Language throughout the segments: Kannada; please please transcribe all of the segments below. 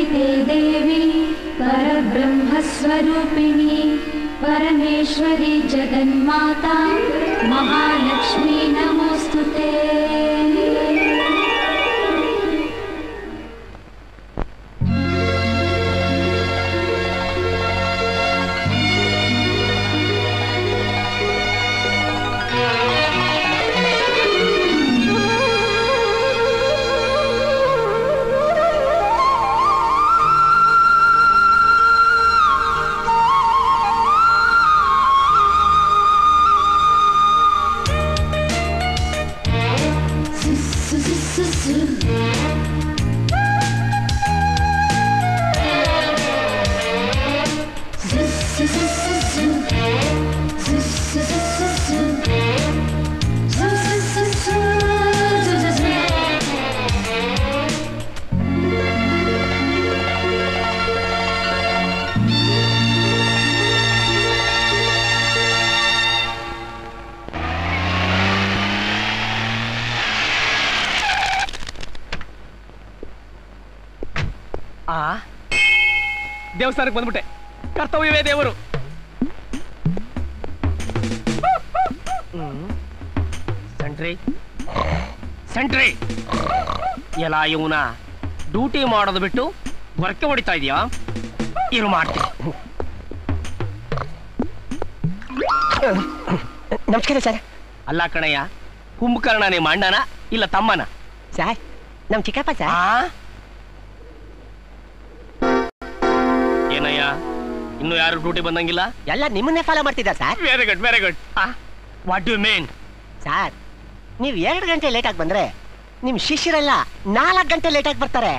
ते देवी परब्रह्मस्वरूपिणी परमेश्वरी जगन्माता महालक्ष्मी नमोऽस्तु ते ಆ ದೇವಸ್ಥಾನಕ್ಕೆ ಬಂದ್ಬಿಟ್ಟೆ ಕರ್ತವ್ಯವೇ ದೇವರು ಸೆಂಟ್ರಿ ಸೆಂಟ್ರಿ ಎಲ್ಲ ಇವನ ಡ್ಯೂಟಿ ಮಾಡೋದು ಬಿಟ್ಟು ಹೊರಕ್ಕೆ ಹೊಡಿತಾ ಇದೀಯಾ ಇರು ಮಾಡ್ತೀನಿ ನಮಸ್ಕಾರ ಸರ್ ಅಲ್ಲ ಕಣಯ್ಯ ಕುಂಭಕರ್ಣ ನಿಮ್ಮ ಅಣ್ಣನ ಇಲ್ಲ ತಮ್ಮನ ಸರ್ ನಮ್ ಚಿಕ್ಕಪ್ಪ ಸರ್ ಆ ಏನಯ್ಯ ಇನ್ನು ಯಾರು ಡ್ಯೂಟಿ ಬಂದಂಗಿಲ್ಲ ಎಲ್ಲ ನಿಮ್ಮನ್ನೇ ಫಾಲೋ ಮಾಡ್ತಿದ್ದ sir very good very good what you mean sir ನೀವು ಎರಡು ಗಂಟೆ ಲೇಟ್ ಆಗಿ ಬಂದ್ರೆ ನಿಮ್ ಶಿಷ್ಯರೆಲ್ಲ ನಾಲ್ಕು ಗಂಟೆ ಲೇಟ್ ಆಗಿ ಬರ್ತಾರೆ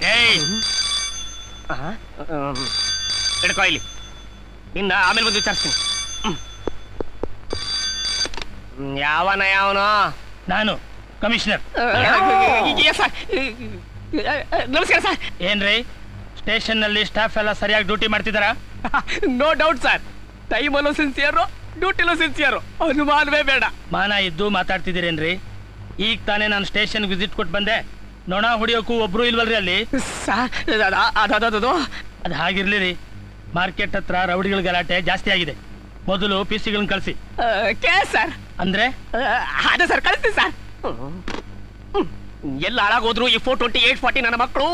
ಹಿಡ್ಕೋ ಇಲ್ಲಿ ಇನ್ನ ಆಮೇಲೆ ಬಂದು ವಿಚಾರಿಸ್ತೀನಿ ಹ್ಮ್. ಹ್ಮ್, ಯಾವನ ಯಾವನು ನಾನು ಕಮಿಷನರ್ ನಮಸ್ಕಾರ ಸರ್ ಏನ್ರಿ ಸ್ಟೇಷನ್ ನಲ್ಲಿ ಸ್ಟಾಫ್ ಎಲ್ಲ ಸರಿಯಾಗಿ ಡ್ಯೂಟಿ ಮಾಡ್ತಿದಾರಾ ನೋ ಡೌಟ್ ಸರ್ ಟೈಮಲ್ಲೂ ಸಿನ್ಸಿಯರು ಡ್ಯೂಟಿಲೂ ಸಿನ್ಸಿಯರು ಅನುಮಾನವೇ ಬೇಡ ಮಾನ ಇದ್ದು ಮಾತಾಡ್ತಿದ್ದೀರೇನ್ರಿ ಈಗ ತಾನೇ ನಾನು ಸ್ಟೇಷನ್ ವಿಸಿಟ್ ಕೊಟ್ಟು ಬಂದೆ ನೊಣ ಹೊಡಿಯೋಕ್ಕೂ ಒಬ್ರು ಇಲ್ವಲ್ರಿ ಅಲ್ಲಿ ಸರ್ ಅದದು ಅದು ಹಾಗಿರ್ಲಿ ರೀ ಮಾರ್ಕೆಟ್ ಹತ್ರ ರೌಡಿಗಳ ಗಲಾಟೆ ಜಾಸ್ತಿ ಆಗಿದೆ ಮೊದಲು ಪಿ ಸಿಗಳನ್ನ ಕಳಿಸಿ ಕೇ ಸರ್ ಅಂದ್ರೆ ಅದೇ ಸರ್ ಕಳಿಸ್ತೀನಿ ಸರ್ ಎಲ್ಲ ಹಾಳಾಗೋದ್ರು ಈ ಫೋರ್ ಟ್ವೆಂಟಿ ಏಟ್ ಫಾರ್ಟಿ ನನ್ನ ಮಕ್ಕಳು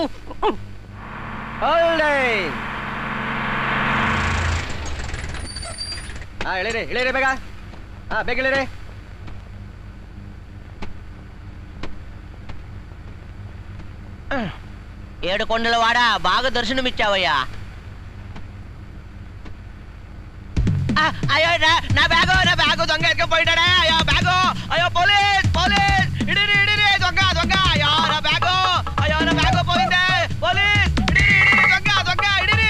ಹಾ ಹೇಳಿರಿ ಹೇಳಿರಿ ಬೇಗ ಹಾ ಬೇಗ ಹೇಳಿರಿ ఏడు కొండల వాడ బాగా దర్శనం ఇచ్చావయ్యా ఆ, అయ్యో నా- నా బ్యాగు నా బ్యాగు దొంగ ఎత్తుకుపోయినాడే అయ్యో బ్యాగు అయ్యో పోలీస్ పోలీస్ ఇడిరి ఇడిరి దొంగ దొంగ అయ్యో నా బ్యాగు అయ్యో నా బ్యాగు పోయిందే పోలీస్ ఇడిరి ఇడిరి దొంగ దొంగ ఇడిరి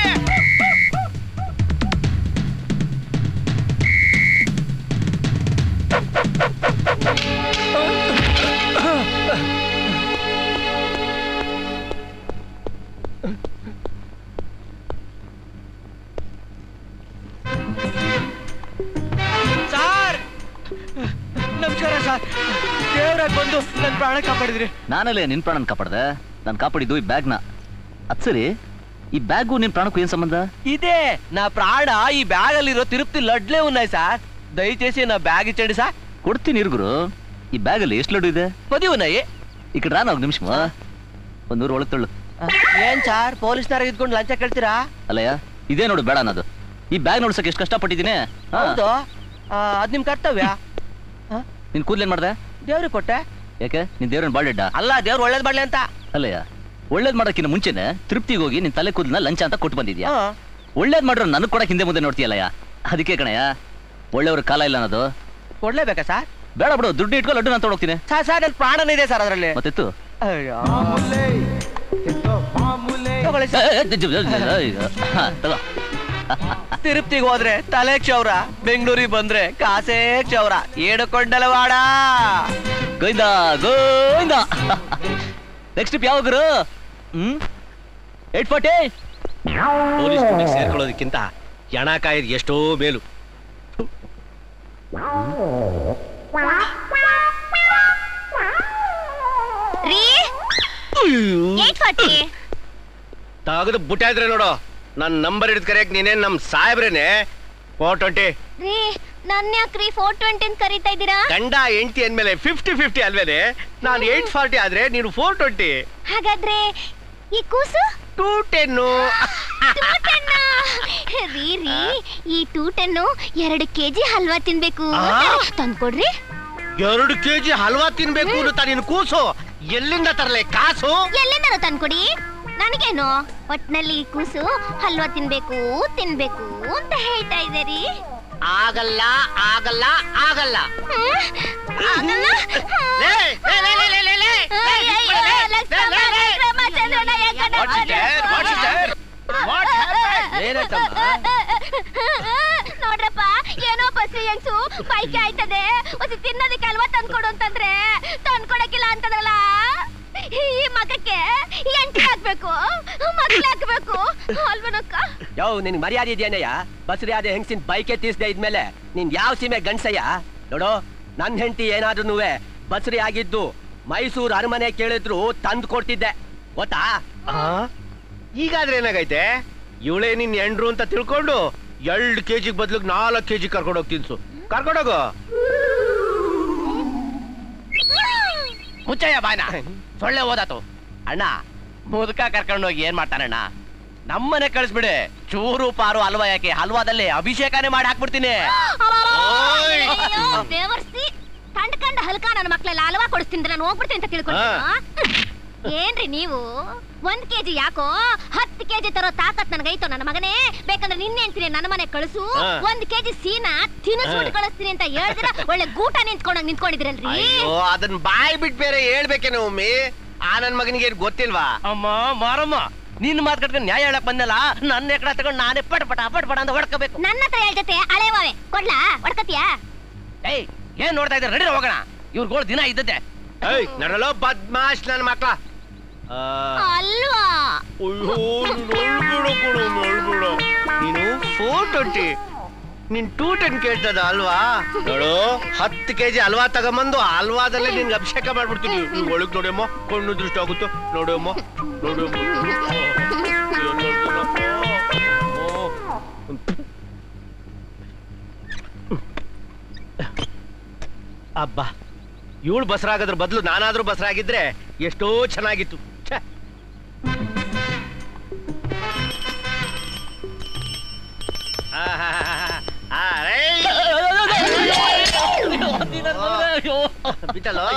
ಸಾರ್ ನಮಸ್ಕಾರ ಸರ್ ದೇವ್ರಾಗ್ ಬಂದು ನನ್ನ ಪ್ರಾಣ ಕಾಪಾಡಿದ್ರಿ ನಾನಲ್ಲೇ ನಿನ್ ಪ್ರಾಣನ ಕಾಪಾಡ್ದೆ ನಾನು ಕಾಪಾಡಿದ್ದು ಈ ಬ್ಯಾಗ್ನ ಅದ್ ಸರಿ ಈ ಬ್ಯಾಗು ನಿನ್ ಪ್ರಾಣಕ್ಕೂ ಏನ್ ಸಂಬಂಧ ఇదే నా ప్రాణ ఈ బ్యాగ్ అಲ್ಲಿರೋ తిరుపతి లడ్లే ఉన్నాయి సార్ దయచేసి నా బ్యాగ్ ఇచ్చండి సార్ ಕೊಡ್ತೀನಿ ಇರ್ಗುರು ಈ ಬ್ಯಾಗಲ್ಲಿ ಎಷ್ಟು ಲಡ್ಡು ಇದೆ పది ఉన్నాయి ಈ ಕಡೆ ರಾನ ನಿಮಿಷ ಒಂದ್ ನೂರು ಒಳಗ್ ತಳ್ಳು ಏನ್ ಸಾರ್ ಪೊಲೀಸ್ನಾರ ಇದ್ಕೊಂಡು ಲಂಚ ಕೇಳ್ತೀರಾ ಅಲ್ಲಯ್ಯ ಇದೇ ನೋಡು ಬೇಡ ಅನ್ನೋದು ಈ ಬ್ಯಾಗ್ ನೋಡ್ಸಕ್ ಎಷ್ಟು ಕಷ್ಟಪಟ್ಟಿದ್ದೀನಿ ಹಾ. ಹೌದು ಆ, ಅದ್ ನಿಮ್ ಕರ್ತವ್ಯ ನಿನ್ ಕೂದ್ಲೇನ್ ಮಾಡ್ದೆ ದೇವ್ರಿಗೆ ಕೊಟ್ಟೆ ಯಾಕೆ ನಿನ್ ದೇವ್ರನ್ ಬಾಳ್ಡೆಡ್ಡ ಅಲ್ಲ ದೇವ್ರು ಒಳ್ಳೇದ್ ಮಾಡ್ಲಿ ಅಂತ ಅಲ್ಲಯ್ಯ ಒಳ್ಳೇದ್ ಮಾಡಕ್ಕಿಂತ ಮುಂಚೆನೆ ತೃಪ್ತಿಗೆ ಹೋಗಿ ನಿನ್ ತಲೆ ಕೂದಲನ್ನ ಲಂಚ ಅಂತ ಕೊಟ್ಟು ಬಂದಿದ್ಯಾ ಹಾ. ಒಳ್ಳೇದ್ ಮಾಡ್ರು ನನಗ್ ಕೊಡಕ್ ಹಿಂದೆ ಮುಂದೆ ನೋಡ್ತೀಯಲ್ಲಯ್ಯ ಅದಕ್ಕೆ ಕಣಯ್ಯ ಒಳ್ಳೆಯವ್ರ ಕಾಲ ಇಲ್ಲ ಅನ್ನೋದು ಕೊಡ್ಲೇಬೇಕಾ ಸರ್ ಬೇಡ ಬಿಡು ದುಡ್ಡು ಇಟ್ಕೊಂಡು ಲಡ್ಡು ನಾನು ತೊಗೊಂಡೋಗ್ತೀನಿ ಸರ್ ಸರ್ ನನ್ ಪ್ರಾಣನ ಇದೆ ಸರ್ ಅದ್ರಲ್ಲಿ ಮತ್ತೆತ್ತು ಅಯ್ಯೋ ತಗೊಳ್ಳಿ ಏ, ಸರ್ ಏ, ಜ- ಜ- ಜ- ಅಯ್ಯೋ. ಹಾ, ತಗೋ ತಿರುಪ್ತಿಗೆ ಹೋದ್ರೆ ತಲೆ ಕ್ಷೌರ ಬೆಂಗಳೂರಿಗೆ ಬಂದ್ರೆ ಕಾಸೇ ಕ್ಷೌರ ಏಡುಕೊಂಡಲವಾಡ ಗೋವಿಂದ ಗೋವಿಂದ ನೆಕ್ಸ್ಟ್ ಟ್ರಿಪ್ ಯಾವ ಗುರು ಹ್ಮ್ ಏಟ್ ಫಾರ್ಟಿ ಪೊಲೀಸ್ ಡ್ಯೂಟಿಗೆ ಸೇರ್ಕೊಳ್ಳೋದಕ್ಕಿಂತ ಹೆಣ ಕಾಯೋದು ಎಷ್ಟೋ ಮೇಲು ರೀ ಏಟ್ ಫಾರ್ಟಿ ತೆಗೆದು ಬುಟ್ಟ ಇದ್ರೆ ನೋಡು ನನ್ನ ನಂಬರ್ ಹಿಡಿದು ಕರೆಯಕ್ ನೀನೇನ್ ನಮ್ ಸಾಹೇಬ್ರೇನೆ ಫೋರ್ ಟ್ವೆಂಟಿ ರೀ ನನ್ನ ಯಾಕ್ರಿ ಫೋರ್ ಟ್ವೆಂಟಿ ಅಂತ ಕರೀತಾ ಇದ್ದೀರಾ ಗಂಡ ಎಂಟಿ ಅಂದ್ಮೇಲೆ ಫಿಫ್ಟಿ ಫಿಫ್ಟಿ ಅಲ್ವೇನೆ ನಾನು ಏಟ್ ಫಾರ್ಟಿ ಆದ್ರೆ ನೀನು ಫೋರ್ ಟ್ವೆಂಟಿ ಹಾಗಾದ್ರೆ ಈ ಕೂಸು ಟೂ ಟೆನ್ನು ಟೂಟನ್ನ ರೀ ರೀ ಈ ಟೂಟನ್ನು ಎರಡು ಕೆಜಿ ಹಲ್ವಾ ತಿನ್ಬೇಕು ತಂದ್ಕೊಡ್ರಿ ಎರಡು ಕೆಜಿ ಹಲ್ವಾ ತಿನ್ಬೇಕು ಅನ್ನುತ್ತಾ ನಿನ್ ಕೂಸು ಎಲ್ಲಿಂದ ತರಲೆ ಕಾಸು ಎಲ್ಲಿಂದ ತಂದ್ಕೊಡಿ ನನಗೇನು ಒಟ್ನಲ್ಲಿ ಈ ಕೂಸು ಹಲ್ವಾ ತಿನ್ಬೇಕು ತಿನ್ಬೇಕು ಅಂತ ಹೇಳ್ತಾ ಇದೆ ರೀ ಆಗಲ್ಲ ಆಗಲ್ಲ ಆಗಲ್ಲ ಆಗಲ್ಲ? ಲೇ, ಲೇ, ಲೇ, ಲೇ, ಲೇ, ಲೇ, ಲೇ. ಅಯ್ಯಯ್ಯೋ, ಲಕ್ಷ್ಮಮ್ಮ, ಲೇ, ಲೇ, ಲೇ. ರಾಮಚಂದ್ರನ ಯಾಕಣ್ಣ What's it there? What's it there? What happened? ಏನಾಯ್ತಮ್ಮ? ನೋಡ್ರಪ್ಪ ಏನೋ ಬಸ್ರಿ ಹೆಂಗ್ಸು ಪೈಕಿ ಆಯ್ತದೆ ಒಂದು ತಿನ್ನೋದಕ್ಕೆ ಅಲ್ವಾ ತಂದ್ಕೊಡು ಅಂತಂದ್ರೆ ತಂದ್ಕೊಡಕ್ಕಿಲ್ಲ ಅಂತಂದ್ರಲ್ಲ ಈ ಮಗಕ್ಕೆ ಎಂಟಿ ಹಾಕ್ಬೇಕು ಮಕ್ಳು ಹಾಕ್ಬೇಕು ಅಲ್ವನಕ್ಕ ಯೋ ನಿನ್ ಮರ್ಯಾದೆ ಇದೆಯೇನಯ್ಯ ಬಸರಿ ಆದ ಹೆಂಗಸಿನ ಬೈಕೆ ತೀರ್ಸ್ದೆ ಇದ್ಮೇಲೆ ನೀನ್ ಯಾವ ಸೀಮೆ ಗಂಡ್ಸಯ್ಯ ನೋಡು ನನ್ ಹೆಂಡತಿ ಏನಾದ್ರೂ ಬಸರಿ ಆಗಿದ್ದು ಮೈಸೂರು ಅರಮನೆ ಕೇಳಿದ್ರು ತಂದು ಕೊಡ್ತಿದ್ದೆ ಗೊತ್ತಾ ಆ? ಈಗಾದ್ರೆ ಏನಾಗೈತೆ ಇವಳೇ ನಿನ್ ಎಂಡ್ರು ಅಂತ ತಿಳ್ಕೊಂಡು ಎರಡು ಕೆಜಿ ಬದ್ಲಿಗೆ ನಾಲ್ಕು ಕೆಜಿ ಕರ್ಕೊಂಡು ಹೋಗಿ ತಿನ್ಸು ಕರ್ಕೊಂಡೋಗು ಮುಚ್ಚಯ್ಯ ಬಾಯ್ನ ಸೊಳ್ಳೆ ಓದಾತು ಅಣ್ಣ ಮುದುಕ ಕರ್ಕೊಂಡೋಗಿ ಏನ್ ಮಾಡ್ತಾನಣ್ಣ ನಮ್ಮನೆ ಕಳಿಸ್ಬಿಡೆ ಚೂರು ಪಾರು ಹಲ್ವಾ ಯಾಕೆ ಹಲ್ವಾದಲ್ಲಿ ಅಭಿಷೇಕನೇ ಮಾಡಿ ಹಾಕ್ಬಿಡ್ತೀನಿ ಓಯ್! ಅಯ್ಯೋ, ಬೇವರ್ಸಿ ಕಂಡ್ ಕಂಡ ಹಲ್ಕ ನನ್ನ ಮಕ್ಳೆಲ್ಲ ಹಲ್ವಾ ಕೊಡಿಸ್ತೀನಿ ನಾನು ಹೋಗ್ಬಿಡ್ತೀನಿ ಅಂತ ತಿಳ್ಕೊಂಡು ಏನ್ರಿ ನೀವು ಒಂದ್ ಕೆಜಿ ಯಾಕೋ ಹತ್ತು ಕೆಜಿ ತರೋ ತಾಕತ್ ನನಗೈತೋ ನನ್ನ ಮಗನೇ ಬೇಕಂದ್ರೆ ನಿನ್ನೆ ಅಂತೀನಿ ನನ್ನ ಮನೆ ಕಳಿಸು ಹಾ. ಒಂದ್ ಕೆಜಿ ಸೀನಾ ತಿನ್ನಿಸ್ಬಿಟ್ಟು ಕಳಿಸ್ತೀನಿ ಅಂತ ಹೇಳಿದ್ರೆ ಒಳ್ಳೆ ಗೂಟ ನಿಂತ್ಕೊಂಡಂಗ್ ನಿಂತ್ಕೊಂಡಿದ್ರಲ್ರಿ ಅಯ್ಯೋ ಅದನ್ನ ಬಾಯ್ ಬಿಟ್ ಬೇರೆ ಹೇಳ್ಬೇಕೇನೋ ಒಮ್ಮೆ ಆ ನನ್ ಮಗನಿಗೆ ಏನ್ ಗೊತ್ತಿಲ್ವಾ ಅಮ್ಮ ಮಾರಮ್ಮ ನಿನ್ ಮಾತ್ ಕಟ್ಕೊಂಡು ನ್ಯಾಯ ಹೇಳಕ್ ಬಂದಲ್ಲ ನನ್ನ ಎಕಡ ತಗೊಂಡು ನಾನೇ ಪಟ ಪಟ ಪಟ ಪಟ ಅಂತ ಹೊಡ್ಕೋಬೇಕು ನನ್ನ ಹತ್ರ ಹೇಳ್ ಜೊತೆ ಹಳೆವಾವೆ ಕೊಡ್ಲಾ ಹೊಡ್ಕತಿಯಾ ಏಯ್ ಏನ್ ನೋಡ್ತಾ ಇದ್ರೆ ರೆಡಿ ಹೋಗೋಣ ಇವ್ರುಗಳು ದಿನ ಇದ್ದದ್ದೆ ಏಯ್ ನಡಲೋ ಬದ್ಮಾಶ್ ನನ್ ಮಕ್ಳ ಆ, ಅಲ್ವಾ ಅಯ್ಯೋ, ನೀನ್ ಅಳ್ಬೇಡ ಕಣೋ, ಅಳ್ಬೇಡ. ನೀನು ಫೋರ್ ಟ್ವೆಂಟಿ ನಿನ್ ಟೂ ಟೆನ್ ಕೇಳ್ತದ ಅಲ್ವಾ ನೋಡು ಹತ್ತು ಕೆಜಿ ಹಲ್ವಾ ತಗೊಂಬಂದು ಹಲ್ವಾದಲ್ಲೇ ನಿನ್ಗೆ ಅಭಿಷೇಕ ಮಾಡ್ಬಿಡ್ತೀನಿ ನೀನ್ ಒಳಗ್ ನೋಡಿಯಮ್ಮ ಕಣ್ಣು ದೃಷ್ಟಿ ಆಗುತ್ತೋ ನೋಡಿಯಮ್ಮ ನೋಡಿಯಮ್ಮ ಏನ್ ನೋಡ್ತೀನಪ್ಪ? ಓ. ಅಬ್ಬಾ ಇವಳು ಬಸರಾಗೋದ್ರ ಬದಲು ನಾನಾದ್ರೂ ಬಸರಾಗಿದ್ರೆ ಎಷ್ಟೋ ಚೆನ್ನಾಗಿತ್ತು ಛೆ. ಆಹಾಹಾಹಾ. ಆ, ರೈ. ಬಿಟ್ಟಲ್ಲೋ?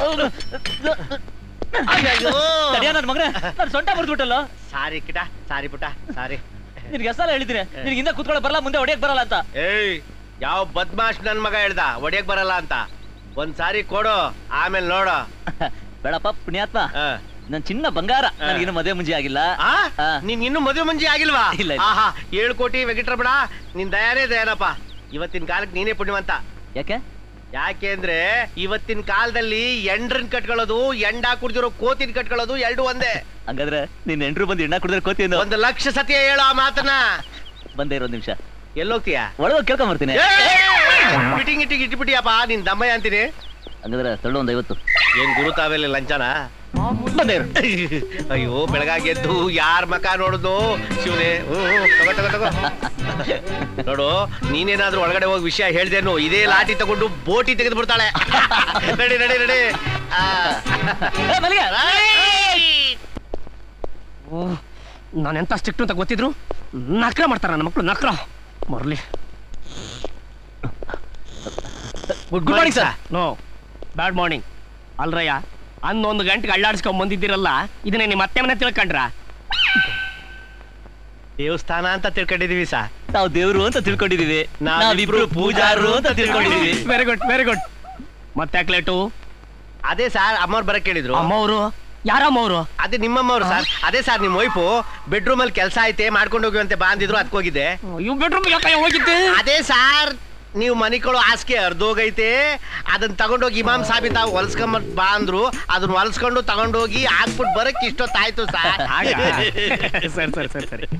ಅಯ್ಯಯ್ಯೋ. ತಡಿಯ ನನ್ ಮಗನೇ ನಾನು ಸೊಂಟ ಮುರಿದ್ಬಿಟ್ಟಲ್ಲ ಸಾರಿ ಕಿಟ ಸಾರಿ ಪುಟ ಸಾರಿ ನಿನ್ಗೆ ಎಷ್ಟಲ್ಲ ಹೇಳಿದ್ದೀನಿ ನಿನ್ಗೆ ಹಿಂದೆ ಕೂತ್ಕೊಳ್ಳೋ ಬರಲ್ಲ ಮುಂದೆ ಹೊಡಿಯಕ್ ಬರಲ್ಲ ಅಂತ ಏಯ್ ಯಾವ ಬದ್ಮಾಶ್ ನನ್ ಮಗ ಹೇಳ್ದ ಒಡೆಯಕ್ ಬರಲ್ಲ ಅಂತ ಒಂದ್ ಸಾರಿ ಕೊಡು ಆಮೇಲೆ ನೋಡು ಬೇಡಪ್ಪ ಪುಣ್ಯಾತ್ಮ ಆ. ನನ್ ಚಿನ್ನ ಬಂಗಾರ ನನಗಿನ್ನು ಮದುವೆ ಮುಂಜಿ ಆಗಿಲ್ಲ ಆ? ಆ. ನೀನ್ ಇನ್ನು ಮದುವೆ ಮುಂಜಿ ಆಗಿಲ್ವಾ ಇಲ್ಲ, ಇಲ್ಲ. ಆಹಾ ಏಳು ಕೋಟಿ ವೆಂಕಟರಮಣ ನಿನ್ ದಯಾನೇ ದಯಾನಪ್ಪ ಇವತ್ತಿನ ಕಾಲಕ್ಕೆ ನೀನೇ ಪುಣ್ಯವಂತ ಯಾಕೆ ಯಾಕೆ ಅಂದ್ರೆ ಇವತ್ತಿನ ಕಾಲದಲ್ಲಿ ಎಂಡ್ರನ್ ಕಟ್ಕೊಳ್ಳೋದು ಎಂಡ ಕುಡ್ದಿರೋ ಕೋತಿನ ಕಟ್ಕೊಳ್ಳೋದು ಎರಡು ಒಂದೇ ಹಂಗಾದ್ರೆ ನಿನ್ ಎಂಟ್ರು ಬಂದು ಎಣ್ಣ ಕುಡಿದ್ರೆ ಕೋತಿ ಅಂದು ಒಂದು ಲಕ್ಷ ಸತಿ ಹೇಳೋ ಆ ಮಾತನ್ನ ಬಂದೇ ಇರೋ ನಿಮಿಷ ಎಲ್ಲೋಗ್ತೀಯ ಒಳಗೆ ಕೇಳ್ಕೊಂಡ್ ಬರ್ತೀನಿ ಮೀಟಿಂಗ್ ಇಟ್ಟಿಗೆ ಇಟ್ಬಿಟ್ಟಿಯಪ್ಪ ನಿನ್ ದಮ್ಮಯ್ಯ ಅಂತೀನಿ ಹಂಗಾದ್ರೆ ತಳ್ಳು ಒಂದ್ ಐವತ್ತು ಏನ್ ಗುರು ತಾವೆಲ್ಲ ಲಂಚನ ಬಂದೇ ಇರು ಅಯ್ಯೋ ಬೆಳಗಾಗಿ ಎದ್ದು ಯಾರ ಮಕ ನೋಡುದು ಶಿವನೇ ಹ್ಮ್, ಹ್ಮ್, ತಗೋ ತಗೋ ತಗೋ ನೋಡು ನೀನೇನಾದ್ರೂ ಒಳಗಡೆ ಹೋಗಿ ವಿಷಯ ಹೇಳ್ದೇನು ಇದೇ ಲಾಟಿ ತಗೊಂಡು ಬೋಟಿ ತೆಗೆದು ಬಿಡ್ತಾಳೆ ನಡಿ ನಡಿ ನಡಿ ಆ. ಏ, ಮಲ್ಲಿಗೆ ನಾನು ಎಂತ ಸ್ಟ್ರಿಕ್ಟ್ ಅಂತ ಗೊತ್ತಿದ್ರು ನಕ್ರ ಮಾಡ್ತಾರ ನನ್ನ ಮಕ್ಕಳು ನಕ್ರ ಮರ್ಲಿ good morning sir no bad morning ಅಲ್ರಯ್ಯ ಹನ್ನೊಂದು ಗಂಟೆಗೆ ಅಳ್ಳಾಡ್ಸ್ಕೊಂಡ್ ಬಂದಿದ್ದೀರಲ್ಲ ಇದನ್ನ ನಿಮ್ಮ ಅತ್ತೆ ಮನೆ ತಿಳ್ಕೊಂಡ್ರ ದೇವಸ್ಥಾನ ಅಂತ ತಿಳ್ಕೊಂಡಿದೀವಿ ಸಾ ನಾವು ದೇವ್ರು ಅಂತ ತಿಳ್ಕೊಂಡಿದೀವಿ ನಾವಿಬ್ರು ಪೂಜಾರು ಅಂತ ತಿಳ್ಕೊಂಡಿದೀವಿ ವೆರಿ ಗುಡ್ ವೆರಿ ಗುಡ್ ಮತ್ತೆ ಲೇಟು ಅದೇ ಸಾರ್ ಅಮ್ಮವ್ರು ಬರಕ್ ಕೇಳಿದ್ರು ಅಮ್ಮವರು ಯಾರಮ್ಮವರು ಅದೇ ನಿಮ್ಮಮ್ಮವ್ರು ಸರ್ ಅದೇ ಸರ್ ನಿಮ್ ವೈಫು ಬೆಡ್ರೂಮ್ ಅಲ್ಲಿ ಕೆಲಸ ಐತೆ ಮಾಡ್ಕೊಂಡು ಹೋಗುವಂತೆ ಬಾ ಅಂದಿದ್ರು ಅದಕ್ಕೆ ಹೋಗಿದ್ದೆ ಇವ್ ಬೆಡ್ರೂಮ್ ಯಾಕೆ ಹೋಗಿದ್ದೆ ಅದೇ ಸಾರ್ ನೀವು ಮನಿಕೊಳ್ಳೋ ಹಾಸಿಗೆ ಅರ್ಧೋಗೈತೆ ಅದನ್ನ ತಗೊಂಡೋಗಿ ಇಮಾಮ್ ಸಾಬಿತ ಹೊಲ್ಸ್ಕೊಂಬ ಬಾ ಅಂದ್ರು ಅದನ್ನ ಹೊಲ್ಸ್ಕೊಂಡು ತಗೊಂಡೋಗಿ ಹಾಕ್ಬಿಟ್ಟು ಬರಕ್ ಇಷ್ಟೊತ್ತಾಯ್ತು ಸಾರ್ ಸರಿ ಸರಿ ಸರಿ ಸರಿ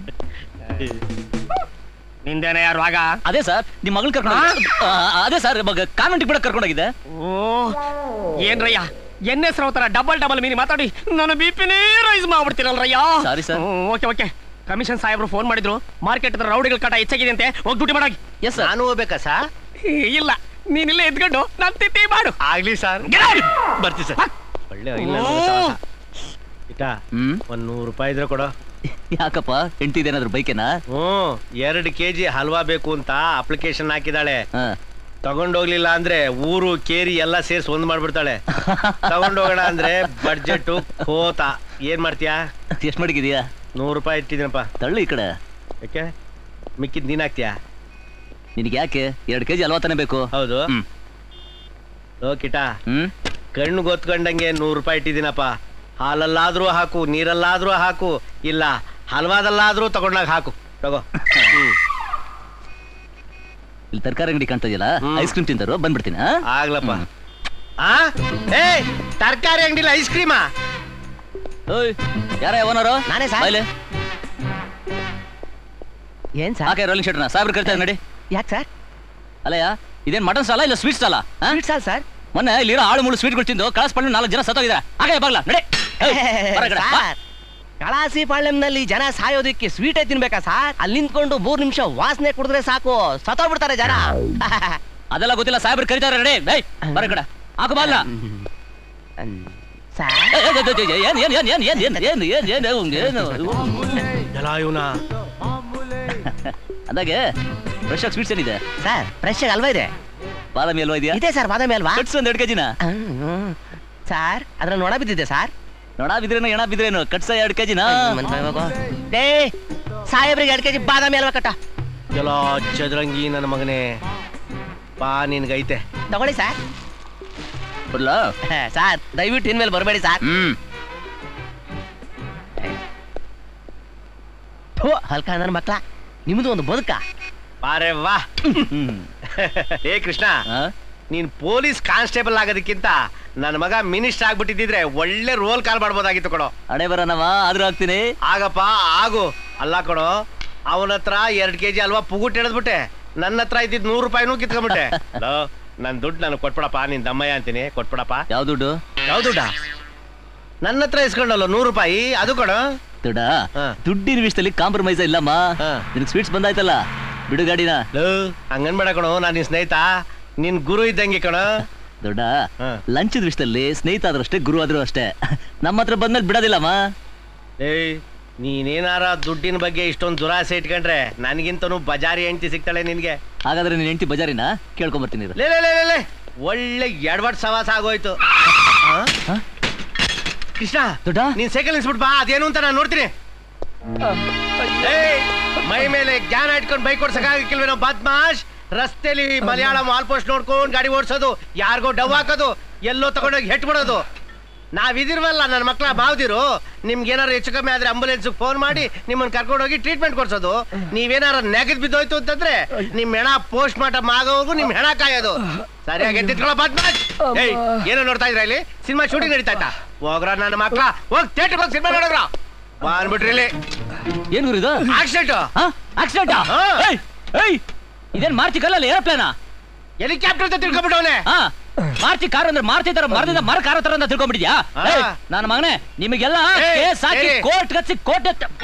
ನಿಂದೇನೆ ಯಾರು ಆಗ ಅದೇ ಸರ್ ನಿಮ್ ಮಗಳ್ ಕರ್ಕೊಂಡು ಹೋಗಿ- ಆ, ಅದೇ ಸರ್ ಮಗ ಕಾನ್ವೆಂಟ್ ಬಿಡಕ್ ಕರ್ಕೊಂಡೋಗಿದ್ದೆ ಓ ಏನ್ರಯ್ಯ ಎನ್ ಎಸ್ ರಾವ್ ತರ ಡಬಲ್ ಡಬಲ್ ಮೀನಿ ಮಾತಾಡಿ ನನ್ನ ಬಿ ಪಿನೇ ರೈಸ್ ಮಾಡ್ಬಿಡ್ತೀರಲ್ರಯ್ಯ Sorry, sir. Okay okay commission ಸಾಹೇಬ್ರು ಫೋನ್ ಮಾಡಿದ್ರು ಮಾರ್ಕೆಟ್ ಹತ್ರ ರೌಡಿಗಳ ಕಾಟ ಹೆಚ್ಚಾಗಿದೆ ಅಂತೆ ಹೋಗಿ ಡ್ಯೂಟಿ ಮಾಡಾಗಿ ಎಸ್ ಸರ್ ನಾನು ಹೋಗ್ಬೇಕಾ ಸಾ ಇಲ್ಲ ನೀನಿಲ್ಲೇ ಎದ್ಕೊಂಡು ನನ್ ತಿತ್ತಿ ಮಾಡು ಆಗ್ಲಿ ಸರ್ Get out! ಬರ್ತೀವಿ ಸರ್ ಒಳ್ಳೆ ಇಲ್ಲ ಇಟ ಹ್ಮ್ ಒಂದ್ ನೂರು ರೂಪಾಯಿ ಇದ್ರೆ ಕೊಡು ಯಾಕಪ್ಪ ಹೆಂಡ್ತಿದೇನಾದ್ರು ಬೈಕೇನಾ ಹ್ಮ್ ಎರಡು ಕೆಜಿ ಹಲ್ವಾ ಬೇಕು ಅಂತ ಅಪ್ಲಿಕೇಶನ್ ಹಾಕಿದಾಳೆ ಹಾ ತಗೊಂಡೋಗ್ಲಿಲ್ಲ ಅಂದ್ರೆ ಊರು ಕೇರಿ ಎಲ್ಲ ಸೇರ್ಸಿ ಒಂದ್ ಮಾಡ್ಬಿಡ್ತಾಳೆ ತಗೊಂಡೋಗೋಣ ಅಂದ್ರೆ ಬಡ್ಜೆಟ್ ಕೋತ ಏನ್ ಮಾಡ್ತೀಯಾ ಎಷ್ಟು ಮಡಗಿದೀಯಾ ನೂರು ರೂಪಾಯಿ ಇಟ್ಟಿದ್ದೀನಪ್ಪ ತಳ್ಳು ಈ ಕಡೆ ಯಾಕೆ ಮಿಕ್ಕಿದ್ ನೀನ್ ಹಾಕ್ತೀಯಾ ನಿನಗೆ ಯಾಕೆ ಎರಡು ಕೆಜಿ ಅಲ್ವಾ ತಾನೇ ಬೇಕು ಹೌದು ಹ್ಮ್ ಓ ಕಿಟ ಹ್ಮ್ ಕಣ್ಣು ಗೊತ್ಕೊಂಡಂಗೆ ನೂರು ರೂಪಾಯಿ ಇಟ್ಟಿದ್ದೀನಪ್ಪ ಹಾಲಲ್ಲಾದ್ರೂ ಹಾಕು ನೀರಲ್ಲಾದ್ರೂ ಹಾಕು ಇಲ್ಲ ಹಲ್ವಾದಲ್ಲಾದ್ರೂ ತಗೊಂಡಾಗ ಹಾಕು ತಗೋ ಹ್ಮ್ ಇಲ್ಲಿ ತರಕಾರಿ ಅಂಗಡಿ ಕಾಣ್ತಾ ಇದೆಯಲ್ಲ ಹ್ಮ್. ಐಸ್ ಕ್ರೀಮ್ ತಿಂತಾರೋ ಬಂದ್ಬಿಡ್ತೀನಿ ಆ? ಆಗ್ಲಪ್ಪ ಹ್ಮ್. ಆ ಏ ತರಕಾರಿ ಅಂಗಡಿಲಿ ಐಸ್ ಕ್ರೀಮಾ ಓಯ್ ಯಾರ ಓನರು ನಾನೇ sir. ಬಾಯ್ಲೆ ಏನ್ ಸರ್ ಹಾಕೆ ರೋಲಿಂಗ್ ಶರ್ಟ್ನ ಸಾಬ್ರು ಕರಿತಾ ನೋಡಿ ಯಾಕೆ ಸರ್ ಅಲ್ಲಯ್ಯ ಇದೇನ್ ಮಟನ್ ಸಾಲ ಇಲ್ಲ ಸ್ವೀಟ್ ಸಾಲ ಆ? ಸ್ವೀಟ್ ಸಾಲ್ ಸರ್ ಮೊನ್ನೆ ಇಲ್ಲಿರೋ ಆಳು ಮುಳು ಸ್ವೀಟ್ಗಳು ತಿಂದು ಕಳಸ್ ಪಳ್ಳಿ ನಾಲ್ಕು ಜನ ಸತ್ತೋಗಿದ್ದಾರೆ ಹಾಗೆ ಬಾಗ್ಲ ನಡೆ ಏಯ್, ಬರ ಈ ಕಡೆ, ಬಾ. ಸರ್ ಕಳಾಸಿ ಪಾಳ್ಯಂನಲ್ಲಿ ಜನ ಸಾಯೋದಕ್ಕೆ ಸ್ವೀಟೇ ತಿನ್ಬೇಕಾ ಸರ್ ಅಲ್ಲಿ ನಿಂತ್ಕೊಂಡು ಮೂರ್ ನಿಮಿಷ ವಾಸನೆ ಕುಡಿದ್ರೆ ಸಾಕು ಸತ್ತೋಗ್ಬಿಡ್ತಾರೆ ಜನ ಅದೆಲ್ಲ ಗೊತ್ತಿಲ್ಲ ಸಾಹೇಬ್ರು ಕರಿತಾರೆ ನಡೆ ಏಯ್ ಬರ ಈ ಕಡೆ ಹಾಕು ಬಾಗ್ಲ ಸರ್ ಏಯ್, ಏಯ್, ಏಯ್, ಏಯ್, ಏನ್ ಏನ್ ಏನ್ ಏನ್ ಏನ್ ಏನ್ ಏನ್ ಏನ್ ಏನ್ ಏನು ಎಲ್ಲ ಇವನ ಅಂದಾಗೆ ಫ್ರೆಶ್ ಆಗಿ ಸ್ವೀಟ್ಸ್ ಏನಿದೆ ಸರ್ ಫ್ರೆಶ್ ಅಲ್ವಾ ಇದೆ ಬಾದಾಮಿ ಅಲ್ವಾ ಇದೆಯಾ ಇದೆ ಸರ್ ಬಾದಾಮಿ ಅಲ್ವಾ ಕಟ್ಸು ಒಂದ್ ಎರಡು ಕೆಜಿನ ಹ್ಮ್. ಸರ್ ಅದ್ರ ನೋಡ ಬಿದ್ದಿದೆ ಸರ್ ನೊಣ ಬಿದ್ರೇನು ಎಣ ಬಿದ್ರೇನು ಕಟ್ಸ ಎರಡು ಕೆಜಿನ ಡೇ ಸಾಹೇಬ್ರಿಗೆ ಎರಡು ಕೆಜಿ ಬಾದಾಮಿ ಅಲ್ವಾ ಕಟ್ಟ ಎಲ್ಲ ಚದುರಂಗಿ ನನ್ನ ಮಗನೇ ಬಾ ನಿನ್ಗೈತೆ ತಗೊಳ್ಳಿ ಸರ್ ಕೊಡ್ಲಾ ಸರ್ ದಯವಿಟ್ಟು ಇನ್ಮೇಲೆ ಬರಬೇಡಿ ಸರ್ ಹ್ಮ್ ಥು, ಹಲ್ಕ ನನ್ನ ಮಕ್ಳ ನಿಮ್ದು ಒಂದು ಬದುಕ ಬಾರೆ ವಾ ಹ್ಮ್ ಏ ಕೃಷ್ಣ ಆ? ನೀನ್ ಪೊಲೀಸ್ ಕಾನ್ಸ್ಟೇಬಲ್ ಆಗೋದಕ್ಕಿಂತ ನನ್ನ ಮಗ ಮಿನಿಸ್ಟರ್ ಆಗ್ಬಿಟ್ಟಿದ್ರೆ ಒಳ್ಳೆ ರೋಲ್ ಕಾಲ್ ಮಾಡ್ಬೋದಾಗಿತ್ತು ಕೊಡೋ ಹಣೆ ಬರೋಣವ ಆದ್ರೂ ಆಗ್ತೀನಿ ಆಗಪ್ಪ ಆಗು ಅಲ್ಲ ಕೊಡೋ ಅವನ ಹತ್ರ ಎರಡ್ ಕೆಜಿ ಅಲ್ವಾ ಪುಗುಟ್ ಹಿಡಿದ್ಬಿಟ್ಟೆ ನನ್ನ ಹತ್ರ ಇದ್ದಿದ್ ನೂರು ರೂಪಾಯಿನೂ ಕಿತ್ಕೊಂಡ್ಬಿಟ್ಟೆ ಲೋ, ನನ್ ದುಡ್ಡು ನನಗೆ ಕೊಟ್ಬಿಡಪ್ಪ ನಿನ್ ದಮ್ಮಯ್ಯ ಅಂತೀನಿ ಕೊಟ್ಬಿಡಪ್ಪ ಯಾವ ದುಡ್ಡು ಯಾವ ದುಡ್ಡ ನನ್ನ ಹತ್ರ ಇಸ್ಕೊಂಡಲ್ಲ ನೂರು ರೂಪಾಯಿ ಅದು ಕೊಡು ದುಡ್ಡ ಹಾ. ದುಡ್ಡಿನ ವಿಷಯದಲ್ಲಿ ಕಾಂಪ್ರಮೈಸ್ ಇಲ್ಲಮ್ಮ ಹಾ. ನಿನಗೆ ಸ್ವೀಟ್ಸ್ ಬಂದಾಯ್ತಲ್ಲ ಬಿಡು ಗಾಡಿನ ಲೋ, ಹಂಗನ್ಬೇಡ ಕಣೋ ನಾನು ನಿನ್ ಸ್ನೇಹಿತ ನಿನ್ ಗುರು ಇದ್ದಂಗೆ ಕಣೋ ದೊಡ್ಡ ಹಾ. ಲಂಚದ ವಿಷಯದಲ್ಲಿ ಸ್ನೇಹಿತ ಆದ್ರೂ ಅಷ್ಟೇ ಗುರು ಆದ್ರೂ ಅಷ್ಟೇ ನಮ್ಮ ಹತ್ರ ಬಂದ್ಮೇಲೆ ಬಿಡೋದಿಲ್ಲಮ್ಮ ಏಯ್ ನೀನೇನಾರ ದುಡ್ಡಿನ ಬಗ್ಗೆ ಇಷ್ಟೊಂದು ದುರಾಸೆ ಇಟ್ಕೊಂಡ್ರೆ ನನಗಿಂತನೂ ಬಜಾರಿ ಹೆಂಡತಿ ಸಿಗ್ತಾಳೆ ನಿನ್ಗೆ ಹಾಗಾದ್ರೆ ನೀನ್ ಹೆಂಡತಿ ಬಜಾರಿನ ಕೇಳ್ಕೊಂಬರ್ತೀನಿ ಇರು. ಲೇ ಲೇ ಲೇ ಲೇ, ಲೇ ಒಳ್ಳೆ ಎಡವಟ್ ಸವಾಸ ಆಗೋಯ್ತು ಆ? ಹಾ? ಕೃಷ್ಣ ದೊಡ್ಡ ನೀನ್ ಸೈಕಲ್ ನಿಲ್ಸ್ಬಿಟ್ ಬಾ ಅದೇನು ಅಂತ ನಾನು ನೋಡ್ತೀನಿ ಏಯ್ ಮೈ ಮೇಲೆ ಜ್ಞಾನ ಇಟ್ಕೊಂಡು ಬೈಕ್ ಓಡ್ಸಕ್ಕಾಗಿಲ್ವೇನೋ ಬದ್ಮಾಶ್ ರಸ್ತೆಲಿ ಮಲಯಾಳಂ ಆಲ್ಪೋಸ್ಟ್ ನೋಡ್ಕೊಂಡು ಗಾಡಿ ಓಡಿಸೋದು ಯಾರಿಗೋ ಡವ್ ಹಾಕೋದು ಎಲ್ಲೋ ತಗೊಂಡೋಗಿ ಹೆಟ್ಬಿಡೋದು ನಾವಿದಿರ್ವಲ್ಲ ನನ್ನ ಮಕ್ಳ ಬಾವ್ದಿರು ನಿಮ್ಗೆ ಏನಾರು ಹೆಚ್ಚು ಕಮ್ಮಿ ಆದ್ರೆ ಆಂಬುಲೆನ್ಸ್ ಫೋನ್ ಮಾಡಿ ನಿಮ್ಮನ್ನ ಕರ್ಕೊಂಡೋಗಿ ಟ್ರೀಟ್ಮೆಂಟ್ ಕೊಡ್ಸೋದು ನೀವೇನಾರ ನೆಗದ್ ಬಿದ್ದೋಯ್ತು ಅಂತಂದ್ರೆ ನಿಮ್ ಹೆಣ ಪೋಸ್ಟ್ ಮಾರ್ಟಮ್ ಆಗೋವರೆಗೂ ನಿಮ್ ಹೆಣ ಕಾಯೋದು ಸರಿಯಾಗಿ ಎತ್ತಿಟ್ಕೊಳ್ಳೋ ಬದ್ಮಾಶ್ ಏಯ್ ಏನೋ ನೋಡ್ತಾ ಇದ್ರ ಇಲ್ಲಿ ಸಿನಿಮಾ ಶೂಟಿಂಗ್ ನಡೀತಾ ಇತ್ತಾ ಹೋಗ್ರ ನನ್ನ ಮಕ್ಳ ಹೋಗ್ ಥಿಯೇಟರ್ ಹೋಗಿ ಸಿನಿಮಾ ನೋಡಿದ್ರ ಬಂದ್ಬಿಟ್ರಿ ಇಲ್ಲಿ ಏನ್ ಗುರು ಇದು ಆಕ್ಸಿಡೆಂಟ್ ಆಕ್ಸಿಡೆಂಟ್ ಹಾ. ಏಯ್ ಇದೇನ್ ಮಾರ್ತಿ ಕಲ್ಲಲ್ಲ ಏರೋಪ್ಲೇನಾ ಹೆಲಿಕಾಪ್ಟರ್ ಅಂತ ತಿಳ್ಕೊಂಡ್ಬಿಟ್ಟವನೆ ಹಾ ಮಾರ್ತಿ ಕಾರ್ ಅಂದ್ರೆ ಮಾರ್ತಿ ತರ ಮರದಿಂದ ಮರ ಕಾರ ತರ ಅಂತ ತಿಳ್ಕೊಂಡ್ಬಿಟ್ಟಿದ್ಯಾ ಹಾ. ಏಯ್, ನನ್ನ ಮಗನೇ ನಿಮಗೆಲ್ಲ ಏಯ್, ಕೇಸ್ ಹಾಕಿ ಏಯ್. ಕೋರ್ಟ್ ಕಚ್ಚಿ ಕೋರ್ಟ್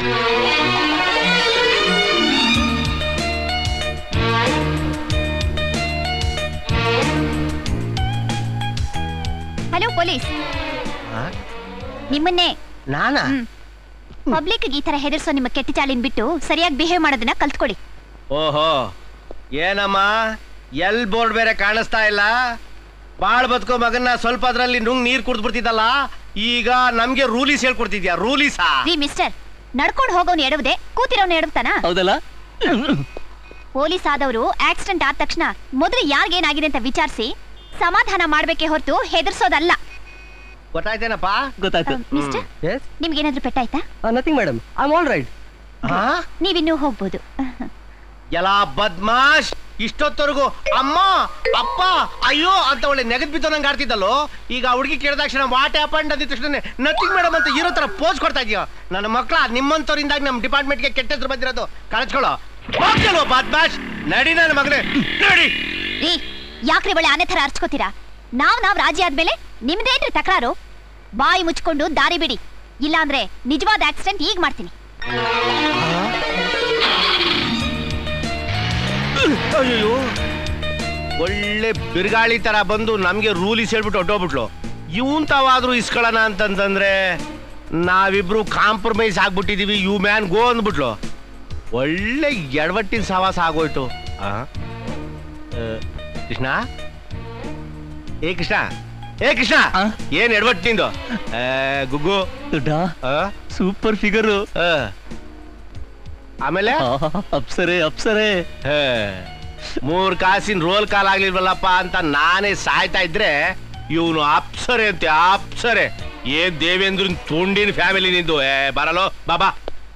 ಹಲೋ ಪೊಲೀಸ್ ನಿಮ್ಮನ್ನೇ ನಾನಾ ಪಬ್ಲಿಕ್ ಈ ತರ ಹೆದರ್ಸೋ ನಿಮ್ಮ ಕೆಟ್ಟ ಚಾಳಿನ ಬಿಟ್ಟು ಸರಿಯಾಗಿ ಬಿಹೇವ್ ಮಾಡೋದನ್ನ ಕಲ್ತ್ಕೊಳ್ಳಿ ಓಹೋ ಏನಮ್ಮ ಎಲ್ ಬೋರ್ಡ್ ಬೇರೆ ಕಾಣಿಸ್ತಾ ಇಲ್ಲ ಬಾಳ್ ಬದುಕೋ ಮಗನ್ನ ಸ್ವಲ್ಪ ಅದ್ರಲ್ಲಿ ನುಂಗ್ ನೀರ್ ಕುಡ್ದ್ಬಿಡ್ತಿದ್ದಲ್ಲ ಈಗ ನಮ್ಗೆ ರೂಲೀಸ್ ಹೇಳ್ಕೊಡ್ತಿದ್ಯಾ ರೂಲೀಸಾ ರೀ ಮಿಸ್ಟರ್ ನಡ್ಕೊಂಡು ಹೋಗೋನು ಎಡವದೆ ಕೂತಿರೋನು ಎಡವ್ತಾನ ಹೌದಲ್ಲ ಪೊಲೀಸ್ ಆದವರು ಆಕ್ಸಿಡೆಂಟ್ ಆದ ತಕ್ಷಣ ಮೊದಲು ಯಾರಿಗೇನಾಗಿದೆ ಅಂತ ವಿಚಾರಿಸಿ ಸಮಾಧಾನ ಮಾಡ್ಬೇಕೇ ಹೊರತು ಹೆದರ್ಸೋದಲ್ಲ ಗೊತ್ತಾಯ್ತೇನಪ್ಪ ಗೊತ್ತಾಯ್ತು ಮಿಸ್ಟರ್ ನಿಮ್ಗೇನಾದ್ರೂ ಪೆಟ್ಟಾಯ್ತಾ nothing madam I all right ಹಾ? ನೀವಿನ್ನೂ ಹೋಗ್ಬೋದು ಎಲ್ಲ ಬದ್ಮಾಶ್ ಇಷ್ಟೊತ್ತವರೆಗೂ ಅಮ್ಮ ಅಪ್ಪ ಅಯ್ಯೋ ಅಂತ ಒಳ್ಳೆ ನೆಗದ್ ಬಿದ್ದು ನಂಗೆ ಆಡ್ತಿದ್ದಲ್ಲೋ ಈಗ ಆ ಹುಡುಗಿ ಕೇಳಿದ ತಕ್ಷಣ ವಾಟ್ ಹ್ಯಾಪಂಡ್ ಅಂದಿದ ತಕ್ಷಣ ನಥಿಂಗ್ ಮೇಡಮ್ ಅಂತ ಇರೋ ತರ ಪೋಸ್ ಕೊಡ್ತಾ ಇದೀಯ ನನ್ನ ಮಕ್ಕಳ ನಿಮ್ಮಂತವರಿಂದಾಗಿ ನಮ್ಮ ಡಿಪಾರ್ಟ್ಮೆಂಟ್ಗೆ ಕೆಟ್ಟ ಹೆಸರು ಬಂದಿರೋದು ಕಳಿಸ್ಕೊಳ್ಳೋ ಹೋಗ್ತಲ್ವ ಬದ್ಮಾಶ್ ನಡಿ ನನ್ನ ಮಗನೇ ನಡಿ ರೀ ಯಾಕ್ರಿ ಬಳೆ ಆನೆ ತರ ಅರ್ಚ್ಕೋತೀರಾ ನಾವ್ ನಾವ್ ರಾಜಿ ಆದ್ಮೇಲೆ ನಿಮ್ದೇನ್ರಿ ತಕರಾರು ಬಾಯಿ ಮುಚ್ಕೊಂಡು ದಾರಿ ಬಿಡಿ ಇಲ್ಲಾಂದ್ರೆ ನಿಜವಾದ ಆಕ್ಸಿಡೆಂಟ್ ಈಗ ಮಾಡ್ತೀನಿ ಅಯ್ಯೋ ಒಳ್ಳೆ ಬಿರುಗಾಳಿ ತರ ಬಂದು ನಮ್ಗೆ ರೂಲಿಸ್ ಹೇಳ್ಬಿಟ್ಟು ಹೊಟ್ಟೋಗ್ಬಿಟ್ಲು ಇವನ್ ತಾವಾದ್ರೂ ಇಸ್ಕೊಳ್ಳೋಣ ಅಂತಂತಂದ್ರೆ ನಾವಿಬ್ರು ಕಾಂಪ್ರಮೈಸ್ ಆಗ್ಬಿಟ್ಟಿದೀವಿ ಯು ಮ್ಯಾನ್ ಗೋ ಅಂದ್ಬಿಟ್ಲು ಒಳ್ಳೆ ಎಡವಟ್ಟಿನ ಸವಾಸ ಆಗೋಯ್ತು ಆ? ಆ, ಕೃಷ್ಣ ಏ ಕೃಷ್ಣ ಏ ಕೃಷ್ಣ ಆ? ಏನ್ ಎಡವಟ್ಟು ನಿಂದು ಆ, ಗುಗ್ಗು ದೊಡ್ಡ ಆ? ಸೂಪರ್ ಫಿಗರು ಆ. ಆಮೇಲೆ ಅಪ್ಸರೆ ಅಪ್ಸರೆ ಹೇ, ಮೂರ್ ಕಾಸಿನ ರೋಲ್ ಕಾಲ್ ಆಗ್ಲಿಲ್ವಲ್ಲಪ್ಪ ಅಂತ ನಾನೇ ಸಾಯ್ತಾ ಇದ್ರೆ ಇವನು ಅಪ್ಸರೆ ಅಂತೆ ಅಪ್ಸರೆ ಏನ್ ದೇವೇಂದ್ರನ್ ತುಂಡಿನ ಫ್ಯಾಮಿಲಿ ನಿಂದು ಏ ಬರಲೋ ಬಾಬಾ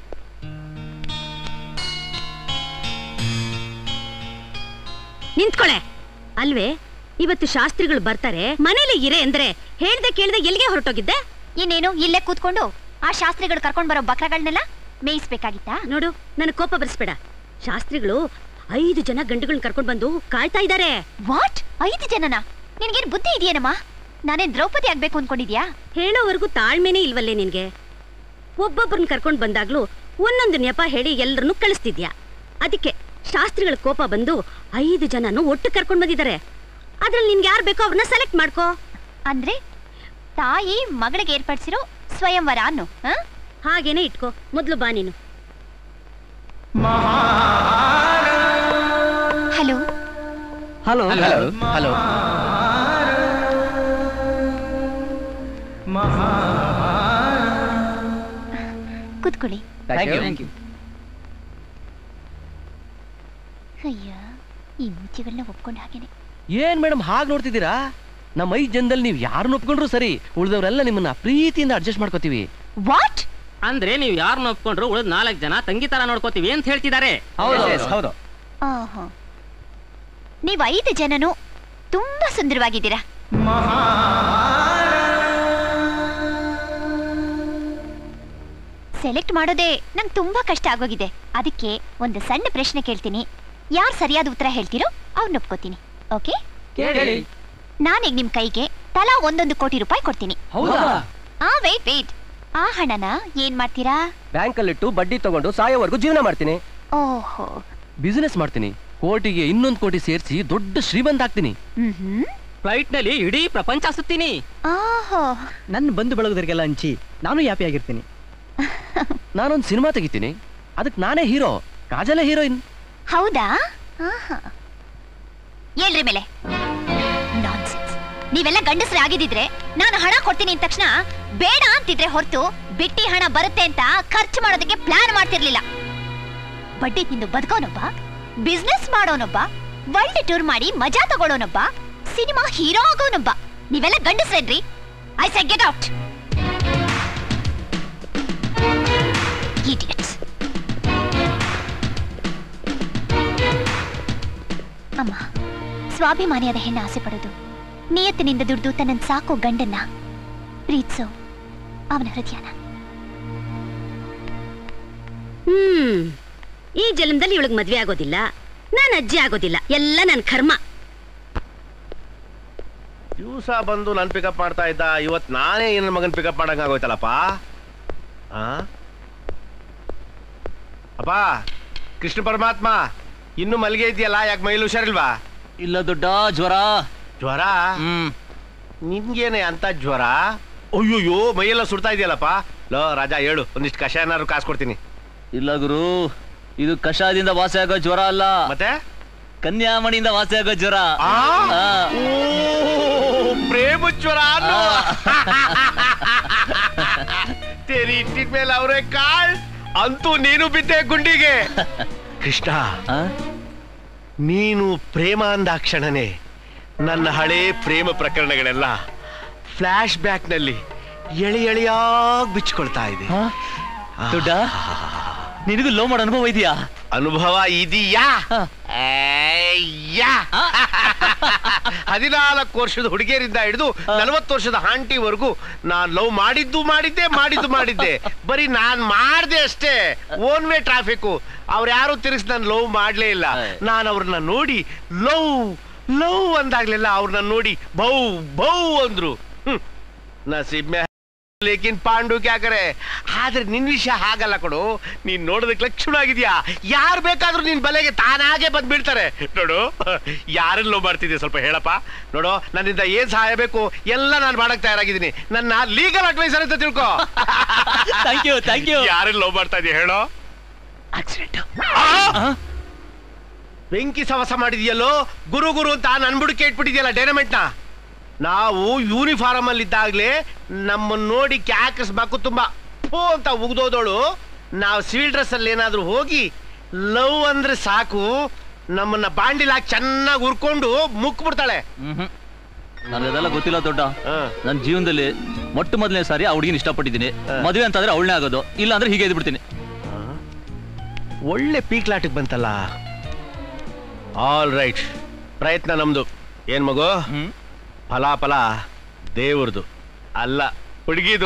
ನಿಂತ್ಕೊಳೆ ಅಲ್ವೇ ಇವತ್ತು ಶಾಸ್ತ್ರಿಗಳು ಬರ್ತಾರೆ ಮನೇಲಿ ಇರೆ ಅಂದ್ರೆ ಹೇಳ್ದೆ ಕೇಳ್ದೆ ಎಲ್ಲಿಗೆ ಹೊರಟೋಗಿದ್ದೆ ಇನ್ನೇನು ಇಲ್ಲೇ ಕೂತ್ಕೊಂಡು ಆ ಶಾಸ್ತ್ರಿಗಳು ಕರ್ಕೊಂಡ್ ಬರೋ ಬಕ್ರಗಳನ್ನೆಲ್ಲ ಮೇಯಿಸ್ಬೇಕಾಗಿತ್ತಾ ನೋಡು ನನಗೆ ಕೋಪ ಬರ್ಸ್ಬೇಡ ಶಾಸ್ತ್ರಿಗಳು ಐದು ಜನ ಗಂಡುಗಳನ್ನ ಕರ್ಕೊಂಡ್ ಬಂದು ಕಾಯ್ತಾ ಇದ್ದಾರೆ ವಾಟ್ ಐದು ಜನನ ನಿನ್ಗೇನ್ ಬುದ್ಧಿ ಇದೆಯೇನಮ್ಮ ನಾನೇನ್ ದ್ರೌಪದಿ ಆಗ್ಬೇಕು ಅನ್ಕೊಂಡಿದ್ಯಾ ಹೇಳೋವರೆಗೂ ತಾಳ್ಮೆನೇ ಇಲ್ವಲ್ಲೇ ನಿನ್ಗೆ ಒಬ್ಬೊಬ್ಬರನ್ನ ಕರ್ಕೊಂಡ್ ಬಂದಾಗ್ಲೂ ಒಂದೊಂದು ನೆಪ ಹೇಳಿ ಎಲ್ಲರನ್ನೂ ಕಳಿಸ್ತಿದ್ಯಾ ಅದಕ್ಕೆ ಶಾಸ್ತ್ರಿಗಳ ಕೋಪ ಬಂದು ಐದು ಜನನು ಒಟ್ಟು ಕರ್ಕೊಂಡ್ ಬಂದಿದ್ದಾರೆ ಅದ್ರಲ್ಲಿ ನಿನ್ಗೆ ಯಾರು ಬೇಕೋ ಅವ್ರನ್ನ ಸೆಲೆಕ್ಟ್ ಮಾಡ್ಕೋ ಅಂದ್ರೆ ತಾಯಿ ಮಗಳಿಗೆ ಏರ್ಪಡಿಸಿರೋ ಸ್ವಯಂವರ ಅನ್ನು ಆ? ಹಾಗೇನೆ ಇಟ್ಕೋ ಮೊದ್ಲು ಬಾ ನೀನು ಹಲೋ ಹಲೋ ಹಲೋ ಕೂತ್ಕೊಳ್ಳಿ ಥ್ಯಾಂಕ್ ಯು ಅಯ್ಯ ಈ ಮುಚ್ಚಿಗಳನ್ನ ಒಪ್ಕೊಂಡ ಹಾಗೇನೆ ಏನ್ ಮೇಡಮ್ ಹಾಗೆ ನೋಡ್ತಿದ್ದೀರಾ ನಮ್ಮ ಐದು ಜನದಲ್ಲಿ ನೀವು ಯಾರನ್ನ ಒಪ್ಕೊಂಡ್ರು ಸರಿ ಉಳಿದವರೆಲ್ಲ ನಿಮ್ಮನ್ನ ಪ್ರೀತಿಯಿಂದ ಅಡ್ಜಸ್ಟ್ ಮಾಡ್ಕೋತೀವಿ ವಾಟ್ ಅಂದ್ರೆ ನೀವು ಯಾರನ್ನ ಒಪ್ಕೊಂಡ್ರು ಉಳಿದ ನಾಲ್ಕು ಜನ ತಂಗಿ ತರ ನೋಡ್ಕೋತೀವಿ ಅಂತ ಹೇಳ್ತಿದ್ದಾರೆ ಹೌದು ಆಹಾ. ನೀವು ಐದು ಜನನು ತುಂಬಾ ಸುಂದರವಾಗಿದ್ದೀರಾ ಸೆಲೆಕ್ಟ್ ಮಾಡೋದೇ ನಂಗೆ ತುಂಬಾ ಕಷ್ಟ ಆಗೋಗಿದೆ ಅದಕ್ಕೆ ಒಂದು ಸಣ್ಣ ಪ್ರಶ್ನೆ ಕೇಳ್ತೀನಿ ಯಾರು ಸರಿಯಾದ ಉತ್ತರ ಹೇಳ್ತೀರೋ ಅವ್ರನ್ನ ಒಪ್ಕೋತೀನಿ ಓಕೆ ನಾನೀಗ ನಿಮ್ ಕೈಗೆ ತಲಾ ಒಂದೊಂದು ಕೋಟಿ ರೂಪಾಯಿ ಕೊಡ್ತೀನಿ ಹೌದಾ ಆ ವೇಟ್ ವೇಟ್ ಆ ಹಣನ ಏನ್ ಮಾಡ್ತೀರಾ ಬ್ಯಾಂಕಲ್ಲಿಟ್ಟು ಬಡ್ಡಿ ತಗೊಂಡು ಸಾಯೋವರೆಗೂ ಜೀವನ ಮಾಡ್ತೀನಿ ಓಹೋ ಬಿಸಿನೆಸ್ ಮಾಡ್ತೀನಿ ಕೋಟಿಗೆ ಇನ್ನೊಂದು ಕೋಟಿ ಸೇರಿಸಿ ದೊಡ್ಡ ಶ್ರೀಮಂತ ಆಗ್ತೀನಿ ಹ್ಮ್ ಫ್ಲೈಟ್ ನಲ್ಲಿ ಇಡೀ ಪ್ರಪಂಚ ಸುತ್ತೀನಿ ಓಹೋ ನನ್ನ ಬಂಧು ಬಳಗದರಿಗೆಲ್ಲ ಹಂಚಿ ನಾನು ಹ್ಯಾಪಿ ಆಗಿರ್ತೀನಿ ನಾನೊಂದು ಸಿನಿಮಾ ತೆಗಿತೀನಿ ಅದಕ್ಕೆ ನಾನೇ ಹೀರೋ ಕಾಜಲೇ ಹೀರೋಯಿನ್ ಹೌದಾ ಆಹಾ. ಹೇಳ್ರಿ ಮೇಲೆ ನಾನ್ಸೆನ್ಸ್ ನೀವೆಲ್ಲ ಗಂಡಸ್ರೆ ಆಗಿದ್ದಿದ್ರೆ ನಾನು ಹಣ ಕೊಡ್ತೀನಿ ಅಂದ ತಕ್ಷಣ ಬೇಡ ಅಂತಿದ್ರೆ ಹೊರತು ಬಿಟ್ಟಿ ಹಣ ಬರುತ್ತೆ ಅಂತ ಖರ್ಚು ಮಾಡೋದಕ್ಕೆ ಪ್ಲಾನ್ ಮಾಡ್ತಿರ್ಲಿಲ್ಲ ಬಡ್ಡಿ ತಿಂದು ಬದುಕೋನೊಬ್ಬ ಬಿಸ್ನೆಸ್ ಮಾಡೋನೊಬ್ಬ ಒಳ್ಳೆ ಟೂರ್ ಮಾಡಿ ಮಜಾ ತಗೊಳ್ಳೋನೊಬ್ಬ ಸಿನಿಮಾ ಹೀರೋ ಆಗೋನೊಬ್ಬ ನೀವೆಲ್ಲ ಗಂಡಸ್ರೇನ್ರಿ I say get out idiots ಅಮ್ಮ ಸ್ವಾಭಿಮಾನಿಯಾದ ಹೆಣ್ಣು ಆಸೆ ಪಡೋದು ನಿಯತ್ತಿನಿಂದ ದುಡ್ದು ತನ್ನನ್ನು ಸಾಕೋ ಗಂಡನ್ನ ಪ್ರೀತಿಸೋ ಅವನ ಹೃದಯನ ಹ್ಮ್ ಈ ಜನ್ಮದಲ್ಲಿ ಇವಳಿಗೆ ಮದ್ವೆ ಆಗೋದಿಲ್ಲ ನಾನು ಅಜ್ಜಿ ಆಗೋದಿಲ್ಲ ಎಲ್ಲ ನನ್ನ ಕರ್ಮ ದಿವಸ ಬಂದು ನಾನು ಪಿಕಪ್ ಮಾಡ್ತಾ ಇದ್ದ ಇವತ್ ನಾನೇ ನನ್ನ ಮಗನ್ ಪಿಕಪ್ ಮಾಡಂಗ ಆಗೋಯ್ತಲ್ಲಪ್ಪ ಆ? ಅಪ್ಪ ಕೃಷ್ಣ ಪರಮಾತ್ಮ ಇನ್ನು ಮಲ್ಗೆ ಇದೆಯಲ್ಲ ಯಾಕೆ ಮೈಲಿ ಹುಷಾರಿಲ್ವಾ ಇಲ್ಲ ದೊಡ್ಡ ಜ್ವರ ಜ್ವರ ಹ್ಮ್ ನಿನ್ಗೇನೆ ಅಂತ ಜ್ವರ ಅಯ್ಯೋಯ್ಯೋ ಮೈಯೆಲ್ಲ ಸುಡ್ತಾ ಇದೆಯಲ್ಲಪ್ಪ ಲೋ ರಾಜಾ ಹೇಳು ಒಂದಿಷ್ಟು ಕಷಾಯ ಏನಾದ್ರು ಕಾಸು ಕೊಡ್ತೀನಿ ಇಲ್ಲ ಗುರು ಇದು ಕಷಾಯದಿಂದ ವಾಸಿ ಆಗೋ ಜ್ವರ ಅಲ್ಲ ಮತ್ತೆ ಕನ್ಯಾಮಣಿಯಿಂದ ವಾಸಿ ಆಗೋ ಜ್ವರ ಆ? ಆ. ಓ, ಪ್ರೇಮ ಜ್ವರ ಅನ್ನೋ. ತೇರಿ ಇಟ್ಟಿದ ಮೇಲೆ ಅವರೇ ಕಾಳ್ ಅಂತೂ ನೀನು ಬಿದ್ದೆ ಗುಂಡಿಗೆ ಕೃಷ್ಣ ಆ? ನೀನು ಪ್ರೇಮ ಅಂದಾಕ್ಷಣನೇ ನನ್ನ ಹಳೇ ಪ್ರೇಮ ಪ್ರಕರಣಗಳೆಲ್ಲ ಫ್ಲಾಶ್ ಬ್ಯಾಕ್ ನಲ್ಲಿ ಎಳೆ ಎಳೆಯಾಗಿ ಬಿಚ್ಕೊಳ್ತಾ ಇದೆ ಆ? ದೊಡ್ಡ ನಿನಗೂ ಲೋ ಮಾಡೋ ಅನುಭವ ಇದೆಯಾ ಅನುಭವ ಇದೆಯಾ ಆ. ಏಯ್ಯಾ. ಹದಿನಾಲ್ಕು ವರ್ಷದ ಹುಡುಗಿಯರಿಂದ ಹಿಡಿದು ನಲವತ್ತು ವರ್ಷದ ಆಂಟಿವರೆಗೂ ನಾನ್ ಲವ್ ಮಾಡಿದ್ದು ಮಾಡಿದ್ದೆ ಮಾಡಿದ್ದು ಮಾಡಿದ್ದೆ ಬರೀ ನಾನ್ ಮಾಡ್ದೆ ಅಷ್ಟೇ ಓನ್ ವೇ ಟ್ರಾಫಿಕ್ ಅವ್ರು ಯಾರು ತಿರುಗಿಸಿ ನಾನು ಲವ್ ಮಾಡ್ಲೇ ಇಲ್ಲ ನಾನು ಅವ್ರನ್ನ ನೋಡಿ ಲವ್ ಲವ್ ಅಂದಾಗ್ಲೆಲ್ಲ ಅವ್ರನ್ನ ನೋಡಿ ಬೌ ಬೌ ಅಂದ್ರು ಹ್ಮ್. ನಸೀಬ್ ಮೇ ಲೇಕಿನ್ ಪಾಂಡು ಕ್ಯಾಕರೆ ಆದ್ರೆ ನಿನ್ ವಿಷಯ ಹಾಗಲ್ಲ ಕೊಡು ನೀನ್ ನೋಡೋದಕ್ಕೆ ಲಕ್ಷಣ ಆಗಿದ್ಯಾ ಯಾರು ಬೇಕಾದ್ರೂ ನಿನ್ ಬಲೆಗೆ ತಾನಾಗೆ ಬಂದ್ ಬೀಳ್ತಾರೆ ನೋಡು ಯಾರನ್ನ ಲೋ ಮಾಡ್ತಿದ್ದೆ ಸ್ವಲ್ಪ ಹೇಳಪ್ಪ ನೋಡು ನನ್ನಿಂದ ಏನ್ ಸಹಾಯ ಬೇಕು ಎಲ್ಲ ನಾನು ಮಾಡಕ್ ತಯಾರಾಗಿದ್ದೀನಿ ನನ್ನ ಲೀಗಲ್ ಅಡ್ವೈಸರ್ ಅಂತ ತಿಳ್ಕೊ ಥ್ಯಾಂಕ್ ಯು ಥ್ಯಾಂಕ್ ಯು ಯಾರನ್ನ ಲೋ ಮಾಡ್ತಾ ಇದೀಯ ಹೇಳೋ ಬೆಂಕಿ ಸವಸ ಮಾಡಿದ್ಯಲ್ಲೋ ಗುರು ಗುರು ಅಂತ ನನ್ ಬುಡಕ್ಕೆ ಇಟ್ಬಿಟ್ಟಿದ್ಯಲ್ಲ ಡೈನಮೆಂಟ್ ನ ನಾವು ಯೂನಿಫಾರ್ಮ್ ಅಲ್ಲಿ ಇದ್ದಾಗ್ಲೇ ನಮ್ಮನ್ನ ನೋಡಿ ಕ್ಯಾಕಸ್ಬೇಕು ತುಂಬಾ ಫೋ ಅಂತ ಉಗ್ದೋದೋಳು ನಾವು ಸಿವಿಲ್ ಡ್ರೆಸ್ ಅಲ್ಲಿ ಏನಾದ್ರೂ ಹೋಗಿ ಲವ್ ಅಂದ್ರೆ ಸಾಕು ನಮ್ಮನ್ನ ಬಾಂಡಿಲ್ ಹಾಕಿ ಚೆನ್ನಾಗಿ ಉರ್ಕೊಂಡು ಮುಕ್ಬಿಡ್ತಾಳೆ ಹ್ಮ್ ನನಗದೆಲ್ಲ ಗೊತ್ತಿಲ್ಲ ದೊಡ್ಡ ನನ್ನ ಜೀವನದಲ್ಲಿ ಮೊಟ್ಟ ಮೊದಲನೇ ಸಾರಿ ಆ ಹುಡುಗಿನ ಇಷ್ಟಪಟ್ಟಿದ್ದೀನಿ ಮದುವೆ ಅಂತಂದ್ರೆ ಅವಳನೇ ಆಗೋದು ಇಲ್ಲ ಅಂದ್ರೆ ಹೀಗೆ ಇದ್ಬಿಡ್ತೀನಿ ಒಳ್ಳೆ ಪೀಕ್ಲಾಟಕ್ಕೆ ಬಂತಲ್ಲ ಆಲ್ ರೈಟ್ ಪ್ರಯತ್ನ ನಮ್ದು ಏನ್ ಮಗು ಫಲಾಫಲ ದೇವ್ರದು ಅಲ್ಲ ಹುಡುಗಿದು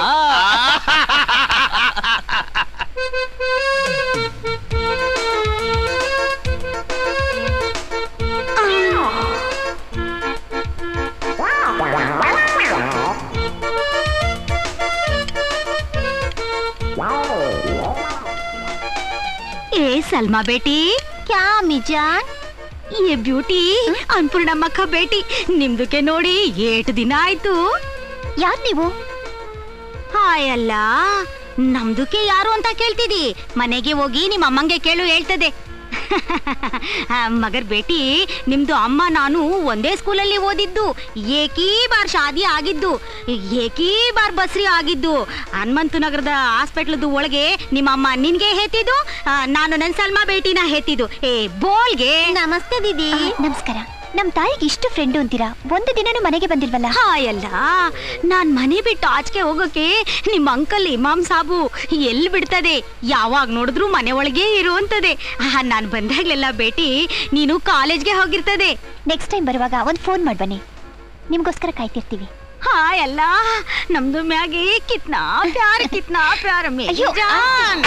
ए सलमा बेटी ಕ್ಯಾ ಮಿಜಾನ್ ये ಬ್ಯೂಟಿ ಅನ್ಪೂರ್ಣಮ್ಮಕ್ಕ ಬೇಟಿ ನಿಮ್ದಕ್ಕೆ ನೋಡಿ ಏಟ್ ದಿನ ಆಯ್ತು ಯಾರ್ ನೀವು ಹಾಯ್ ಅಲ್ಲ ನಮ್ದಕ್ಕೆ ಯಾರು ಅಂತ ಕೇಳ್ತಿದಿ ಮನೆಗೆ ಹೋಗಿ ನಿಮ್ಮ ಅಮ್ಮಂಗೆ ಕೇಳು ಹೇಳ್ತದೆ ಆ, ಮಗರ್ ಬೇಟಿ ನಿಮ್ದು ಅಮ್ಮ ನಾನು ಒಂದೇ ಸ್ಕೂಲಲ್ಲಿ ಓದಿದ್ದು ಏಕೀ ಬಾರ್ ಶಾದಿ ಆಗಿದ್ದು ಏಕೀ ಬಾರ್ ಬಸ್ರಿ ಆಗಿದ್ದು ಹನುಮಂತು ನಗರದ ಹಾಸ್ಪಿಟ್ಲದ ಒಳಗೆ ನಿಮ್ಮ ಅಮ್ಮ ನಿನ್ಗೆ ಹೇತಿದ್ದು ಆ, ನಾನು ನನ್ ಸಲ್ಮಾ ಬೇಟಿನ ಹೇತಿದ್ದು ಏ ಬೋಲ್ಗೆ ನಮಸ್ತೆ ದೀದಿ ನಮಸ್ಕಾರ ನಮ್ ತಾಯಿಗೆ ಇಷ್ಟು ಫ್ರೆಂಡು ಅಂತೀರಾ ಒಂದು ದಿನನೂ ಮನೆಗೆ ಬಂದಿಲ್ವಲ್ಲ ಹಾಯಲ್ಲ ನಾನ್ ಮನೆ ಬಿಟ್ಟು ಆಚೆಗೆ ಹೋಗೋಕೆ ನಿಮ್ಮ ಅಂಕಲ್ ಇಮಾಮ್ ಸಾಬು ಎಲ್ಲಿ ಬಿಡ್ತದೆ ಯಾವಾಗ ನೋಡಿದ್ರು ಮನೆ ಒಳಗೆ ಇರುವಂತದೆ ನಾನು ಬಂದಾಗ್ಲೆಲ್ಲ ಬೇಟಿ ನೀನು ಕಾಲೇಜ್ಗೆ ಹೋಗಿರ್ತದೆ ನೆಕ್ಸ್ಟ್ ಟೈಮ್ ಬರುವಾಗ ಒಂದ್ ಫೋನ್ ಮಾಡ್ ಬನ್ನಿ ನಿಮ್ಗೋಸ್ಕರ ಕಾಯ್ತಿರ್ತೀವಿ ಹಾಯಲ್ಲ ನಮ್ದು ಮ್ಯಾಗೆ ಕಿತ್ನಾ ಪ್ಯಾರ ಕಿತ್ನಾ ಪ್ಯಾರ ಮೇ ಅಯ್ಯೋ, ಜಾನ್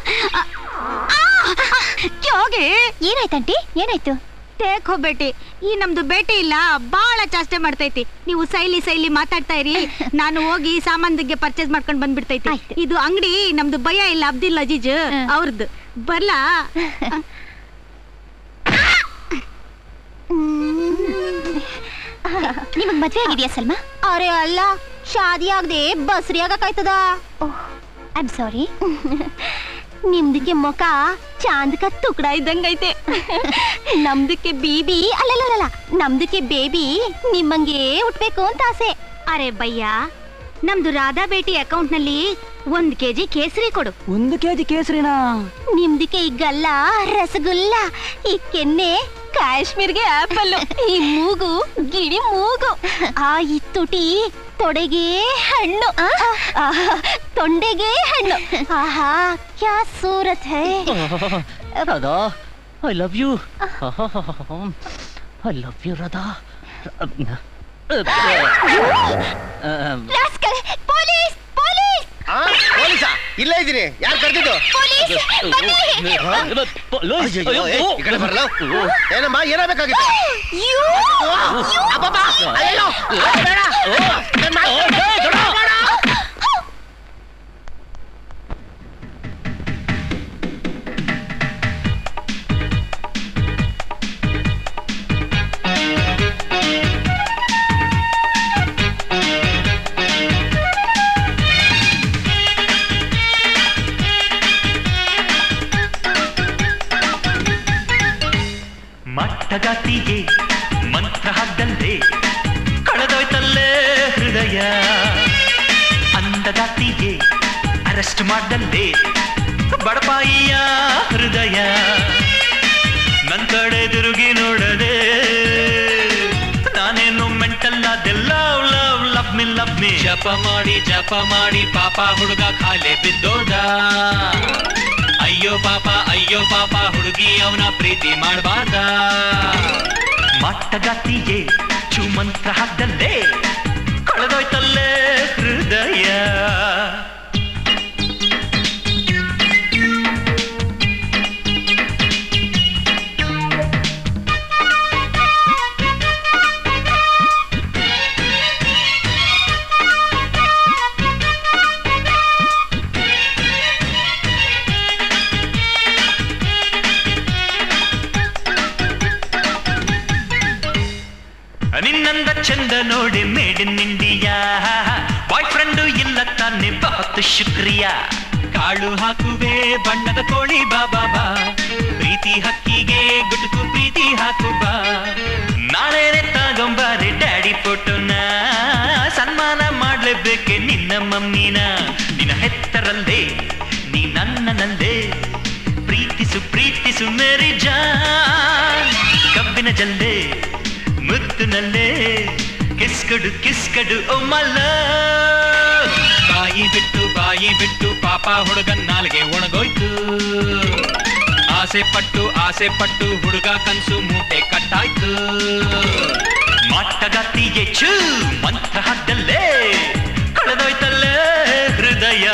ಕ್ಯೋಗೆ ಏನಾಯ್ತಂಟಿ ಏನಾಯ್ತು ತೇಕೋ ಬೇಟಿ ಈ ನಮ್ದು ಬೇಟೆ ಇಲ್ಲ ಬಾಳ ಚಾಷ್ಟೆ ಮಾಡ್ತೈತಿ ನೀವು ಸೈಲಿ ಸೈಲಿ ಮಾತಾಡ್ತಾ ಇರಿ ನಾನು ಹೋಗಿ ಸಾಮಾನ್ಗೆ ಪರ್ಚೇಸ್ ಮಾಡ್ಕೊಂಡ್ ಬಂದ್ಬಿಡ್ತೈತಿ ಆಯ್ತು. ಇದು ಅಂಗಡಿ ನಮ್ದು ಭಯ ಇಲ್ಲ ಅಬ್ದುಲ್ ಅಜೀಜ್ ಅವ್ರದ್ದು ಬರ್ಲಾ ನಿಮಗ್ ಮದ್ವೆ ಆಗಿದ್ಯಾ ಸಲ್ಮಾ ಅರೆ ಅಲ್ಲ ಶಾದಿ ಆಗದೆ ಬಸ್ರಿ ಆಗಕ್ಕಾಯ್ತದ ಓಹ್ ಐ ಆಮ್ ಸಾರಿ ನಿಮ್ದಕ್ಕೆ ಮುಖ ಚಾಂದಕ ತುಕಡ ಇದ್ದಂಗೈತೆ ನಮ್ದಕ್ಕೆ ಬೀಬಿ ಅಲ್ಲಲ್ಲ ನಮ್ದಕ್ಕೆ ಬೇಬಿ ನಿಮ್ಮಂಗೆ ಹುಟ್ಬೇಕು ಅಂತ ಆಸೆ ಅರೆ ಬಯ್ಯ ನಮ್ದು ರಾಧಾ ಬೇಟಿ ಅಕೌಂಟ್ ನಲ್ಲಿ ಒಂದ್ ಕೆಜಿ ಕೇಸರಿ ಕೊಡು ಒಂದು ಕೆಜಿ ಕೇಸರಿನಾ ನಿಮ್ದಕ್ಕೆ ಈ ಗಲ್ಲ ರಸಗುಲ್ಲ ಈ ಕೆನ್ನೆ ಕಾಶ್ಮೀರ್ಗೆ ಆಪಲ್ ಈ ಮೂಗು ಗಿಡಿ ಮೂಗು ಆ ಈ ತುಟಿ ತೊಡೆಗೆ ಹಣ್ಣು ಆ, ತೊಂಡೆಗೆ ಹಣ್ಣು ಆಹಾ ಕ್ಯಾ ಸೂರತ್ ಹೈ Radha I love you I love you Radha rascal police police ಆ, ಪೊಲೀಸಾ ಇಲ್ಲೇ ಇದ್ದೀನಿ ಯಾರು ಕರೆದಿದ್ದು ಪೊಲೀಸ್ ಬನ್ನಿ ಅಯ್ಯಯ್ಯೋ, ಏ, ಈ ಕಡೆ ಬರಲ್ಲ ಏನಮ್ಮ ಏನಾಗಬೇಕಾಗಿತ್ತು ಯು ಅಬ್ಬಬ್ಬ, ಅಯ್ಯಯ್ಯೋ, ಬೇಡ. ನನ್ ಮಾತು ಕೇಳು, ಬೇಡ. ಮಟ್ಟಗಾತಿಗೆ ಮಂತ್ರ ಹಾಕ್ದಂತೆ ಕಳೆದೋಯ್ತಲ್ಲೇ ಹೃದಯ ಅಂದಗಾತಿಗೆ ಅರೆಸ್ಟ್ ಮಾಡ್ದಂತೆ ಬಡಪಾಯಿಯ ಹೃದಯ ನನ್ ಕಡೆ ತಿರುಗಿ ನೋಡದೆ ನಾನೇನು ಮೆಂಟಲ್ಲ love love love me love me ಜಪ ಮಾಡಿ ಜಪ ಮಾಡಿ ಪಾಪ ಹುಡುಗ ಖಾಲೆ ಬಿದ್ದೋದ ಅಯ್ಯೋ ಪಾಪ ಅಯ್ಯೋ ಪಾಪ ಹುಡುಗಿ ಅವನ ಪ್ರೀತಿ ಮಾಡಬಾರ್ದ ಮಟ್ಟಗತ್ತಿಗೆ ಚುಮಂತ್ರ ಹಾಕ್ದಲ್ಲೇ ಕಳೆದೋಯ್ತಲ್ಲೇ ಹೃದಯ ಚಂದ ನೋಡಿ made in India boyfriend ಇಲ್ಲ ತಾನೆ ಬಹುತ್ ಶುಕ್ರಿಯಾ ಕಾಳು ಹಾಕುವೆ ಬಣ್ಣದ ಕೋಳಿ ಬಾಬಾ ಬಾ ಪ್ರೀತಿ ಹಕ್ಕಿಗೆ ಗುಟುಕು ಪ್ರೀತಿ ಹಾಕು ಬಾ ನಾನೇನೆ ತಗೊಂಬಾರೆ ಡ್ಯಾಡಿ ಫೋಟೋನ ಸನ್ಮಾನ ಮಾಡ್ಲೇಬೇಕೆ ನಿನ್ನ ಮಮ್ಮಿನ ನಿನ್ನ ಹೆತ್ತರಲ್ಲೇ ನೀ ನನ್ನನಲ್ಲೇ ಪ್ರೀತಿಸು ಪ್ರೀತಿಸು ಮೇರಿ ಜಾನ್ ಕಬ್ಬಿನ ಜಲ್ಲೆ ಮುತ್ತಿನಲ್ಲೇ ಕಿಸ್ಕಡು ಕಿಸ್ಕಡು ಓ ಮಲ್ಲ ಬಾಯಿ ಬಿಟ್ಟು ಬಾಯಿ ಬಿಟ್ಟು ಪಾಪ ಹುಡುಗನ್ ನಾಲ್ಗೆ ಒಣಗೋಯ್ತು ಆಸೆ ಪಟ್ಟು ಆಸೆ ಪಟ್ಟು ಹುಡುಗ ಕನ್ಸು ಮೂಟೆ ಕಟ್ಟಾಯ್ತು ಮಟ್ಟಗತ್ತಿ ಹೆಚ್ಚು ಮಂತ್ರ ಹದ್ದಲ್ಲೇ ಕಳೆದೋಯ್ತಲ್ಲೇ ಹೃದಯ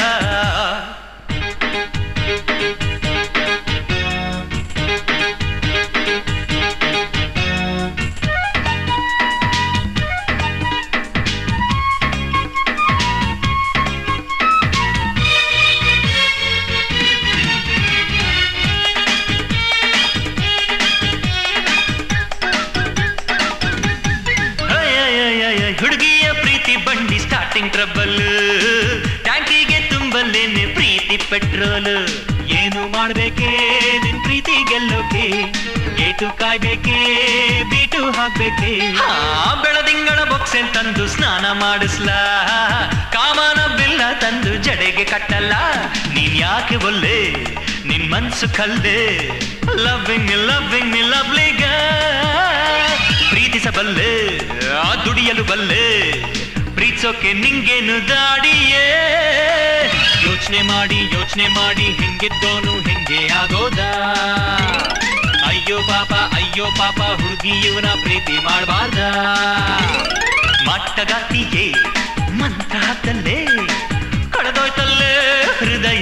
ಅಯ್ಯಯ್ಯಯ್ಯಯ್ಯ, ಹುಡುಗಿಯ ಪ್ರೀತಿ ಬಂಡಿ ಸ್ಟಾರ್ಟಿಂಗ್ ಟ್ರಬಲ್ ಟ್ಯಾಂಕಿಗೆ ತುಂಬಲೇನೆ ಪ್ರೀತಿ ಪೆಟ್ರೋಲ್ ಏನು ಮಾಡ್ಬೇಕೆ ನಿನ್ ಪ್ರೀತಿ ಗೆಲ್ಲೋಕೆ ಏಟು ಕಾಯ್ಬೇಕೆ ಬೀಟು ಹಾಕ್ಬೇಕೆ ಹಾ, ಬೆಳದಿಂಗಳ ಬೊಕ್ಸೆ ತಂದು ಸ್ನಾನ ಮಾಡಿಸ್ಲಾ ಕಾಮನ ಬಿಲ್ಲ ತಂದು ಜಡೆಗೆ ಕಟ್ಟಲ್ಲ ನೀನ್ ಯಾಕೆ ಒಲ್ಲೆ ನಿನ್ ಮನ್ಸು ಕಲ್ದೆ ಲವ್ವಿಂಗ್ ಲವ್ವಿಂಗ್ ಲವ್ಲಿಗ ಪ್ರೀತಿಸಬಲ್ಲೆ ಆ ದುಡಿಯಲು ಬಲ್ಲೆ ಪ್ರೀತಿಸೋಕೆ ನಿಂಗೇನು ದಾಡಿಯೇ ಯೋಚನೆ ಮಾಡಿ ಯೋಚನೆ ಮಾಡಿ ಹೆಂಗಿದ್ದೋನು ಹೆಂಗೆ ಆಗೋದಾ ಅಯ್ಯೋ ಪಾಪ ಅಯ್ಯೋ ಪಾಪ ಹುಡುಗಿ ಇವನ ಪ್ರೀತಿ ಮಾಡಬಾರ್ದ ಮಟ್ಟಗಾತಿಯೇ ಮಂತ್ರ ಹಾಕಲ್ಲೇ ಕಳೆದೋಯ್ತಲ್ಲೇ ಹೃದಯ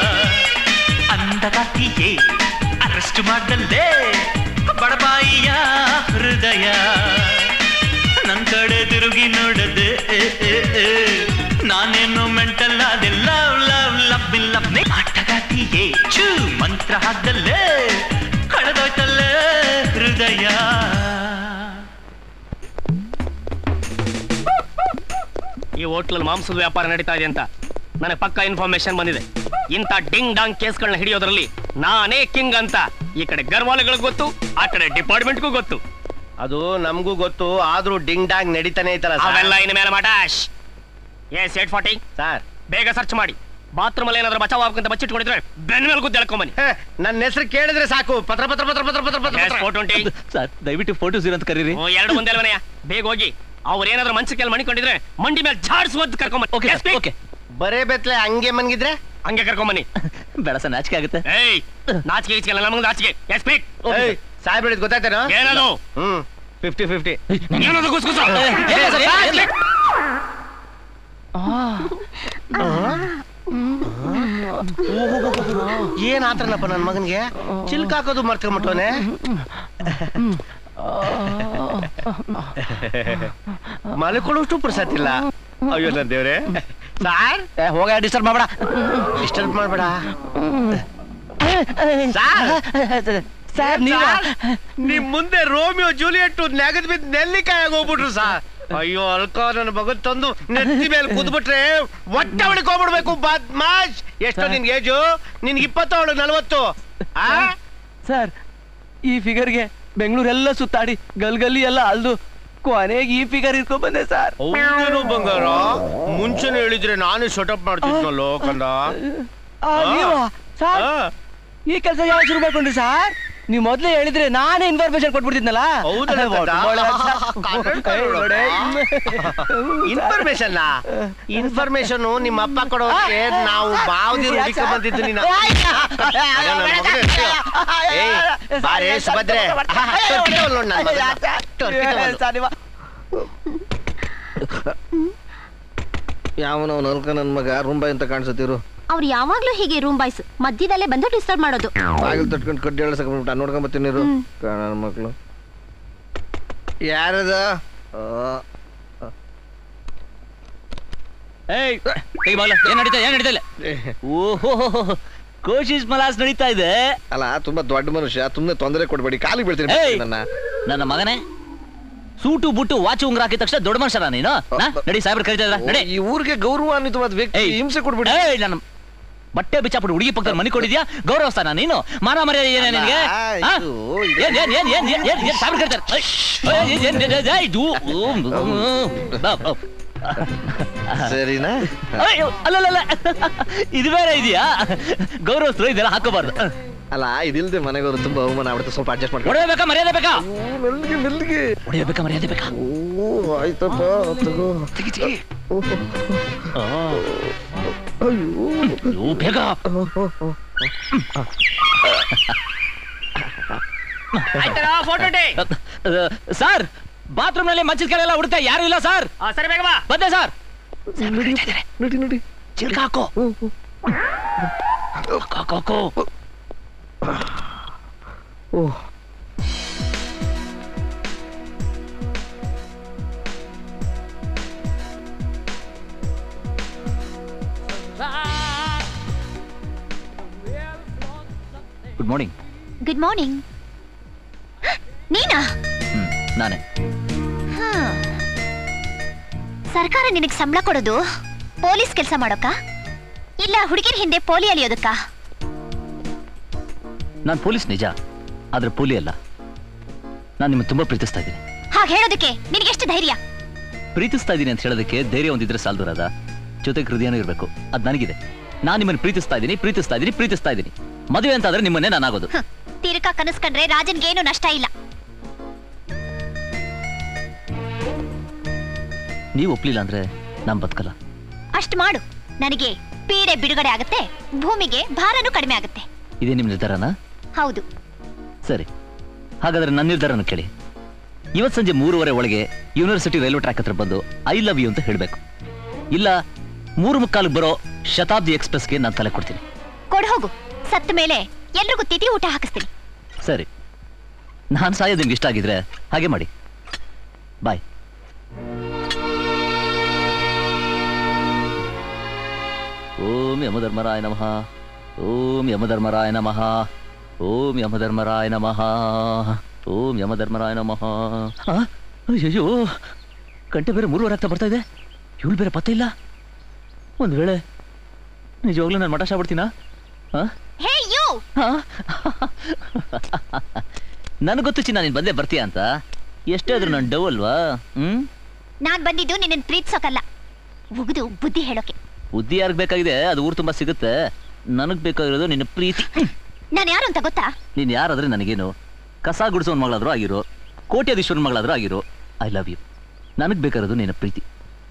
ಅಂದಗಾತಿಯೇ ಅರೆಸ್ಟ್ ಮಾಡಲ್ಲೇ ಬಡಬಾಯಿಯ ಹೃದಯ ನನ್ ಕಡೆ ತಿರುಗಿ ನೋಡದೆ ಏ, ಏ, ಏ. ನಾನೇನು ಮೆಂಟಲ್ ಅದೆ ಲವ್ ಲವ್ ಲವ್ ಲವ್ ಆಟಗಾತಿಯೇ ಚೂ ಮಂತ್ರ ಹಾಕಲ್ಲೇ ಕಳೆದೋಯ್ತಲ್ಲೇ ಹೃದಯ ಈ ಹೋಟ್ಲಲ್ಲಿ ಮಾಂಸದ ವ್ಯಾಪಾರ ನಡೀತಾ ಇದೆ ಅಂತ ನನಗೆ ಪಕ್ಕ ಇನ್ಫಾರ್ಮೇಶನ್ ಬಂದಿದೆ ಇಂಥ ಡಿಂಗ್ ಡಾಂಗ್ ಕೇಸ್ಗಳನ್ನ ಹಿಡಿಯೋದ್ರಲ್ಲಿ ನಾನೇ ಕಿಂಗ್ ಅಂತ ಈ ಕಡೆ ಗರ್ವಾಲಗಳಿಗೆ ಗೊತ್ತು ಆ ಕಡೆ ಡಿಪಾರ್ಟ್ಮೆಂಟ್ಗೂ ಗೊತ್ತು ಅದು ನಮಗೂ ಗೊತ್ತು ಆದ್ರೂ ಡಿಂಗ್ ಡಾಂಗ್ ನಡೀತಾನೆ ಐತಲ್ಲ ಅವೆಲ್ಲ ಇನ್ನು ಮೇಲೆ ಮಟಾಶ್ ಎಸ್ ಏಟ್ ಫಾರ್ಟಿ ಸರ್ ಬೇಗ ಸರ್ಚ್ ಮಾಡಿ ಬಾತ್ರೂಮ್ ಅಲ್ಲಿ ಏನಾದ್ರು ಬಚಾವ್ ಆಗ್ಬೇಕಂತ ಬಚ್ಚಿಟ್ಕೊಂಡಿದ್ರೆ ಬೆನ್ ಮೇಲೆ ಗುದ್ದು ಎಳ್ಕೊಂಬನಿ ನನ್ನ ಹೆಸರು ಕೇಳಿದ್ರೆ ಸಾಕು ಪತ್ರ ಪತ್ರ ಪತ್ರ ಪತ್ರ ಪತ್ರ ಪತ್ರ ಪತ್ರ ಫೋರ್ ಟ್ವೆಂಟಿ ಸರ್ ದಯವಿಟ್ಟು ಫೋಟೋ ಅಂತ ಕರೀರಿ ಎರಡು ಮುಂದೆ ಮನೆಯ ಬೇಗ ಹೋಗಿ ಅವ್ರು ಏನಾದ್ರು ಮನ್ಸಕ್ಕೆ ಮಣಿಕೊಂಡಿದ್ರೆ ಮಂಡಿ ಮೇಲೆ ಝಾಡ್ಸುವಂತ ಕರ್ಕೊಂಬನ್ನಿ ಓಕೆ ಓಕೆ ಬರೇ ಬೆತ್ಲೆ ಹಂಗೆ ಮನ್ಗಿದ್ರೆ ಹಂಗೆ ಕರ್ಕೊಂಬನ್ನಿ ಬೇಡ ಸರ್ ನಾಚಿಕೆ ಆಗುತ್ತೆ ಏಯ್ ನಾಚಿಕೆ ಗೀಚಿಕೆ ಎಲ್ಲ ನಮಗೆ ನಾಚಿಕೆ ಎಸ್ ಸ್ಪೀಕ್ ಏಯ್, ಸಾಹೇಬ್ ಹೇಳಿದ್ ಗೊತ್ತಾಯ್ತೇನೋ ಏನದು ಹ್ಮ್ ಫಿಫ್ಟಿ ಫಿಫ್ಟಿ ಏನದು ಗುಸ್ ಗುಸ ಏನ್ ಆತ್ರನಪ್ಪ ನನ್ ಮಗನ್ಗೆ ಚಿಲ್ಕ ಹಾಕೋದು ಮರ್ತ್ಕೊಂಬಿಟ್ಟವನೆ ಮಲ್ಕೊಳ್ಳೋಷ್ಟು ಪುರ್ಸತ್ತಿಲ್ಲ ಅಯ್ಯೋ ನನ್ ದೇವ್ರೆ ಸಾರ್ ಹೋಗ ಡಿಸ್ಟರ್ಬ್ ಮಾಡಬೇಡ ಡಿಸ್ಟರ್ಬ್ ಮಾಡ್ಬೇಡ ಸರ್ ನೀವು ಸಾರ್, ನಿಮ್ ಮುಂದೆ ರೋಮಿಯೋ ಜೂಲಿಯಟ್ ನೆಗದ್ ಬಿದ್ದು ನೆಲ್ಲಿಕಾಯಿ ಹೋಗ್ಬಿಟ್ರು ಸಾರ್ ಅಯ್ಯೋ ಅಲ್ಕೋ ನನ್ನ ಮಗನ್ ತಂದು ನೆತ್ತಿ ಮೇಲೆ ಕೂತ್ಬಿಟ್ರೆ ಹೊಟ್ಟೆ ಹೊಡಿಕ್ ಹೋಗ್ಬಿಡ್ಬೇಕು ಬದ್ಮಾಶ್ ಎಷ್ಟು ನಿನ್ಗೆ ಏಜು ನಿನ್ಗೆ ಇಪ್ಪತ್ತೇಳು ನಲ್ವತ್ತು ಆ ಸರ್ ಈ ಫಿಗರ್ಗೆ ಬೆಂಗಳೂರೆಲ್ಲ ಸುತ್ತಾಡಿ ಗಲ್ಗಲ್ಲಿ ಎಲ್ಲ ಅಲ್ದು ಕೊನೆಗೆ ಈ ಫಿಗರ್ ಇಟ್ಕೊಂಡ್ ಬಂದೆ ಸರ್ ಹೌದೇನು ಬಂಗಾರ ಮುಂಚೆನೆ ಹೇಳಿದ್ರೆ ನಾನೇ ಶಟಪ್ ಮಾಡ್ತಿದ್ನಲ್ಲೋ ಕಂದ ಆ, ನೀವಾ? ಸರ್ ಈ ಕೆಲಸ ಯಾವಾಗ ಶುರು ಮಾಡ್ಕೊಂಡ್ರಿ ಸರ್ ನೀವು ಮೊದ್ಲೇ ಹೇಳಿದ್ರೆ ನಾನೇ ಇನ್ಫಾರ್ಮೇಶನ್ ಕೊಟ್ಬಿಡ್ತಿದ್ನಲ್ಲ ಹೌದಲ್ಲ ಇನ್ಫಾರ್ಮೇಶನ್ ಇನ್ಫಾರ್ಮೇಶನ್ ನಿಮ್ಮ ಅಪ್ಪ ಕೊಡೋಕೆ ನಾವು ಬಾವ್ದಿ ಹುಡುಕ ಬಂದಿದ್ದು ನೀನು ಅಯ್ಯೋ, ನನ್ ಮಗನೇ ಅಯ್ಯೋ. ಏಯ್, ಬಾರೇ ಸುಭದ್ರೆ ಟೊರ್ಪಿಟವಲ್ ನೋಡ್ ನನ್ ಮಗನ್ನ. ಟೊರ್ಪಿಟವಲ್. ಯಾವನೋ ನಲ್ಕ ನನ್ ಮಗ ರುಂಬ ಅಂತ ಕಾಣಿಸತ್ತಿರು ಅವ್ರು ಯಾವಾಗ್ಲೂ ಹೀಗೆ ರೂಮ್ ಬಾಯ್ಸ್ ಮಧ್ಯದಲ್ಲೇ ಬಂದು ಡಿಸ್ಟರ್ಬ್ ಮಾಡೋದು ಬಾಗಿಲು ತಟ್ಕೊಂಡು ಕಡ್ಡಿ ಎಳ್ಸಕೊಂಡ್ಬಿಟ್ಟು ನೋಡ್ಕೊಂಡ್ ಬರ್ತೀನಿ ನೀರು ನನ್ನ ಮಕ್ಳು ಯಾರದ ಏಯ್ ಕೈ ಬಾಲ ಏನ್ ನಡೀತಾ ಏನ್ ನಡೀತಾ ಇಲ್ಲ ಓಹೋ ಕೋಶಿಶ್ ಮಲಾಸ್ ನಡೀತಾ ಇದೆ ಅಲ್ಲ ತುಂಬಾ ದೊಡ್ಡ ಮನುಷ್ಯ ತುಂಬಾ ತೊಂದರೆ ಕೊಡ್ಬೇಡಿ ಕಾಲಿಗೆ ಬೀಳ್ತೀನಿ ಏಯ್! ನನ್ನ ನನ್ನ ಮಗನೇ ಸೂಟು ಬುಟ್ಟು ವಾಚ್ ಉಂಗ್ರ ಹಾಕಿದ ತಕ್ಷಣ ದೊಡ್ಡ ಮನುಷ್ಯರ ನೀನು ನಾ? ನಡಿ ಸಾಹೇಬ್ರು ಕರಿತಾ ಇದ್ರ ನಡಿ ಈ ಊರಿಗೆ ಗೌರವಾನ್ವಿತವಾದ ವ್ಯಕ್ತಿ ಏಯ್. ಹಿಂಸೆ ಕೊಡ್ಬಿಡಿ ಏಯ್, ನನ್ನ ಬಟ್ಟೆ ಬಿಚ್ಚಾಬಿಟ್ಟು ಹುಡುಗಿ ಪಕ್ಕದಲ್ಲಿ ಮನಿ ಕೊಡಿದ್ಯಾ ಗೌರವ ಸ್ಥಾನ ನೀನು ಮಾನ ಮರ್ಯಾದೆ ಏನೇ ನಿನಗೆ ಅಲ್ಲ, ಆ? ಇದು, ಇದು- ಏನ್ ಏನ್ ಏನ್ ಏನ್ ಏನ್ ಏನ್ ಏನ್ ಸಾಹೇಬ್ರು ಕರಿತಾರೆ ಏಯ್, ಏಯ್, ಏನ್ ಏನ್ ಏನ್ ಏಯ್, ಇದು, ಓ, ಬಾ, ಬಾ. ಸರಿನಾ ಅಯ್ಯೋ, ಅಲ್ಲಲ್ಲ ಇದು ಬೇರೆ ಇದೆಯಾ ಗೌರವಸ್ಥರು ಇದೆಲ್ಲ ಹಾಕೋಬಾರ್ದು ಅಲ್ಲ ಇದಿಲ್ದೆ ಮನೆಗವರು ತುಂಬಾ ಅವಮಾನ ಆಗ್ಬಿಡುತ್ತೆ ಸ್ವಲ್ಪ ಅಡ್ಜಸ್ಟ್ ಮಾಡ್ಕೊಂಡು ಹೊಡೆಯಬೇಕಾ ಮರ್ಯಾದೆ ಬೇಕಾ ಮೆಲ್ಲಿಗೆ ಮೆಲ್ಲಿಗೆ ಹೊಡೆಯಬೇಕಾ ಮರ್ಯಾದೆ ಬೇಕಾ ಓ ಆಯ್ತಪ್ಪ ತಗೋ ಆ, ಅಯ್ಯೋ ಅಯ್ಯೋ, ಬೇಗ ಫೋಟೋ ಸರ್ ಬಾತ್ರೂಮ್ ನಲ್ಲಿ ಮಂಚದ ಕೆಳಗೆಲ್ಲ ಉಡುತ್ತೆ ಯಾರು ಇಲ್ಲ ಸರ್ ಸರಿ ಬೇಗ ಬಾ ಬಂದೆ ಸರ್ ನಡಿ ನಡಿ ಚಿಲ್ಕ ಹಾಕೋ ಹಾಕೋ, ಹಾಕೋ. ಓ ಗುಡ್ ಮಾರ್ನಿಂಗ್ ಗುಡ್ ಮಾರ್ನಿಂಗ್ ನೀನಾ ಹ್ಮ್ ನಾನೇ ಹ್ಮ್. ಸರ್ಕಾರ ನಿನಗೆ ಸಂಬಳ ಕೊಡೋದು ಪೊಲೀಸ್ ಕೆಲಸ ಮಾಡೋಕ ಇಲ್ಲ ಹುಡುಗಿರ ಹಿಂದೆ ಪೋಲಿ ಅಲಿಯೋದಕ್ಕ ನಾನು ಪೊಲೀಸ್ ನಿಜ ಆದ್ರೆ ಪೋಲಿ ಅಲ್ಲ ನಾನು ನಿಮ್ಮನ್ನು ತುಂಬಾ ಪ್ರೀತಿಸ್ತಾ ಇದ್ದೀನಿ ಹಾಗೆ ಹೇಳೋದಕ್ಕೆ ನಿನಗೆ ಎಷ್ಟು ಧೈರ್ಯ ಪ್ರೀತಿಸ್ತಾ ಇದ್ದೀನಿ ಅಂತ ಹೇಳೋದಕ್ಕೆ ಧೈರ್ಯ ಒಂದಿದ್ರೆ ಸಾಲದು ರಾಧ ಜೊತೆಗೆ ಹೃದಯನೂ ಇರಬೇಕು ಅದು ನನಗಿದೆ ನಾನು ನಿಮ್ಮನ್ನು ಪ್ರೀತಿಸ್ತಾ ಇದ್ದೀನಿ ಪ್ರೀತಿಸ್ತಾ ಇದ್ದೀನಿ ಪ್ರೀತಿಸ್ತಾ ಇದ್ದೀನಿ ಮದುವೆ ಅಂತಾದ್ರೆ ನಿಮ್ಮನ್ನೇ ನಾನಾಗೋದು ಹ್ಮ್. ತೀರ್ಕ ಕನಸ್ಕಂಡ್ರೆ ರಾಜನ್ಗೇನು ನಷ್ಟ ಇಲ್ಲ ನೀವು ಒಪ್ಲಿಲ್ಲ ಅಂದ್ರೆ ನಾನು ಬದುಕಲ್ಲ ಅಷ್ಟ್ ಮಾಡು ನನಗೆ ಪೀಡೆ ಬಿಡುಗಡೆ ಆಗುತ್ತೆ ಭೂಮಿಗೆ ಭಾರನೂ ಕಡಿಮೆ ಆಗುತ್ತೆ ಇದೇ ನಿಮ್ಮ ನಿರ್ಧಾರನಾ ಹೌದು ಸರಿ ಹಾಗಾದ್ರೆ ನನ್ನ ನಿರ್ಧಾರನ ಕೇಳಿ ಇವತ್ತು ಸಂಜೆ ಮೂರುವರೆ ಒಳಗೆ ಯೂನಿವರ್ಸಿಟಿ ರೈಲ್ವೆ ಟ್ರ್ಯಾಕ್ ಹತ್ರ ಬಂದು ಐ ಲವ್ ಯು ಅಂತ ಹೇಳಬೇಕು ಇಲ್ಲ ಮೂರು ಮುಕ್ಕಾಲು ಬರೋ ಶತಾಬ್ದಿ ಎಕ್ಸ್ಪ್ರೆಸ್ಗೆ ನಾನು ತಲೆ ಕೊಡ್ತೀನಿ ಕೊಡು ಹೋಗು ಸತ್ತ ಮೇಲೆ ಎಲ್ರಿಗೂ ತಿಥಿ ಊಟ ಹಾಕಿಸ್ತೀನಿ ಸರಿ ನಾನು ಸಾಯೋದು ನಿಮ್ಗೆ ಇಷ್ಟ ಆಗಿದ್ರೆ ಹಾಗೆ ಮಾಡಿ ಬಾಯ್ ಓಂ ಯಮಧರ್ಮರಾಯ ನಮಃ ಓಂ ಯಮಧರ್ಮರಾಯ ನಮಃ ಓಂ ಯಮಧರ್ಮರಾಯ ನಮಃ ಓಂ ಯಮಧರ್ಮರಾಯ ನಮಃ ಆ? ಅಯ್ಯಯ್ಯೋ ಗಂಟೆ ಬೇರೆ ಮೂರುವರೆ ಆಗ್ತಾ ಬರ್ತಾ ಇದೆ ಇವಳು ಬೇರೆ ಪತ್ತೆ ಇಲ್ಲ ಒಂದು ವೇಳೆ ನಿಜವಾಗ್ಲೂ ನಾನು ಮಠ ಶಾಬಿಡ್ತೀನಾ ಹಾಂ ಹೇ ಯು ನನಗೆ ಗೊತ್ತು ಚಿನ್ನ ನೀನು ಬಂದೇ ಬರ್ತೀಯ ಅಂತ ಎಷ್ಟೇ ಆದ್ರೂ ನಾನು ಡವ್ ಅಲ್ವಾ ಹ್ಮ್ ನಾನ್ ಬಂದಿದ್ದು ನಿನ್ನ ಪ್ರೀತಿಸೋಕಲ್ಲ ಉಗಿದು ಬುದ್ಧಿ ಹೇಳೋಕೆ ಬುದ್ಧಿ ಯಾರಿಗೆ ಬೇಕಾಗಿದೆ ಅದು ಊರು ತುಂಬಾ ಸಿಗುತ್ತೆ ನನಗ್ ಬೇಕಾಗಿರೋದು ನಿನ್ನ ಪ್ರೀತಿ ನಾನು ಯಾರು ಅಂತ ಗೊತ್ತಾ ನೀನ್ ಯಾರಾದ್ರೆ ನನಗೇನು ಕಸ ಗುಡಿಸೋನ್ ಮಗಳಾದ್ರೂ ಆಗಿರೋ ಕೋಟ್ಯಾಧೀಶ್ವರನ ಮಗಳಾದ್ರೂ ಆಗಿರೋ ಐ ಲವ್ ಯು ನನಗ್ ಬೇಕಾಗಿರೋದು ನಿನ್ನ ಪ್ರೀತಿ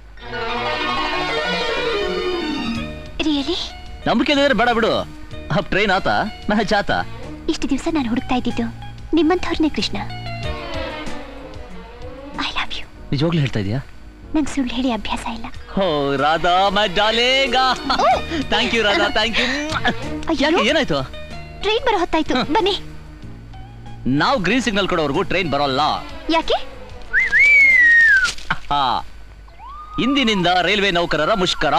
ರಿಯಲಿ ನಂಬಿಕೆ ಇದ್ರೆ ಬೇಡ ಬಿಡು ಅಪ್ ಟ್ರೈನ್ ಆತ ನಾ ಜಾತ ಇಷ್ಟು ದಿವಸ ನಾನು ಹುಡುಕ್ತಾ ಇದ್ದಿದ್ದು ನಿಮ್ಮಂಥವ್ರನ್ನೇ ಕೃಷ್ಣ ಐ ಲವ್ ಯು ನಿಜವಾಗ್ಲೂ ಹೇಳ್ತಾ ಇದೀಯಾ ನಂಗೆ ಸುಳ್ಳು ಹೇಳಿ ಅಭ್ಯಾಸ ಇಲ್ಲ ಹೋ Radha my darling thank you Radha thank you ಅಯ್ಯೋ ಏನಾಯ್ತು ಟ್ರೈನ್ ಬರೋ ಹೊತ್ತಾಯ್ತು ಬನ್ನಿ ನಾವು ಗ್ರೀನ್ ಸಿಗ್ನಲ್ ಕೊಡೋವರೆಗೂ ಟ್ರೈನ್ ಬರೋಲ್ಲ ಯಾಕೆ ಹಾ ಇಂದಿನಿಂದ ರೈಲ್ವೆ ನೌಕರರ ಮುಷ್ಕರ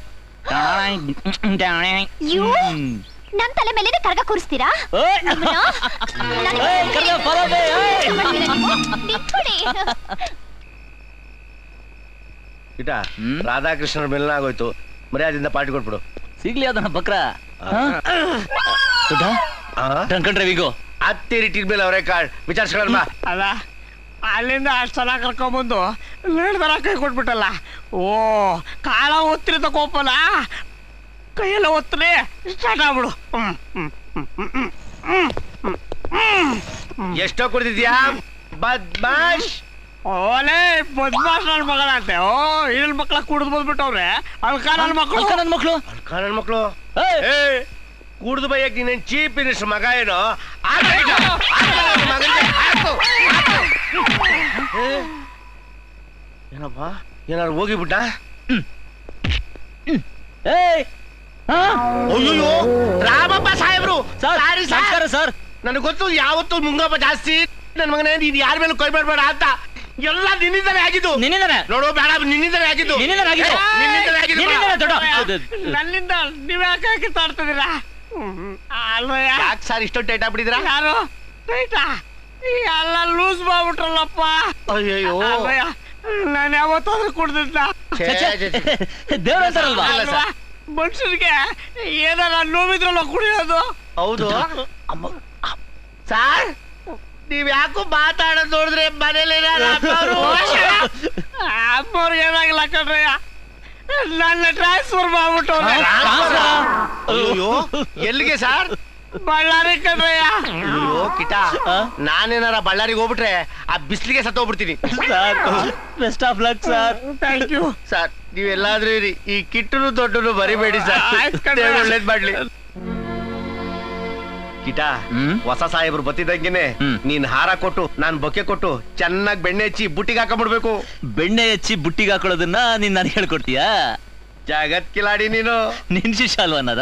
ಅಯ್ಯೋ ನನ್ ತಲೆ ಮೇಲೆ ಕರ್ಗ ಕೂರಿಸ್ತೀರಾ ಓಯ್! ನಿಮ್ಮನ್ನ? ನನಗೆ ಏಯ್, ಕರ್ಗ, follow me, ಏಯ್! ಮಾಡ್ತೀರಾ ನೀವು? ನಿಂತ್ಕೊಳ್ಳಿ. ಇಟ ರಾಧಾಕೃಷ್ಣರ ಮೆಲನ ಆಗೋಯ್ತು ಮರ್ಯಾದಿಂದ ಪಾರ್ಟಿ ಕೊಟ್ಬಿಡು ಸಿಗ್ಲಿ ಅದನ್ನ ಬಕ್ರ ದೊಡ್ಡ ಡ್ರಂಕನ್ ಡ್ರೈವಿಂಗು ಹತ್ತಿರಿಟ್ಟಿದ ಮೇಲೆ ಅವರೇ ಕಾರ್ಡ್ ವಿಚಾರಿಸ್ಕೊಳ್ಳೋಣ ಬಾ ಅಲ್ಲ ಅಲ್ಲಿಂದ ಅಷ್ಟು ಸಲ ಕರ್ಕೊಂಬಂದು ಲೇಡ್ದರ ಕೈ ಕೊಟ್ಬಿಟ್ಟಲ್ಲ ಓ ಕಾಲ ಒತ್ತಿರಿ ತಗೋಪಲ್ಲ ಕೈಯೆಲ್ಲ ಒತ್ತಲಿ ಸ್ಟಾರ್ಟ್ ಆಗ್ಬಿಡು ಹ್ಮ್, ಹ್ಮ್, ಹ್ಮ್, ಹ್ಮ್, ಹ್ಮ್, ಹ್ಮ್, ಹ್ಮ್, ಹ್ಮ್, ಹ್ಮ್. ಎಷ್ಟೋ ಕುಡಿದಿದ್ಯಾ ಬದ್ಮಾಶ್ ಓಲೇ ಬದ್ಮಾಸ್ ನನ್ನ ಮಗಳಂತೆ ಓ ಇಡಲ್ ಮಕ್ಳ ಕುಡಿದು ಬಂದ್ಬಿಟ್ಟವ್ರೆ ಅಲ್ಕ ನನ್ನ ಮಕ್ಕಳು ನನ್ನ ಮಕ್ಕಳು ನನ್ನ ಮಕ್ಕಳು ಏ ಕುಡ್ದು ಬೈಯಕ್ ನೀನೇನ್ ಚೀಫ್ ಮಿನಿಸ್ಟರ್ ಮಗ ಏನೋ ಆಗ ಈಗ, ಆಗ ನನ್ನ ಮಗನಿಗೆ ಹಾಕು, ಹಾಕು. ಏ, ಏನಪ್ಪ ಏನಾರು ಹೋಗಿಬಿಟ್ಟ ಏಯ್ ಅಯ್ಯೋ ರಾಮಪ್ಪ ಸಾಹೇಬ್ರು ಸಾರಿ ನಮಸ್ಕಾರ ಸರ್ ನನಗೆ ಗೊತ್ತು ಯಾವತ್ತು ಮುಂಗಪ್ಪ ಜಾಸ್ತಿ ನನ್ನ ಮಗನೇ ನೀನ್ ಯಾರ ಮೇಲೆ ಕೈ ಮಾಡಬೇಡ ಅಂತ ಎಲ್ಲ ನಿನ್ನಿಂದಲೇ ಆಗಿದ್ದು ನಿನ್ನಿಂದಲೇ ನೋಡು ಬೇಡ ನಿನ್ನಿಂದಲೇ ಆಗಿದ್ದು ನಿನ್ನಿಂದಲೇ ಆಗಿದ್ದು. ಏ, ನಿನ್ನಿಂದಲೇ ಆಗಿದ್ದು ನಿನ್ನಿಂದಲೇ ದೊಡ್ಡ. ನನ್ನಿಂದ ನೀವ್ ಯಾಕೆ ಕಿತ್ತಾಡ್ತಿದ್ದೀರಾ ಅಲ್ವಯ್ಯ ಯಾಕೆ ಸರ್ ಇಷ್ಟೊಂದು ಟೈಟ್ ಆಗ್ಬಿಟ್ಟಿದ್ರ ಯಾರು ರೈಟಾ ಎಲ್ಲ ಲೂಸ್ ಮಾಡ್ಬಿಟ್ರಲ್ಲಪ್ಪ ಅಯ್ಯಯ್ಯೋ ನಾನು ಯಾವತ್ತಾದ್ರೂ ಕುಡ್ದಿದ್ದ ಛೇ, ಛೇ, ಛೇ. ದೇವ್ರ ಅಂತಾರಲ್ವಾ ಅಲ್ವಾ? ಮನುಷ್ಯನಿಗೆ ಏನಾರ ನೋವಿದ್ರಲ್ಲ ಕುಡಿಯೋದು ಹೌದು ಸಾರ್ ನೀವ್ ಯಾಕೋ ಮಾತಾಡೋದ್ ನೋಡಿದ್ರೆ ಮನೇಲಿ ಅಮ್ಮವ್ರಿಗೆ ಏನಾಗಿಲ್ಲ ಕಣ್ರಯ್ಯ ನನ್ನ ಟ್ರಾನ್ಸ್ಫರ್ ಮಾಡ್ಬಿಟ್ಟು ಅಯ್ಯೋ ಎಲ್ಲಿಗೆ ಸಾರ್ ಬಳ್ಳಾರಿ ಕಣ್ರಯ್ಯ ಅಯ್ಯೋ ಕಿಟ ನಾನೇನಾರ ಬಳ್ಳಾರಿಗೆ ಹೋಗ್ಬಿಟ್ರೆ ಆ ಬಿಸ್ಲಿಗೆ ಸತ್ತೋಗ್ಬಿಡ್ತೀನಿ best of luck sir thank you sir ನೀವೆಲ್ಲಾದ್ರೂ ಇರಿ ಈ ಕಿಟ್ಟನು ದೊಡ್ಡನು ಬರಿಬೇಡಿ ಸರ್ ಆಯ್ತ್ ಕಣ್ರೀ. ದೇವ್ರು ಒಳ್ಳೇದ್ ಮಾಡ್ಲಿ ಕಿಟ ಹ್ಮ್? ಹೊಸ ಸಾಹೇಬ್ರು ಬತ್ತಿದಂಗೆನೆ ಹ್ಮ್. ನೀನ್ ಹಾರ ಕೊಟ್ಟು ನಾನ್ ಬೊಕ್ಕೆ ಕೊಟ್ಟು ಚೆನ್ನಾಗಿ ಬೆಣ್ಣೆ ಹಚ್ಚಿ ಬುಟ್ಟಿಗೆ ಹಾಕೊಂಡ್ಬಿಡ್ಬೇಕು ಬೆಣ್ಣೆ ಹಚ್ಚಿ ಬುಟ್ಟಿಗೆ ಹಾಕೊಳ್ಳೋದನ್ನ ನೀನ್ ನನಗೆ ಹೇಳ್ಕೊಡ್ತೀಯಾ ಜಗತ್ ಕಿಲಾಡಿ ನೀನು ನಿನ್ ಶಿಷ್ಯ ಅಲ್ವಾ ಅನ್ನೋದು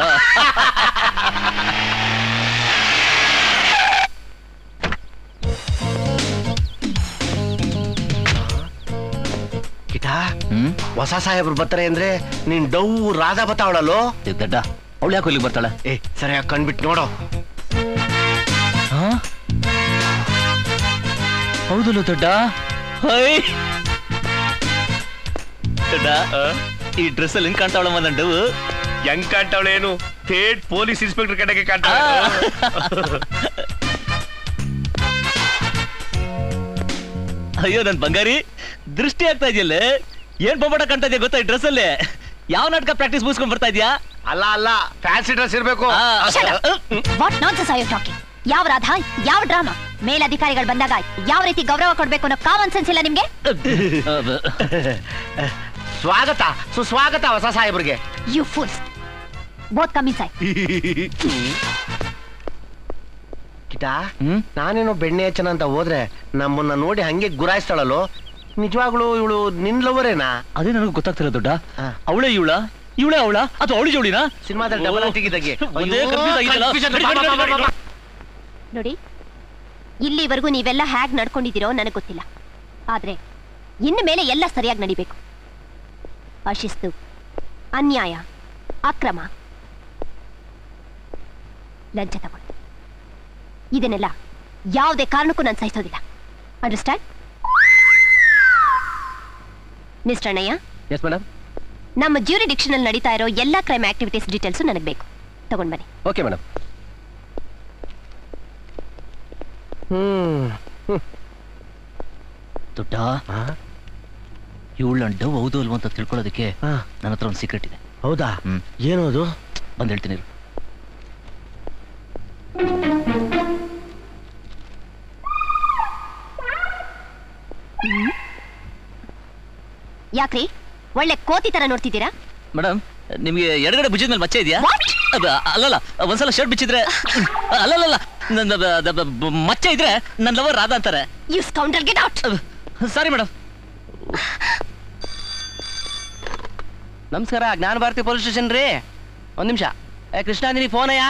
ಕಿಟ ಹ್ಮ್ ಹೊಸ ಸಾಹೇಬ್ರು ಬರ್ತಾರೆ ಅಂದ್ರೆ ನೀನ್ ಡವ್ ರಾಧಾ ಬತ್ತಾವಳಲ್ಲೋ ಏ, ದಡ್ಡ ಅವಳು ಯಾಕೆ ಇಲ್ಲಿಗೆ ಬರ್ತಾಳೆ ಏ ಸರಿಯಾಗಿ ಕಣ್ಬಿಟ್ಟು ನೋಡೋ ಹಾ? ಹೌದಲ್ಲ ದೊಡ್ಡ ಹೈ ದೊಡ್ಡ ಈ ಡ್ರೆಸ್ ಅಲ್ಲಿ ಹೆಂಗ್ ಕಾಣ್ತಾವಳ ಮಲ್ಲಂಡು ಹೆಂಗ್ ಕಾಣ್ತಾವಳೇನು ಥೇಟ್ ಪೊಲೀಸ್ ಇನ್ಸ್ಪೆಕ್ಟರ್ ಕಡೆಗೆ ಕಾಣ್ತಾಳೆ ಅಯ್ಯೋ ನನ್ ಬಂಗಾರಿ ದೃಷ್ಟಿ ಆಗ್ತಾ ಇದೆಯಲ್ಲ ಏನ್ ಬೊಬ್ಬಟ ಕಾಣ್ತಾ ಇದೆಯಾ ಗೊತ್ತಾ ಈ ಡ್ರೆಸ್ ಅಲ್ಲಿ ಯಾವ ನಾಟಕ ಪ್ರಾಕ್ಟೀಸ್ ಮುಗಿಸ್ಕೊಂಡ್ ಬರ್ತಾ ಇದೆಯಾ ಅಲ್ಲ ಅಲ್ಲ ಫ್ಯಾನ್ಸಿ ಡ್ರೆಸ್ ಇರ್ಬೇಕು what nonsense are you talking ಯಾವ ರಾಧ ಯಾವ ಡ್ರಾಮಾ ಮೇಲಧಿಕಾರಿಗಳು ಬಂದಾಗ ಯಾವ ರೀತಿ ಗೌರವ ಕೊಡ್ಬೇಕು ಅನ್ನೋ ಕಾಮನ್ ಸೆನ್ಸ್ ಇಲ್ಲ ನಿಮ್ಗೆ ಸ್ವಾಗತ ಸುಸ್ವಾಗತ ಹೊಸ ಸಾಹೇಬ್ರಿಗೆ ಯು ಫುಲ್ಸ್ ಬೋತ್ ಕಮ್ಮಿ ಸಾಯ್ ಕಿಟ ಹ್ಮ್ ನಾನೇನೋ ಬೆಣ್ಣೆ ಹಚ್ಚನ ಅಂತ ಹೋದ್ರೆ ನಮ್ಮನ್ನ ನೋಡಿ ಹಂಗೆ ಗುರಾಯಿಸ್ತಾಳಲ್ಲೋ ನಿಜವಾಗ್ಲು ಇವಳು ನಿನ್ ಲವರೇನಾ ಅದೇ ನನಗೆ ಗೊತ್ತಾಗ್ತಿಲ್ಲ ದೊಡ್ಡ ಹಾ. ಅವಳೇ ಇವಳ ಇವಳೇ ಅವಳ ಅಥವಾ ಅವಳಿ ಜೋಳಿನಾ ಸಿನಿಮಾದಲ್ಲಿ ಡಬಲ್ ಆಟಿಗಿದ್ದಾಗೆ ಒಂದೇ confuse ಆಗಿದೆಯಲ್ಲ? ಬಿಡಿ, ಬಿಡಿ, ಬಿಡಿ, ಬಿಡಿ. ನೋಡಿ ಇಲ್ಲಿವರೆಗೂ ನೀವೆಲ್ಲ ಹ್ಯಾಗ್ ನಡ್ಕೊಂಡಿದ್ದೀರೋ ನನಗೆ ಗೊತ್ತಿಲ್ಲ ಆದ್ರೆ ಇನ್ನು ಮೇಲೆ ಎಲ್ಲ ಸರಿಯಾಗಿ ನಡಿಬೇಕು ಅಶಿಸ್ತು ಅನ್ಯಾಯ ಅಕ್ರಮ ಲಂಚ ತಗೊಳ್ಳಿ ಇದನ್ನೆಲ್ಲ ಯಾವುದೇ ಕಾರಣಕ್ಕೂ ನಾನು ಸಹಿಸೋದಿಲ್ಲ understand mister Annayya yes madam ನಮ್ಮ ಜ್ಯೂರಿಡಿಕ್ಷನ್ ಅಲ್ಲಿ ನಡೀತಾ ಇರೋ ಎಲ್ಲ ಕ್ರೈಮ್ ಆಕ್ಟಿವಿಟೀಸ್ ಡೀಟೇಲ್ಸ್ ನನಗೆ ಬೇಕು ತಗೊಂಡ್ ಬನ್ನಿ ಓಕೆ ಮೇಡಮ್ ಹ್ಮ್ ದೊಡ್ಡ ಇವಳ ಡವ್ ಹೌದು ಅಲ್ವಾ ಅಂತ ತಿಳ್ಕೊಳ್ಳೋದಕ್ಕೆ ಹಾ. ನನ್ನ ಹತ್ರ ಒಂದು ಸೀಕ್ರೆಟ್ ಇದೆ ಹೌದಾ ಹ್ಮ್ ಏನು ಅದು ಬಂದ್ ಹೇಳ್ತೀನಿ ಇರು. ಯಾಕ್ರಿ ಒಳ್ಳೆ ಕೋತಿ ತರ ನೋಡ್ತಿದ್ದೀರಾ ಮೇಡಮ್ ನಿಮಗೆ ಎಡಗಡೆ ಭುಜದ ಮೇಲೆ ಮಚ್ಚೆ ಇದೆಯಾ What? ಅಬ್ಬ, ಅಲ್ಲಲ್ಲ ಒಂದ್ಸಲ ಶರ್ಟ್ ಬಿಚ್ಚಿದ್ರೆ ಅಲ್ಲಲ್ಲ ನನ್ನ ಬ- ಬ- ಬ- ಬ- ಮಚ್ಚೆ ಇದ್ರೆ ನನ್ನ ಲವರ್ ರಾಧಾ ಅಂತಾರೆ you scoundrel get out sorry madam ನಮಸ್ಕಾರ ಜ್ಞಾನ ಭಾರತಿ ಪೊಲೀಸ್ ಸ್ಟೇಷನ್ ರೀ ಒಂದ್ ನಿಮಿಷ ಏ ಕೃಷ್ಣ ನಿನಗೆ ಫೋನ್ ಅಯ್ಯ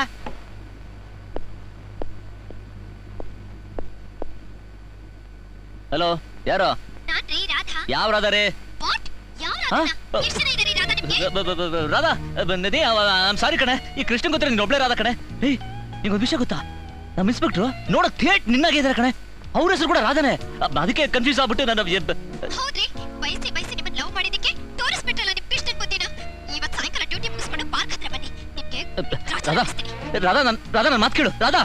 ಹಲೋ ಯಾರು ನಾನ್ರಿ ರಾಧಾ ಯಾವ ರಾಧಾ ರೇ ವಾಟ್ ಯಾವ ಹಾ? ರಾಧಾ ಎಷ್ಟು ಜನ ಇದ್ದಾರೆ ರಾಧಾ ನಿಮ್ಗೆ ಬ- ಬ- ಬ- ಬ- ರಾಧಾ ಬಂದದಿ ಸಾರಿ ಕಣೆ ಈ ಕೃಷ್ಣ ಗೊತ್ತಿರ ನೀನ್ ಒಬ್ಳೆ ರಾಧಾ ಕಣೆ ಏಯ್ ನಿಂಗೊಂದು ವಿಷಯ ಗೊತ್ತಾ ನಮ್ಮ ಇನ್ಸ್ಪೆಕ್ಟ್ರು ನೋಡಕ್ ಥೇಟ್ ನಿನ್ನಾಗೆ ಇದಾರೆ ಕಣೆ ಅವ್ರ ಹೆಸರು ಕೂಡ ರಾಧಾನೆ ಅ- ಅದಕ್ಕೆ ಕನ್ಫ್ಯೂಸ್ ಆಗ್ಬಿಟ್ಟು ನನ್ನ ಎ- ಹೌದ್ರಿ ಬಯಸಿ ಬಯಸಿ ನಿಮ್ಮನ್ನ ಲವ್ ಮಾಡಿದಕ್ಕೆ ತೋರಿಸ್ಬಿಟ್ರಲ್ಲ ನಿಮ್ ಪಿಸ್ಟನ್ ಬುದ್ಧಿನ ಇವತ್ ಸಾಯಂಕಾಲ ಡ್ಯೂಟಿ ಮುಗಿಸ್ಕೊಂಡು ಪಾರ್ಕ್ ಹತ್ರ ಬನ್ನಿ ನಿಮ್ಗೆ ದ್ರಾಕ್ಷಿ ರಾಧಾ ತಿನ್ನಿಸ್ತೀನಿ. ರಾಧಾ ನನ್ ರಾಧಾ ನನ್ನ ಮಾತು ಕೇಳು ರಾಧಾ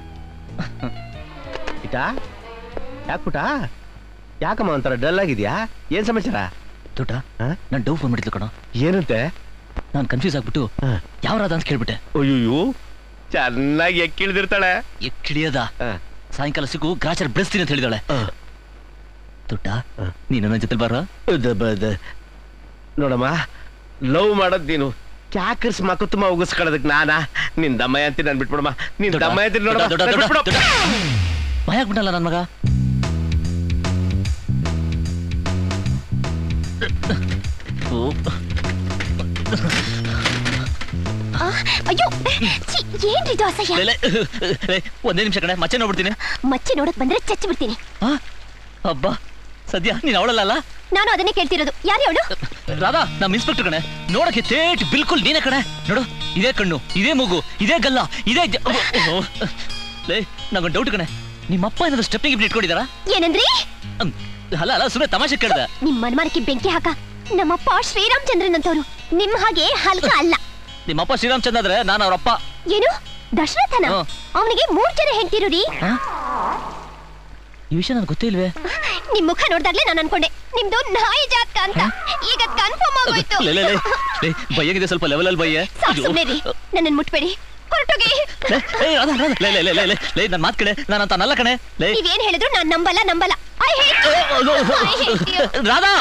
ಇಟ ಯಾಕೆ ಪುಟ ಯಾಕಮ್ಮ ಒಂಥರ ಡಲ್ ಆಗಿದ್ಯಾ ಏನ್ ಸಮಾಚಾರ ದೊಡ್ಡ ಹಾ? ನಾನು ಡವ್ ಫೋನ್ ಮಾಡಿದ್ಲು ಕಣೋ ಏನಂತೆ ನಾನು ಕನ್ಫ್ಯೂಸ್ ಆಗ್ಬಿಟ್ಟು ಹಾ. ಯಾವ ರಾಧಾ ಅಂತ ಕೇಳ್ಬಿಟ್ಟೆ ಅಯ್ಯೋ ಚೆನ್ನಾಗಿ ಎಕ್ಕಿಳ್ದಿರ್ತಾಳೆ ಎಕ್ಕಿಳಿಯದ ಹಾ. ಸಾಯಂಕಾಲ ಸಿಗು ಗ್ರಾಚಾರ ಬೆಳೆಸ್ತೀನಿ ಅಂತ ಹೇಳಿದಾಳೆ ಹಾ. ದೊಡ್ಡ ಹಾ. ನೀನು ನನ್ನ ಜೊತೆ ಬಾರ ಅದ ಬದ. ನೋಡಮ್ಮ ಲವ್ ಮಾಡೋದ್ ನೀನು ಕ್ಯಾಕರ್ಸ್ ಮಕುತ್ತುಮ ಉಗಿಸ್ಕೊಳ್ಳೋದಕ್ ನಾನಾ ನಿನ್ ದಮ್ಮಯ್ಯ ಅಂತೀನಿ ನನ್ ಬಿಟ್ಬಿಡಮ್ಮ ನಿನ್ ದೊಡ್ಡ, ದಮ್ಮಯ್ಯ ಅಂತೀನಿ ದೊಡ್ಡ, ದೊಡ್ಡ, ದೊಡ್ಡ, ನೋಡಮ್ಮ ದೊಡ್ಡ. ಭಯ ಆಗ್ಬಿಟ್ಟಲ್ಲ ನನ್ನ ಮಗ ಓ, ಆ, ಅಯ್ಯೋ ಛೀ, ಏನ್ರಿ ಇದು ಅಸಹ್ಯ ಲೇ, ಲೇ, ಲೇ, ಒಂದೇ ನಿಮಿಷ ಕಣೆ ಮಚ್ಚೆ ನೋಡ್ಬಿಡ್ತೀನಿ ಮಚ್ಚಿ ನೋಡಕ್ ಬಂದ್ರೆ ಚಚ್ಚಿ ಬಿಡ್ತೀನಿ ಹಾ ಹಬ್ಬ ಸದ್ಯ ನೀನ್ ಅವಳಲ್ಲ ನಾನು ಅದನ್ನೇ ಕೇಳ್ತಿರೋದು ಯಾರು ಅವಳು ರಾಧಾ ನಮ್ಮ ಇನ್ಸ್ಪೆಕ್ಟರ್ ಕಣೆ ನೋಡಕ್ಕೆ ತೇಟ್ ಬಿಲ್ಕುಲ್ ನೀನೇ ಕಣೆ ನೋಡು ಇದೇ ಕಣ್ಣು ಇದೇ ಮೂಗು ಇದೇ ಗಲ್ಲ ಇದೇ ಜ- ಓ, ಓ. ಲೇ ನಂಗೊಂದು ಡೌಟ್ ಕಣೆ ನಿಮ್ಮಪ್ಪ ಏನಾದ್ರು ಸ್ಟೆಪ್ಪಿಂಗ್ ಇಬ್ರು ಇಟ್ಕೊಂಡಿದಾರಾ ಏನಂದ್ರಿ ಹ್ಮ್. ಅಲ್ಲ ಅಲ್ಲ ಸುಮ್ಮನೆ ತಮಾಷೆ ಕೇಳ್ದೆ ನಿಮ್ ಮನ್ಮರಕ್ಕೆ ಬೆಂಕಿ ಹಾಕ ನಮ್ಮಪ್ಪ ಶ್ರೀರಾಮಚಂದ್ರನ್ ಅಂತವ್ರು ನಿಮ್ ಹಾಗೆ ಹಲ್ಕ ಅಲ್ಲ ನಿಮ್ಮಪ್ಪ ಶ್ರೀರಾಮಚಂದ್ರ ಆದ್ರೆ ನಾನು ಅವ್ರಪ್ಪ ಏನು ದಶರಥನ ಹ್ಮ್. ಅವನಿಗೆ ಮೂರ್ ಜನ ಹೆಂಡ್ತಿರು ರೀ ಈ ವಿಷಯ ನನ್ಗೆ ಗೊತ್ತೇ ಇಲ್ವೇ ನಿಮ್ ಮುಖ ನೋಡ್ದಾಗ್ಲೇ ನಾನು ಅನ್ಕೊಂಡೆ ನಿಮ್ದು ನಾಯಿ ಜಾತಕ ಅಂತ ಈಗ ಕನ್ಫರ್ಮ್ ಆಗೋಯ್ತು ಲೇ, ಲೇ, ಲೇ. ಲೇ, ಭಯ್ಯಗಿದೆ ಸ್ವಲ್ಪ ಲೆವೆಲ್ ಅಲ್ಲಿ ಭಯ್ಯ ಸಾಕ್ ಸುಮ್ನೆ ರೀ ನನ್ನನ್ ಮುಟ್ಬೇಡಿ ಹೊರಟೋಗಿ ಲೇ ನನ್ ಮಾತ್ ಕಡೆ ನಾನು ಅಂತ ನಲ್ಲ ಕಣೆ ಲೇ ನೀವೇನ್ ಹೇಳಿದ್ರು ನಾನ್ ನಂಬಲ್ಲ ನಂಬಲ್ಲ I hate I hate you Radha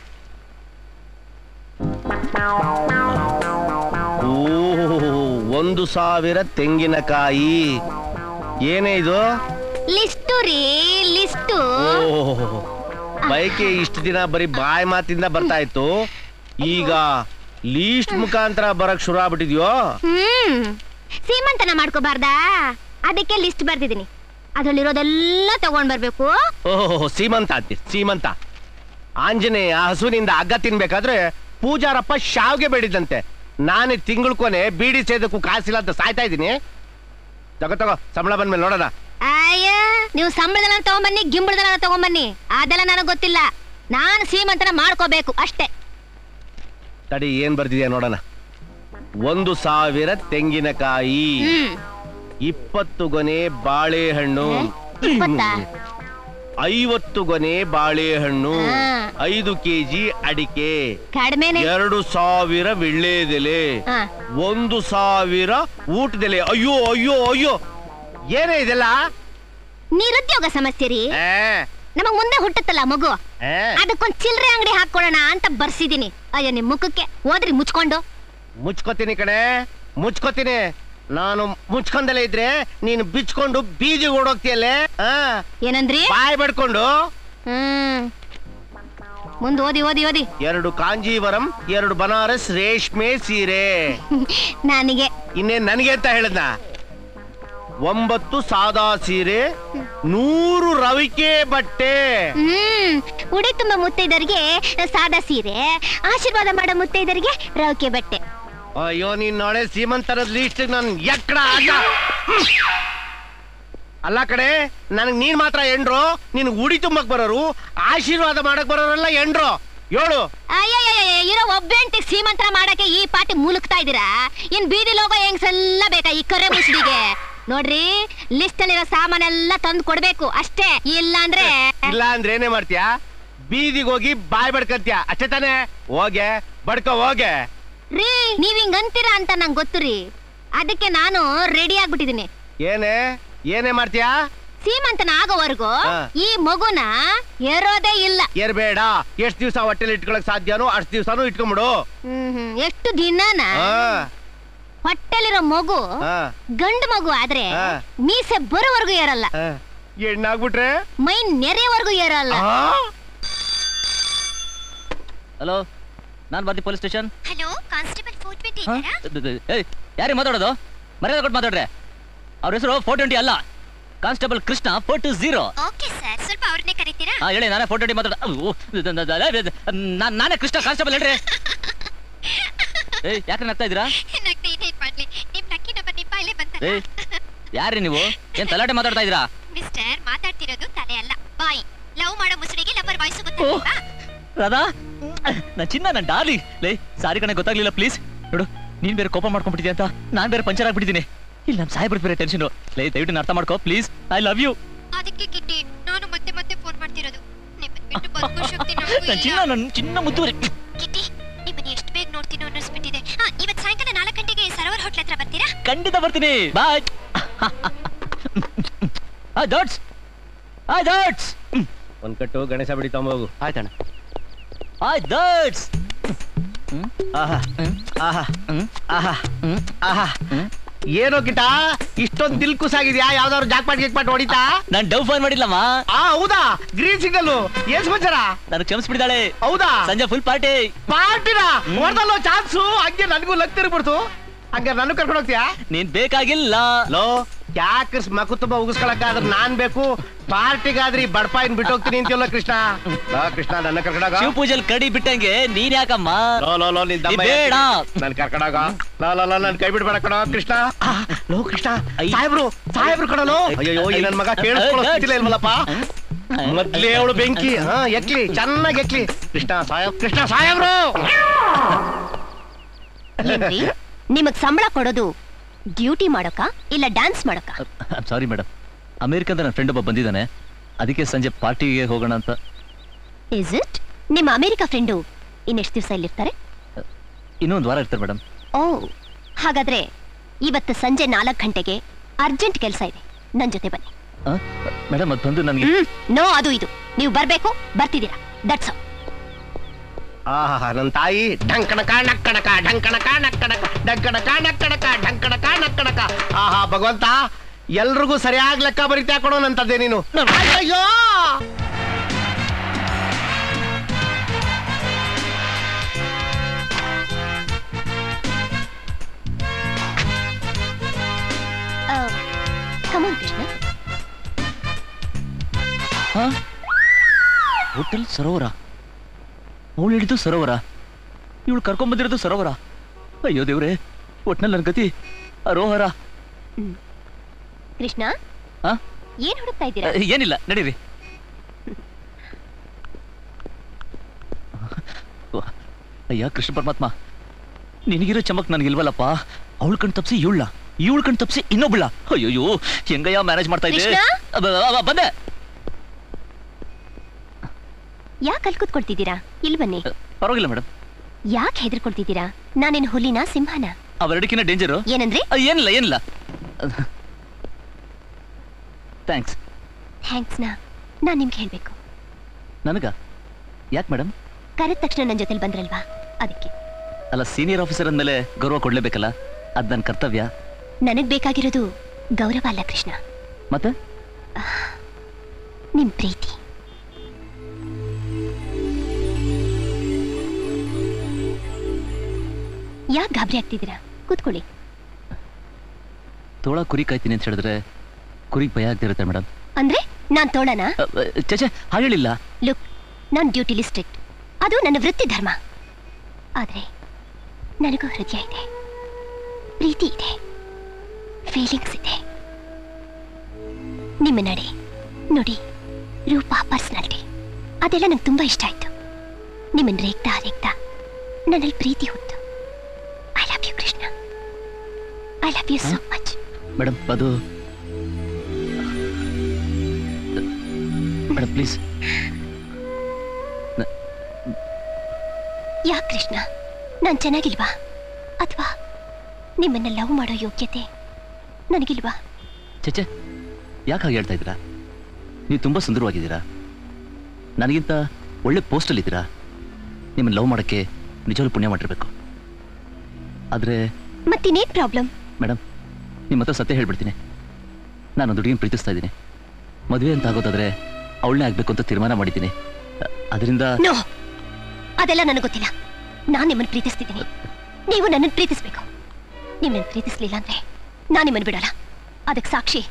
ಓ ಒಂದು ಸಾವಿರ ತೆಂಗಿನಕಾಯಿ ಏನೇ ಇದು ಲಿಸ್ಟು ರೀ ಲಿಸ್ಟು ಓ ಬೈಕೆ ಇಷ್ಟು ದಿನ ಬರೀ ಬಾಯಿ ಮಾತಿಂದ ಬರ್ತಾ ಇತ್ತು ಈಗ ಲೀಸ್ಟ್ ಮುಖಾಂತರ ಬರಕ್ ಶುರು ಆಗ್ಬಿಟ್ಟಿದ್ಯೋ ಹ್ಮ್ ಸೀಮಂತನ ಮಾಡ್ಕೋಬಾರ್ದಾ ಅದಕ್ಕೆ ಲಿಸ್ಟ್ ಬರ್ದಿದ್ದೀನಿ ಅದ್ರಲ್ಲಿರೋದೆಲ್ಲ ತಗೊಂಡ್ ಬರ್ಬೇಕು ಓಹೋ ಸೀಮಂತ ಅಂತಿ ಸೀಮಂತ ಆಂಜನೇಯ ಹಸುವಿನಿಂದ ಹಗ್ಗ ತಿನ್ಬೇಕಾದ್ರೆ ಪೂಜಾರಪ್ಪ ಶಾವ್ಗೆ ಬೇಡಿದಂತೆ ನಾನೇ ತಿಂಗಳ ಕೊನೆ ಬೀಡಿ ಸೇದಕ್ಕೂ ಕಾಸಿಲ್ಲ ಅಂತ ಸಾಯ್ತಾ ಇದ್ದೀನಿ ತಗೋ ತಗೋ ಸಂಬಳ ಬಂದ್ಮೇಲೆ ನೋಡೋಣ ಅಯ್ಯ ನೀವು ಸಂಬಳದಲ್ಲ ತಗೊಂಬನ್ನಿ ಗಿಂಬಳದಲ್ಲ ತಗೊಂಬನ್ನಿ ಅದೆಲ್ಲ ನನಗ್ ಗೊತ್ತಿಲ್ಲ ನಾನು ಸೀಮಂತನ ಮಾಡ್ಕೋಬೇಕು ಅಷ್ಟೇ ತಡಿ ಏನ್ ಬರ್ದಿದ್ಯಾ ನೋಡೋಣ ಒಂದು ಸಾವಿರ ತೆಂಗಿನಕಾಯಿ ಹ್ಮ್ ಇಪ್ಪತ್ತು ಗೊನೆ ಬಾಳೆಹಣ್ಣು ಇಪ್ಪತ್ತಾ? ಐವತ್ತು ಗೊನೆ ಬಾಳೆಹಣ್ಣು ಹಾ. ಐದು ಕೆಜಿ ಅಡಿಕೆ ಕಡಿಮೆನೆ ಎರಡು ಸಾವಿರ ವಿಳ್ಳೆದೆಲೆ ಹಾ. ಒಂದು ಸಾವಿರ ಊಟದೆಲೆ ಅಯ್ಯೋ ಅಯ್ಯೋ ಅಯ್ಯೋ ಏನೇ ಇದೆಲ್ಲ ನಿರುದ್ಯೋಗ ಸಮಸ್ಯೆ ರೀ ಏ, ನಮಗ್ ಮುಂದೆ ಹುಟ್ಟುತ್ತಲ್ಲ ಮಗು ಏ, ಅದಕ್ಕೊಂದ್ ಚಿಲ್ರೆ ಅಂಗಡಿ ಹಾಕೊಳ್ಳೋಣ ಅಂತ ಬರ್ಸಿದೀನಿ ಅಯ್ಯೋ ನಿಮ್ ಮುಖಕ್ಕೆ ಹೋದ್ರಿ ಮುಚ್ಕೊಂಡು ಮುಚ್ಕೋತೀನಿ ಕಣೆ ಮುಚ್ಕೋತೀನಿ ನಾನು ಮುಚ್ಕೊಂಡಲೇ ಇದ್ರೆ ನೀನು ಬಿಚ್ಕೊಂಡು ಬೀದಿ ಓಡೋಗ್ತೀಯಲ್ಲೇ ಹಾ ಏನಂದ್ರಿ ಬಾಯ್ ಬಡ್ಕೊಂಡು ಹ್ಮ್ ಮುಂದ್ ಓದಿ ಓದಿ ಓದಿ ಎರಡು ಕಾಂಜೀವರಂ ಎರಡು ಬನಾರಸ್ ರೇಷ್ಮೆ ಸೀರೆ ನನಗೆ ಇನ್ನೇನ್ ನನಗೆ ಅಂತ ಹೇಳದ್ನ ಒಂಬತ್ತು ಸಾದಾ ಸೀರೆ ನೂರು ರವಿಕೆ ಬಟ್ಟೆ ಹ್ಮ್ ಉಡಿ ತುಂಬ ಮುತ್ತೈದರಿಗೆ ಸಾದಾ ಸೀರೆ ಆಶೀರ್ವಾದ ಮಾಡೋ ಮುತ್ತೈದರಿಗೆ ರವಿಕೆ ಬಟ್ಟೆ ಅಯ್ಯೋ ನೀನ್ ನಾಳೆ ಸೀಮಂತರದ ಲೀಸ್ಟ್ ನನ್ ಎಕ್ಕಡ ಆಗ ಅಲ್ಲ ಕಡೆ ನನಗ್ ನೀನ್ ಮಾತ್ರ ಎಂಡ್ರು ನಿನ್ ಉಡಿ ತುಂಬಕ್ ಬರೋರು ಆಶೀರ್ವಾದ ಮಾಡಕ್ ಬರೋರೆಲ್ಲ ಎಂಡ್ರು ಏಳು ಅಯ್ಯಯ್ಯಯ್ಯ ಇರೋ ಒಬ್ಬೆಂಟಿಗೆ ಸೀಮಂತ್ರ ಮಾಡಕ್ಕೆ ಈ ಪಾಟಿ ಮುಲುಕ್ತಾ ಇದೀರಾ ಇನ್ ಬೀದಿ ಲೋಗ ಹೆಂಗ್ಸೆಲ್ಲ ಬೇಕಾ ಈ ಕರೆ ಮುಸ್ಲಿಗೆ ನೋಡ್ರಿ ಲಿಸ್ಟ್ ಅಲ್ಲಿರೋ ಸಾಮಾನೆಲ್ಲ ತಂದು ಕೊಡ್ಬೇಕು ಅಷ್ಟೇ ಇಲ್ಲ ಅಂದ್ರೆ ಇಲ್ಲ ಅಂದ್ರೆ ಏನೇ ಮಾಡ್ತೀಯಾ ಬೀದಿಗೆ ಹೋಗಿ ಬಾಯ್ ಬಡ್ಕಂತ್ಯ ಅಷ್ಟೇ ತಾನೇ ಹೋಗೆ ಬಡ್ಕೋ ಹೋಗೆ ರೀ ನೀವ್ ಹಿಂಗ್ ಅಂತೀರಾ ಅಂತ ನಂಗೆ ಗೊತ್ತು ರೀ ಅದಕ್ಕೆ ನಾನು ರೆಡಿ ಆಗ್ಬಿಟ್ಟಿದೀನಿ ಏನೇ ಏನೇ ಮಾಡ್ತೀಯಾ ಸೀಮಂತನ ಆಗೋವರೆಗೂ ಹಾ. ಈ ಮಗುನ ಏರೋದೇ ಇಲ್ಲ ಏರ್ಬೇಡ ಎಷ್ಟ್ ದಿವ್ಸ ಹೊಟ್ಟೆಲಿ ಇಟ್ಕೊಳಕ್ ಸಾಧ್ಯನೋ ಅಷ್ಟ್ ದಿವ್ಸನೂ ಇಟ್ಕೊಂಬಿಡು ಹ್ಮ್ ಹ್ಮ್. ಎಷ್ಟು ದಿನನ ಹಾ ಹೊಟ್ಟೆಲಿರೋ ಮಗು ಹಾ ಗಂಡು ಮಗು ಆದ್ರೆ ಹಾ. ಮೀಸೆ ಬರೋವರೆಗೂ ಏರಲ್ಲ ಹಾ. ಹೆಣ್ಣಾಗ್ಬಿಟ್ರೆ ಮೈ ನೆರೆಯವರೆಗೂ ಏರಲ್ಲ ಆ? ಹಲೋ ನಾನು ಬರ್ತಿ police station hello constable four twenty ಏಯ್ ಯಾರಿಗೆ ಮಾತಾಡೋದು ಮರ್ಯಾದೆ ಕೊಟ್ಟು ಮಾತಾಡ್ರೆ ಅವ್ರ ಹೆಸರು ಫೋರ್ ಟ್ವೆಂಟಿ ಅಲ್ಲ constable Krishna four two zero okay sir ಸ್ವಲ್ಪ ಅವ್ರನ್ನೇ ಕರೀತೀರಾ ಹಾ ಹೇಳಿ ನಾನೇ ಫೋರ್ ಟ್ವೆಂಟಿ ಮಾತಾಡ ನಾನೇ ಕೃಷ್ಣ ಕಾನ್ಸ್ಟೇಬಲ್ ಹೇಳ್ರಿ ಏಯ್ ಯಾಕೆ ನಗ್ತಾ ಇದ್ದೀರಾ ನಗ್ತಾ ಏನೇನ್ ಮಾಡ್ಲಿ ನಿಮ್ ನಕ್ಕಿ ನಂಬರ್ ನಿಮ್ಮ ಬಾಯಲ್ಲೇ ಬಂತಲ್ಲ ಏಯ್ ಯಾರ್ರಿ ನೀವು ಏನ್ ತಲಾಟೆ ಮಾತಾಡ್ತಾ ಇದ್ದೀರಾ ಮಿಸ್ಟರ್ ಮಾತಾಡ್ತಿರೋದು ತಲೆ ಅಲ್ಲ ಬಾಯಿ ಲವ್ ಮಾಡೋ ಮುಸುಡಿಗೆ ಲವರ್ ವಾಯ್ಸ್ ಗೊತ್ತಿಲ್ವಾ ರಾಧಾ ನಾ ಚಿನ್ನ ನನ್ ಡಾರ್ಲಿ ಲೇ ಸಾರಿ ಕಣೆ ಗೊತ್ತಾಗ್ಲಿಲ್ಲ ಪ್ಲೀಸ್ ನೋಡು ನೀನ್ ಬೇರೆ ಕೋಪ ಮಾಡ್ಕೊಂಡ್ಬಿಟ್ಟಿದ್ಯಾ ಅಂತ ನಾನ್ ಬೇರೆ ಪಂಚರ್ ಆಗ್ಬಿಟ್ಟಿದ್ದೀನಿ ಇಲ್ಲಿ ನಮ್ ಸಾಯ್ಬಿಡ್ ಬೇರೆ ಟೆನ್ಷನ್ ಲೇ ದಯವಿಟ್ಟು ಅರ್ಥ ಮಾಡ್ಕೋ ಪ್ಲೀಸ್ ಐ ಲವ್ ಯು ಅದಕ್ಕೆ ಕಿಟ್ಟಿ ನಾನು ಮತ್ತೆ ಮತ್ತೆ ಫೋನ್ ಮಾಡ್ತಿರೋದು ನಿಮ್ಮನ್ ಬಿಟ್ಟು ಬದುಕೋ ಶಕ್ತಿ ನನಗೂ ನನ್ ಇಲ್ಲ. ಚಿನ್ನ ನನ್ ಚಿನ್ನ ಮುತ್ತುವರಿ ಕಿಟ್ಟಿ ನಿಮ್ಮನ್ನ ಎಷ್ಟು ಬೇಗ ನೋಡ್ತೀನೋ ಅನ್ನಿಸ್ಬಿಟ್ಟಿದೆ ಹಾ ಇವತ್ ಸಾಯಂಕಾಲ ನಾಲ್ಕು ಗಂಟೆಗೆ ಸರೋವರ್ ಹೋಟ್ಲ್ ಹತ್ರ ಬರ್ತೀರಾ ಖಂಡಿತ ಬರ್ತೀನಿ ಬಾಯ್ ಆ ಡಾಟ್ಸ್ ಆ ಡಾಟ್ಸ್ ಒಂದ್ ಕಟ್ಟು ಗಣೇಶ ಬಿಡಿ ತಗೊಂಬೋಗು ಆಯ್ತಣ್ಣ ಆ ಡಾಟ್ಸ್ ಆಹಾ ಆಹಾ ಆಹಾ ಆಹಾ ಏನೋ ಕಿಟ ಇಷ್ಟೊಂದ್ ದಿಲ್ಕುಸ್ ಆಗಿದ್ಯಾ ಯಾವ್ದಾದ್ರು ಜಾಕ್ಪಾಟ್ ಗಿಕ್ಪಾಟ್ ಹೊಡಿತಾ ನಾನ್ ಡವ್ ಫೋನ್ ಮಾಡಿಲ್ಲಮ್ಮ ಆ ಹೌದಾ ಗ್ರೀನ್ ಸಿಗ್ನಲ್ ಏನ್ ಸಮಾಚಾರ ನನಗೆ ಕ್ಷಮಿಸ್ಬಿಡಿದಾಳೆ ಹೌದಾ ಸಂಜೆ ಫುಲ್ ಪಾರ್ಟಿ ಪಾರ್ಟಿನ ಹೊಡೆದಲ್ಲೋ ಚಾನ್ಸು ಹಂಗೆ ನನಗೂ ಲಗ್ ತಿರ್ಬಿಡ್ತು ಹಂಗ ನಾನು ಕರ್ಕೊಂಡು ಹೋಗ್ತೀಯಾ ನೀನ್ ಬೇಕಾಗಿಲ್ಲ ಲೋ ಕ್ಯಾಕರ್ಸ್ ಮಕು ತುಂಬ ಉಗಿಸ್ಕೊಳಕ್ಕಾದ್ರೆ ನಾನ್ ಬೇಕು ಪಾರ್ಟಿಗಾದ್ರಿ ಬಡಪಾಯಿನ್ ಬಿಟ್ಟು ಹೋಗ್ತೀನಿ ಅಂತೀವಲ್ಲ ಕೃಷ್ಣ ಲೋ, ಕೃಷ್ಣ ನನ್ನ ಕರ್ಕಡಾಗ ಶಿವ ಪೂಜೆಲ್ ಕಡಿ ಬಿಟ್ಟಂಗೆ ನೀನ್ ಯಾಕಮ್ಮ ಲೋ ಲೋ ಲೋ ನಿನ್ ದಮ್ಮ ಏ, ಬೇಡ. ನನ್ ಕರ್ಕಡಾಗ ಲೋ ಲೋ ಲೋ ನನ್ ಕೈ ಬಿಡ್ಬೇಡ ಕಣ ಕೃಷ್ಣ ಆ, ಲೋ ಕೃಷ್ಣ ಸಾಹೇಬ್ರು ಸಾಹೇಬ್ರು ಕಣಲು ಅಯ್ಯೋ ಈ ನನ್ ಮಗ ಕೇಳಿಸ್ಕೊಳ್ಳೋದಿಲ್ಲ ಇಲ್ವಲ್ಲಪ್ಪ ಮೊದ್ಲೇ ಅವಳು ಬೆಂಕಿ ಹಾ ಎಕ್ಲಿ ಚೆನ್ನಾಗಿ ಎಕ್ಲಿ ಕೃಷ್ಣ ಸಾಹೇಬ್ ಕೃಷ್ಣ ಸಾಹೇಬ್ರು ಏನ್ರಿ ನಿಮಗ್ ಸಂಬಳ ಕೊಡೋದು ಡ್ಯೂಟಿ ಮಾಡೋಕ ಇಲ್ಲ ಡ್ಯಾನ್ಸ್ ಮಾಡೋಕ ಸಾರಿ ಮೇಡಮ್ ಅಮೇರಿಕದ ನನ್ನ ಫ್ರೆಂಡ್ ಒಬ್ಬ ಬಂದಿದ್ದಾನೆ ಅದಕ್ಕೆ ಸಂಜೆ ಪಾರ್ಟಿಗೆ ಹೋಗೋಣ ಅಂತ ಇಸ್ ಇಟ್ ನಿಮ್ಮ ಅಮೆರಿಕ ಫ್ರೆಂಡು ಇನ್ನೆಷ್ಟು ದಿವಸ ಇಲ್ಲಿರ್ತಾರೆ ಇನ್ನೊಂದು ವಾರ ಇರ್ತಾರೆ ಮೇಡಮ್ ಓ ಹಾಗಾದ್ರೆ ಇವತ್ತು ಸಂಜೆ ನಾಲ್ಕು ಗಂಟೆಗೆ ಅರ್ಜೆಂಟ್ ಕೆಲಸ ಇದೆ ನನ್ ಜೊತೆ ಬನ್ನಿ ಮೇಡಮ್ ಅದು ಬಂದು ನನಗೆ ಹ್ಮ್ ನೋ ಅದು ಇದು ನೀವು ಬರ್ಬೇಕು ಬರ್ತಿದ್ದೀರಾ ದಟ್ಸ್ ಆಹಾ ನನ್ ತಾಯಿ ಢಂಕಣಕ ನಕ್ಕಣಕ ಢಂಕಣಕ ನಕ್ಕಣಕ ಢಂಕಣಕ ನಕ್ಕಣಕ ಢಂಕಣಕ ನಕ್ಕಣಕ ಆಹಾ ಭಗವಂತ ಎಲ್ರಿಗೂ ಸರಿಯಾಗಿ ಲೆಕ್ಕ ಬರಿತಾ ಕೊಡೋನಂತದ್ದೇ ನೀನು ಅಯ್ಯೋ ಕಮಾನ್ ಕೃಷ್ಣ ಹೋಟೆಲ್ ಸರೋವರ ಅವಳು ಹಿಡಿದು ಸರೋವರ ಇವಳು ಕರ್ಕೊಂಡ್ ಬಂದಿರೋದು ಸರೋವರ ಅಯ್ಯೋ ದೇವ್ರೆ ಒಟ್ನಲ್ಲಿ ನನ್ನ ಗತಿ ಅರೋಹರ ಕೃಷ್ಣ ಆ? ಏನ್ ಹುಡುಕ್ತಾ ಇದ್ದೀರಾ ಅಹ್, ಏನಿಲ್ಲ ನಡೀರಿ ಅಯ್ಯ ಕೃಷ್ಣ ಪರಮಾತ್ಮ ನಿನಗಿರೋ ಚಮಕ್ ನನಗಿಲ್ವಲ್ಲಪ್ಪ ಅವಳು ಕಣ್ ತಪ್ಸಿ ಇವಳ ಇವಳು ಕಣ್ ತಪ್ಸಿ ಇನ್ನೊಬ್ಳ ಅಯ್ಯೋ ಹೆಂಗಯ್ಯ ಮ್ಯಾನೇಜ್ ಮಾಡ್ತಾ ಇದ್ದೆ ಕೃಷ್ಣ? ಅಬ್ಬ, ಅಬ್ಬ, ಬಂದೆ ಯಾಕೆ ಅಲ್ಲಿ ಕೂತ್ಕೊಳ್ತಿದ್ದೀರಾ ಇಲ್ಲಿ ಬನ್ನಿ ಪರವಾಗಿಲ್ಲ ಮೇಡಮ್ ಯಾಕೆ ಹೆದರ್ಕೊಳ್ತಿದ್ದೀರಾ ನಾನೇನು ಹುಲಿನ ಸಿಂಹನ ಅವೆರಡಕ್ಕಿಂತ ಡೇಂಜರು ಏನಂದ್ರೆ ಏನಿಲ್ಲ ಏನಿಲ್ಲ ಥ್ಯಾಂಕ್ಸ್ ಥ್ಯಾಂಕ್ಸ್ ನಾ ನಾನ್ ನಿಮ್ಗೆ ಹೇಳ್ಬೇಕು ನನಗ ಯಾಕೆ ಮೇಡಮ್ ಕರೆದ ತಕ್ಷಣ ನನ್ನ ಜೊತೆಲಿ ಬಂದ್ರಲ್ವಾ ಅದಕ್ಕೆ ಅಲ್ಲ ಸೀನಿಯರ್ ಆಫೀಸರ್ ಅಂದಮೇಲೆ ಗೌರವ ಕೊಡ್ಲೇಬೇಕಲ್ಲ ಅದ್ ನನ್ನ ಕರ್ತವ್ಯ ನನಗ್ ಬೇಕಾಗಿರೋದು ಗೌರವ ಅಲ್ಲ ಕೃಷ್ಣ ಮತ್ತೆ ನಿಮ್ ಪ್ರೀತಿ ಯಾಕೆ ಗಾಬರಿ ಆಗ್ತಿದ್ದೀರಾ ಕೂತ್ಕೊಳ್ಳಿ ತೋಳ ಕುರಿ ಕಾಯ್ತೀನಿ ಅಂತ ಹೇಳಿದ್ರೆ ಕುರಿಗೆ ಭಯ ಆಗ್ತಿರುತ್ತೆ ಮೇಡಮ್ ಅಂದ್ರೆ ನಾನ್ ತೋಳನ ಚೇಚೆ ಹಾಗೆ ಹೇಳಿಲ್ಲ ಲುಕ್ ನಾನ್ ಡ್ಯೂಟಿಲಿ ಸ್ಟ್ರಿಕ್ಟ್ ಅದು ನನ್ನ ವೃತ್ತಿ ಧರ್ಮ ಆದ್ರೆ ನನಗೂ ಹೃದಯ ಇದೆ ಪ್ರೀತಿ ಇದೆ ಫೀಲಿಂಗ್ಸ್ ಇದೆ ನಿಮ್ಮ ನಡೆ ನುಡಿ ರೂಪ ಪರ್ಸನಾಲಿಟಿ ಅದೆಲ್ಲ ನಂಗೆ ತುಂಬಾ ಇಷ್ಟ ಆಯ್ತು ನಿಮ್ಮನ್ನ ರೇಗ್ತಾ ರೇಗ್ತಾ ನನ್ನಲ್ಲಿ ಪ್ರೀತಿ ಹೊತ್ತು I love you Krishna I love you so much madam ಅದು ಮೇಡಮ್ ಪ್ಲೀಸ್ ಯಾಕೆ ಕೃಷ್ಣ ನಾನ್ ಚೆನ್ನಾಗಿಲ್ವಾ ಅಥವಾ ನಿಮ್ಮನ್ನ ಲವ್ ಮಾಡೋ ಯೋಗ್ಯತೆ ನನಗಿಲ್ವಾ ಚೇಚೆ ಯಾಕೆ ಹಾಗೆ ಹೇಳ್ತಾ ಇದ್ದೀರಾ ನೀವು ತುಂಬ ಸುಂದರವಾಗಿದ್ದೀರಾ ನನಗಿಂತ ಒಳ್ಳೆ ಪೋಸ್ಟಲ್ಲಿ ಇದ್ದೀರಾ ನಿಮ್ಮನ್ನು ಲವ್ ಮಾಡೋಕ್ಕೆ ನಿಜವಾಗ್ಲೂ ಪುಣ್ಯ ಮಾಡಿರ್ಬೇಕು ಆದರೆ ಮತ್ತಿನ್ನೇನ್ ಪ್ರಾಬ್ಲಮ್ ಮೇಡಮ್ ನಿಮ್ಮ ಹತ್ರ ಸತ್ಯ ಹೇಳ್ಬಿಡ್ತೀನಿ ನಾನು ಒಂದು ಹುಡುಗಿನ ಪ್ರೀತಿಸ್ತಾ ಇದ್ದೀನಿ ಮದುವೆ ಅಂತ ಆಗೋದಾದ್ರೆ ಅವಳನ್ನೇ ಆಗಬೇಕು ಅಂತ ತೀರ್ಮಾನ ಮಾಡಿದ್ದೀನಿ ಅದರಿಂದ ನೋ ಅದೆಲ್ಲ ನನಗೆ ಗೊತ್ತಿಲ್ಲ ನಾನ್ ನಿಮ್ಮನ್ನ ಪ್ರೀತಿಸ್ತಿದ್ದೀನಿ ನೀವು ನನ್ನನ್ನು ಪ್ರೀತಿಸ್ಬೇಕು ನಿಮ್ಮನ್ನ ಪ್ರೀತಿಸ್ಲಿಲ್ಲ ಅಂದ್ರೆ ನಾನ್ ನಿಮ್ಮನ್ನ ಬಿಡಲ್ಲ ಅದಕ್ಕೆ ಸಾಕ್ಷಿ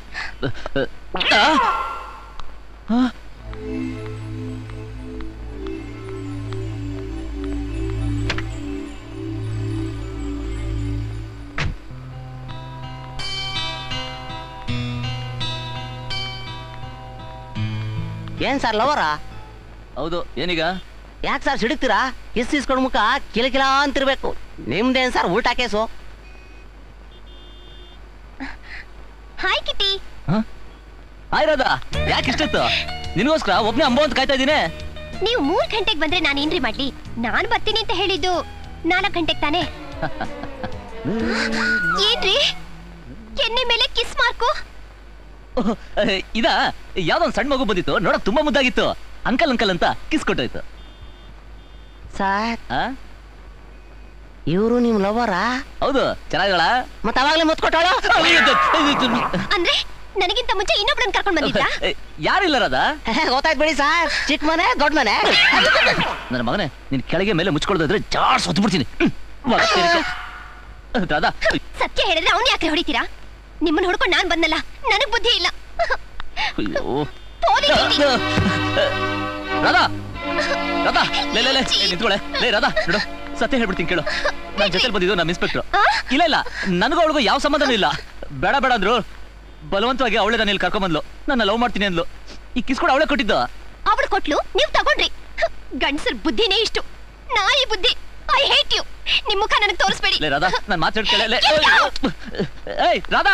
ಏನ್ ಸರ್ ಲವರ ಹೌದು ಏನೀಗ ಯಾಕೆ ಸರ್ ಸಿಡುತ್ತೀರಾ ಕಿಸ್ ಇಸ್ಕೊಂಡ್ ಮುಖ ಕಿಲಕಿಲ ಅಂತಿರ್ಬೇಕು ನಿಮ್ದೇನ್ ಸರ್ ಊಟ ಕೇಸು ಹಾಯ್ ಕಿಟಿ ಆಯ್ರದ ಯಾಕೆ ಇಷ್ಟೊತ್ತು ನಿನಗೋಸ್ಕರ ಒಬ್ಬನೇ ಅಂಬೋ ಅಂತ ಕಾಯ್ತಾ ಇದ್ದೀನಿ ನೀವು ಮೂರ್ ಗಂಟೆಗೆ ಬಂದ್ರೆ ನಾನು ಏನ್ರಿ ಮಾಡ್ಲಿ ನಾನ್ ಬರ್ತೀನಿ ಅಂತ ಹೇಳಿದ್ದು ನಾಲ್ಕು ಗಂಟೆಗೆ ತಾನೇ ಏನ್ರಿ ಕೆನ್ನೆ ಮೇಲೆ ಕಿಸ್ ಮಾರ್ಕು ಇದ ಯಾವ್ದೊಂದ್ ಸಣ್ಣ ಮಗು ಬಂದಿತ್ತು ನೋಡಕ್ ತುಂಬಾ ಮುದ್ದಾಗಿತ್ತು ಅಂಕಲ್ ಅಂಕಲ್ ಅಂತ ಕಿಸ್ ಕೊಟ್ಟೋಯ್ತು ಸರ್ ಆ? ಇವರು ನಿಮ್ ಲವರ ಹೌದು ಚೆನ್ನಾಗಿಗಳ ಮತ್ತೆ ಅವಾಗ್ಲೇ ಮುತ್ಕೊಟ್ಟಾಳ ಅಂದ್ರೆ ನನಗಿಂತ ಮುಂಚೆ ಇನ್ನೊಬ್ರನ್ನ ಕರ್ಕೊಂಡ್ ಬಂದಿದ್ದ ಯಾರಿಲ್ಲ ರಾಧಾ ಗೊತ್ತಾಯ್ತು ಬಿಡಿ ಸರ್ ಚಿಕ್ಕ ಮನೆ ದೊಡ್ಡ ಮನೆ ನನ್ನ ಮಗನೇ ನಿನ್ ಕೆಳಗೆ ಮೇಲೆ ಮುಚ್ಕೊಳ್ಳೋದಾದ್ರೆ ಜಾಡ್ಸ್ ಹೊತ್ತು ಬಿಡ್ತೀನಿ ರಾಧಾ ಸತ್ಯ ಹೇಳಿದ್ರೆ ಅವ್ನು ಯಾಕೆ ಹೊಡಿತೀರಾ ನಿಮ್ಮನ್ನ ಹುಡ್ಕೊಂಡು ನಾನ್ ಬಂದಲ್ಲ ನನಗ್ ಬುದ್ಧಿ ಇಲ್ಲ ಅಯ್ಯೋ ಪೋಲಿ ಚೀಟಿ. ರಾಧಾ ರಾಧಾ ಲೇ ಲೇ ಲೇ ಏ, ನಿಂತ್ಕೊಳೆ ಲೇ ರಾಧಾ ನೋಡು ಸತ್ಯ ಹೇಳ್ಬಿಡ್ತೀನಿ ಕೇಳು ನನ್ನ ಜೊತೆಲಿ ಬಂದಿದ್ದು ನಮ್ಮ ಇನ್ಸ್ಪೆಕ್ಟ್ರು ಇಲ್ಲ ಇಲ್ಲ ನನಗೂ ಅವಳಿಗೂ ಯಾವ ಸಂಬಂಧನೂ ಇಲ್ಲ ಬೇಡ ಬೇಡ ಅಂದ್ರು ಬಲವಂತವಾಗಿ ಅವಳೇ ನಾನು ಇಲ್ಲಿ ಕರ್ಕೊಂಬಂದ್ಲು ನನ್ನ ಲವ್ ಮಾಡ್ತೀನಿ ಅಂದ್ಲು ಈ ಕಿಸ್ ಕೂಡ ಅವಳೇ ಕೊಟ್ಟಿದ್ದು ಅವಳು ಕೊಟ್ಲು ನೀವ್ ತಗೊಂಡ್ರಿ ಗಂಡಸರ್ ಬುದ್ಧಿನೇ ಇಷ್ಟು ನಾಯಿ ಬುದ್ಧಿ ಐ ಹೇಟ್ ಯು ನಿಮ್ ಮುಖ ನನಗ್ ತೋರಿಸ್ಬೇಡಿ ಲೇ ರಾಧಾ ನಾನು ಮಾತಾಡ್ಕೇಳೆ ಲೇ ಏಯ್ ರಾಧಾ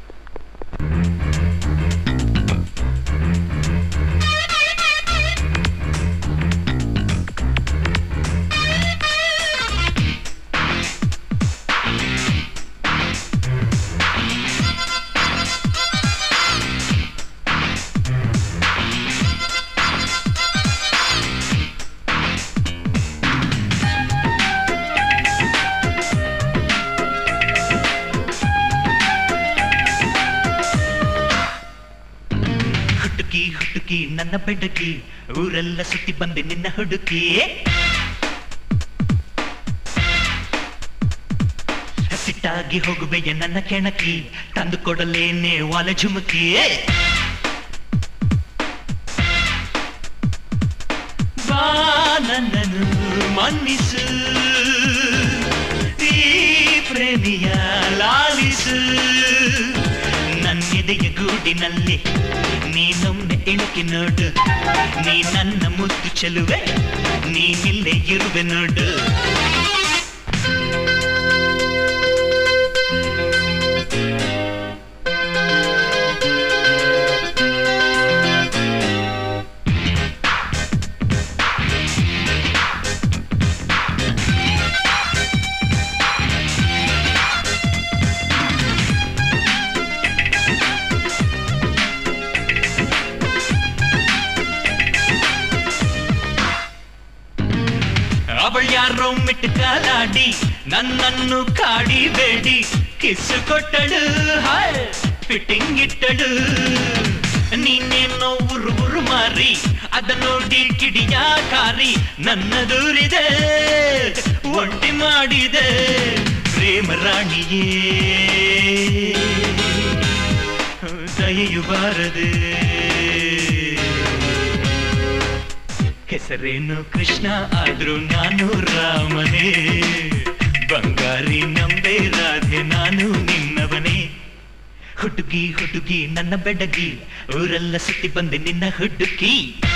ಹುಡುಕಿ ಹುಡುಕಿ ನನ್ನ ಬೆಡಗಿ ಊರೆಲ್ಲ ಸುತ್ತಿ ಬಂದೆ ನಿನ್ನ ಹುಡುಕಿ ಸಿಟ್ಟಾಗಿ ಹೋಗುವೆಯ ನನ್ನ ಕೆಣಕಿ ತಂದು ಕೊಡಲೇನೆ ವಾಲ ঝুমುಕಿ ಬಾ ನನ್ನನು ಮನ್ನಿಸು ಈ ಪ್ರೇಮಿಯ ಲಾಲಿಸು ನನ್ನೆದೆಯ ಗೂಡಿನಲ್ಲಿ ನೀನೊಮ್ಮೆ ಇಣುಕಿ ನೋಡು ನೀ ನನ್ನ ಮುದ್ದು ಚೆಲುವೆ ನೀನಿಲ್ಲೇ ಇರುವೆ ನೋಡು ಅವಳು ಯಾರೋ ಮಿಟ್ಕಲಾಡಿ ನನ್ನನ್ನು ಕಾಡಿಬೇಡಿ ಕಿಸ್ಸು ಕೊಟ್ಟಳು ಹಾಯ್ ಫಿಟ್ಟಿಂಗ್ ಇಟ್ಟಳು ನೀನೇನೋ ಉರು ಉರು ಮಾರಿ ಅದ ನೋಡಿ ಕಿಡಿಯ ಕಾರಿ ನನ್ನ ದೂರಿದೆ ಒಟ್ಟಿ ಮಾಡಿದೆ ಪ್ರೇಮ ರಾಣಿಯೇ ದಯೆಯು ಬಾರದೆ ಹೆಸರೇನು ಕೃಷ್ಣ ಆದ್ರೂ ನಾನು ರಾಮನೇ ಬಂಗಾರಿ ನಂಬೆ ರಾಧೆ ನಾನು ನಿನ್ನವನೇ ಹುಡುಗಿ ಹುಡುಗಿ ನನ್ನ ಬೆಡಗಿ ಊರೆಲ್ಲ ಸುತ್ತಿ ಬಂದೆ ನಿನ್ನ ಹುಡುಕಿ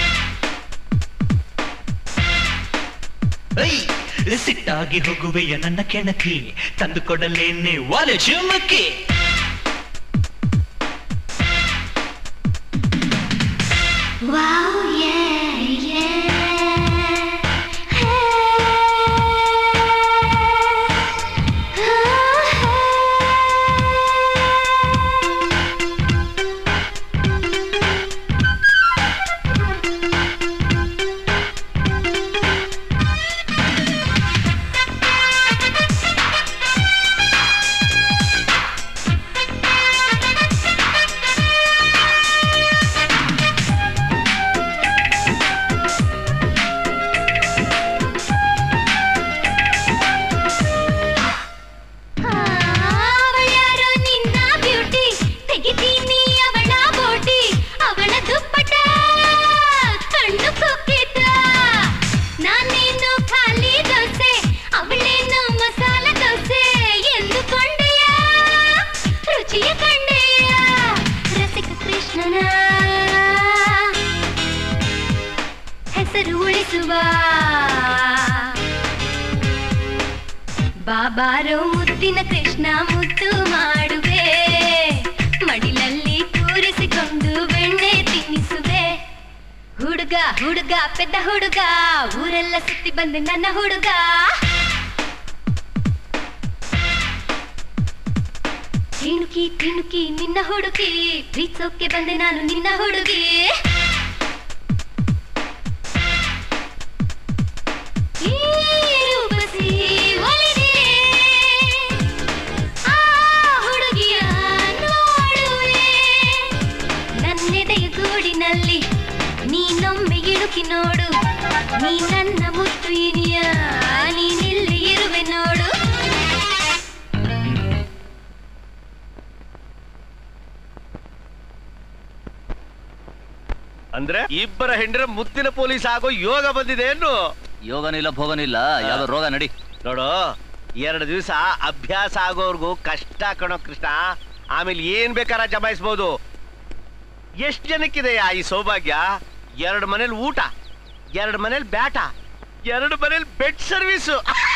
ಐ, ಸಿಟ್ಟಾಗಿ ಹೋಗುವೆಯ ನನ್ನ ಕೆಣಕಿ ತಂದು ಕೊಡಲೇನೆ ವಾಲೆ ಚುಮುಕಿ Wow, yeah, yeah. ಅವಳ್ಯಾರೋ ನಿನ್ನ ಬ್ಯೂಟಿ ತೆಗಿತೀನಿ ಅವಳ ಬೋಟಿ ಅವಳ ದುಪ್ಪಟ ಕಣ್ಣು ಕುಕ್ಕಿತ ನಾನೇನು ಖಾಲಿ ದೋಸೆ ಅವಳೇನು ಮಸಾಲ ದೋಸೆ ಎಂದುಕೊಂಡೆಯ ರುಚಿಯ ಕಂಡೆಯ ರಸಿಕ ಕೃಷ್ಣನ ಹೆಸರು ಉಳಿಸುವ ಬಾಬಾರೋ ಮುದ್ದಿನ ಕೃಷ್ಣ ಮುದ್ದು ಮಾಡುವೆ ಮಡಿಲಲ್ಲಿ ಕೂರಿಸಿಕೊಂಡು ಬೆಣ್ಣೆ ತಿನ್ನಿಸುವೆ ಹುಡುಗ ಹುಡುಗ ಪೆದ್ದ ಹುಡುಗ ಊರೆಲ್ಲ ಸುತ್ತಿ ಬಂದೆ ನನ್ನ ಹುಡುಗ ತಿಣುಕಿ ತಿಣುಕಿ ನಿನ್ನ ಹುಡುಗಿ ಪ್ರೀತ್ಸೋಕೆ ಬಂದೆ ನಾನು ನಿನ್ನ ಹುಡುಗಿ ಈ ರೂಪಸಿ ಒಲಿದೆ ಆ ಹುಡುಗಿಯ ನೋಡುವೆ ನನ್ನೆದೆಯ ಗೂಡಿನಲ್ಲಿ ನೀನೊಮ್ಮೆ ಇಳುಕಿ ನೋಡು ನೀ ನನ್ನ ಮುತ್ತು ಇನಿಯ ನೀನಿಲ್ಲಿ ಇರುವೆ ನೋಡು ಅಂದ್ರೆ ಇಬ್ಬರ ಹೆಂಡ್ರ ಮುತ್ತಿನ ಪೊಲೀಸ್ ಆಗೋ ಯೋಗ ಬಂದಿದೆ ಏನು ಯೋಗನೂ ಇಲ್ಲ ಭೋಗನೂ ಇಲ್ಲ ಯಾವ್ದೋ ರೋಗ ನಡಿ ನೋಡು ಎರಡು ದಿವಸ ಅಭ್ಯಾಸ ಆಗೋರ್ಗು ಕಷ್ಟ ಕಣೋ ಕೃಷ್ಣ ಆಮೇಲೆ ಏನ್ ಬೇಕಾರ ಜಮಾಯಿಸ್ಬೋದು ಎಷ್ಟ್ ಜನಕ್ಕಿದೆಯಾ ಈ ಸೌಭಾಗ್ಯ ಎರಡು ಮನೇಲಿ ಊಟ ಎರಡು ಮನೇಲಿ ಬ್ಯಾಟ ಎರಡು ಮನೇಲಿ ಬೆಡ್ ಸರ್ವಿಸು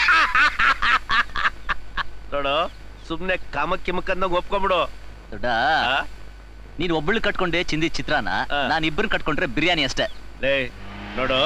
ನೋಡು ಸುಮ್ನೆ ಕಾಮಕ್ಕೆ ಮುಖಂದಾಗ ಒಪ್ಕೊಂಬಿಡು ದೊಡ್ಡ ನೀನ್ ಒಬ್ಬಳು ಕಟ್ಕೊಂಡೆ ಚಿಂದಿ ಚಿತ್ರಾನ ನಾನು ಇಬ್ಬರು ಕಟ್ಕೊಂಡ್ರೆ ಬಿರಿಯಾನಿ ಅಷ್ಟೇ ಲೇ ನೋಡು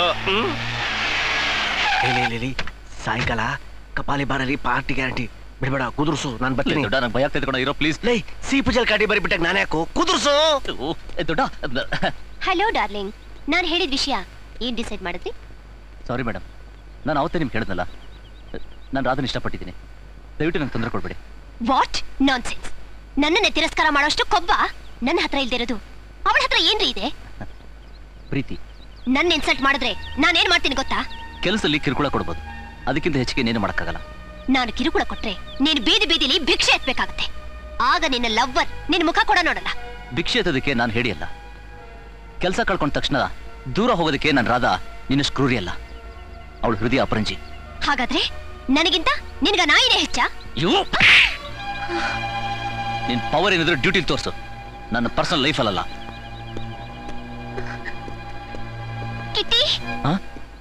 ಲೇ, ಲೇ, ಲೇ, ಲೇ. ಸಾಯಂಕಾಲ ಕಪಾಲಿ ಬಾರಲ್ಲಿ ಪಾರ್ಟಿ ಗ್ಯಾರಂಟಿ ಬಿಡ್ಬೇಡ ಕುದುರ್ಸು ನಾನು ಬರ್ತೀನಿ ದೊಡ್ಡ ನಂಗೆ ಭಯ ಆಗ್ತೈತೆ ಕಣ ಇರೋ ಪ್ಲೀಸ್ ಲೇ ಸೀಪು ಜಲ್ ಕಾಟಿ ಬರಿ ಬಿಟ್ಟಾಗ ನಾನೇ ಯಾಕೋ ಕುದುರ್ಸು ದೊಡ್ಡ ಹಲೋ ಡಾರ್ಲಿಂಗ್ ನಾನು ಹೇಳಿದ ವಿಷಯ ಏನ್ ಡಿಸೈಡ್ ಮಾಡಿದ್ರಿ ಸಾರಿ ಮೇಡಮ್ ನಾನು ಅವತ್ತೇ ನಿಮ್ಗೆ ಹೇಳಿದ್ನಲ್ಲ ನಾನು ರಾಧನ್ ಇಷ್ಟಪಟ್ಟಿದ್ದೀನಿ ದಯವಿಟ್ಟು ನಂಗೆ ತೊಂದರೆ ಕೊಡ್ಬೇಡಿ ವಾಟ್ ನಾನ್ಸೆನ್ಸ್ ನನ್ನನ್ನೇ ತಿರಸ್ಕಾರ ಮಾಡೋಷ್ಟು ಕೊಬ್ಬ ನನ್ನ ಹತ್ರ ಇಲ್ದಿರೋದು ಅವಳ ಹತ್ರ ಏನ್ರಿ ಇದೆ ಪ್ರೀತಿ ನನ್ನ ಇನ್ಸಲ್ಟ್ ಮಾಡಿದ್ರೆ ನಾನೇನ್ ಮಾಡ್ತೀನಿ ಗೊತ್ತಾ ಕೆಲಸದಲ್ಲಿ ಕಿರುಕುಳ ಕೊಡ್ಬೋದು ಅದಕ್ಕಿಂತ ಹೆಚ್ಚಿಗೆ ಇನ್ನೇನು ಮಾಡೋಕ್ಕಾಗಲ್ಲ ನಾನು ಕಿರುಕುಳ ಕೊಟ್ರೆ ನೀನು ಬೀದಿ ಬೀದಿಲಿ ಭಿಕ್ಷೆ ಎತ್ಬೇಕಾಗತ್ತೆ ಆಗ ನಿನ್ನ ಲವ್ವರ್ ನಿನ್ನ ಮುಖ ಕೂಡ ನೋಡಲ್ಲ ಭಿಕ್ಷೆ ಎತ್ತೋದಕ್ಕೆ ನಾನು ಹೇಳಿಯಲ್ಲ ಕೆಲಸ ಕಳ್ಕೊಂಡ ತಕ್ಷಣ ದೂರ ಹೋಗೋದಕ್ಕೆ ನಾನು ರಾಧಾ ನಿನ್ನ ಕ್ರೂರಿ ಅಲ್ಲ ಅವಳು ಹೃದಯ ಅಪರಂಜಿ ಹಾಗಾದ್ರೆ ನನಗಿಂತ ನಿನ್ಗ ನಾಯಿನೇ ಹೆಚ್ಚಾ ಯು ನಿನ್ ಪವರ್ ಏನಿದ್ರು ಡ್ಯೂಟಿ ತೋರಿಸು ನನ್ನ ಪರ್ಸನಲ್ ಲೈಫಲ್ಲಲ್ಲ ಕಿಟ್ಟಿ ಹಾ?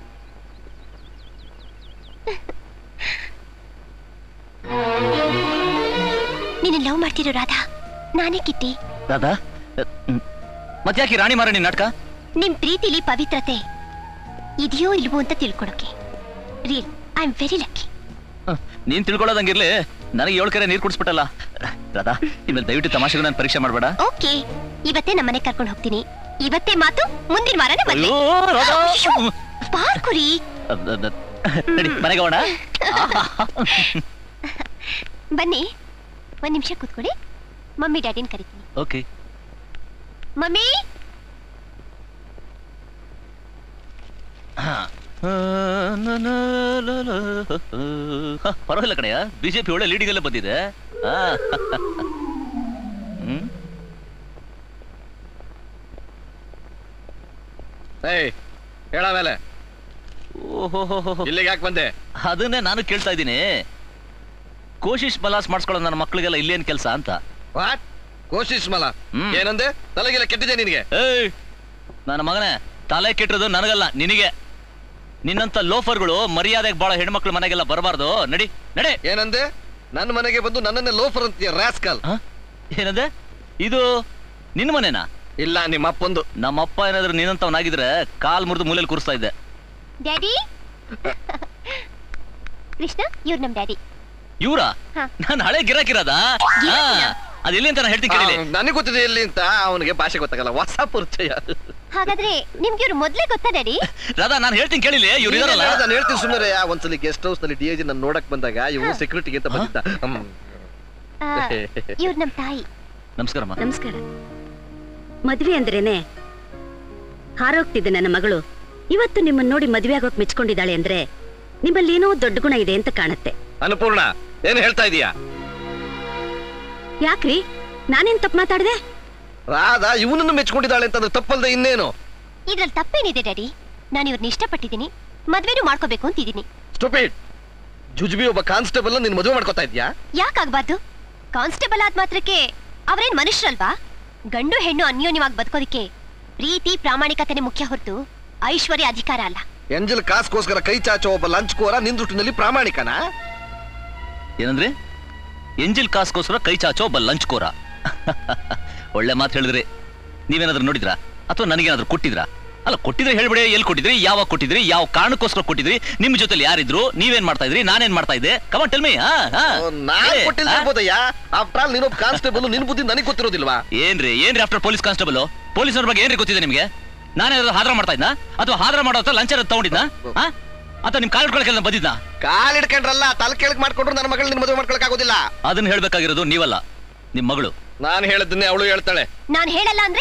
ನೀನು ಲವ್ ಮಾಡ್ತಿರೋ ರಾಧಾ ನಾನೇ ಕಿಟ್ಟಿ ರಾಧಾ ಮತ್ತ್ಯಾಕೆ ರಾಣಿ ಮಾರಣಿ ನಾಟಕ ನಿಮ್ ಪ್ರೀತಿಲಿ ಪವಿತ್ರತೆ ಇದೆಯೋ ಇಲ್ವೋ ಅಂತ ತಿಳ್ಕೊಳಕ್ಕೆ real I am very lucky ನೀನ್ ತಿಳ್ಕೊಳ್ಳೋದಂಗಿರ್ಲಿ ನನಗೆ ಏಳು ಕರೆ ನೀರು ಕುಡಿಸ್ಬಿಟ್ಟಲ್ಲ ರಾಧಾ ಇನ್ಮೇಲೆ ದಯವಿಟ್ಟು ತಮಾಷೆಗೂ ನಾನು ಪರೀಕ್ಷೆ ಮಾಡಬೇಡ ಓಕೆ ಇವತ್ತೇ ನಮ್ಮನೆ ಕರ್ಕೊಂಡು ಹೋಗ್ತೀನಿ ಇವತ್ತೇ ಮಾತು ಮುಂದಿನ ವಾರನೇ ಮದ್ವೆ ಅಯ್ಯೋ, ರಾಧಾ. ಅಯ್ಯೋ, ಪಾರ್ಕುರಿ ನಡಿ ಮನೆಗೆ ಹೋಗೋಣ ಬನ್ನಿ ಒಂದ್ ನಿಮಿಷ ಕೂತ್ಕೊಳ್ಳಿ ಮಮ್ಮಿ ಡ್ಯಾಡಿನ ಕರಿತೀನಿ ಓಕೆ ಮಮ್ಮಿ ಪರವಾಗಿಲ್ಲ ಕಣಯ್ಯ ಬಿಜೆಪಿ ಒಳ್ಳೆ ಲೀಡಿಂಗ್ ಎಲ್ಲ ಬಂದಿದೆ ಆ. ಹ್ಮ್ ಏಯ್ ಹೇಳ ಮೇಲೆ ಇಲ್ಲಿಗೆ ಯಾಕೆ ಬಂದೆ ಅದನ್ನೇ ನಾನು ಕೇಳ್ತಾ ಇದ್ದೀನಿ ಕೋಶಿಶ್ ಮಲಾಸ್ ಮಾಡಿಸ್ಕೊಳ್ಳೋ ನನ್ನ ಮಕ್ಳಿಗೆಲ್ಲ ಇಲ್ಲೇನ್ ಕೆಲಸ ಅಂತ ವಾಟ್ ಕೋಶಿಶ್ ಮಲ ಹ್ಮ್. ಏನಂದೆ ತಲೆಗೆಲ್ಲ ಕೆಟ್ಟಿದೆ ನಿನಗೆ ಏಯ್ ನನ್ನ ಮಗನೇ ತಲೆ ಕೆಟ್ಟಿರೋದು ನನಗಲ್ಲ ನಿನಗೆ ನಿನ್ನಂತ ಲೋಫರ್ಗಳು ಮರ್ಯಾದೆಗೆ ಬಾಳ ಹೆಣ್ಮಕ್ಳು ಮನೆಗೆಲ್ಲ ಬರಬಾರ್ದು ನಡಿ ನಡಿ ಏನಂದೆ ನನ್ನ ಮನೆಗೆ ಬಂದು ನನ್ನನ್ನೇ ಲೋಫರ್ ಅಂತೀಯ ರಾಸ್ಕಲ್ ಏನಂದೆ ಇದು ನಿನ್ನ ಮನೆನಾ ಇಲ್ಲ ನಿಮ್ಮ ಅಪ್ಪಂದು ನಮ್ಮಪ್ಪ ಏನಾದ್ರು ನಿನ್ನಂತವನಾಗಿದ್ರೆ ಕಾಲ್ ಮುರಿದು ಮೂಲೆಯಲ್ಲಿ ಕೂರಿಸ್ತಾ ಇದ್ದೆ ಡ್ಯಾಡಿ ಕೃಷ್ಣ ಇವ್ರು ನಮ್ ಡ್ಯಾಡಿ ಇವ್ರ ಹಾ. ನಾನು ಹಳೆ ಗಿರಾಕಿರೋದ ಅದು ಎಲ್ಲಿ ಅಂತ ನಾನು ಹೇಳ್ತೀನಿ ಕೇಳಿ ನನಗೆ ಗೊತ್ತಿದೆ ಎಲ್ಲಿ ಅಂತ ಅವನಿಗೆ ಭಾಷೆ ಗೊತ್ತಾಗಲ್ಲ ಹೊಸ ಪರಿಚಯ ಹಾಗಾದ್ರೆ ನಿಮ್ಗೆ ಇವ್ರು ಮೊದ್ಲೇ ಗೊತ್ತಾ ಡ್ಯಾಡಿ ರಾಧಾ ನಾನು ಹೇಳ್ತೀನಿ ಕೇಳಿಲಿ ಇವ್ರು ಇದಾರಲ್ಲ ನಾನು ಹೇಳ್ತೀನಿ ಸುಮ್ಮನೆ ಒಂದ್ಸಲಿ ಗೆಸ್ಟ್ ಹೌಸ್ ನಲ್ಲಿ ಡಿ ನನ್ನ ನೋಡಕ್ ಬಂದಾಗ ಇವನು ಸೆಕ್ಯೂರಿಟಿಗೆ ಅಂತ ಬಂದಿದ್ದ ಹ್ಮ್. ಇವ್ರು ನಮ್ ತಾಯಿ ನಮಸ್ಕಾರಮ್ಮ ನಮಸ್ಕಾರ ಮದ್ವೆ ಅಂದ್ರೇನೆ ಹಾರೋಗ್ತಿದ್ದೆ ನನ್ನ ಮಗಳು ಇವತ್ತು ನಿಮ್ಮನ್ನ ನೋಡಿ ಮದ್ವೆ ಆಗೋಕ್ ಮೆಚ್ಕೊಂಡಿದ್ದಾಳೆ ಅಂದ್ರೆ ನಿಮ್ಮಲ್ಲಿ ಏನೋ ದೊಡ್ಡ ಗುಣ ಇದೆ ಅಂತ ಕಾಣತ್ತೆ ಅನ್ನಪೂರ್ಣ ಏನ್ ಹೇಳ್ತಾ ಇದೀಯಾ ಯಾಕ್ರಿ ನಾನೇನ್ ತಪ್ಪು ಮಾತಾಡ್ದೆ ರಾಧಾ ಇವನನ್ನು ಮೆಚ್ಕೊಂಡಿದ್ದಾಳೆ ಅಂತಂದ್ರೆ ತಪ್ಪಲ್ದೆ ಇನ್ನೇನು ಇದ್ರಲ್ಲಿ ತಪ್ಪೇನಿದೆ ಡ್ಯಾಡಿ ನಾನು ಇವ್ರನ್ನ ಇಷ್ಟಪಟ್ಟಿದ್ದೀನಿ ಮದ್ವೆನೂ ಮಾಡ್ಕೋಬೇಕು ಅಂತಿದ್ದೀನಿ ಸ್ಟುಪಿಡ್ ಜುಜ್ಬಿ ಒಬ್ಬ ಕಾನ್ಸ್ಟೇಬಲ್ ನಿನ್ ಮದುವೆ ಮಾಡ್ಕೊತಾ ಇದ್ಯಾ ಯಾಕಾಗ್ಬಾರ್ದು ಕಾನ್ಸ್ಟೇಬಲ್ ಆದ ಮಾತ್ರಕ್ಕೆ ಅವ್ರೇನ್ ಮನುಷ್ಯರಲ್ವಾ ಗಂಡು ಹೆಣ್ಣು ಅನ್ಯೋನ್ಯವಾಗಿ ಬದುಕೋದಿಕ್ಕೆ ಪ್ರೀತಿ ಪ್ರಾಮಾಣಿಕತೆನೆ ಮುಖ್ಯ ಹೊರತು ಐಶ್ವರ್ಯ ಅಧಿಕಾರ ಅಲ್ಲ ಎಂಜಲ್ ಕಾಸ್ಗೋಸ್ಕರ ಕೈ ಚಾಚೋ ಒಬ್ಬ ಲಂಚ್ಕೋರ ನಿನ್ ದೃಷ್ಟಿನಲ್ಲಿ ಪ್ರಾಮಾಣಿಕನಾ ಏನಂದ್ರೆ ಎಂಜಿಲ್ ಕಾಸ್ಗೋಸ್ಕರ ಕೈ ಚಾಚೋ ಒಬ್ಬ ಲಂಚ್ಕೋರ ಒಳ್ಳೆ ಮಾತು ಹೇಳಿದ್ರಿ ನೀವೇನಾದ್ರೂ ನೋಡಿದ್ರಾ ಅಥವಾ ನನಗೇನಾದ್ರೂ ಕೊಟ್ಟಿದ್ರಾ ಅಲ್ಲ ಕೊಟ್ಟಿದ್ರೆ ಹೇಳ್ಬಿಡಿ ಎಲ್ಲಿ ಕೊಟ್ಟಿದ್ರಿ ಯಾವಾಗ ಕೊಟ್ಟಿದ್ರಿ ಯಾವ ಕಾರಣಕ್ಕೋಸ್ಕರ ಕೊಟ್ಟಿದ್ರಿ ನಿಮ್ ಜೊತೆಲಿ ಯಾರಿದ್ರು ನೀವೇನ್ ಮಾಡ್ತಾ ಇದ್ರಿ ನಾನೇನ್ ಮಾಡ್ತಾ ಇದ್ದೆ ಕಮನ್ ಟೆಲ್ ಮೀ ನಾನ್ ಕೊಟ್ಟಿಲ್ದಿರ್ಬೋದಯ್ಯ ಆಫ್ಟರ್ ಆಲ್ ನೀನೊಬ್ಬ ಕಾನ್ಸ್ಟೇಬಲ್ ನಿನ್ ಬುದ್ಧಿ ನನಗೆ ಗೊತ್ತಿರೋದಿಲ್ವಾ ಏನ್ರಿ ಏನ್ರಿ ಆಫ್ಟರ್ ಪೊಲೀಸ್ ಕಾನ್ಸ್ಟೇಬಲ್ ಪೊಲೀಸರ ಬಗ್ಗೆ ಏನ್ರಿ ಗೊತ್ತಿದೆ ನಿಮ್ಗೆ ನಾನೇನಾದ್ರೂ ಹಾದ್ರ ಮಾಡ್ತಾ ಇದ್ನಾ ಅಥವಾ ಹಾದ್ರ ಮಾಡೋ ಹತ್ರ ಲಂಚ ತಗೊಂಡಿದ್ನಾ ಆ? ಅಥವಾ ನಿಮ್ ಕಾಲ್ ಹಿಡ್ಕೊಳಕ್ಕೆಲ್ಲ ಬಂದಿದ್ನಾ ಕಾಲ್ ಹಿಡ್ಕೊಂಡ್ರಲ್ಲ ತಲೆ ಕೆಳಗ್ ಮಾಡ್ಕೊಂಡ್ರು ನನ್ನ ಮಗಳು ನಿನ್ ಮದುವೆ ಮಾಡ್ಕೊಳಕ್ ಆಗೋದಿಲ್ಲ ಅದನ್ನ ಹೇಳ್ಬೇಕಾಗಿರೋದು ನೀವಲ್ಲ ನಿಮ್ ಮಗಳು ನಾನ್ ಹೇಳಿದ್ದನ್ನೇ ಅವಳು ಹೇಳ್ತಾಳೆ ನಾನ್ ಹೇಳಲ್ಲ ಅಂದ್ರೆ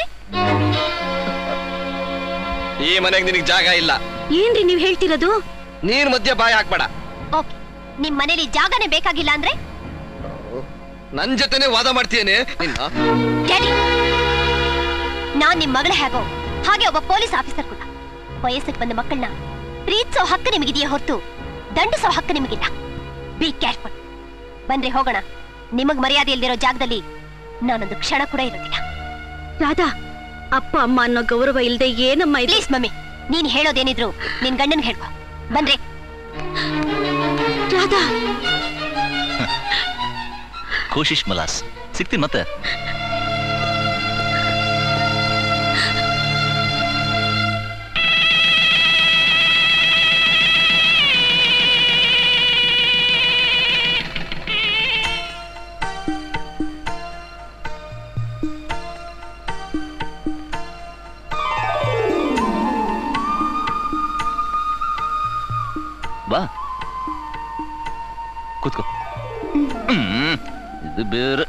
ಈ ಮನೆಗೆ ನಿನಗೆ ಜಾಗ ಇಲ್ಲ ಏನ್ರಿ ನೀವ್ ಹೇಳ್ತಿರೋದು ನೀನ್ ಮಧ್ಯ ಬಾಯಿ ಹಾಕ್ಬೇಡ ಓಕೆ ನಿಮ್ ಮನೇಲಿ ಜಾಗನೇ ಬೇಕಾಗಿಲ್ಲ ಅಂದ್ರೆ ನನ್ ಜೊತೆನೆ ವಾದ ಮಾಡ್ತೀಯೇನೆ ನಿನ್ನ ಡ್ಯಾಡಿ ನಾನ್ ನಿಮ್ ಮಗಳ ಹೇಗೋ ಹಾಗೆ ಒಬ್ಬ ಪೊಲೀಸ್ ಆಫೀಸರ್ ಕೂಡ ವಯಸ್ಸಿಗೆ ಬಂದ ಮಕ್ಕಳನ್ನ ಪ್ರೀತಿಸೋ ಹಕ್ಕು ನಿಮಗಿದೆಯೇ ಹೊರತು ದಂಡಿಸೋ ಹಕ್ಕು ನಿಮಗಿಲ್ಲ ಬಿ ಕೇರ್ಫುಲ್ ಬನ್ರಿ ಹೋಗೋಣ ನಿಮಗ್ ಮರ್ಯಾದೆ ಇಲ್ದಿರೋ ಜಾಗದಲ್ಲಿ ನಾನೊಂದು ಕ್ಷಣ ಕೂಡ ಇರೋದಿಲ್ಲ ರಾಧಾ ಅಪ್ಪ ಅಮ್ಮ ಅನ್ನೋ ಗೌರವ ಇಲ್ದೆ ಏನಮ್ಮ ಇದು ಪ್ಲೀಸ್ ಮಮ್ಮಿ ನೀನ್ ಹೇಳೋದೇನಿದ್ರು ನಿನ್ ಗಂಡನ್ ಹೇಳ್ಕೊ ಬನ್ರಿ ರಾಧಾ ಕೋಶಿಶ್ ಮಲಾಸ್ ಸಿಗ್ತೀನಿ ಮತ್ತೆ ಬಾ ಕೂತ್ಕೋ ಹ್ಮ್. ಇದು ಬೇರೆ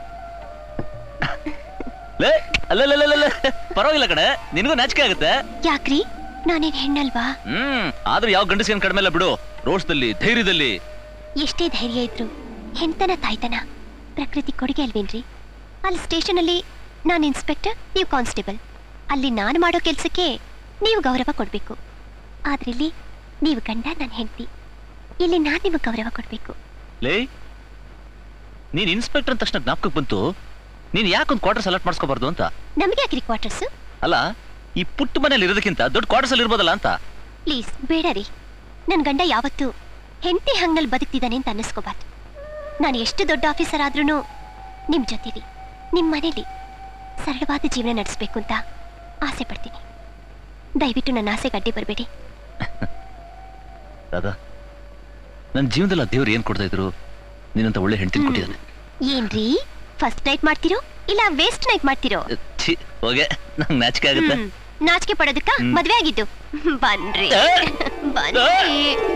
ಲೇ ಅಲ್ಲಲ್ಲ ಪರವಾಗಿಲ್ಲ ಕಡೆ ನಿನಗೂ ನಾಚಿಕೆ ಆಗುತ್ತೆ ಯಾಕ್ರಿ ನಾನೇನ್ ಹೆಣ್ಣಲ್ವಾ ಹ್ಮ್ ಆದ್ರೆ ಯಾವ ಗಂಡಸಿನ ಕಡಿಮೆ ಇಲ್ಲ ಬಿಡು ರೋಡ್ಸ್ದಲ್ಲಿ ಧೈರ್ಯದಲ್ಲಿ ಎಷ್ಟೇ ಧೈರ್ಯ ಇದ್ರು ಹೆಂತನ ತಾಯ್ತನ ಪ್ರಕೃತಿ ಕೊಡುಗೆ ಅಲ್ವೇನ್ರಿ ಅಲ್ಲಿ ಸ್ಟೇಷನ್ ಅಲ್ಲಿ ನಾನು ಇನ್ಸ್ಪೆಕ್ಟರ್ ನೀವು ಕಾನ್ಸ್ಟೇಬಲ್ ಅಲ್ಲಿ ನಾನು ಮಾಡೋ ಕೆಲ್ಸಕ್ಕೆ ನೀವು ಗೌರವ ಕೊಡ್ಬೇಕು ಆದ್ರೆ ಇಲ್ಲಿ ನೀವು ಗಂಡ ನಾನು ಹೆಂಡತಿ ಇಲ್ಲಿ ನಾನು ನಿಮಗೆ ಗೌರವ ಕೊಡ್ಬೇಕು ಲೇ ನೀನ್ ಇನ್ಸ್ಪೆಕ್ಟರ್ ಅಂದ ತಕ್ಷಣ ಜ್ಞಾಪಕಕ್ಕೆ ಬಂತು ನೀನ್ ಯಾಕೊಂದು ಕ್ವಾರ್ಟರ್ ಸೆಲೆಕ್ಟ್ ಮಾಡಿಸ್ಕೋಬಾರ್ದು ಅಂತ ನಮಗೆ ಯಾಕ್ರಿ ಕ್ವಾರ್ಟರ್ಸ್ ಅಲ್ಲ ಈ ಪುಟ್ಟ ಮನೇಲಿ ಇರೋದಕ್ಕಿಂತ ದೊಡ್ಡ ಕ್ವಾರ್ಟರ್ಸ್ ಅಲ್ಲಿ ಇರ್ಬೋದಲ್ಲ ಅಂತ ಪ್ಲೀಸ್ ಬೇಡ ರೀ ನನ್ನ ಗಂಡ ಯಾವತ್ತೂ ಹೆಂಡತಿ ಹಂಗಲ್ಲಿ ಬದುಕ್ತಿದ್ದಾನೆ ಅಂತ ಅನ್ನಿಸ್ಕೋಬಾರ್ದು ನಾನು ಎಷ್ಟು ದೊಡ್ಡ ಆಫೀಸರ್ ಆದ್ರೂ ನಿಮ್ಮ ಜೊತೆಲಿ ನಿಮ್ಮ ಮನೇಲಿ ಸರಳವಾದ ಜೀವನ ನಡೆಸಬೇಕು ಅಂತ ಆಸೆ ಪಡ್ತೀನಿ ದಯವಿಟ್ಟು ನನ್ನ ಆಸೆಗೆ ಅಡ್ಡಿ ಬರಬೇಡಿ ರಾಧಾ ನನ್ನ ಜೀವನದಲ್ಲಿ ಆ ದೇವ್ರು ಏನ್ ಕೊಡ್ತಾ ಇದ್ರು ನೀನಂತ ಒಳ್ಳೆ ಹೆಂಡತಿ ಕೊಟ್ಟಿದ್ದಾನೆ ಏನ್ರಿ ಫಸ್ಟ್ ನೈಟ್ ಮಾಡ್ತಿರೋ ಇಲ್ಲ ವೇಸ್ಟ್ ನೈಟ್ ಮಾಡ್ತಿರೋ ಛೀ ಹೋಗೆ ನಂಗೆ ನಾಚಿಕೆ ಆಗುತ್ತೆ ಹ್ಮ್. ನಾಚಿಕೆ ಪಡೋದಕ್ಕ ಹ್ಮ್. ಮದ್ವೆ ಆಗಿದ್ದು ಬನ್ರಿ ಏ! ಬನ್ರಿ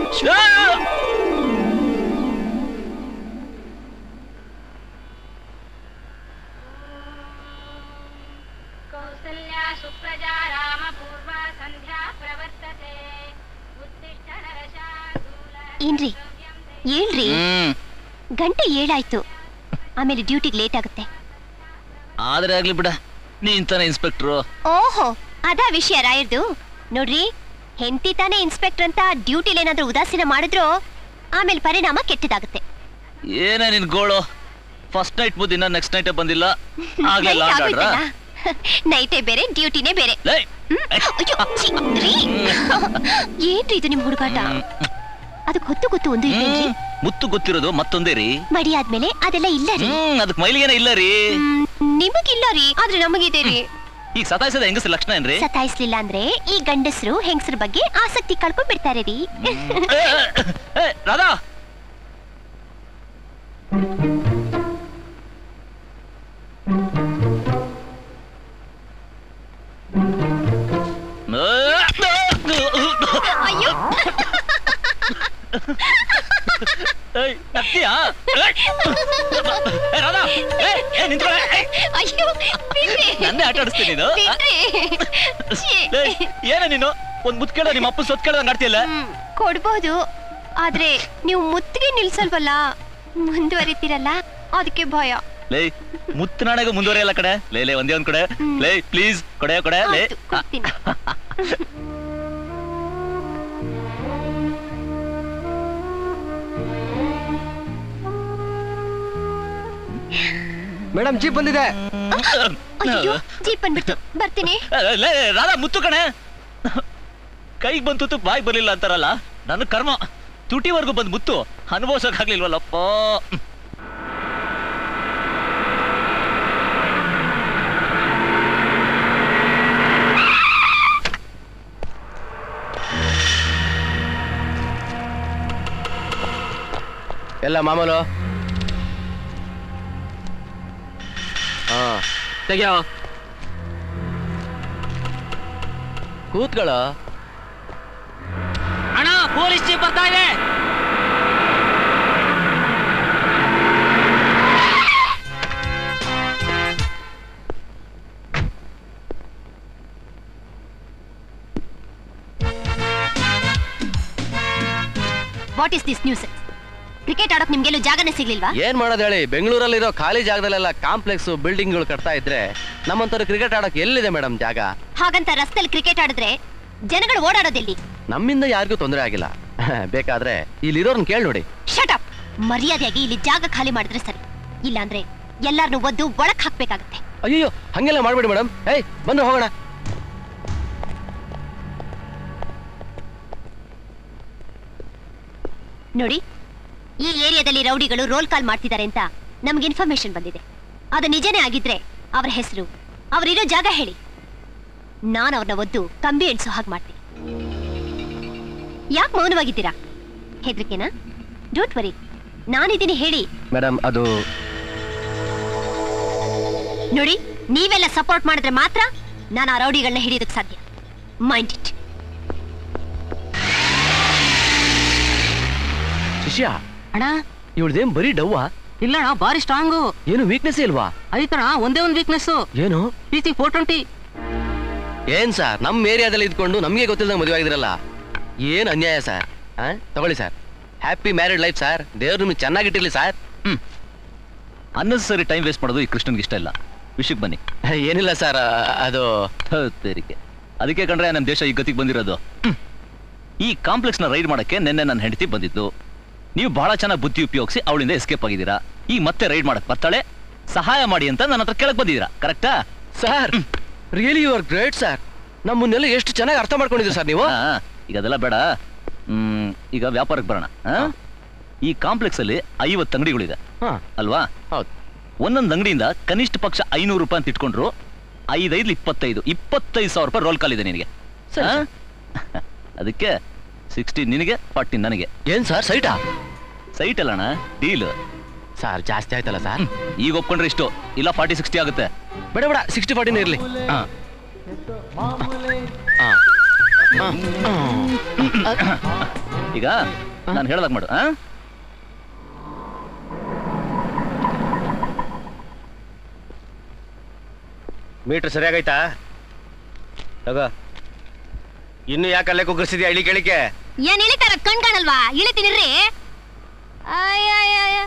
कौसल्या सुप्रजा रामपूर्वा सन्ध्या प्रवर्तते उत्तिष्ठ नरशार्दूल ಏನ್ರಿ ಹೇಳ್ರಿ ಹ್ಮ್ ಗಂಟೆ ಏಳಾಯ್ತು ಆಮೇಲೆ ಡ್ಯೂಟಿಗೆ ಲೇಟ್ ಆಗುತ್ತೆ ಆದ್ರೆ ಆಗ್ಲಿ ಬಿಡ ನೀನ್ ತಾನೇ ಇನ್ಸ್ಪೆಕ್ಟ್ರು ಓಹೋ ಅದಾ ವಿಷಯ ರಾಯರ್ದು ನೋಡ್ರಿ ಹೆಂಡತಿ ತಾನೇ ಇನ್ಸ್ಪೆಕ್ಟರ್ ಅಂತ ಡ್ಯೂಟಿಲಿ ಏನಾದ್ರೂ ಉದಾಸೀನ ಮಾಡಿದ್ರು ಆಮೇಲೆ ಪರಿಣಾಮ ಕೆಟ್ಟದಾಗುತ್ತೆ ಏನೇ ನಿನ್ ಗೋಳು ಫಸ್ಟ್ ನೈಟ್ ಮುದ್ದು ಇನ್ನ ನೆಕ್ಸ್ಟ್ ನೈಟೇ ಬಂದಿಲ್ಲ ಆಗ್ಲೇ Night ಲಾಂಡ್ ಆಡ್ರ ಆಗೋಯ್ತಲ್ಲ? ನೈಟೇ ಬೇರೆ ಡ್ಯೂಟಿನೇ ಬೇರೆ ಲೇ ಹ್ಮ್? ಅಯ್ಯೋ, ಛೀ, ರೀ. ಏನ್ರಿ ಇದು ನಿಮ್ ಹುಡುಗಾಟ ಅದಕ್ಕೆ ಹೊತ್ತು ಗೊತ್ತು ಒಂದು ಇಲ್ವೇನ್ರಿ ಹ್ಮ್, ಮುತ್ತು ಗೊತ್ತಿರೋದು ಮತ್ತೊಂದೇ ರೀ ಮಡಿ ಆದ್ಮೇಲೆ ಅದೆಲ್ಲ ಇಲ್ಲ ರೀ ಹ್ಮ್ ಅದಕ್ ಮೈಲಿಗೇನ ಇಲ್ಲ ರೀ ಹ್ಮ್, ನಿಮಗಿಲ್ಲ ರೀ ಆದ್ರೆ ನಮಗಿದೆ ರೀ ಈಗ ಸತಾಯಿಸದ ಹೆಂಗಸ ಲಕ್ಷಣ ಏನ್ರಿ ಸತಾಯಿಸ್ಲಿಲ್ಲ ಅಂದ್ರೆ ಈ ಗಂಡಸರು ಹೆಂಗಸರ ಬಗ್ಗೆ ಆಸಕ್ತಿ ಕಳ್ಕೊಂಡ್ ಬಿಡ್ತಾರೆ ರೀ ಏ, ಏ, ರಾಧಾ ಅಯ್ಯೋ ಏಯ್, ನಗ್ತೀಯಾ? ಏಯ್! ಏ, ರಾಧಾ ಏ, ಏ, ನಿಂತ್ಕೊಳೆ. ಏಯ್, ಅಯ್ಯೋ ಬಿಡ್ರಿ. ನನ್ನೇ ಆಟ ಆಡಿಸ್ತೀನಿ ನೀನು ಆ? ಬಿಡ್ರಿ. ಛೀ. ಏಯ್, ಏನ ನೀನು ಒಂದ್ ಮುತ್ ಕೇಳೋ ನಿಮ್ಮ ಅಪ್ಪ ಸೊತ್ ಕೇಳ್ದಂಗ್ ಆಡ್ತೀಯಲ್ಲ ಹ್ಮ್, ಕೊಡ್ಬೋದು ಆದ್ರೆ ನೀವು ಮುತ್ತಿಗೆ ನಿಲ್ಸಲ್ವಲ್ಲ ಮುಂದುವರಿತೀರಲ್ಲ ಅದಕ್ಕೆ ಭಯ ಲೇ ಮುತ್ತನಾಡಗ ಮುಂದುವರಿಯಲ್ಲ ಕಡೆ ಲೇ ಲೇ ಒಂದೇ ಒಂದ್ ಕಡೆ ಲೇ ಪ್ಲೀಸ್ ಕೊಡೆ ಕೊಡೆ ಲೇ ಆಯ್ತು, ಕೊಡ್ತೀನಿ. ಮೇಡಮ್ ಜೀಪ್ ಬಂದಿದೆ ಅಯ್ಯೋ ಜೀಪ್ ಬಂದ್ಬಿಡ್ತು ಬರ್ತೀನಿ ಲೇ ರಾಧಾ ಮುತ್ತು ಕಣೆ ಕೈಗೆ ಬಂತು ತುತ್ತು ಬಾಯಿಗೆ ಬರ್ಲಿಲ್ಲ ಅಂತಾರಲ್ಲ ನನ್ನ ಕರ್ಮ ತುಟಿವರೆಗೂ ಬಂದ್ ಮುತ್ತು ಅನುಭವಿಸಕ್ ಆಗ್ಲಿಲ್ವಲ್ಲಪ್ಪ ಎಲ್ಲ ಮಾಮೂಲು ಹಾ ತೆಗಿಯೋ ಕೂತ್ಕೊಳ್ಳೋ ಅಣ್ಣ ಪೊಲೀಸ್ ಜೀಪ್ ಬರ್ತಾ ಇದೆ what is this news cricket ಆಡೋಕ್ ನಿಮ್ಗೆಲ್ಲೂ ಜಾಗನೇ ಸಿಗ್ಲಿಲ್ವಾ ಏನ್ ಮಾಡೋದು ಹೇಳಿ ಬೆಂಗಳೂರಲ್ಲಿರೋ ಖಾಲಿ ಜಾಗದಲ್ಲೆಲ್ಲ ಕಾಂಪ್ಲೆಕ್ಸ್ ಬಿಲ್ಡಿಂಗ್ಗಳು ಕಟ್ತಾ ಇದ್ರೆ ನಮ್ಮಂತರ ಕ್ರಿಕೆಟ್ ಆಡಕ್ ಎಲ್ಲಿದೆ ಮೇಡಮ್ ಜಾಗ ಹಾಗಂತ ರಸ್ತೆಲಿ ಕ್ರಿಕೆಟ್ ಆಡಿದ್ರೆ ಜನಗಳು ಓಡಾಡೋದೆಲ್ಲಿ ನಮ್ಮಿಂದ ಯಾರಿಗೂ ತೊಂದರೆ ಆಗಿಲ್ಲ ಬೇಕಾದ್ರೆ ಇಲ್ಲಿರೋರ್ನ ಕೇಳಿ ನೋಡಿ ಶಟ್ ಅಪ್ ಮರ್ಯಾದೆಯಾಗಿ ಇಲ್ಲಿ ಜಾಗ ಖಾಲಿ ಮಾಡಿದ್ರೆ ಸರಿ ಇಲ್ಲಾಂದ್ರೆ ಎಲ್ಲಾರನ್ನು ಒದ್ದು ಒಳಕ್ ಹಾಕ್ಬೇಕಾಗತ್ತೆ ಅಯ್ಯೋ ಹಂಗೆಲ್ಲ ಮಾಡ್ಬೇಡಿ ಮೇಡಮ್ ಏಯ್ ಬಂದ್ರೆ ಹೋಗೋಣ ನೋಡಿ ಈ ಏರಿಯಾದಲ್ಲಿ ರೌಡಿಗಳು ರೋಲ್ ಕಾಲ್ ಮಾಡ್ತಿದ್ದಾರೆ ಅಂತ ನಮ್ಗೆ ಇನ್ಫಾರ್ಮೇಶನ್ ಬಂದಿದೆ ಅದು ನಿಜನೇ ಆಗಿದ್ರೆ ಅವ್ರ ಹೆಸರು ಅವರಿರೋ ಜಾಗ ಹೇಳಿ ನಾನು ಅವ್ರನ್ನ ಒದ್ದು ಕಂಬಿ ಎಣ್ಸೋ ಹಾಗೆ ಮಾಡ್ತೀನಿ ಯಾಕೆ ಮೌನವಾಗಿದ್ದೀರಾ ಹೆದರಿಕೆನಾ ಡೋಂಟ್ ವರಿ ನಾನಿದ್ದೀನಿ ಹೇಳಿ ಮೇಡಮ್ ಅದು ನೋಡಿ ನೀವೆಲ್ಲ ಸಪೋರ್ಟ್ ಮಾಡಿದ್ರೆ ಮಾತ್ರ ನಾನು ಆ ರೌಡಿಗಳನ್ನ ಹಿಡಿಯೋದಕ್ಕೆ ಸಾಧ್ಯ ಮೈಂಡ್ ಇಟ್ ಶಿಷ್ಯ ಅಣ್ಣ ಇವಳ್ದೇನ್ ಬರೀ ಡವ್ವ ಇಲ್ಲಣ್ಣ ಬಾರಿ ಸ್ಟ್ರಾಂಗು ಏನು ವೀಕ್ನೆಸ್ ಇಲ್ವಾ ಐತಣ ಒಂದೇ ಒಂದು ವೀಕ್ನೆಸ್ ಏನು ಪಿ ಸಿ ಫೋರ್ ಟ್ವೆಂಟಿ ಏನ್ ಸರ್ ನಮ್ ಏರಿಯಾದಲ್ಲಿ ಇದ್ಕೊಂಡು ನಮ್ಗೆ ಗೊತ್ತಿಲ್ಲದಂಗ ಮದುವೆ ಆಗಿದ್ರಲ್ಲ ಏನ್ ಅನ್ಯಾಯ ಸರ್ ಆ? ತಗೊಳ್ಳಿ sir happy married life sir ದೇವ್ರು ನಿಮ್ಗೆ ಚೆನ್ನಾಗಿಟ್ಟಿರ್ಲಿ ಸರ್ ಅನ್ನೆಸರಿ ಟೈಮ್ ವೇಸ್ಟ್ ಮಾಡೋದು ಈ ಕೃಷ್ಣನ್ಗೆ ಇಷ್ಟ ಇಲ್ಲ ವಿಷಯಕ್ಕೆ ಬನ್ನಿ ಏನಿಲ್ಲ ಸರ್ ಅದು ತೇರಿಕೆ ಅದಕ್ಕೆ ಕಂಡ್ರೆ ನಮ್ಮ ದೇಶ ಈ ಗತಿಗೆ ಬಂದಿರೋದು ಹ್ಮ್. ಈ ಕಾಂಪ್ಲೆಕ್ಸ್ನ ರೈಡ್ ಮಾಡಕ್ಕೆ ನಿನ್ನೆ ನನ್ನ ಹೆಂಡತಿ ಬಂದಿದ್ದು ನೀವು ಬಹಳ ಚೆನ್ನಾಗಿ ಬುದ್ಧಿ ಉಪಯೋಗಿಸಿ ಅವಳಿಂದ ಎಸ್ಕೇಪ್ ಆಗಿದ್ದೀರಾ ಈ ಮತ್ತೆ ರೈಡ್ ಮಾಡಕ್ ಬರ್ತಾಳೆ ಸಹಾಯ ಮಾಡಿ ಅಂತ ನನ್ನ ಹತ್ರ ಕೇಳಕ್ ಬಂದಿದ್ದೀರಾ ಕರೆಕ್ಟಾ sir really you are great sir ನಮ್ಮನ್ನೆಲ್ಲ ಎಷ್ಟು ಚೆನ್ನಾಗಿ ಅರ್ಥ ಮಾಡ್ಕೊಂಡಿದ್ದೀರಿ ಸರ್ ನೀವು ಈಗ ಅದೆಲ್ಲ ಬೇಡ ಹ್ಮ್ ಈಗ ವ್ಯಾಪಾರಕ್ಕೆ ಬರೋಣ ಆ? ಈ ಕಾಂಪ್ಲೆಕ್ಸ್ ಅಲ್ಲಿ ಐವತ್ತು ಅಂಗಡಿಗಳಿದೆ ಅಲ್ವಾ ಹೌದು ಒಂದೊಂದು ಅಂಗಡಿಯಿಂದ ಕನಿಷ್ಠ ಪಕ್ಷ ಐನೂರು ರೂಪಾಯಿ ಅಂತ ಇಟ್ಕೊಂಡ್ರು ಐದೈದು ಇಪ್ಪತ್ತೈದು ಇಪ್ಪತ್ತೈದು ಸಾವಿರ ರೂಪಾಯಿ ರೋಲ್ ಕಾಲ್ ಇದೆ ನಿನಗೆ ಸರಿ, ಆ? ಅದಕ್ಕೆ ಸಿಕ್ಸ್ಟಿ ನಿನಗೆ ಫಾರ್ಟಿ ನನಗೆ ಏನ್ ಸರ್ ಸೈಟಾ ಸೈಟ್ ಅಲ್ಲಣ್ಣ ಡೀಲ್ ಸರ್ ಜಾಸ್ತಿ ಆಯ್ತಲ್ಲ ಸರ್ ಈಗ ಒಪ್ಕೊಂಡ್ರೆ ಇಷ್ಟು ಇಲ್ಲ ಫಾರ್ಟಿ ಸಿಕ್ಸ್ಟಿ ಆಗುತ್ತೆ ಬೇಡ ಬೇಡ ಸಿಕ್ಸ್ಟಿ ಫಾರ್ಟಿನೇ ಇರ್ಲಿ ಹಾ. ಈಗ ನಾನು ಹೇಳ್ದಾಗ ಮಾಡು ಆ? ಮೀಟರ್ ಸರಿಯಾಗೈತಾ ತಗೋ ಇನ್ನು ಯಾಕೆ ಅಲ್ಲೇ ಕುಗ್ಗಿಸಿದ್ಯಾ ಇಳಿ ಕೇಳಿಕೆ ಏನ್ ಇಳಿತಾರ ಕಣ್ ಕಾಣಲ್ವಾ ಇಳಿತೀನಿರ್ರಿ ಅಯ್ಯಯ್ಯಯ್ಯ.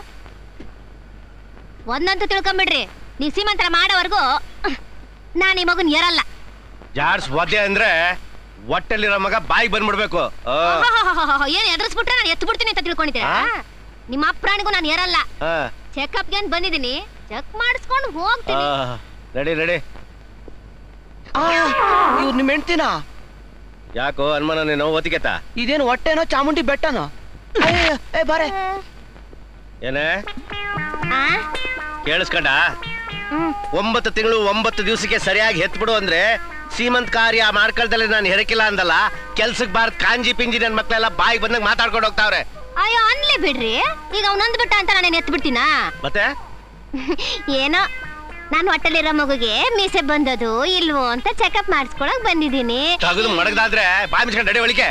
ಒಂದಂತೂ ತಿಳ್ಕೊಂಬಿಡ್ರಿ ನೀವ್ ಸೀಮಂತರ ಮಾಡೋವರೆಗೂ ನಾನು ಈ ಮಗನ್ ಎರಲ್ಲ ಜಾರ್ಸ್ ಒದ್ದೆ ಅಂದ್ರೆ ಹೊಟ್ಟೆಲಿರೋ ಮಗ ಬಾಯಿ ಬಂದ್ಬಿಡ್ಬೇಕು ಆ, ಏನ್ ಎದುರಿಸ್ಬಿಟ್ರೆ ನಾನು ಎತ್ತು ಬಿಡ್ತೀನಿ ಅಂತ ತಿಳ್ಕೊಂಡಿದ್ದೀರಾ ನಿಮ್ಮ ಅಪ್ರಾಣಿಗೂ ನಾನು ಏರಲ್ಲ ಆ, ಚೆಕಪ್ಗೆ ಅಂತ ಬಂದಿದ್ದೀನಿ ಚೆಕ್ ಮಾಡಿಸ್ಕೊಂಡು ಆ, ಹೋಗ್ತೀನಿ ರೆಡಿ ರೆಡಿ ಇವ್ರು ನಿಮ್ ಹೆಂಡ್ತಿನ ಯಾಕೋ ಅನುಮಾನ ನೀನು ಒತ್ತಿಗೆತ ಇದೇನು ಹೊಟ್ಟೆನೋ ಚಾಮುಂಡಿ ಬೆಟ್ಟನೋ ಅಯ್ಯಯ್ಯೋ, ಏ ಬಾರೆ ಏನೇ ಕೇಳಿಸ್ಕೊಂಡ ಒಂಬತ್ತು ತಿಂಗಳು ಒಂಬತ್ತು ದಿವಸಕ್ಕೆ ಸರಿಯಾಗಿ ಹೆತ್ಬಿಡು ಅಂದ್ರೆ ಸೀಮಂತ್ ಕಾರ್ಯ ಮಾಡ್ಕೊಳ್ದಲ್ಲೇ ನಾನು ಹೆರಕಿಲ್ಲ ಅಂದಲ್ಲ ಕೆಲ್ಸಕ್ಕೆ ಬಾರ್ ಕಾಂಜಿ ಪಿಂಜಿ ನನ್ ಮಕ್ಳೆಲ್ಲ ಬಾಯಿ ಬಂದಂಗ ಮಾತಾಡ್ಕೊಂಡು ಹೋಗ್ತಾವ್ರೆ ಅಯ್ಯೋ ಅನ್ಲೇ ಬಿಡ್ರಿ ಈಗ ಅವನೊಂದು ಬಿಟ್ಟ ಅಂತ ನಾನೇನು ಎತ್ತು ಬಿಡ್ತೀನಾ ಮತ್ತೆ ಏನೋ ನಾನು ಹೊಟ್ಟೆಲಿರೋ ಮಗುಗೆ ಮೀಸೆ ಬಂದದು ಇಲ್ವೋ ಅಂತ ಚೆಕಪ್ ಮಾಡಿಸ್ಕೊಳಕ್ ಬಂದಿದ್ದೀನಿ ತಗದು ಮಡಗ್ದಾದ್ರೆ ಬಾಯಿ ಮುಚ್ಕೊಂಡು ನಡಿ ಒಳಿಕೆ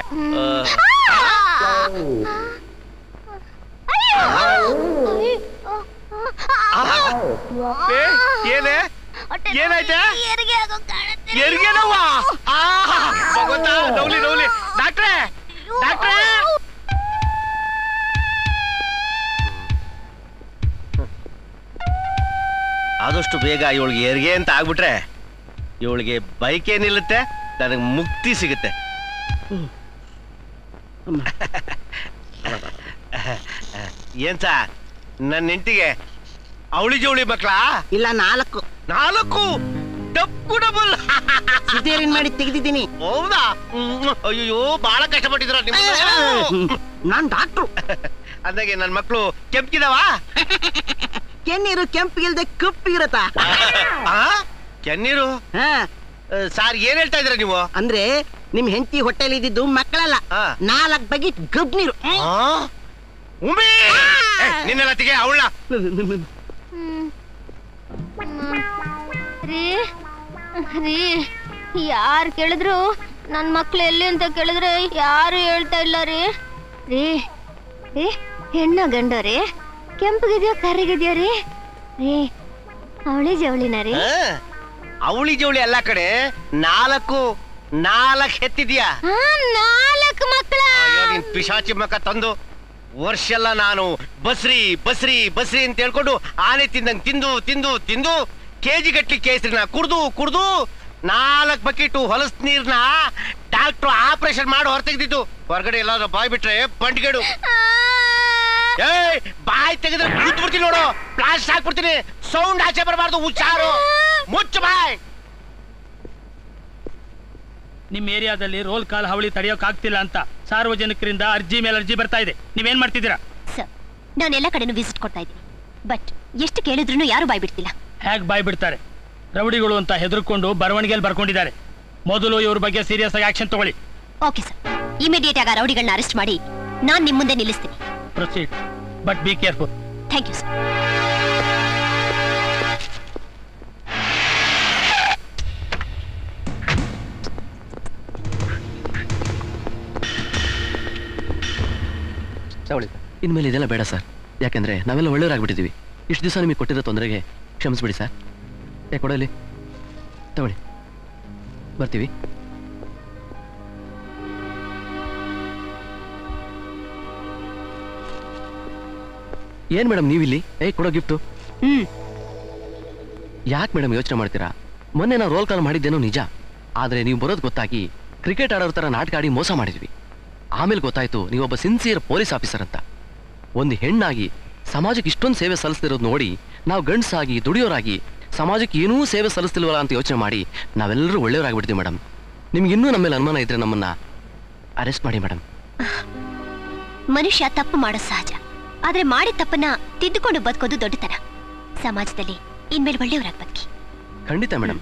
ಏನೇ ಏನಾಯ್ತಾ ಎರ್ಗೆನವ್ವ ಭಗವಂತ ನೌಲಿ ನೌಲಿ ಡಾಕ್ಟ್ರೇ ಡಾಕ್ಟ್ರೇ ಆದಷ್ಟು ಬೇಗ ಇವಳಿಗೆ ಹೆರಿಗೆ ಅಂತ ಆಗ್ಬಿಟ್ರೆ ಇವಳಿಗೆ ಬೈಕೇ ನಿಲ್ಲುತ್ತೆ ನನಗೆ ಮುಕ್ತಿ ಸಿಗುತ್ತೆ ಏನ್ ಸಾ ನನ್ನ ಹೆಂಡತಿಗೆ ಅವಳಿ ಜವಳಿ ಮಕ್ಳಾ ಇಲ್ಲ ನಾಲ್ಕು ನಾಲ್ಕು ಡಬ್ಬು ಡಬಲ್ ಸಿದೇರಿನ್ ಮಾಡಿ ತೆಗೆದಿದ್ದೀನಿ ಹೌದಾ ಹ್ಮ್. ಅಯ್ಯೋ ಬಹಳ ಕಷ್ಟಪಟ್ಟಿದ್ರ ನಿಮ್ಮ ನಾನ್ ಡಾಕ್ಟ್ರು ಅಂದಾಗೆ ನನ್ ಮಕ್ಳು ಕೆಂಪಿದಾವ ಕೆನ್ನೀರು ಕೆಂಪಿಗಿಲ್ದೆ ಕಪ್ಪಿಗಿರತ್ತ ಕೆನ್ನೀರು ಸಾರ್ ಏನ್ ಹೇಳ್ತಾ ಇದ್ರ ನೀವು ಅಂದ್ರೆ ನಿಮ್ ಹೆಂಡತಿ ಹೊಟ್ಟೆಲಿ ಇದ್ದಿದ್ದು ಮಕ್ಕಳಲ್ಲ ನಾಲ್ಕ್ ಬಗೆ ಗಬ್ ನೀರು ಉಮ್ಮಿ ನಿನ್ನೆಲ್ಲ ತಿಗೆ ಅವಳ ರೀ ರೀ ಯಾರು ಕೇಳಿದ್ರು ನನ್ನ ಮಕ್ಳು ಎಲ್ಲಿ ಅಂತ ಕೇಳಿದ್ರೆ ಯಾರು ಹೇಳ್ತಾ ಇಲ್ಲ ರೀ ರೀ ರೀ ಹೆಣ್ಣ ಗಂಡ ರೀ ಕೆಂಪಗಿದ್ಯೋ ಕರಿಗಿದ್ಯೋ ರೀ ರೀ ಅವಳಿ ಜವಳಿನ ರೀ ಅವಳಿ ಜವಳಿ ಎಲ್ಲ ಕಡೆ ನಾಲ್ಕು ನಾಲ್ಕು ಹೆತ್ತಿದ್ಯಾ ಹಾ, ನಾಲ್ಕು ಮಕ್ಕಳ ಅಯ್ಯೋ ನಿನ್ ಪಿಶಾಚಿ ಮಕ್ಕ ತಂದು ವರ್ಷ ಎಲ್ಲ ನಾನು ಬಸ್ರಿ ಬಸ್ರಿ ಬಸ್ರಿ ಅಂತ ಹೇಳ್ಕೊಂಡು ಆನೆ ತಿಂದಂಗ್ ತಿಂದು ತಿಂದು ತಿಂದು ಕೆಜಿ ಗಟ್ಲಿ ಕೇಸರಿನ ಕುಡ್ದು ಕುಡ್ದು ನಾಲ್ಕು ಬಕೆಟ್ ಹೊಲಸ್ ನೀರ್ನ ಡಾಕ್ಟ್ರು ಆಪರೇಷನ್ ಮಾಡಿ ಹೊರತೆಗ್ದಿದ್ದು ಹೊರಗಡೆ ಎಲ್ಲಾದ್ರೂ ಬಾಯ್ ಬಿಟ್ರೆ ಬಂಡ್ಗೇಡು ಏಯ್ ಬಾಯ್ ತೆಗೆದ್ರೆ ಬಿಡ್ತೀನಿ ನೋಡು ಪ್ಲಾಸ್ಟ್ ಹಾಕ್ಬಿಡ್ತೀನಿ ಸೌಂಡ್ ಆಚೆ ಬರಬಾರ್ದು ಹುಚ್ಚಾರು ಮುಚ್ಚು ಬಾಯ್ ನಿಮ್ಮ ಏರಿಯಾದಲ್ಲಿ ರೋಲ್ ಕಾಲ್ ಹಾವಳಿ ತಡೆಯೋಕ್ ಆಗ್ತಿಲ್ಲ ಅಂತ ಸಾರ್ವಜನಿಕರಿಂದ ಅರ್ಜಿ ಮೇಲೆ ಅರ್ಜಿ ಬರ್ತಾ ಇದೆ ನೀವೇನ್ ಮಾಡ್ತಿದ್ದೀರಾ ಸರ್ ನಾನು ಎಲ್ಲ ಕಡೆನೂ ವಿಸಿಟ್ ಕೊಡ್ತಾ ಇದ್ದೀನಿ ಬಟ್ ಎಷ್ಟು ಕೇಳಿದ್ರು ಯಾರು ಬಾಯ್ ಬಿಡ್ತಿಲ್ಲ ಹೇಗ್ ಬಾಯ್ ಬಿಡ್ತಾರೆ ರೌಡಿಗಳು ಅಂತ ಹೆದರ್ಕೊಂಡು ಬರವಣಿಗೆಯಲ್ಲಿ ಬರ್ಕೊಂಡಿದ್ದಾರೆ ಮೊದಲು ಇವ್ರ ಬಗ್ಗೆ ಸೀರಿಯಸ್ ಆಗಿ ಆಕ್ಷನ್ ತಗೊಳ್ಳಿ ಓಕೆ ಸರ್ ಇಮಿಡಿಯೇಟ್ ಆಗಿ ಆ ರೌಡಿಗಳನ್ನ ಅರೆಸ್ಟ್ ಮಾಡಿ ನಾನ್ ನಿಮ್ ಮುಂದೆ ನಿಲ್ಲಿಸ್ತೀನಿ proceed but be careful thank you sir ತಗೊಳ್ಳಿ ಇನ್ಮೇಲೆ ಇದೆಲ್ಲ ಬೇಡ ಸರ್ ಯಾಕೆಂದ್ರೆ ನಾವೆಲ್ಲ ಒಳ್ಳೆಯವರಾಗ್ಬಿಟ್ಟಿದ್ದೀವಿ ಇಷ್ಟು ದಿವಸ ನಿಮಗೆ ಕೊಟ್ಟಿರೋ ತೊಂದರೆಗೆ ಕ್ಷಮಿಸ್ಬಿಡಿ ಸರ್ ಯಾಕೆ ಕೊಡಲಿ ತಗೊಳ್ಳಿ ಬರ್ತೀವಿ ಏನ್ ಮೇಡಮ್ ನೀವಿಲ್ಲಿ ಏ ಕೊಡೋ ಗಿಫ್ಟು ಹ್ಮ್ ಯಾಕೆ ಮೇಡಮ್ ಯೋಚನೆ ಮಾಡ್ತೀರಾ ಮೊನ್ನೆ ನಾವು ರೋಲ್ ಕಾಲ್ ಮಾಡಿದ್ದೇನೋ ನಿಜ ಆದ್ರೆ ನೀವು ಬರೋದು ಗೊತ್ತಾಗಿ ಕ್ರಿಕೆಟ್ ಆಡೋರ ಥರ ನಾಟಕ ಆಡಿ ಮೋಸ ಮಾಡಿದ್ವಿ ಆಮೇಲೆ ಗೊತ್ತಾಯ್ತು ನೀವೊಬ್ಬ ಸಿನ್ಸಿಯರ್ ಪೊಲೀಸ್ ಆಫೀಸರ್ ಅಂತ ಒಂದು ಹೆಣ್ಣಾಗಿ ಸಮಾಜಕ್ಕೆ ಇಷ್ಟೊಂದು ಸೇವೆ ಸಲ್ಲಿಸ್ತಿರೋದು ನೋಡಿ ನಾವು ಗಂಡಸಾಗಿ ದುಡಿಯೋರಾಗಿ ಸಮಾಜಕ್ಕೆ ಏನೂ ಸೇವೆ ಸಲ್ಲಿಸ್ತಿಲ್ವಲ್ಲ ಅಂತ ಯೋಚನೆ ಮಾಡಿ ನಾವೆಲ್ಲರೂ ಒಳ್ಳೆಯವರಾಗ್ಬಿಡ್ತೀವಿ ಮೇಡಮ್ ನಿಮ್ಗೆ ಇನ್ನೂ ನಮ್ಮ ಮೇಲೆ ಅನುಮಾನ ಇದ್ರೆ ನಮ್ಮನ್ನ ಅರೆಸ್ಟ್ ಮಾಡಿ ಮೇಡಮ್ ಮನುಷ್ಯ ತಪ್ಪು ಮಾಡೋ ಸಹಜ ಆದ್ರೆ ಮಾಡಿದ ತಪ್ಪನ್ನ ತಿದ್ದುಕೊಂಡು ಬದುಕೋದು ದೊಡ್ಡತನ ಸಮಾಜದಲ್ಲಿ ಇನ್ಮೇಲೆ ಒಳ್ಳೆಯವರಾಗಿ ಬದುಕಿ ಖಂಡಿತ ಮೇಡಮ್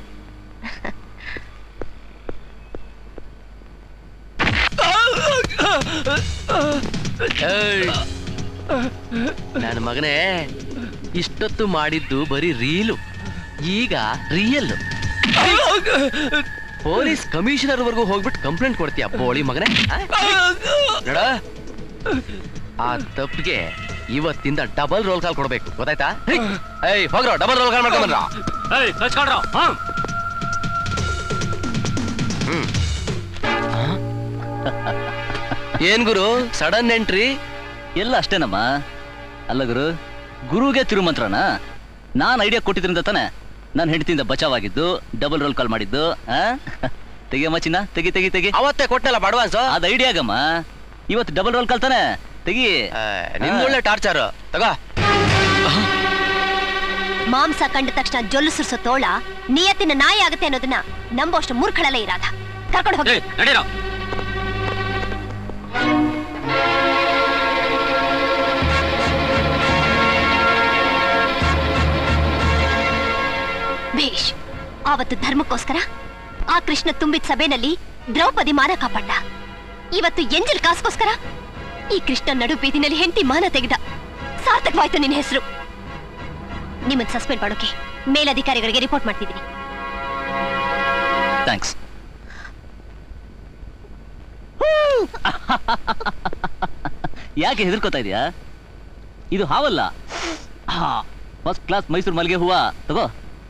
ನನ್ನ ಮಗನೇ ಇಷ್ಟೊತ್ತು ಮಾಡಿದ್ದು ಬರೀ ರೀಲು ಈಗ ರಿಯಲ್ ಪೊಲೀಸ್ ಕಮಿಷನರ್ ವರ್ಗೂ ಹೋಗ್ಬಿಟ್ಟು ಕಂಪ್ಲೇಂಟ್ ಕೊಡ್ತೀಯ ಬೋಳಿ ಮಗನೇ ಆ? ನೋಡ ಆ ತಪ್ಪಿಗೆ ಇವತ್ತಿಂದ ಡಬಲ್ ರೋಲ್ ಕಾಲ್ ಕೊಡ್ಬೇಕು ಗೊತ್ತಾಯ್ತಾ ಏಯ್ ಹೋಗ್ರೋ ಡಬಲ್ ರೋಲ್ ಕಾಲ್ ಮಾಡ್ಕೊಂಡ್ರ ಹ್ಮ್ ಏನ್ ಗುರು ಸಡನ್ ಎಂಟ್ರಿ ಎಲ್ಲ ಅಷ್ಟೇನಮ್ಮ ಅಲ್ಲ ಗುರು ಗುರುಗೆ ತಿರುಮಂತ್ರನ ನಾನು ಐಡಿಯಾ ಕೊಟ್ಟಿದ್ರಿಂದ ತಾನೆ ನಾನು ಹೆಂಡತಿಯಿಂದ ಬಚಾವಾಗಿದ್ದು ಡಬಲ್ ರೋಲ್ ಕಾಲ್ ಮಾಡಿದ್ದು ಆ? ತೆಗಿಯಮ್ಮ ಚಿನ್ನ ತೆಗಿ ತೆಗಿ ತೆಗಿ ಅವತ್ತೇ ಕೊಟ್ಟಲ್ಲ ಅಡ್ವಾನ್ಸ್ ಅದು ಐಡಿಯಾಗಮ್ಮ ಇವತ್ತು ಡಬಲ್ ರೋಲ್ ಕಾಲ್ ತಾನೆ ತೆಗಿ ನಿಮ್ದೊಳ್ಳೆ ಟಾರ್ಚರ್ ತಗೋ ಮಾಂಸ ಕಂಡ ತಕ್ಷಣ ಜೊಲ್ಲು ಸುರಿಸೋ ತೋಳ ನಿಯತ್ತಿನ ನಾಯಿ ಆಗುತ್ತೆ ಅನ್ನೋದನ್ನ ನಂಬೋಷ್ಟು ಮೂರ್ಖಳಲ್ಲ ಇರಾದ ಕರ್ಕೊಂಡು ಹೋಗಿ ನಡೀರೋ ಭೇಷ್ ಆವತ್ತು ಧರ್ಮಕ್ಕೋಸ್ಕರ ಆ ಕೃಷ್ಣ ತುಂಬಿದ ಸಭೆನಲ್ಲಿ ದ್ರೌಪದಿ ಮಾನ ಕಾಪಾಡ್ದ ಇವತ್ತು ಎಂಜಲ್ ಕಾಸ್ಗೋಸ್ಕರ ಈ ಕೃಷ್ಣ ನಡು ಬೀದಿನಲ್ಲಿ ಹೆಂಡತಿ ಮಾನ ತೆಗೆದ ಸಾರ್ಥಕವಾಯ್ತು ನಿನ್ನ ಹೆಸರು ನಿಮ್ಮನ್ನ ಸಸ್ಪೆಂಡ್ ಮಾಡೋಕೆ ಮೇಲಧಿಕಾರಿಗಳಿಗೆ ರಿಪೋರ್ಟ್ ಮಾಡ್ತಿದ್ದೀನಿ ಥ್ಯಾಂಕ್ಸ್ ಯಾಕೆ ಹೆದರ್ಕೋತಾ ಇದೆಯಾ ಇದು ಹಾವಲ್ಲ ಫಸ್ಟ್ ಕ್ಲಾಸ್ ಮೈಸೂರು ಮಲ್ಲಿಗೆ ಹೂವ ತಗೋ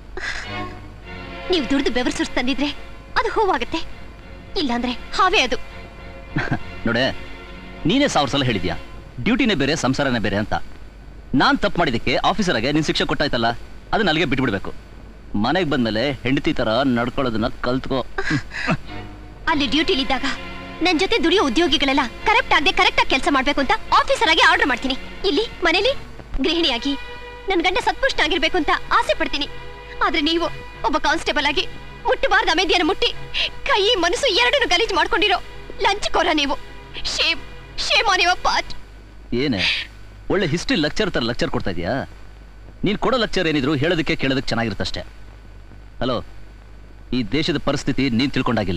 ನೀವು ದುಡ್ದು ಬೆವರು ಸುರ್ಸ್ ತಂದಿದ್ರೆ ಅದು ಹೂವಾಗುತ್ತೆ ಇಲ್ಲಾಂದ್ರೆ ಹಾವೇ ಅದು ನೋಡೆ ನೀನೇ ಸಾವಿರ ಸಲ ಹೇಳಿದ್ಯಾ ಡ್ಯೂಟಿನೇ ಬೇರೆ ಸಂಸಾರನೇ ಬೇರೆ ಅಂತ ನಾನ್ ತಪ್ಪು ಮಾಡಿದಕ್ಕೆ ಆಫೀಸರ್ ಆಗಿ ನಿನ್ ಶಿಕ್ಷೆ ಕೊಟ್ಟಾಯ್ತಲ್ಲ ಅದನ್ನ ಅಲ್ಲಿಗೆ ಬಿಟ್ಬಿಡ್ಬೇಕು ಮನೆಗೆ ಬಂದ್ಮೇಲೆ ಹೆಂಡತಿ ತರ ನಡ್ಕೊಳ್ಳೋದನ್ನ ಕಲ್ತ್ಕೋ ಅಲ್ಲಿ ಡ್ಯೂಟಿಲಿದ್ದಾಗ ನನ್ ಜೊತೆ ದುಡಿಯೋ ಉದ್ಯೋಗಿಗಳೆಲ್ಲ ಕರೆಕ್ಟ್ ಆಗದೆ ಕರೆಕ್ಟ್ ಆಗಿ ಕೆಲಸ ಮಾಡ್ಬೇಕು ಅಂತ ಆಫೀಸರ್ ಆಗಿ ಆರ್ಡರ್ ಮಾಡ್ತೀನಿ ಇಲ್ಲಿ ಮನೇಲಿ ಗೃಹಿಣಿಯಾಗಿ ನನ್ ಗಂಡ ಸತ್ಪುಷ್ಟ ಆಗಿರ್ಬೇಕು ಅಂತ ಆಸೆ ಪಡ್ತೀನಿ ಆದ್ರೆ ನೀವು ಒಬ್ಬ ಕಾನ್ಸ್ಟೇಬಲ್ ಆಗಿ ಮುಟ್ಟಬಾರ್ದ ಅಮೇದಿಯನ್ನು ಮುಟ್ಟಿ ಕೈ ಮನಸ್ಸು ಎರಡನ್ನು ಗಲೀಜ್ ಮಾಡ್ಕೊಂಡಿರೋ ಲಂಚಕೋರ ನೀವು shame shame on your part ಏನೇ ಒಳ್ಳೆ ಹಿಸ್ಟ್ರಿ ಲೆಕ್ಚರ್ ತರ ಲೆಕ್ಚರ್ ಕೊಡ್ತಾ ಇದೀಯಾ ನೀನ್ ಕೊಡೋ ಲೆಕ್ಚರ್ ಏನಿದ್ರು ಹೇಳೋದಕ್ಕೆ ಕೇಳೋದಕ್ಕೆ ಚೆನ್ನಾಗಿರುತ್ತಷ್ಟೇ ಹಲೋ ಈ ದೇಶದ ಪರಿಸ್ಥಿತಿ ನೀನ್ ತಿಳ್ಕೊಂಡಾಗಿಲ್ಲ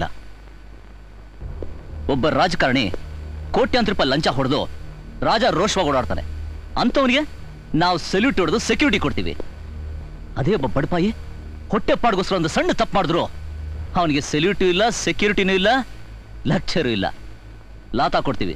ಒಬ್ಬ ರಾಜಕಾರಣಿ ಕೋಟ್ಯಾಂತರ ರೂಪಾಯಿ ಲಂಚ ಹೊಡೆದು ರಾಜ ರೋಷವಾಗಿ ಓಡಾಡ್ತಾನೆ ಅಂಥವನಿಗೆ ನಾವು ಸಲ್ಯೂಟ್ ಹೊಡೆದು ಸೆಕ್ಯೂರಿಟಿ ಕೊಡ್ತೀವಿ ಅದೇ ಒಬ್ಬ ಬಡಪಾಯಿ ಹೊಟ್ಟೆ ಪಾಡ್ಗೋಸ್ಕರ ಒಂದು ಸಣ್ಣ ತಪ್ಪು ಮಾಡಿದ್ರು ಅವನಿಗೆ ಸೆಲ್ಯೂಟು ಇಲ್ಲ ಸೆಕ್ಯೂರಿಟಿನೂ ಇಲ್ಲ ಲೆಕ್ಚರು ಇಲ್ಲ ಲಾತಾ ಕೊಡ್ತೀವಿ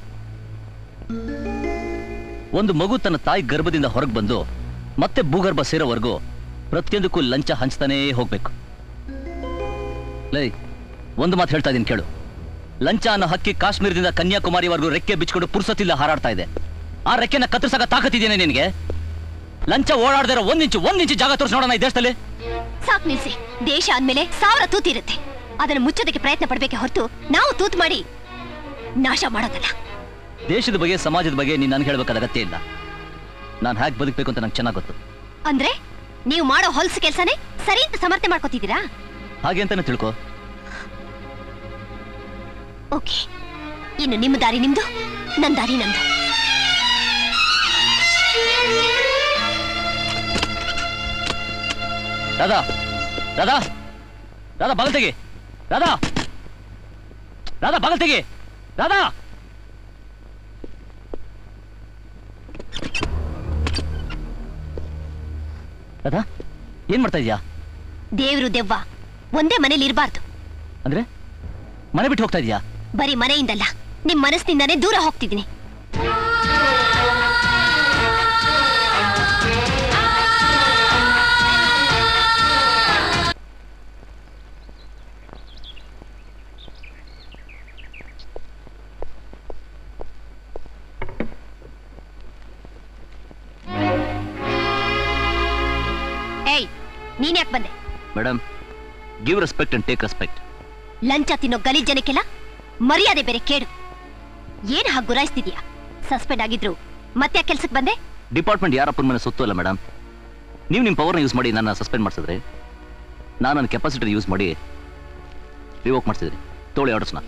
ಒಂದು ಮಗು ತನ್ನ ತಾಯಿ ಗರ್ಭದಿಂದ ಹೊರಗೆ ಬಂದು ಮತ್ತೆ ಭೂಗರ್ಭ ಸೇರೋವರೆಗೂ ಪ್ರತಿಯೊಂದಕ್ಕೂ ಲಂಚ ಹಂಚ್ತಾನೇ ಹೋಗ್ಬೇಕು ಲೈ ಒಂದು ಮಾತು ಹೇಳ್ತಾ ಇದೀನಿ ಕೇಳು ಲಂಚ ಅನ್ನೋ ಹಕ್ಕಿ ಕಾಶ್ಮೀರದಿಂದ ಕನ್ಯಾಕುಮಾರಿವರೆಗೂ ರೆಕ್ಕೆ ಬಿಚ್ಕೊಂಡು ಪುರ್ಸತ್ತಿಲ್ಲ ಹಾರಾಡ್ತಾ ಇದೆ ಆ ರೆಕ್ಕೆನ ಕತ್ತರಿಸಕ ತಾಕತ್ತಿದ್ದೇನೆ ನಿನಗೆ ಲಂಚ ಓಡಾಡ್ದಿರೋ ಒಂದ್ ಇಂಚು ಒಂದ್ ಇಂಚು ಜಾಗ ತೋರಿಸಿ ನೋಡೋಣ ಈ ದೇಶದಲ್ಲಿ ಸಾಕ್ ನಿಲ್ಸಿ ದೇಶ ಅಂದ್ಮೇಲೆ ಸಾವಿರ ತೂತಿರುತ್ತೆ ಅದನ್ನು ಮುಚ್ಚೋದಕ್ಕೆ ಪ್ರಯತ್ನ ಪಡ್ಬೇಕೆ ಹೊರತು ನಾವು ತೂತು ಮಾಡಿ ನಾಶ ಮಾಡೋದಲ್ಲ ದೇಶದ ಬಗ್ಗೆ ಸಮಾಜದ ಬಗ್ಗೆ ನೀನು ನನ್ಗೆ ಹೇಳ್ಬೇಕಾದ ಅಗತ್ಯ ಇಲ್ಲ ನಾನು ಹ್ಯಾಕ್ ಬದುಕಬೇಕು ಅಂತ ನಂಗೆ ಚೆನ್ನಾಗಿ ಗೊತ್ತು ಅಂದ್ರೆ ನೀವು ಮಾಡೋ ಹೊಲಸು ಕೆಲಸನೇ ಸರಿ ಅಂತ ಸಮರ್ಥನೆ ಮಾಡ್ಕೋತಿದ್ದೀರಾ ಹಾಗೆ ಅಂತಾನೆ ತಿಳ್ಕೊ ಓಕೆ ಇನ್ನು ನಿಮ್ಮ ದಾರಿ ನಿಮ್ದು ನನ್ನ ದಾರಿ ನಂದು ರಾಧಾ ರಾಧಾ ರಾಧಾ ಬಾಗಲ್ ತೆಗಿ ರಾಧಾ ರಾಧಾ ಬಾಗಲ್ ತೆಗಿ ರಾಧಾ ರಾಧಾ ಏನ್ ಮಾಡ್ತಾ ಇದೀಯಾ ದೇವ್ರು ದೆವ್ವ ಒಂದೇ ಮನೇಲಿ ಇರಬಾರ್ದು ಅಂದ್ರೆ ಮನೆ ಬಿಟ್ಟು ಹೋಗ್ತಾ ಇದೀಯಾ ಬರೀ ಮನೆಯಿಂದಲ್ಲ ನಿಮ್ ಮನಸ್ಸಿನಿಂದಾನೇ ದೂರ ಹೋಗ್ತಿದ್ದೀನಿ ಏಯ್ ನೀನ್ ಯಾಕೆ ಬಂದೆ madam give respect and take respect ಲಂಚ ತಿನ್ನೋ ಗಲೀಜ್ ಜನಕ್ಕೆಲ್ಲ ಮರ್ಯಾದೆ ಬೇರೆ ಕೇಡು ಏನ್ ಹಾಗೆ ಗುರಾಯಿಸ್ತಿದ್ಯಾ ಸಸ್ಪೆಂಡ್ ಆಗಿದ್ರು ಮತ್ತೆ ಕೆಲ್ಸಕ್ಕೆ ಬಂದೆ ಡಿಪಾರ್ಟ್ಮೆಂಟ್ ಯಾರಪ್ಪನ ಮನೆ ಸುತ್ತು ಅಲ್ಲ ಮೇಡಮ್ ನೀವು ನಿಮ್ಮ ಪವರ್ನ ಯೂಸ್ ಮಾಡಿ ನನ್ನ ಸಸ್ಪೆಂಡ್ ಮಾಡಿಸಿದ್ರೆ ನಾನು ನನ್ನ ಕೆಪಾಸಿಟಿ ಯೂಸ್ ಮಾಡಿ ರಿವೋಕ್ ಮಾಡಿಸಿದ್ರಿ ತೋಳಿ ಆರ್ಡರ್ಸ್ನ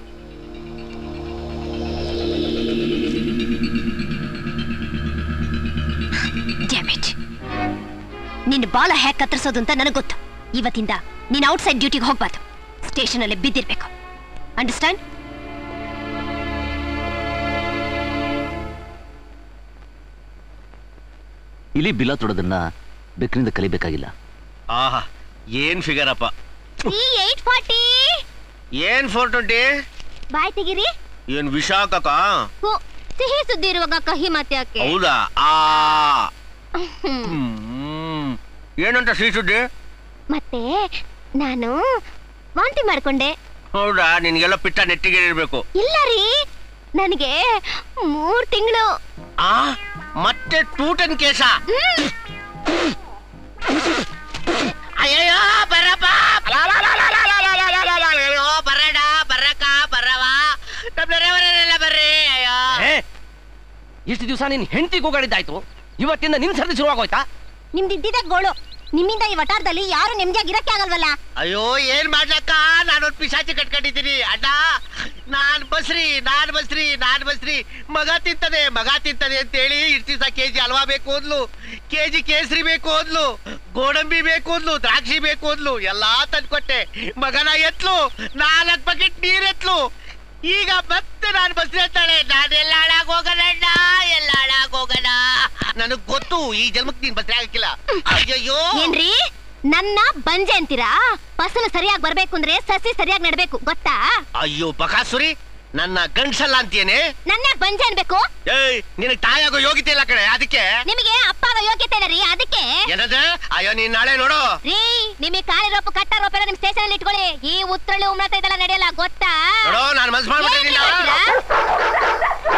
ಡ್ಯಾಮೇಜ್ ನಿನ್ನ ಬಾಲ ಹ್ಯಾಕ್ ಕತ್ತರಿಸೋದು ಅಂತ ನನಗೆ ಗೊತ್ತು ಇವತ್ತಿಂದ ನೀನ್ ಔಟ್ಸೈಡ್ ಡ್ಯೂಟಿಗೆ ಹೋಗ್ಬಾರ್ದು ಸ್ಟೇಷನ್ ಅಲ್ಲೇ ಬಿದ್ದಿರ್ಬೇಕು ಅಂಡರ್ಸ್ಟ್ಯಾಂಡ್ ಇಲಿ ಬಿಲ ತೊಡೋದನ್ನ ಬೆಕ್ಕರಿಂದ ಕಲಿಬೇಕಾಗಿಲ್ಲ ಆಹಾ ಏನ್ ಫಿಗರ್ ಅಪ್ಪ ಏಟ್ ಫಾರ್ಟಿ ಏನ್ ಫೋರ್ ಟ್ವೆಂಟಿ ಬಾಯ್ ತೆಗಿರಿ ಏನ್ ವಿಶಾಖಕ ಹೋ, ಸಿಹಿ ಸುದ್ದಿ ಇರುವಾಗ ಕಹಿ ಮಾತೆ ಯಾಕೆ ಹೌದಾ ಆ ಹ್ಮ್. ಏನಂತ ಸಿಹಿ ಸುದ್ದಿ ಮತ್ತೆ ನಾನು ವಾಂತಿ ಮಾಡ್ಕೊಂಡೆ ಹೌದಾ ನಿನ್ಗೆಲ್ಲ ಪಿತ್ತ ನೆಟ್ಟಿಗೆ ಇರ್ಬೇಕು ಇಲ್ಲ ರೀ ನನಗೆ ಮೂರ್ ತಿಂಗಳು ಆ ಮತ್ತೆ ಟೂಟನ್ ಕೇಸ ಅಯ್ಯಯ್ಯೋ ಬರಪ್ಪ ಅಯ್ಯೋ ಬರಡ ಬರಕ ಬರವ ನಮ್ಮ ನೆರೆಯವರೆಲ್ಲ ಬರ್ರಿ ಅಯ್ಯೋ ಇಷ್ಟು ದಿವಸ ನಿನ್ ಹೆಂಡತಿ ಕೂಗಾಡಿದ್ದಾಯ್ತು ಇವತ್ತಿಂದ ನಿನ್ ಸರ್ದಿ ಶುರುವಾಗೋಯ್ತಾ ನಿಮ್ದು ಇದ್ದಿದ್ದ ಗೋಳು ನಿಮ್ಮಿಂದ ಈ ವಟಾರದಲ್ಲಿ ಯಾರು ನೆಮ್ಮದಿಯಾಗಿ ಇರಕ್ಕೆ ಆಗಲ್ವಲ್ಲ ಅಯ್ಯೋ ಏನ್ ಮಾಡ್ಲಕ್ಕ ನಾನೊಂದ್ ಪಿಶಾಚಿ ಕಟ್ಕೊಂಡಿದ್ದೀನಿ ಅಣ್ಣ ನಾನ್ ಬಸ್ರಿ ನಾನ್ ಬಸ್ರಿ ನಾನ್ ಬಸ್ರಿ ಮಗ ತಿಂತದೆ ಮಗ ತಿಂತದೆ ಅಂತ ಹೇಳಿ ಇಷ್ಟು ದಿವಸ ಕೆಜಿ ಹಲ್ವಾ ಬೇಕು ಅಂದ್ಲು ಕೆಜಿ ಕೇಸರಿ ಬೇಕು ಅಂದ್ಲು ಗೋಡಂಬಿ ಬೇಕು ಅಂದ್ಲು ದ್ರಾಕ್ಷಿ ಬೇಕು ಅಂದ್ಲು ಎಲ್ಲಾ ತಂದ್ಕೊಟ್ಟೆ ಮಗನ ಎತ್ಲು ನಾಲ್ಕ್ ಬಕೆಟ್ ನೀರ್ ಎತ್ಲು ಈಗ ಮತ್ತೆ ನಾನು ಬಸ್ರಿ ಅಂತಾಳೆ ನಾನು ಎಲ್ಲ ಹಾಳಾಗ್ ಹೋಗೋಣ ಎಲ್ಲ ಹಾಳಾಗ್ ಹೋಗೋಣ ನನಗ್ ಗೊತ್ತು ಈ ಜನ್ಮಕ್ಕೆ ನೀನ್ ಬಸ್ರಿ ಆಗಕ್ಕಿಲ್ಲ ಅಯ್ಯಯ್ಯೋ ಏನ್ರಿ ನನ್ನ ಬಂಜೆ ಅಂತೀರಾ ಫಸಲು ಸರಿಯಾಗಿ ಬರ್ಬೇಕು ಅಂದ್ರೆ ಸಸಿ ಸರಿಯಾಗಿ ನಡ್ಬೇಕು ಗೊತ್ತಾ ಅಯ್ಯೋ ಬಕಾಸುರಿ ನನ್ನ ಗಂಡ್ಸಲ್ಲ ಅಂತೀಯೇನೆ ನನ್ನ ಬಂಜೆ ಅನ್ಬೇಕು ಏಯ್ ನಿನಗ್ ತಾಯಾಗೋ ಯೋಗ್ಯತೆ ಇಲ್ಲ ಕಡೆ ಅದಕ್ಕೆ ನಿಮಗೆ ಅಪ್ಪ ಆಗೋ ಯೋಗ್ಯತೆ ಇಲ್ಲ ರೀ ಅದಕ್ಕೆ ಏನದ ಅಯ್ಯೋ ನೀನ್ ನಾಳೆ ನೋಡು ರೀ ನಿಮಗೆ ಕಾಳಿ ರೋಪ ಕಟ್ಟ ರೋಪ ಎಲ್ಲ ನಿಮ್ ಸ್ಟೇಷನ್ ಅಲ್ಲಿ ಇಟ್ಕೊಳ್ಳಿ ಈ ಉತ್ತರಳ್ಳಿ ಉಮ್ನತ ಇದೆಲ್ಲ ನಡೆಯಲ್ಲ ಗೊತ್ತಾ ನೋಡು ನಾನು ಮನ್ಸ್ ಮಾಡ್ಬಿಟ್ಟಿದ್ದೀನಿ ಏನ್ ಹೇಳ್ತೀರಾ?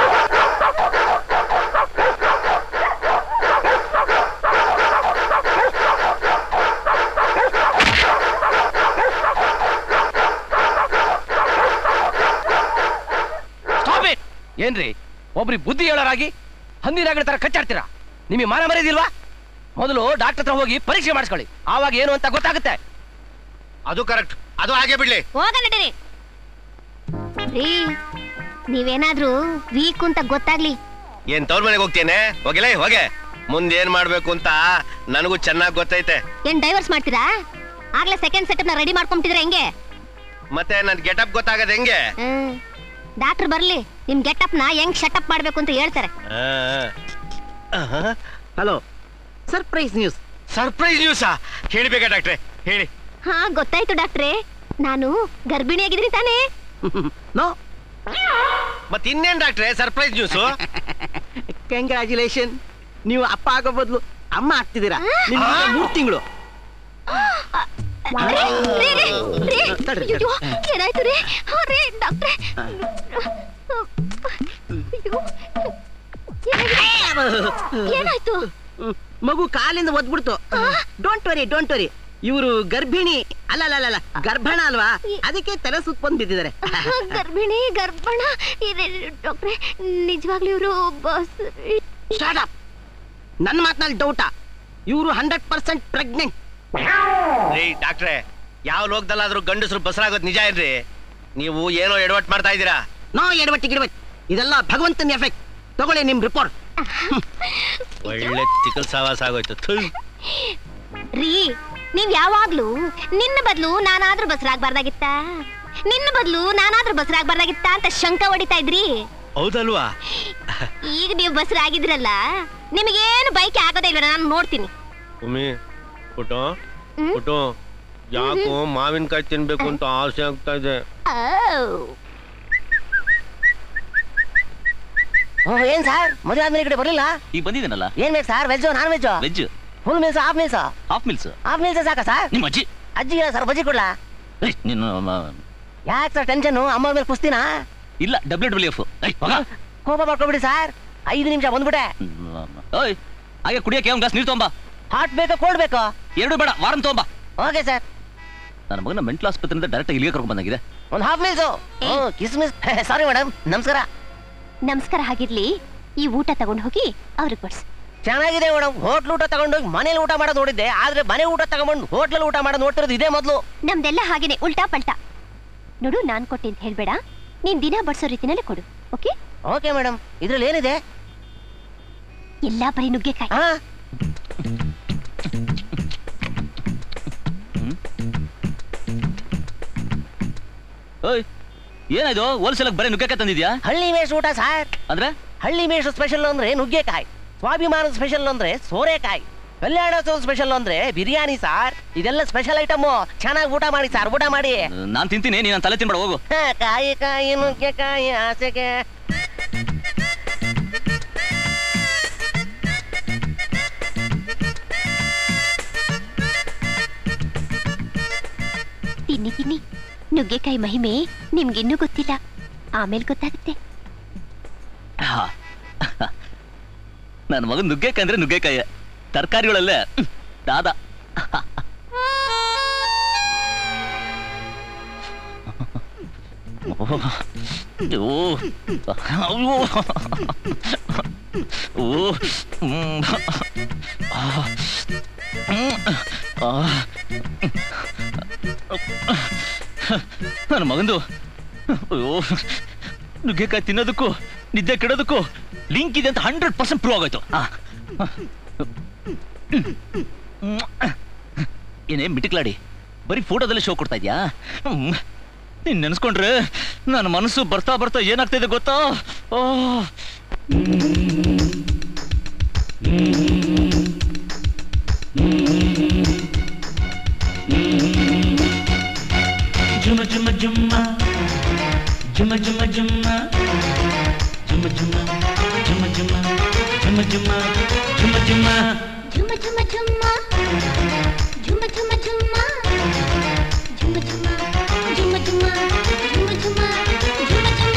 ಸ್ಟಾಪ್ ಇಟ್ ಏನ್ರಿ ಒಬ್ರಿ ಬುದ್ಧಿ ಹೇಳೋರಾಗಿ ಹಂದಿನಾಗಡ ತರ ಕಚ್ಚಾಡ್ತೀರಾ ನಿಮಗೆ ಮಾನ ಮರ್ಯಾದಿಲ್ವಾ ಮೊದಲು ಡಾಕ್ಟರ್ ಹತ್ರ ಹೋಗಿ ಪರೀಕ್ಷೆ ಮಾಡಿಸ್ಕೊಳ್ಳಿ ಆವಾಗ ಏನು ಅಂತ ಗೊತ್ತಾಗುತ್ತೆ ಅದು ಕರೆಕ್ಟ್ ಅದು ಹಾಗೆ ಬಿಡ್ಲಿ ಹೋಗ ನಡೀರಿ ರೀ ನೀವೇನಾದ್ರೂ ವೀಕ್ ಅಂತ ಗೊತ್ತಾಗ್ಲಿ ಏನ್ ತವ್ರ ಮನೆಗೆ ಹೋಗ್ತೇನೆ ಹೋಗಿಲ್ಲ ಹೋಗೆ ಮುಂದೆ ಏನ್ ಮಾಡ್ಬೇಕು ಅಂತ ನನಗೂ ಚೆನ್ನಾಗಿ ಗೊತ್ತೈತೆ ಏನ್ ಡೈವರ್ಸ್ ಮಾಡ್ತೀರಾ ಆಗ್ಲೇ ಸೆಕೆಂಡ್ ಸೆಟಪ್ ನ ರೆಡಿ ಮಾಡ್ಕೊಂಬಿಟ್ಟಿದ್ರೆ ಹೆಂಗೆ ಮತ್ತೆ ನನ್ ಗೆಟಪ್ ಗೊತ್ತಾಗದ ಹೆಂಗೆ ಹ್ಮ್ ಡಾಕ್ಟರ್ ಬರ್ಲಿ ನಿಮ್ ಗೆಟಪ್ ನ ಹೆಂಗ್ ಶಟಪ್ ಮಾಡ್ಬೇಕು ಅಂತ ಹೇಳ್ತಾರೆ ಹಲೋ ಸರ್ಪ್ರೈಸ್ ನ್ಯೂಸ್ ಸರ್ಪ್ರೈಸ್ ನ್ಯೂಸಾ ಹೇಳಿಬೇಕಾ ಡಾಕ್ಟ್ರೆ ಹೇಳಿ ಹಾ ಗೊತ್ತಾಯ್ತು ಡಾಕ್ಟ್ರೇ ನಾನು ಗರ್ಭಿಣಿ ಆಗಿದ್ದೀನಿ ತಾನೇ ನೋ ಮತ್ ಇನ್ನೇನ್ ಡಾಕ್ಟ್ರೆ ಸರ್ಪ್ರೈಸ್ ನ್ಯೂಸ್ ಕಂಗ್ರ್ಯಾಚುಲೇಷನ್ ನೀವು ಅಪ್ಪ ಆಗೋ ಬದಲು ಅಮ್ಮ ಆಗ್ತಿದ್ದೀರಾ ನಿಮ್ಗೆ ಈಗ ಮೂರ್ ತಿಂಗಳು ರೀ, ರೀ, ರೀ, ರೀ, ಅಯ್ಯೋ, ಏನಾಯ್ತು ರೀ ಹಾ, ರೀ ಡಾಕ್ಟ್ರೇ ಅಯ್ಯೋ, ಏನಾಗಿದೆ? ಏನಾಯ್ತು ಮಗು ಕಾಲಿಂದ ಒದ್ಬಿಡ್ತು ಡೋಂಟ್ ವರಿ ಡೋಂಟ್ ವರಿ ಇವರು ಗರ್ಭಿಣಿ ಅಲ್ಲ ಅಲ್ಲ ಅಲ್ಲ, ಅಲ್ಲ ಗರ್ಭಣ ಅಲ್ವಾ ಅದಕ್ಕೆ ತಲೆ ಸುತ್ತ ಬಂದು ಬಿದ್ದಿದ್ದಾರೆ ಗರ್ಭಿಣಿ ಗರ್ಭಣ ಇದೆ ಡಾಕ್ಟ್ರೆ ನಿಜವಾಗ್ಲೂ ಇವರು ಬಸ್ ಸ್ಟಾರ್ಟ್ ಅಪ್ ನನ್ನ ಮಾತಿನಲ್ಲಿ ಡೌಟಾ ಇವರು ಹಂಡ್ರೆಡ್ ಪರ್ಸೆಂಟ್ ಪ್ರೆಗ್ನೆಂಟ್ ರೀ ಡಾಕ್ಟ್ರೆ ಯಾವ ಲೋಕದಲ್ಲಾದ್ರೂ ಗಂಡಸರು ಬಸರಾಗೋದು ನಿಜ ಏನ್ರಿ ನೀವು ಏನೋ ಎಡವಟ್ ಮಾಡ್ತಾ ಇದ್ದೀರಾ ನೋ ಎಡವಟ್ಟಿ ಗಿಡವಟ್ ಇದೆಲ್ಲ ಭಗವಂತನ ಎಫೆಕ್ಟ್ ತಗೊಳ್ಳಿ ನಿಮ್ ರಿಪೋರ್ಟ್ ಒಳ್ಳೆ ತಿಕಲ್ ಸಾವಾಸ ಆಗೋಯ್ತು ಥು. ರೀ ನೀವ್ ಯಾವಾಗ್ಲೂ ನಿನ್ನ ಬದಲು ನಾನಾದ್ರೂ ಬಸರಾಗ್ಬಾರ್ದಾಗಿತ್ತ ನಿನ್ನ ಬದಲು ನಾನಾದ್ರೂ ಬಸರಾಗ್ಬಾರ್ದಾಗಿತ್ತ ಅಂತ ಶಂಕ ಹೊಡಿತಾ ಇದ್ರಿ ಹೌದಲ್ವಾ ಈಗ ನೀವು ಬಸರಾಗಿದ್ರಲ್ಲ ನಿಮಗೇನು ಬೈಕ್ ಆಗೋದೇ ಇಲ್ಲ ನಾನು ನೋಡ್ತೀನಿ ಉಮಿ ಪುಟು ಪುಟು ಯಾಕೋ ಮಾವಿನಕಾಯಿ ತಿನ್ಬೇಕು ಅಂತ ಆಸೆ ಆಗ್ತಾ ಇದೆ ಏನ್ ಸರ್ ಮದುವೆ ಆದ್ಮೇಲೆ ಈ ಕಡೆ ಬರ್ಲಿಲ್ಲ ಈಗ ಬಂದಿದ್ದೀನಲ್ಲ ಏನ್ ಬೇಕು sir veg non veg veg full meals half meals half meals half meals ಸಾಕ ಸರ್ ನಿಮ್ಮ ಅಜ್ಜಿ ಅಜ್ಜಿ ಸರ್ ಬಜ್ಜಿ ಕೊಡ್ಲಾ ನೀನು ಯಾಕೆ ಸರ್ ಟೆನ್ಷನ್ ಅಮ್ಮ ಮೇಲೆ ಕುಸ್ತಿನಾ ಇಲ್ಲ ಡಬ್ಲ್ಯೂ ಡಬ್ಲ್ಯೂ ಎಫ್ ಕೋಪ ಮಾಡ್ಕೊಬಿಡಿ ಸರ್ ಐದು ನಿಮಿಷ ಬಂದ್ಬಿಟ್ಟೆ ಓಯ್ ಹಾಗೆ ಕುಡಿಯಕ್ಕೆ ಒಂದು ಗ್ಲಾಸ್ ನೀರು ತೊಗೊಂಬ ಹಾಟ್ ಬೇಕಾ ಕೋಲ್ಡ್ ಬೇಕಾ ಎರಡು ಬೇಡ ವಾರಂ ತೊಗೊಂಬ ಓಕೆ ಸರ್ ನನ್ನ ಮಗನ ಮೆಂಟಲ್ ಆಸ್ಪತ್ರೆಯಿಂದ ಡೈರೆಕ್ಟ್ ಇಲ್ಲಿಗೆ ಕರ್ಕೊಂಡು ಬಂದಾಗಿದೆ ಒಂದು half meals kiss miss sorry madam ನಮಸ್ಕಾರ ನಮಸ್ಕಾರ ಹಾಗಿರ್ಲಿ ಈ ಊಟ ತಗೊಂಡು ಹೋಗಿ ಅವ್ರಿಗೆ ಕೊಡ್ಸಿ ಚೆನ್ನಾಗಿದೆ ಮೇಡಮ್ ಹೋಟ್ಲ್ ಊಟ ತಗೊಂಡೋಗಿ ಮನೇಲಿ ಊಟ ಮಾಡೋದು ನೋಡಿದ್ದೆ ಆದ್ರೆ ಮನೆ ಊಟ ತಗೊಂಡು ಹೋಟ್ಲಲ್ಲಿ ಊಟ ಮಾಡೋದು ನೋಡ್ತಿರೋದು ಇದೇ ಮೊದಲು ನಮ್ದೆಲ್ಲ ಹಾಗೇನೆ ಉಲ್ಟಾ ಪಲ್ಟಾ ನೋಡು ನಾನ್ ಕೊಟ್ಟೆ ಅಂತ ಹೇಳ್ಬೇಡ ನೀನ್ ದಿನ ಬಡ್ಸೋ ರೀತಿನಲ್ಲೇ ಕೊಡು ಓಕೆ ಓಕೆ ಮೇಡಮ್ ಇದ್ರಲ್ಲಿ ಏನಿದೆ ಎಲ್ಲಾ ಬರೀ ನುಗ್ಗೆಕಾಯಿ ಓಯ್ ಏನಾಯ್ತು ಹೋಲ್ಸೇಲಾಗ ಬರೀ ನುಗ್ಗಕ್ಕೆ ತಂದಿದ್ಯಾ ಹಳ್ಳಿ ಮೇಷ್ ಊಟ ಸರ್ ಅಂದ್ರೆ ಹಳ್ಳಿ ಮೇಷ್ ಸ್ಪೆಷಲ್ ಅಂದ್ರೆ ನುಗ್ಗೆಕಾಯಿ ಸ್ವಾಭಿಮಾನದ ಸ್ಪೆಷಲ್ ಅಂದ್ರೆ ಸೋರೆಕಾಯಿ ಕಲ್ಯಾಣೋತ್ಸವ ಸ್ಪೆಷಲ್ ಅಂದ್ರೆ ಬಿರಿಯಾನಿ ಸಾರ್ ಇದೆಲ್ಲ ಸ್ಪೆಷಲ್ ಐಟಮ್ ಚೆನ್ನಾಗಿ ಊಟ ಮಾಡಿ ಸಾರ್ ಊಟ ಮಾಡಿ ನಾನ್ ತಿಂತೀನಿ ನೀನ್ ನನ್ ತಲೆ ತಿನ್ಬೇಡ ಹೋಗು ಹ, ಕಾಯಿ ಕಾಯಿ ನುಗ್ಗೆಕಾಯಿ ಆಸೆಗೆ ತಿನ್ನಿ ತಿನ್ನಿ ನುಗ್ಗೆಕಾಯಿ ಮಹಿಮೆ ನಿಮ್ಗಿನ್ನೂ ಗೊತ್ತಿಲ್ಲ ಆಮೇಲೆ ಗೊತ್ತಾಗುತ್ತೆ ನನ್ನ ಮಗನ್ ನುಗ್ಗೆಕಾಯಿ ಅಂದ್ರೆ ನುಗ್ಗೆಕಾಯಿ ತರಕಾರಿಗಳಲ್ಲೇ ಹ್ಮ್, ದಾದ ಓ ಓ ಅವ್ವೋ. ಓ ಹ್ಮ್. ಆ. ಹ್ಮ್. ಆ. ನನ್ನ ಮಗಂದು ಅಯ್ಯೋ ನುಗ್ಗೆಕಾಯಿ ತಿನ್ನೋದಕ್ಕೂ ನಿದ್ದೆ ಕೆಡೋದಕ್ಕೂ ಲಿಂಕ್ ಇದೆ ಅಂತ ಹಂಡ್ರೆಡ್ ಪರ್ಸೆಂಟ್ ಪ್ರೂವ್ ಆಗೋಯ್ತು ಆ. ಏನೇ ಮಿಟಿಕ್ಲಾಡಿ ಬರೀ ಫೋಟೋದಲ್ಲೇ ಶೋ ಕೊಡ್ತಾ ಇದ್ಯಾ ಹ್ಮ್. ನೀನ್ ನೆನೆಸ್ಕೊಂಡ್ರೆ ನನ್ನ ಮನಸ್ಸು ಬರ್ತಾ ಬರ್ತಾ ಏನಾಗ್ತಿದೆ ಗೊತ್ತಾ ಓ ಜುಮ ಜುಮ ಜುಮ್ಮ ಜುಮ ಜುಮ ಜುಮ್ಮ ಜುಮ ಜುಮ ಜುಮ ಜುಮ ಜುಮ ಜುಮ ಜುಮ ಜುಮ ಝುಮ ಝುಮ ಝುಮ್ಮ ಝುಮ ಝುಮ ಝುಮ್ಮ ಝುಮ ಝುಮ ಝುಮ ಝುಮ ಝುಮ ಝುಮ ಝುಮ ಝುಮ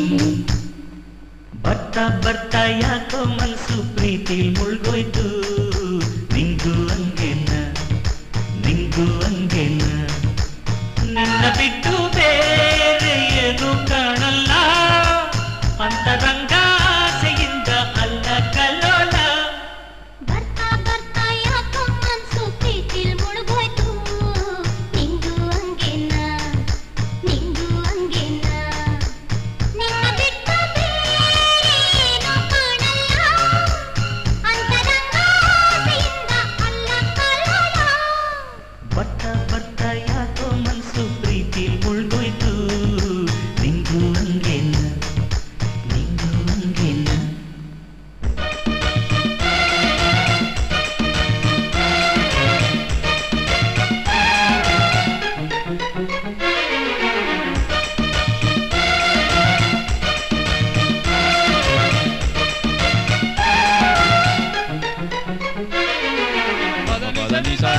ಬರ್ತಾ ಬರ್ತಾ ಯಾಕೋ ಮನಸ್ಸು ಪ್ರೀತಿ ಮುಳ್ಗೋಯ್ತು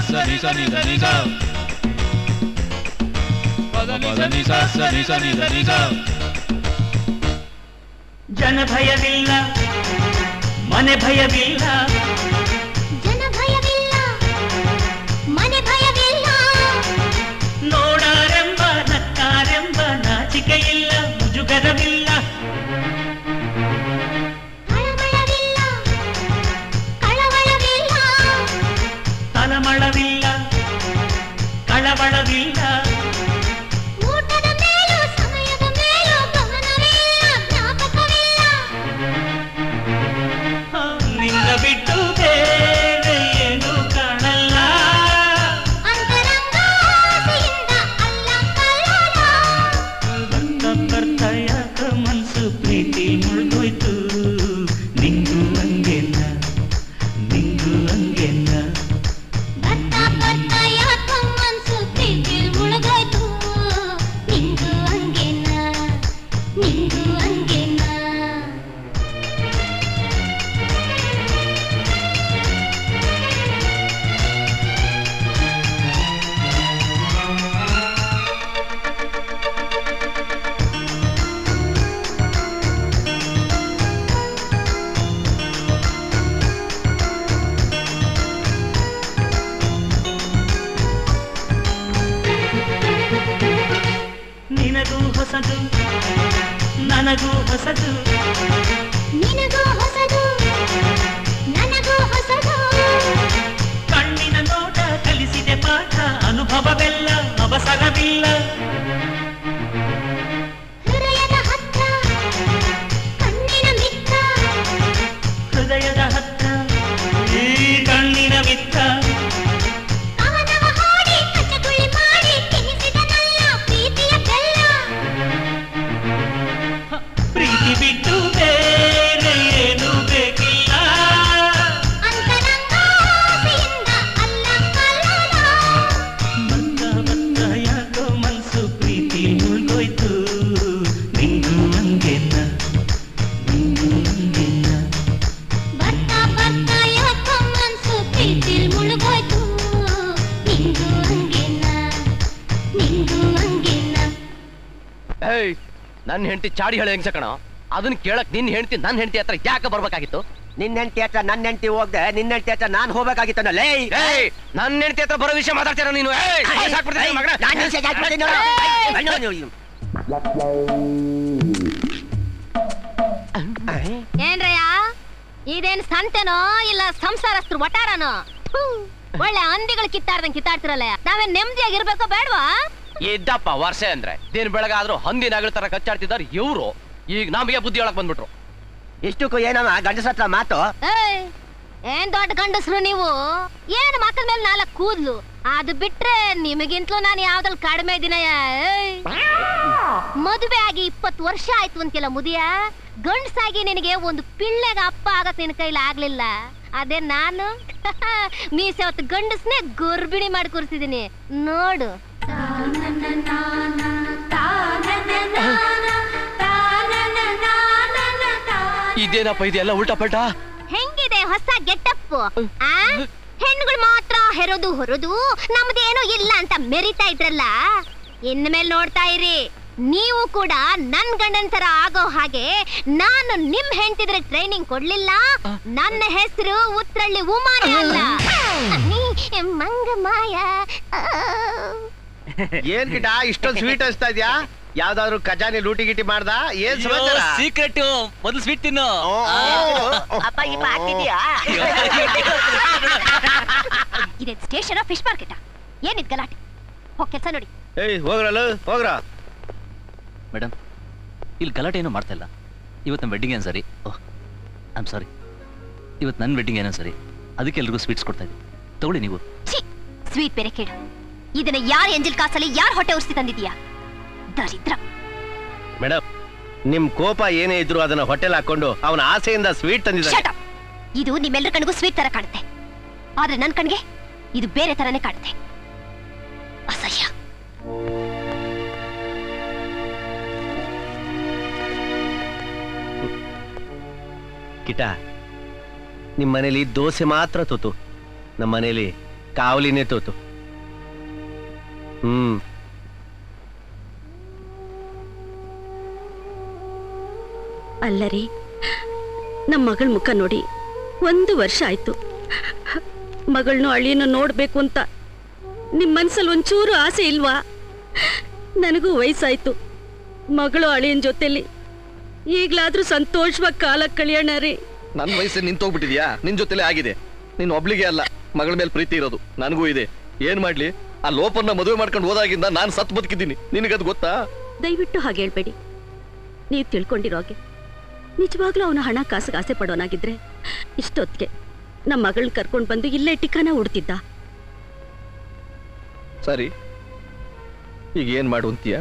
ಸ ನಿ ಸ ನಿ ದ ನಿ ಸ ಪದ ನಿ ಸ ಸ ನಿ ಸ ನಿ ದ ನಿ ಸ ಜನ ಭಯವಿಲ್ಲ ಮನೆ ಭಯವಿಲ್ಲ ಜನ ಭಯವಿಲ್ಲ ಮನೆ ಭಯವಿಲ್ಲ ನೋಡಾರೆಂಬ ನಕ್ಕಾರೆಂಬ ನಾಚಿಕೆ ಇಲ್ಲ ಮುಜುಗರವಿಲ್ಲ ಕಳವಳವಿಲ್ಲ ಕಳವಳವಿಲ್ಲ ತಲಮಳವಿಲ್ಲ ಕಳವಳವಿಲ್ಲ ಊಟದ ಮೇಲೂ ಸಮಯದ ಮೇಲೂ ಗಮನವಿಲ್ಲ ಜ್ಞಾಪಕವಿಲ್ಲ ನಿನ್ನ ಬಿಟ್ಟು ಬೇರೆ ಏನು ಕಾಣಲ್ಲ ಅಂತರಂಗ ಆಸೆಯಿಂದ ಅಲ್ಲ ಕಳ್ಳಲ್ಲ ಬರ್ತಾ ಬರ್ತಾ ಯಾಕ ಮನ್ಸು ಪ್ರೀತಿ ಮುಳ್ದೋಯ್ತು ನಿಂಗೂ ಹಂಗೆನ್ನ ನಿಂಗೂ ಹಂಗೆನ್ನ ಬರ್ತಾ ಬರ್ತಾ ಯಾಕೋ ಮನ್ಸು ಪ್ರೀತಿಲ್ ಮುಳುಗೋಯ್ತು ನಿಂಗೂ ಹಂಗೇನ ನಿಂಗೂ ಹಂಗೇನ ನಿನಗೂ ಹೊಸದು ನನಗೂ ಹೊಸದು ನಿನಗೂ ಹೊಸದು ನನಗೂ ಹೊಸದು ಕಣ್ಣಿನ ನೋಟ ಕಲಿಸಿದೆ ಪಾಠ ಅನುಭವವೆಲ್ಲ ಅವಸರವಿಲ್ಲ ಹೃದಯದ ಹತ್ರ ಕಣ್ಣಿನ ಮಿತ್ರ ಹೃದಯದ ಹತ್ರ ಈ ಕಣ್ಣಿನ ಮಿತ್ರ ಅವನವ ಹಾಡಿ ಕಚ್ಚಗುಳಿ ಮಾಡಿ ತಿನ್ನಿಸಿದನಲ್ಲ ಪ್ರೀತಿಯ ಬೆಲ್ಲ ಪ್ರೀತಿ ಬಿಟ್ಟು ಬೇರೆ ಏನು ಬೇಕಿಲ್ಲ ಅಂತರಂಗ ಆಸೆಯಿಂದ ಅಲ್ಲ ಕಳ್ಳಲ್ಲ ಬಂದ ಬಂದ ಯಾಕೋ ಮನ್ಸು ಪ್ರೀತಿ ಮುಳ್ಗೋಯ್ತು ನಿಂಗೂ ಹಂಗೆನ್ನ ನಿಂಗೂ ಹಂಗೆನ್ನ ಬರ್ತಾ ಬರ್ತಾ ಯಾಕೋ ಮನ್ಸು ಪ್ರೀತಿಲ್ ಮುಳುಗೋಯ್ತು ನಿಂಗೂ ಹಂಗೇನ ನಿಂಗೂ ಹಂಗೇನ ಏಯ್ ನನ್ನ ಹೆಂಡತಿ ಚಾಡಿ ಹೇಳಿ ಹೆಂಗ್ಸ ಕಣ ಅದನ್ನ ಕೇಳಕ್ ನಿನ್ ಹೆಂಡತಿ ನನ್ನ ಹೆಂಡತಿ ಹತ್ರ ಯಾಕೆ ಬರ್ಬೇಕಾಗಿತ್ತು ನಿನ್ನ ಹೆಂಡತಿ ಹತ್ರ ನನ್ನ ಹೆಂಡತಿ ಹೋಗ್ದೆ ನಿನ್ನ ಹೆಂಡತಿ ಹತ್ರ ನಾನು ಹೋಗ್ಬೇಕಾಗಿತ್ತಲ್ಲ ಲೇ ಏಯ್ ನನ್ನ ಹೆಂಡತಿ ಹತ್ರ ಬರೋ ವಿಷಯ ಮಾತಾಡ್ತೀರ ನೀನು ಏಯ್ ಸಾಕ್ಬಿಡ್ತೀನಿ ನಿನ್ ಮಗನ. ನಾನ್ ನಿಮಿಷ ಜಾಸ್ತಿ ನೋಡು. ಅಯ್ಯೋ, ಅಯ್ಯೋ, ಅಯ್ಯೋ. ಏನ್ರಯ್ಯ ಇದೇನ್ ಸಂತೆನೋ ಇಲ್ಲ ಸಂಸಾರಸ್ಥರು ವಟಾರನೋ ಥು, ಒಳ್ಳೆ ಹಂದಿಗಳು ಕಿತ್ತಾಡ್ದಂಗ್ ಕಿತ್ತಾಡ್ತಿರಲ್ಲ ನಾವೇನ್ ನೆಮ್ಮದಿಯಾಗಿ ಇರ್ಬೇಕೋ ಬೇಡವಾ ಇದ್ದಪ್ಪ ವರ್ಷ ಅಂದ್ರೆ ದಿನ ಬೆಳಗಾದ್ರೂ ಹಂದಿ ನಾಗರ ತರ ಕಚ್ಚಾಡ್ತಿದ್ದಾರೆ ಇವ್ರು ಈಗ ನಮಗೆ ಬುದ್ಧಿ ಒಳಗ್ ಬಂದ್ಬಿಟ್ರು ಇಷ್ಟಕ್ಕೂ ಏನಮ್ಮ ಗಂಡಸ ಹತ್ರ ಮಾತು ಏಯ್ ಏನ್ ದೊಡ್ಡ ಗಂಡಸ್ರು ನೀವು ಏನ್ ಮಕ್ಕಳ ಮೇಲೆ ನಾಲ್ಕು ಕೂದ್ಲು ಅದು ಬಿಟ್ರೆ ನಿಮಗಿಂತಲೂ ನಾನು ಯಾವ್ದ್ರಲ್ಲಿ ಕಡಿಮೆ ದಿನಯ ಮದುವೆ ಆಗಿ ಇಪ್ಪತ್ತು ವರ್ಷ ಆಯ್ತು ಅಂತೆಲ್ಲ ಮುದಿಯ ಗಂಡ್ಸಾಗಿ ನಿನಗೆ ಒಂದು ಪಿಳ್ಳೆಗ ಅಪ್ಪ ಆಗಕ್ ನಿನ್ ಕೈಲಿ ಆಗ್ಲಿಲ್ಲ ಅದೇ ನಾನು ಮೀಸೆ ಹೊತ್ತು ಗಂಡಸ್ನೇ ಗರ್ಭಿಣಿ ಮಾಡಿ ಕೂರಿಸಿದೀನಿ ನೋಡು ಇದೇನಪ್ಪ ಇದೆಲ್ಲ ಉಲ್ಟಾ ಪಲ್ಟಾ ಹೆಂಗಿದೆ ಹೊಸ ಗೆಟಪ್ ಆ ಹೆಣ್ಣುಗಳು ಮಾತ್ರ ಹೆರೋದು ಹೊರೋದು ನಮ್ದೇನು ಇಲ್ಲ ಅಂತ ಮೆರಿತಾ ಇದ್ರಲ್ಲ ಇನ್ಮೇಲೆ ನೋಡ್ತಾ ಇರಿ ನೀವು ಕೂಡ ನನ್ ಗಂಡನ್ ತರ ಆಗೋ ಹಾಗೆ ನಾನು ನಿಮ್ ಹೆಂಡತಿದ್ರೆ ಟ್ರೈನಿಂಗ್ ಕೊಡ್ಲಿಲ್ಲ ನನ್ನ ಹೆಸರು ಉತ್ರಳ್ಳಿ ಉಮಾನೆ ಅಲ್ಲ ನೀ ಮಂಗಮಾಯ ಆ. ಏನ್ ಕಿಟ ಇಷ್ಟೊಂದು ಸ್ವೀಟ್ ಹಚ್ತಾ ಇದ್ಯಾ ಯಾವ್ದಾದ್ರು ಖಜಾನೆ ಲೂಟಿ ಗಿಟಿ ಮಾಡ್ದ ಏನ್ ಸಮಾಚಾರ ಸೀಕ್ರೆಟ್ ಮೊದಲು ಸ್ವೀಟ್ ತಿನ್ನು ಅಪ್ಪ ಇಪ್ಪ ಆಗ್ತಿದ್ಯಾ ಇದೇನ್ ಸ್ಟೇಷನ್ ಫಿಶ್ ಮಾರ್ಕೆಟಾ ಏನಿದ್ ಗಲಾಟೆ ಹೋಗ್ ಕೆಲ್ಸ ನೋಡಿ ಏಯ್ ಹೋಗ್ರಲ್ಲ ಹೋಗ್ರ ಮೇಡಮ್ ಇಲ್ಲಿ ಗಲಾಟೆ ಏನೂ ಮಾಡ್ತಾ ಇಲ್ಲ ಇವತ್ತು ನಮ್ಮ ವೆಡ್ಡಿಂಗ್ ಏನು ಸರಿ ಓಹ್ ಐ ಆಮ್ ಸಾರಿ ಇವತ್ತು ನನ್ನ ವೆಡ್ಡಿಂಗ್ ಏನೋ ಸರಿ ಅದಕ್ಕೆ ಎಲ್ರಿಗೂ ಸ್ವೀಟ್ಸ್ ಕೊಡ್ತಾ ಇದ್ದೀನಿ ತಗೊಳ್ಳಿ ನೀವು ಛೀ ಸ್ವೀಟ್ ಬೇರೆ ಕೇಳು ಇದನ್ನ ಯಾರ ಎಂಜಿಲ್ ಕಾಸಲ್ಲಿ ಯಾರ್ ಹೊಟ್ಟೆ ಉರ್ಸಿ ತಂದಿದ್ಯಾ ದರಿದ್ರ ಮೇಡಮ್ ನಿಮ್ ಕೋಪ ಏನೇ ಇದ್ರು ಅದನ್ನ ಹೊಟ್ಟೆಲ್ ಹಾಕೊಂಡು ಅವನ ಆಸೆಯಿಂದ ಸ್ವೀಟ್ ತಂದಿದ್ದಾನೆ Shut up. ಇದು ನಿಮ್ಮೆಲ್ಲರ ಕಣ್ಗೂ ಸ್ವೀಟ್ ತರ ಕಾಣುತ್ತೆ ಆದ್ರೆ ನನ್ ಕಣ್ಗೆ ಇದು ಬೇರೆ ತರನೇ ಕಾಣುತ್ತೆ ಅಸಹ್ಯ ಕಿಟ ನಿಮ್ ಮನೇಲಿ ದೋಸೆ ಮಾತ್ರ ತುತು ನಮ್ಮ ಮನೇಲಿ ಕಾವಲಿನೇ ತೋತು ಹ್ಮ್ ಅಲ್ಲರಿ ನಮ್ಮ ಮಗಳ ಮುಖ ನೋಡಿ ಒಂದು ವರ್ಷ ಆಯ್ತು ಮಗಳನ್ನೂ ಅಳಿಯನ್ನು ನೋಡ್ಬೇಕು ಅಂತ ನಿಮ್ಮ ಮನ್ಸಲ್ಲಿ ಒಂಚೂರು ಆಸೆ ಇಲ್ವಾ ನನಗೂ ವಯಸ್ಸಾಯ್ತು ಮಗಳು ಅಳಿಯನ್ ಜೊತೆಲಿ ಈಗ್ಲಾದ್ರೂ ಸಂತೋಷವಾಗಿ ಕಾಲ ಕಳಿಯೋಣ ರೀ ನನ್ನ ವಯಸ್ಸು ನಿಂತೋಗ್ಬಿಟ್ಟಿದ್ಯಾ ನಿನ್ ಜೊತೆಲೇ ಆಗಿದೆ ನೀನ್ ಒಬ್ಳಿಗೆ ಅಲ್ಲ ಮಗಳ ಮೇಲೆ ಪ್ರೀತಿ ಇರೋದು ನನಗೂ ಇದೆ ಏನ್ ಮಾಡ್ಲಿ ಆ ಲೋಪನ್ನ ಮದುವೆ ಮಾಡ್ಕೊಂಡು ಹೋದಾಗಿಂದ ನಾನು ಸತ್ ಬದುಕಿದ್ದೀನಿ ನಿನಗದು ಗೊತ್ತಾ ದಯವಿಟ್ಟು ಹಾಗೆ ಹೇಳ್ಬೇಡಿ ನೀವು ತಿಳ್ಕೊಂಡಿರೋ ಹಾಗೆ ನಿಜವಾಗ್ಲೂ ಅವನ ಹಣ ಕಾಸಿಗೆ ಆಸೆ ಪಡೋನಾಗಿದ್ರೆ ಇಷ್ಟೊತ್ತಿಗೆ ನಮ್ಮ ಮಗಳನ್ನ ಕರ್ಕೊಂಡು ಬಂದು ಇಲ್ಲೇ ಟಿಕಾನ ಉಡ್ತಿದ್ದ ಸರಿ ಈಗ ಏನ್ ಮಾಡು ಅಂತೀಯ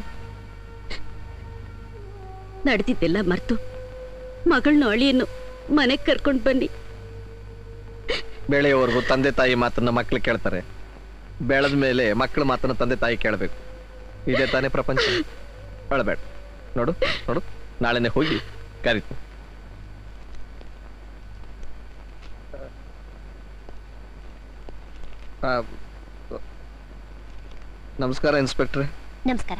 ನಡೆದಿದ್ದೆಲ್ಲ ಮರ್ತು ಮಗಳನ್ನ ಅಳಿಯನ್ನು ಮನೆಗೆ ಕರ್ಕೊಂಡು ಬನ್ನಿ ಬೆಳೆಯವರೆಗೂ ತಂದೆ ತಾಯಿ ಮಾತನ್ನ ಮಕ್ಳು ಕೇಳ್ತಾರೆ ಬೆಳೆದ ಮೇಲೆ ಮಕ್ಕಳ ಮಾತನ್ನ ತಂದೆ ತಾಯಿ ಕೇಳಬೇಕು ಇದೇ ತಾನೇ ಪ್ರಪಂಚ ಅಳಬೇಡ ನೋಡು ನೋಡು ನಾಳೆನೆ ಹೋಗಿ ಕರೀತು ಆ, ನಮಸ್ಕಾರ ಇನ್ಸ್ಪೆಕ್ಟ್ರೆ ನಮಸ್ಕಾರ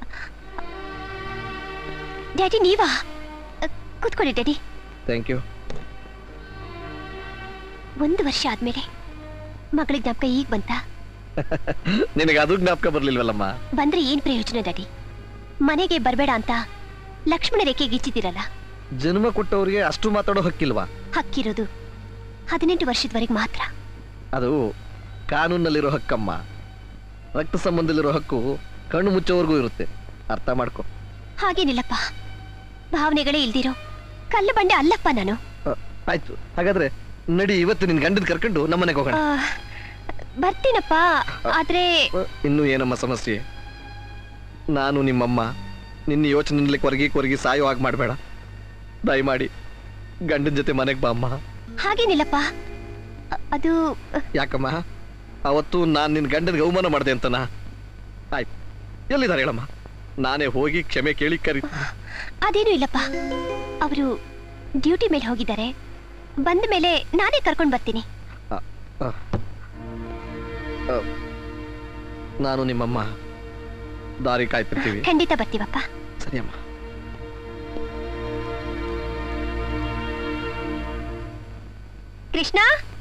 ಡ್ಯಾಡಿ ನೀವಾ ಅ, ಕೂತ್ಕೊಳ್ಳಿ ಡ್ಯಾಡಿ ಥ್ಯಾಂಕ್ ಯು ಒಂದು ವರ್ಷ ಆದ್ಮೇಲೆ ಮಗಳ ಜ್ಞಾಪಕ ಈಗ ಬಂತ ನಿನಗೆ ಅದು ಜ್ಞಾಪಕ ಬರ್ಲಿಲ್ವಲ್ಲಮ್ಮ ಬಂದ್ರೆ ಏನ್ ಪ್ರಯೋಜನ ಡ್ಯಾಡಿ ಮನೆಗೆ ಬರಬೇಡ ಅಂತ ಲಕ್ಷ್ಮಣ ರೇಖೆ ಗೀಚಿದಿರಲ್ಲ ಜನ್ಮ ಕೊಟ್ಟವ್ರಿಗೆ ಅಷ್ಟು ಮಾತಾಡೋ ಹಕ್ಕಿಲ್ವಾ ಹಕ್ಕಿರೋದು ಹದಿನೆಂಟು ವರ್ಷದವರೆಗೆ ಮಾತ್ರ ಅದು ಕಾನೂನಲ್ಲಿರೋ ಹಕ್ಕಮ್ಮ ರಕ್ತ ಸಂಬಂಧದಲ್ಲಿರೋ ಹಕ್ಕು ಕಣ್ಣು ಮುಚ್ಚೋವರೆಗೂ ಇರುತ್ತೆ ಅರ್ಥ ಮಾಡ್ಕೊ ಹಾಗೇನಿಲ್ಲಪ್ಪ ಭಾವನೆಗಳೇ ಇಲ್ದಿರೋ ಕಲ್ಲು ಬಂಡೆ ಅಲ್ಲಪ್ಪ ನಾನು ಆ, ಆಯ್ತು ಹಾಗಾದ್ರೆ ನಡಿ ಇವತ್ತು ನಿನ್ ಗಂಡನ್ ಕರ್ಕೊಂಡು ನಮ್ಮನೆಗೆ ಹೋಗೋಣ ಆ, ಬರ್ತೀನಪ್ಪ ಆದ್ರೆ ಇನ್ನು ಏನಮ್ಮ ಸಮಸ್ಯೆ ನಾನು ನಿಮ್ಮಮ್ಮ ನಿನ್ನ ಯೋಚನೆ ಕೊರಗಿ ಕೊರಗಿ ಸಾಯೋ ಹಾಗೆ ಮಾಡಬೇಡ ದಯಮಾಡಿ ಗಂಡನ ಜೊತೆ ಮನೆಗೆ ಬಾ ಅಮ್ಮ ಹಾಗೇನಿಲ್ಲಪ್ಪ ಅ- ಅದು ಯಾಕಮ್ಮ ಅವತ್ತು ನಾನು ನಿನ್ನ ಗಂಡನಿಗೆ ಅವಮಾನ ಮಾಡಿದೆ ಅಂತನಾ ಆಯ್ತು ಎಲ್ಲಿದ್ದಾರೆ ಹೇಳಮ್ಮ ನಾನೇ ಹೋಗಿ ಕ್ಷಮೆ ಕೇಳಿ ಕರಿ ಅದೇನೂ ಇಲ್ಲಪ್ಪ ಅವರು ಡ್ಯೂಟಿ ಮೇಲೆ ಹೋಗಿದ್ದಾರೆ ಬಂದ ಮೇಲೆ ನಾನೇ ಕರ್ಕೊಂಡು ಬರ್ತೀನಿ ಆ, ಆ. ಆ, ನಾನು ನಿಮ್ಮಮ್ಮ ದಾರಿ ಕಾಯ್ತಿರ್ತೀವಿ ಖಂಡಿತ ಬರ್ತೀವಪ್ಪ ಸರಿ ಅಮ್ಮ ಕೃಷ್ಣ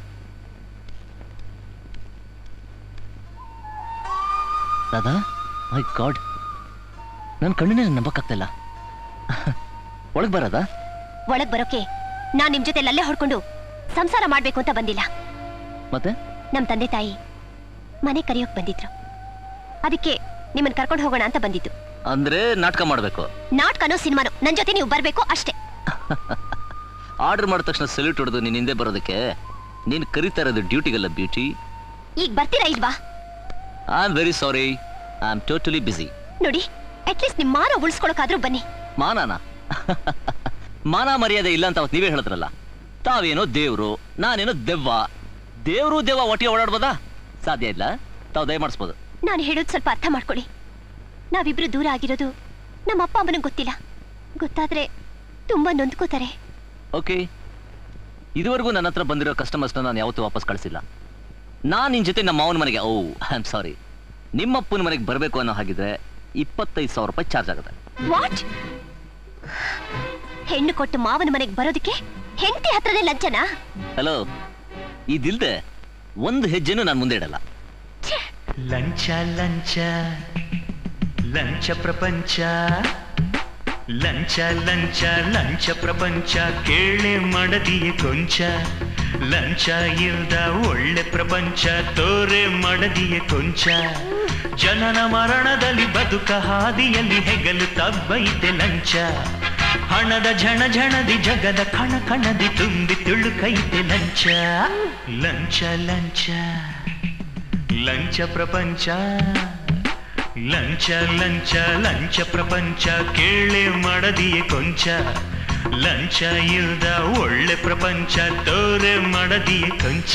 ದಾದಾ ಮೈ ಗಾಡ್ ನನ್ನ ಕಣ್ಣನ್ನೇ ನಂಬಕ್ಕಾಗ್ತಿಲ್ಲ ಒಳಗೆ ಬರೋದಾ ಒಳಗ್ ಬರೋಕೆ ನಾನ್ ನಿಮ್ ಜೊತೆ ಅಲ್ಲೇ ಹೊಡ್ಕೊಂಡು ಸಂಸಾರ ಮಾಡ್ಬೇಕು ಅಂತ ಬಂದಿಲ್ಲ ಮತ್ತೆ ನಮ್ ತಂದೆ ತಾಯಿ ಮನೆ ಕರೆಯೋಕ್ ಬಂದಿದ್ರು ಅದಕ್ಕೆ ನಿಮ್ಮನ್ನ ಕರ್ಕೊಂಡು ಹೋಗೋಣ ಅಂತ ಬಂದಿದ್ದು ಅಂದ್ರೆ ನಾಟಕ ಮಾಡಬೇಕು ನಾಟ್ಕನೋ ಸಿನಿಮಾನೋ ನನ್ ಜೊತೆ ನೀವು ಬರ್ಬೇಕು ಅಷ್ಟೇ ಆರ್ಡರ್ ಮಾಡಿದ ತಕ್ಷಣ ಸಲ್ಯೂಟ್ ಹೊಡೆದು ನೀನ್ ಹಿಂದೆ ಬರೋದಕ್ಕೆ ನೀನು ಕರಿತಾ ಇರೋದು ಡ್ಯೂಟಿಗಲ್ಲ ಬ್ಯೂಟಿ ಈಗ ಬರ್ತೀರಾ ಇಲ್ವಾ I am very sorry I am totally busy ನೋಡಿ ಅಟ್ಲೀಸ್ಟ್ ನಿಮ್ ಮಾನ ಉಳಿಸ್ಕೊಳಕಾದ್ರೂ ಬನ್ನಿ ಮಾನನ ಮಾನ ಮರ್ಯಾದೆ ಇಲ್ಲ ಅಂತ ಅವತ್ತು ನೀವೇ ಹೇಳಿದ್ರಲ್ಲ ತಾವೇನೋ ದೇವ್ರು ನಾನೇನೋ ದೆವ್ವ ದೇವ್ರು ದೆವ್ವ ಒಟ್ಟಿಗೆ ಓಡಾಡ್ಬೋದಾ ಸಾಧ್ಯ ಇಲ್ಲ ತಾವು ದಯ ಮಾಡಿಸ್ಬೋದು ನಾನು ಹೇಳೋದು ಸ್ವಲ್ಪ ಅರ್ಥ ಮಾಡ್ಕೊಳ್ಳಿ ನಾವಿಬ್ರು ದೂರ ಆಗಿರೋದು ನಮ್ಮ ಅಪ್ಪ ಅಮ್ಮನಿಗೆ ಗೊತ್ತಿಲ್ಲ ಗೊತ್ತಾದ್ರೆ ತುಂಬಾ ನೊಂದ್ಕೋತಾರೆ ಓಕೆ ಇದುವರೆಗೂ ನನ್ನ ಹತ್ರ ಬಂದಿರೋ ಕಸ್ಟಮರ್ಸ್ನ ನಾನು ಯಾವತ್ತೂ ವಾಪಸ್ ಕಳಿಸಿಲ್ಲ ನಾನು ನಿನ್ನ ಜೊತೆ ನಮ್ಮ ಮಾವನ ಮನೆಗೆ ಓ ಐ ಆಮ್ ಸಾರಿ ನಿಮ್ಮಪ್ಪನ ಮನೆಗೆ ಬರಬೇಕು ಅನ್ನೋ ಹಾಗಿದ್ರೆ ಇಪ್ಪತ್ತೈದು ಸಾವಿರ ರೂಪಾಯಿ ಚಾರ್ಜ್ ಆಗುತ್ತೆ ವಾಟ್ ಹೆಣ್ಣು ಕೊಟ್ಟು ಮಾವನ ಮನೆಗೆ ಬರೋದಕ್ಕೆ ಹೆಂಡತಿ ಹತ್ರನೇ ಲಂಚನಾ ಹಲೋ ಇದಿಲ್ದೆ ಒಂದು ಹೆಜ್ಜೆನೂ ನಾನು ಮುಂದೆ ಇಡಲ್ಲ ಲಂಚ ಲಂಚ ಲಂಚ ಪ್ರಪಂಚ ಲಂಚ ಲಂಚ ಲಂಚ ಪ್ರಪಂಚ ಕೇಳೆ ಮಡದಿಯ ಕೊಂಚ ಲಂಚ ಇಲ್ದ ಒಳ್ಳೆ ಪ್ರಪಂಚ ತೋರೆ ಮಡದಿಯ ಕೊಂಚ ಜನನ ಮರಣದಲ್ಲಿ ಬದುಕ ಹಾದಿಯಲ್ಲಿ ಹೆಗಲು ತಬ್ಬೈತೆ ಲಂಚ ಹಣದ ಝಣ ಝಣದಿ ಜಗದ ಕಣ ಕಣದಿ ತುಂಬಿ ತುಳುಕೈತೆ ಲಂಚ ಲಂಚ ಲಂಚ ಲಂಚ ಪ್ರಪಂಚ ಲಂಚ ಲಂಚ ಲಂಚ ಪ್ರಪಂಚ ಕೇಳೆ ಮಡದಿಯ ಕೊಂಚ ಲಂಚ ಇಲ್ದ ಒಳ್ಳೆ ಪ್ರಪಂಚ ತೋರೆ ಮಡದಿಯ ಕೊಂಚ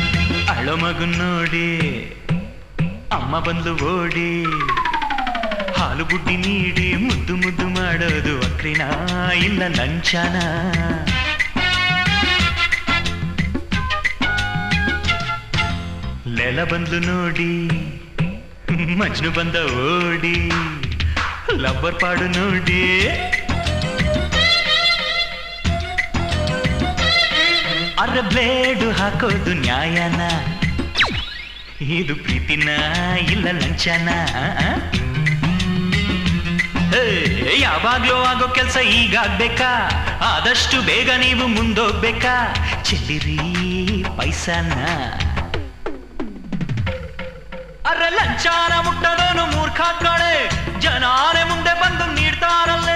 ಅಳೋ ಮಗು ನೋಡಿ ಅಮ್ಮ ಬಂದು ಓಡಿ ಹಾಲು ಬುಡ್ಡಿ ನೀಡಿ ಮುದ್ದು ಮುದ್ದು ಮಾಡೋದು ಅಕ್ರಿನ ಇಲ್ಲ ಲಂಚನ ಲೆಲ ಬಂದ್ಲು ನೋಡಿ ಮಜ್ನು ಬಂದ ಓಡಿ ಲಬ್ಬರ್ ಪಾಡು ನೋಡಿ ಅರ ಬ್ಲೇಡು ಹಾಕೋದು ನ್ಯಾಯನ ಇದು ಪ್ರೀತಿನ ಇಲ್ಲ ಲಂಚನ ಹೇ, ಯಾವಾಗ್ಲೂ ಆಗೋ ಕೆಲ್ಸ ಈಗ ಆಗ್ಬೇಕಾ ಆದಷ್ಟು ಬೇಗ ನೀವು ಮುಂದೋಗ್ಬೇಕಾ ಚೆಲ್ಲಿರಿ ಪೈಸನ ಅರೆ ಲಂಚಾನ ಮುಟ್ಟದೋನು ಮೂರ್ಖ ಕಳೆ ಜನಾನೆ ಮುಂದೆ ಬಂದು ನೀಡ್ತಾರಲ್ಲೇ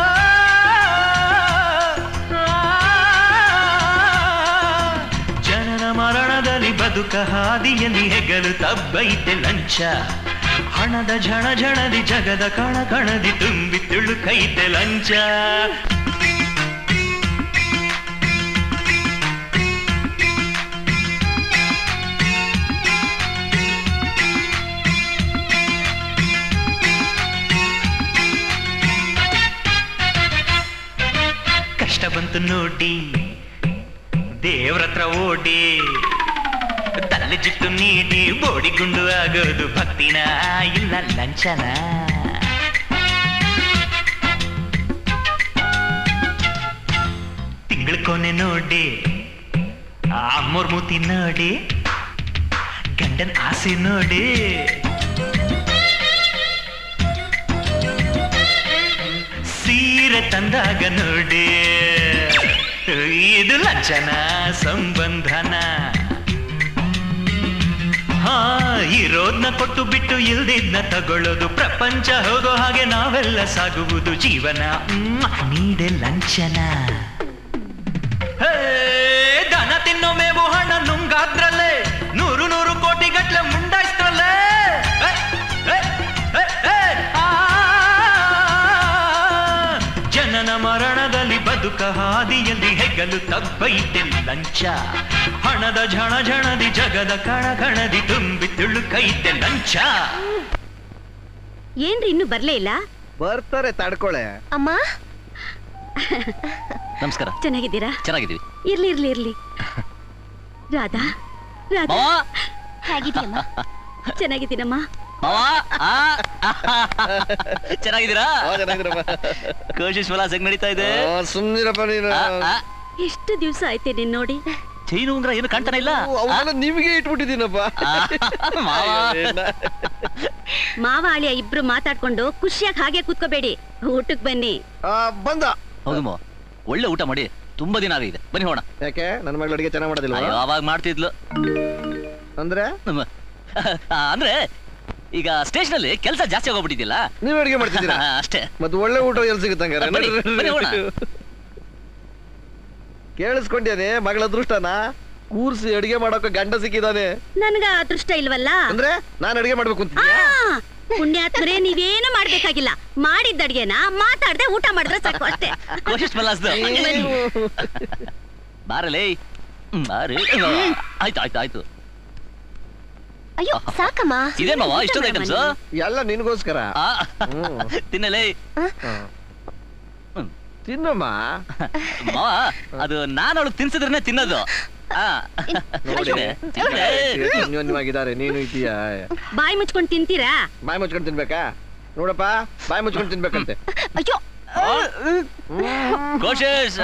ಜನನ ಮರಣದಲ್ಲಿ ಬದುಕ ಹಾದಿಯಲ್ಲಿ ಹೆಗಲು ತಬ್ಬೈತೆ ಲಂಚ ಹಣದ ಝಣ ಝಣದಿ ಜಗದ ಕಣ ಕಣದಿ ತುಂಬಿ ತುಳುಕೈತೆ ಲಂಚ ಕಷ್ಟ ಬಂತು ನೋಡಿ ದೇವ್ರತ್ರ ಓಡಿ ತಲೆ ಜುಟ್ಟು ನೀಡಿ ಬೋಡಿ ಗುಂಡು ಆಗೋದು ಭಕ್ತಿನ ಇಲ್ಲ ಲಂಚನ ತಿಂಗಳ ಕೊನೆ ನೋಡಿ ಅಮ್ಮೋರ್ ಮೂತಿ ನೋಡಿ ಗಂಡನ್ ಆಸೆ ನೋಡಿ ಸೀರೆ ತಂದಾಗ ನೋಡಿ ಇದು ಲಂಚನ ಸಂಬಂಧನ ಹಾ ಇರೋದ್ನ ಕೊಟ್ಟು ಬಿಟ್ಟು ಇಲ್ದಿದ್ನ ತಗೊಳ್ಳೋದು ಪ್ರಪಂಚ ಹೋಗೋ ಹಾಗೆ ನಾವೆಲ್ಲ ಸಾಗುವುದು ಜೀವನ ಮ್ಮ್, ನೀಡೆ ಲಂಚನ ಹೇ, ದನ ತಿನ್ನೋ ಮೇವು ಹಣ ನುಂಗಾದ್ರಲ್ಲೇ ನೂರು ನೂರು ಕೋಟಿ ಗಟ್ಲೆ ಮುಂಡಾಯ್ತಲ್ಲೇ ಹೇ, ಹೇ, ಹೇ, ಹೇ, ಆ, ಜನನ ಮರಣದಲ್ಲಿ ಬದುಕ ಹಾದಿಯಲ್ಲಿ ಹೆಗಲು ತಬ್ಬೈತೆ ಲಂಚ ಹಣದ ಝಣ ಝಣದಿ ಜಗದ ಕಣ ಕಣದಿ ತುಂಬಿ ತುಳುಕೈತೆ ಲಂಚ ಏನ್ರಿ ಇನ್ನು ಬರ್ಲೇ ಇಲ್ಲ ಬರ್ತಾರೆ ತಡ್ಕೊಳೆ ಅಮ್ಮ ನಮಸ್ಕಾರ ಚೆನ್ನಾಗಿದ್ದೀರಾ ಚೆನ್ನಾಗಿದ್ದೀವಿ ಇರ್ಲಿ ಇರ್ಲಿ ಇರ್ಲಿ ರಾಧಾ ರಾಧಾ ಮಾವ ಹೇಗಿದ್ಯಮ್ಮ ಚೆನ್ನಾಗಿದ್ದೀನಮ್ಮ ಮಾವ ಆ, ಚೆನ್ನಾಗಿದ್ದೀರಾ ಚೆನ್ನಾಗಿದ್ದೀರಪ್ಪ ಕೋಶಿಶ್ ಫಲ ಹೆಂಗ್ ನಡೀತಾ ಇದೆ ಸುಮ್ನಿರಪ್ಪ ನೀನು ಆ, ಆ, ಎಷ್ಟು ದಿವಸ ಆಯ್ತೆ ನಿನ್ ನೋಡಿ ಚೈನು ಉಂಗ್ರ ಏನು ಕಾಣ್ತಾನೆ ಇಲ್ಲ ಅವನ್ನೆಲ್ಲ ನಿಮ್ಗೆ ಇಟ್ಬಿಟ್ಟಿದ್ದೀನಪ್ಪ ಆ, ಮಾವ ಮಾವ ಅಳಿಯ ಇಬ್ರು ಮಾತಾಡ್ಕೊಂಡು ಖುಷಿಯಾಗಿ ಹಾಗೆ ಕೂತ್ಕೋಬೇಡಿ ಊಟಕ್ ಬನ್ನಿ ಆ, ಬಂದ ಹೌದು ಮಾವ ಒಳ್ಳೆ ಊಟ ಮಾಡಿ ತುಂಬಾ ದಿನ ಆಗಿದೆ ಬನ್ನಿ ಹೋಣ ಯಾಕೆ ನನ್ನ ಮಗಳು ಅಡಿಗೆ ಚೆನ್ನಾಗಿ ಮಾಡೋದಿಲ್ವಾ ಅಯ್ಯೋ ಅವಾಗ ಮಾಡ್ತಿದ್ಲು ಅಂದ್ರೆ ನಮ್ಮ- ಆ, ಅಂದ್ರೆ ಈಗ ಸ್ಟೇಷನ್ ಅಲ್ಲಿ ಕೆಲಸ ಜಾಸ್ತಿ ಆಗೋಗ್ಬಿಟ್ಟಿದ್ದಿಲ್ಲ ನೀವ್ ಅಡಿಗೆ ಮಾಡ್ತಿದ್ದೀರಾ ಅಷ್ಟೇ ಮತ್ತೆ ಒಳ್ಳೆ ಊಟ ಎಲ್ಲಿ ಸಿಗುತ್ತಂಗಾರೆ ಬನ್ನಿ, ಬನ್ನಿ ಹೋಗೋಣ. ಕೇಳಿಸ್ಕೊಂಡ್ಯಾನೆ ಮಗಳ ಅದೃಷ್ಟನ ಕೂರ್ಸಿ ಅಡಿಗೆ ಮಾಡೋಕೆ ಗಂಡ ಸಿಕ್ಕಿದಾನೆ ನನ್ಗ ಅದೃಷ್ಟ ಇಲ್ವಲ್ಲ ಅಂದ್ರೆ ನಾನ್ ಅಡಿಗೆ ಮಾಡ್ಬೇಕು ಅಂತ ಆ, ಪುಣ್ಯಾತ್ಮರೇ ನೀವೇನು ಮಾಡ್ಬೇಕಾಗಿಲ್ಲ ಮಾಡಿದ್ದ ಅಡ್ಗೆನ ಮಾತಾಡ್ದೆ ಊಟ ಮಾಡಿದ್ರೆ ಸಾಕು ಅಷ್ಟೇ ಕೋಶಿಶ್ ಫಲಾಸ್ದು ಬಾರಲೇ ಹ್ಮ್, ಬಾರಿ ಆಯ್ತು ಆಯ್ತು ಆಯ್ತು ಅಯ್ಯೋ ಸಾಕಮ್ಮ ಇದೇನ್ ಮಾವ ಇಷ್ಟೊಂದು ಐಟಮ್ಸ್ ಎಲ್ಲ ನಿನ್ಗೋಸ್ಕರ ತಿನ್ನಲೇ ತಿನ್ನಮ್ಮ ಮಾವ ಅದು ನಾನು ಅವಳು ತಿನ್ಸಿದ್ರನೆ ತಿನ್ನೋದು ಆ, ನೋಡಿ ತಿನ್ನೆ, ತಿನ್ನೆ. ಅನ್ಯೋನ್ಯವಾಗಿದ್ದಾರೆ ನೀನು ಇದೀಯಾ ಬಾಯಿ ಮುಚ್ಕೊಂಡ್ ತಿಂತೀರಾ ಬಾಯಿ ಮುಚ್ಕೊಂಡು ತಿನ್ಬೇಕಾ ನೋಡಪ್ಪ ಬಾಯಿ ಮುಚ್ಕೊಂಡು ತಿನ್ಬೇಕಂತೆ ಅಯ್ಯೋ ಕೋಶೇಶ್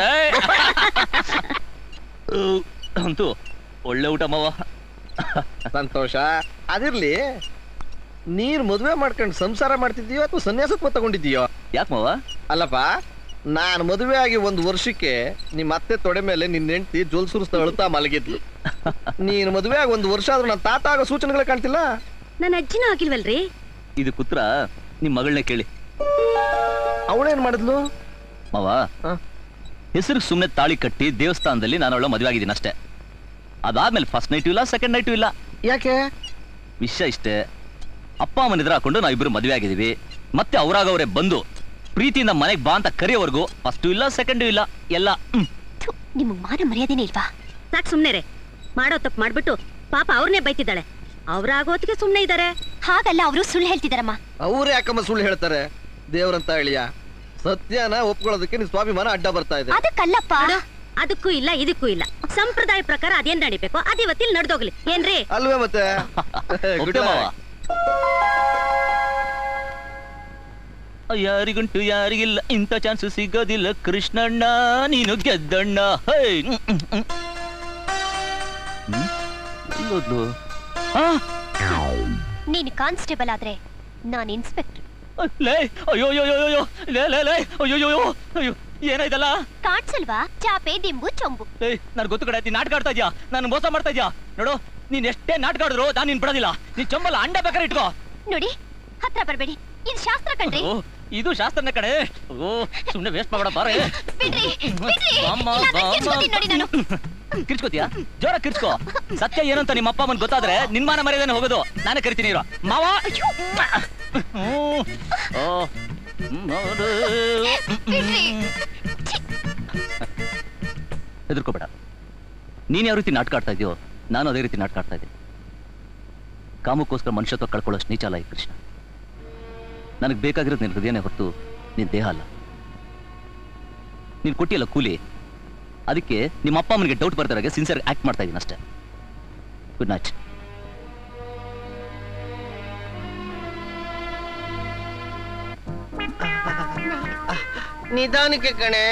ಅಂತೂ ಒಳ್ಳೆ ಊಟ ಮಾವ ಸಂತೋಷ ಅದಿರ್ಲಿ ನೀನ್ ಮದುವೆ ಮಾಡ್ಕೊಂಡು ಸಂಸಾರ ಮಾಡ್ತಿದ್ದೀಯೋ ಅಥವಾ ಸನ್ಯಾಸತ್ವ ತಗೊಂಡಿದ್ದೀಯೋ ಯಾಕೆ ಮಾವ ಅಲ್ಲಪ್ಪ ನಾನು ಮದುವೆ ಆಗಿ ಒಂದು ವರ್ಷಕ್ಕೆ ನಿಮ್ಮ ಅತ್ತೆ ತೊಡೆ ಮೇಲೆ ನಿನ್ನ ಹೆಂಡತಿ ಜೋಲ್ ಸುರಿಸ್ತಾ ಅಳ್ತಾ ಮಲಗಿದ್ಲು ನೀನು ಮದುವೆ ಆಗಿ ಒಂದು ವರ್ಷ ಆದ್ರೂ ನನ್ನ ತಾತ ಆಗೋ ಸೂಚನೆಗಳು ಕಾಣ್ತಿಲ್ಲ ನನ್ನ ಅಜ್ಜಿನೂ ಆಗಿಲ್ವಲ್ರಿ ಇದು ಕುತ್ರ ನಿಮ್ ಮಗಳನ್ನೇ ಕೇಳಿ ಅವಳೇನ್ ಮಾಡಿದ್ಲು ಮಾವ ಹೆಸರು ಸುಮ್ಮನೆ ತಾಳಿ ಕಟ್ಟಿ ದೇವಸ್ಥಾನದಲ್ಲಿ ನಾನು ಅವಳ ಮದುವೆ ಆಗಿದ್ದೀನಿ ಅಷ್ಟೇ ಅದಾದ್ಮೇಲೆ ಫಸ್ಟ್ ನೈಟು ಇಲ್ಲ ಸೆಕೆಂಡ್ ನೈಟು ಇಲ್ಲ ಯಾಕೆ ವಿಷಯ ಇಷ್ಟೇ ಅಪ್ಪ ಅಮ್ಮನ ಎದುರು ಹಾಕೊಂಡು ನಾವಿಬ್ರು ಮದುವೆ ಆಗಿದ್ದೀವಿ ಮತ್ತೆ ಅವರಾಗವ್ರೆ ಬಂದು ಪ್ರೀತಿಯಿಂದ ಮನೆಗೆ ಬಾ ಅಂತ ಕರೆಯೋವರೆಗೂ ಫಸ್ಟು ಇಲ್ಲ ಸೆಕೆಂಡು ಇಲ್ಲ ಎಲ್ಲ ಹ್ಮ್. ನಿಮಗ್ ಮಾನ ಮರ್ಯಾದೆನೇ ಇಲ್ವಾ ಸಾಕ್ ಸುಮ್ನೆ ರೇ ಮಾಡೋ ತಪ್ಪು ಮಾಡ್ಬಿಟ್ಟು ಪಾಪ ಅವ್ರನ್ನೇ ಬೈತಿದ್ದಾಳೆ ಅವ್ರಾಗೋತಿಗೆ ಸುಮ್ನೆ ಇದ್ದಾರೆ ಹಾಗಲ್ಲ ಅವರು ಸುಳ್ಳು ಹೇಳ್ತಿದಾರಮ್ಮ ಅವ್ರು ಯಾಕಮ್ಮ ಸುಳ್ಳು ಹೇಳ್ತಾರೆ ದೇವ್ರಂತ ಹೇಳಿಯ ಸತ್ಯನ ಒಪ್ಕೊಳ್ಳೋದಕ್ಕೆ ನಿನ್ ಸ್ವಾಭಿಮಾನ ಅಡ್ಡ ಬರ್ತಾ ಇದೆ ಅದಕ್ಕಲ್ಲಪ್ಪ ಅದಕ್ಕೂ ಇಲ್ಲ ಇದಕ್ಕೂ ಇಲ್ಲ ಸಂಪ್ರದಾಯ ಪ್ರಕಾರ ಅದೇನ್ ನಡಿಬೇಕು ಅದಿವತ್ತಿಲ್ ನಡ್ದೋಗ್ಲಿ ಏನ್ರಿ ಅಲ್ವೇ ಮತ್ತೆ Good ಒಪ್ತೆ ಮಾವ. luck. ಯಾರಿಗುಂಟು ಯಾರಿಗಿಲ್ಲ ಇಂಥ ಚಾನ್ಸ್ ಸಿಗೋದಿಲ್ಲ ಕೃಷ್ಣಣ್ಣ ನೀನು ಗೆದ್ದಣ್ಣ ಹೇ ಹ್ಮ್, ಹ್ಮ್, ಹ್ಮ್. ಹ್ಮ್? ಎಲ್ಲೋದ್ಲು? ಆ, ನೀನು ಕಾನ್ಸ್ಟೇಬಲ್ ಆದ್ರೆ ನಾನು ಇನ್ಸ್ಪೆಕ್ಟರ್ ಲೇ ಅಯ್ಯೋ ಅಯ್ಯೋ ಅಯ್ಯೋ ಅಯ್ಯೋ ಲೇ ಲೇ ಲೇ ಅಯ್ಯೋ ಅಯ್ಯೋ ಅಯ್ಯೋ ಅಯ್ಯೋ ಏನಾಯ್ತಲ್ಲ ಕಾಣಿಸಲ್ವಾ ಚಾಪೆ ದಿಂಬು ಚೊಂಬು ಏಯ್ ನನ್ ಗೊತ್ತು ಕಡೆ ನೀನ್ ನಾಟಕ ಆಡ್ತಾ ಇದ್ಯಾ ನಾನು ಮೋಸ ಮಾಡ್ತಾ ಇದ್ಯಾ ನೋಡು ನೀನ್ ಎಷ್ಟೇ ನಾಟಕ ಆಡಿದ್ರು ನಾನು ನಿನ್ ಬಿಡೋದಿಲ್ಲ ನೀನ್ ಚಂಬಲ್ಲ ಅಂಡ ಬೇಕಾದ್ರೆ ಇಟ್ಕೋ ನೋಡಿ ಹತ್ರ ಬರ್ಬೇಡಿ ಇದು ಶಾಸ್ತ್ರ ಕಣ್ರಿ ಓ, ಇದು ಶಾಸ್ತ್ರನ ಕಡೆ ಓ ಸುಮ್ನೆ ವೇಸ್ಟ್ ಮಾಡಬೇಡ ಬಾರೆ ಬಿಡ್ರಿ ಬಿಡ್ರಿ ಬಾಮ್ಮ, ಇಲ್ಲಾಂದ್ರೆ ಕಿರ್ಚ್ಕೊತೀನಿ ನೋಡಿ ನಾನು ಕಿರ್ಚ್ಕೋತಿಯಾ ಜೋರ ಕಿರ್ಚ್ಕೋ ಸತ್ಯ ಏನಂತ ನಿಮ್ಮ ಅಪ್ಪ ಅಮ್ಮನ್ ಗೊತ್ತಾದ್ರೆ ನಿನ್ ಮಾನ ಮರ್ಯಾದೆನೆ ಹೋಗೋದು ನಾನೇ ಕರಿತೀನಿ ಇರೋ ಮಾವ ಹ್ಮ್. ಓ. ನೋಡು. ಹೆದರ್ಕೋಬೇಡ ನೀನ್ ಯಾವ ರೀತಿ ನಾಟಕ ಆಡ್ತಾ ಇದೆಯೋ ನಾನು ಅದೇ ರೀತಿ ನಾಟಕ ಆಡ್ತಾ ಇದ್ದೀನಿ ಕಾಮಕ್ಕೋಸ್ಕರ ಮನುಷ್ಯತ್ವ ಕಳ್ಕೊಳ್ಳೋಷ್ಟು ನೀಚ ಅಲ್ಲ ಈ ಕೃಷ್ಣ ನನಗೆ ಬೇಕಾಗಿರೋದು ನಿನ್ನ ಹೃದಯನೇ ಹೊರತು ನಿನ್ನ ದೇಹ ಅಲ್ಲ ನೀನು ಕೊಟ್ಟಿಯಲ್ಲ ಕೂಲಿ ಅದಕ್ಕೆ ನಿಮ್ಮ ಅಪ್ಪ ಅಮ್ಮನಿಗೆ ಡೌಟ್ ಬರ್ತಾರಾಗೆ ಸಿನ್ಸಿಯರ್ ಆಕ್ಟ್ ಮಾಡ್ತಾ ಇದ್ದೀನಿ ಅಷ್ಟೇ ಗುಡ್ ನೈಟ್ ನಿಧಾನಕ್ಕೆ ಕಣೆ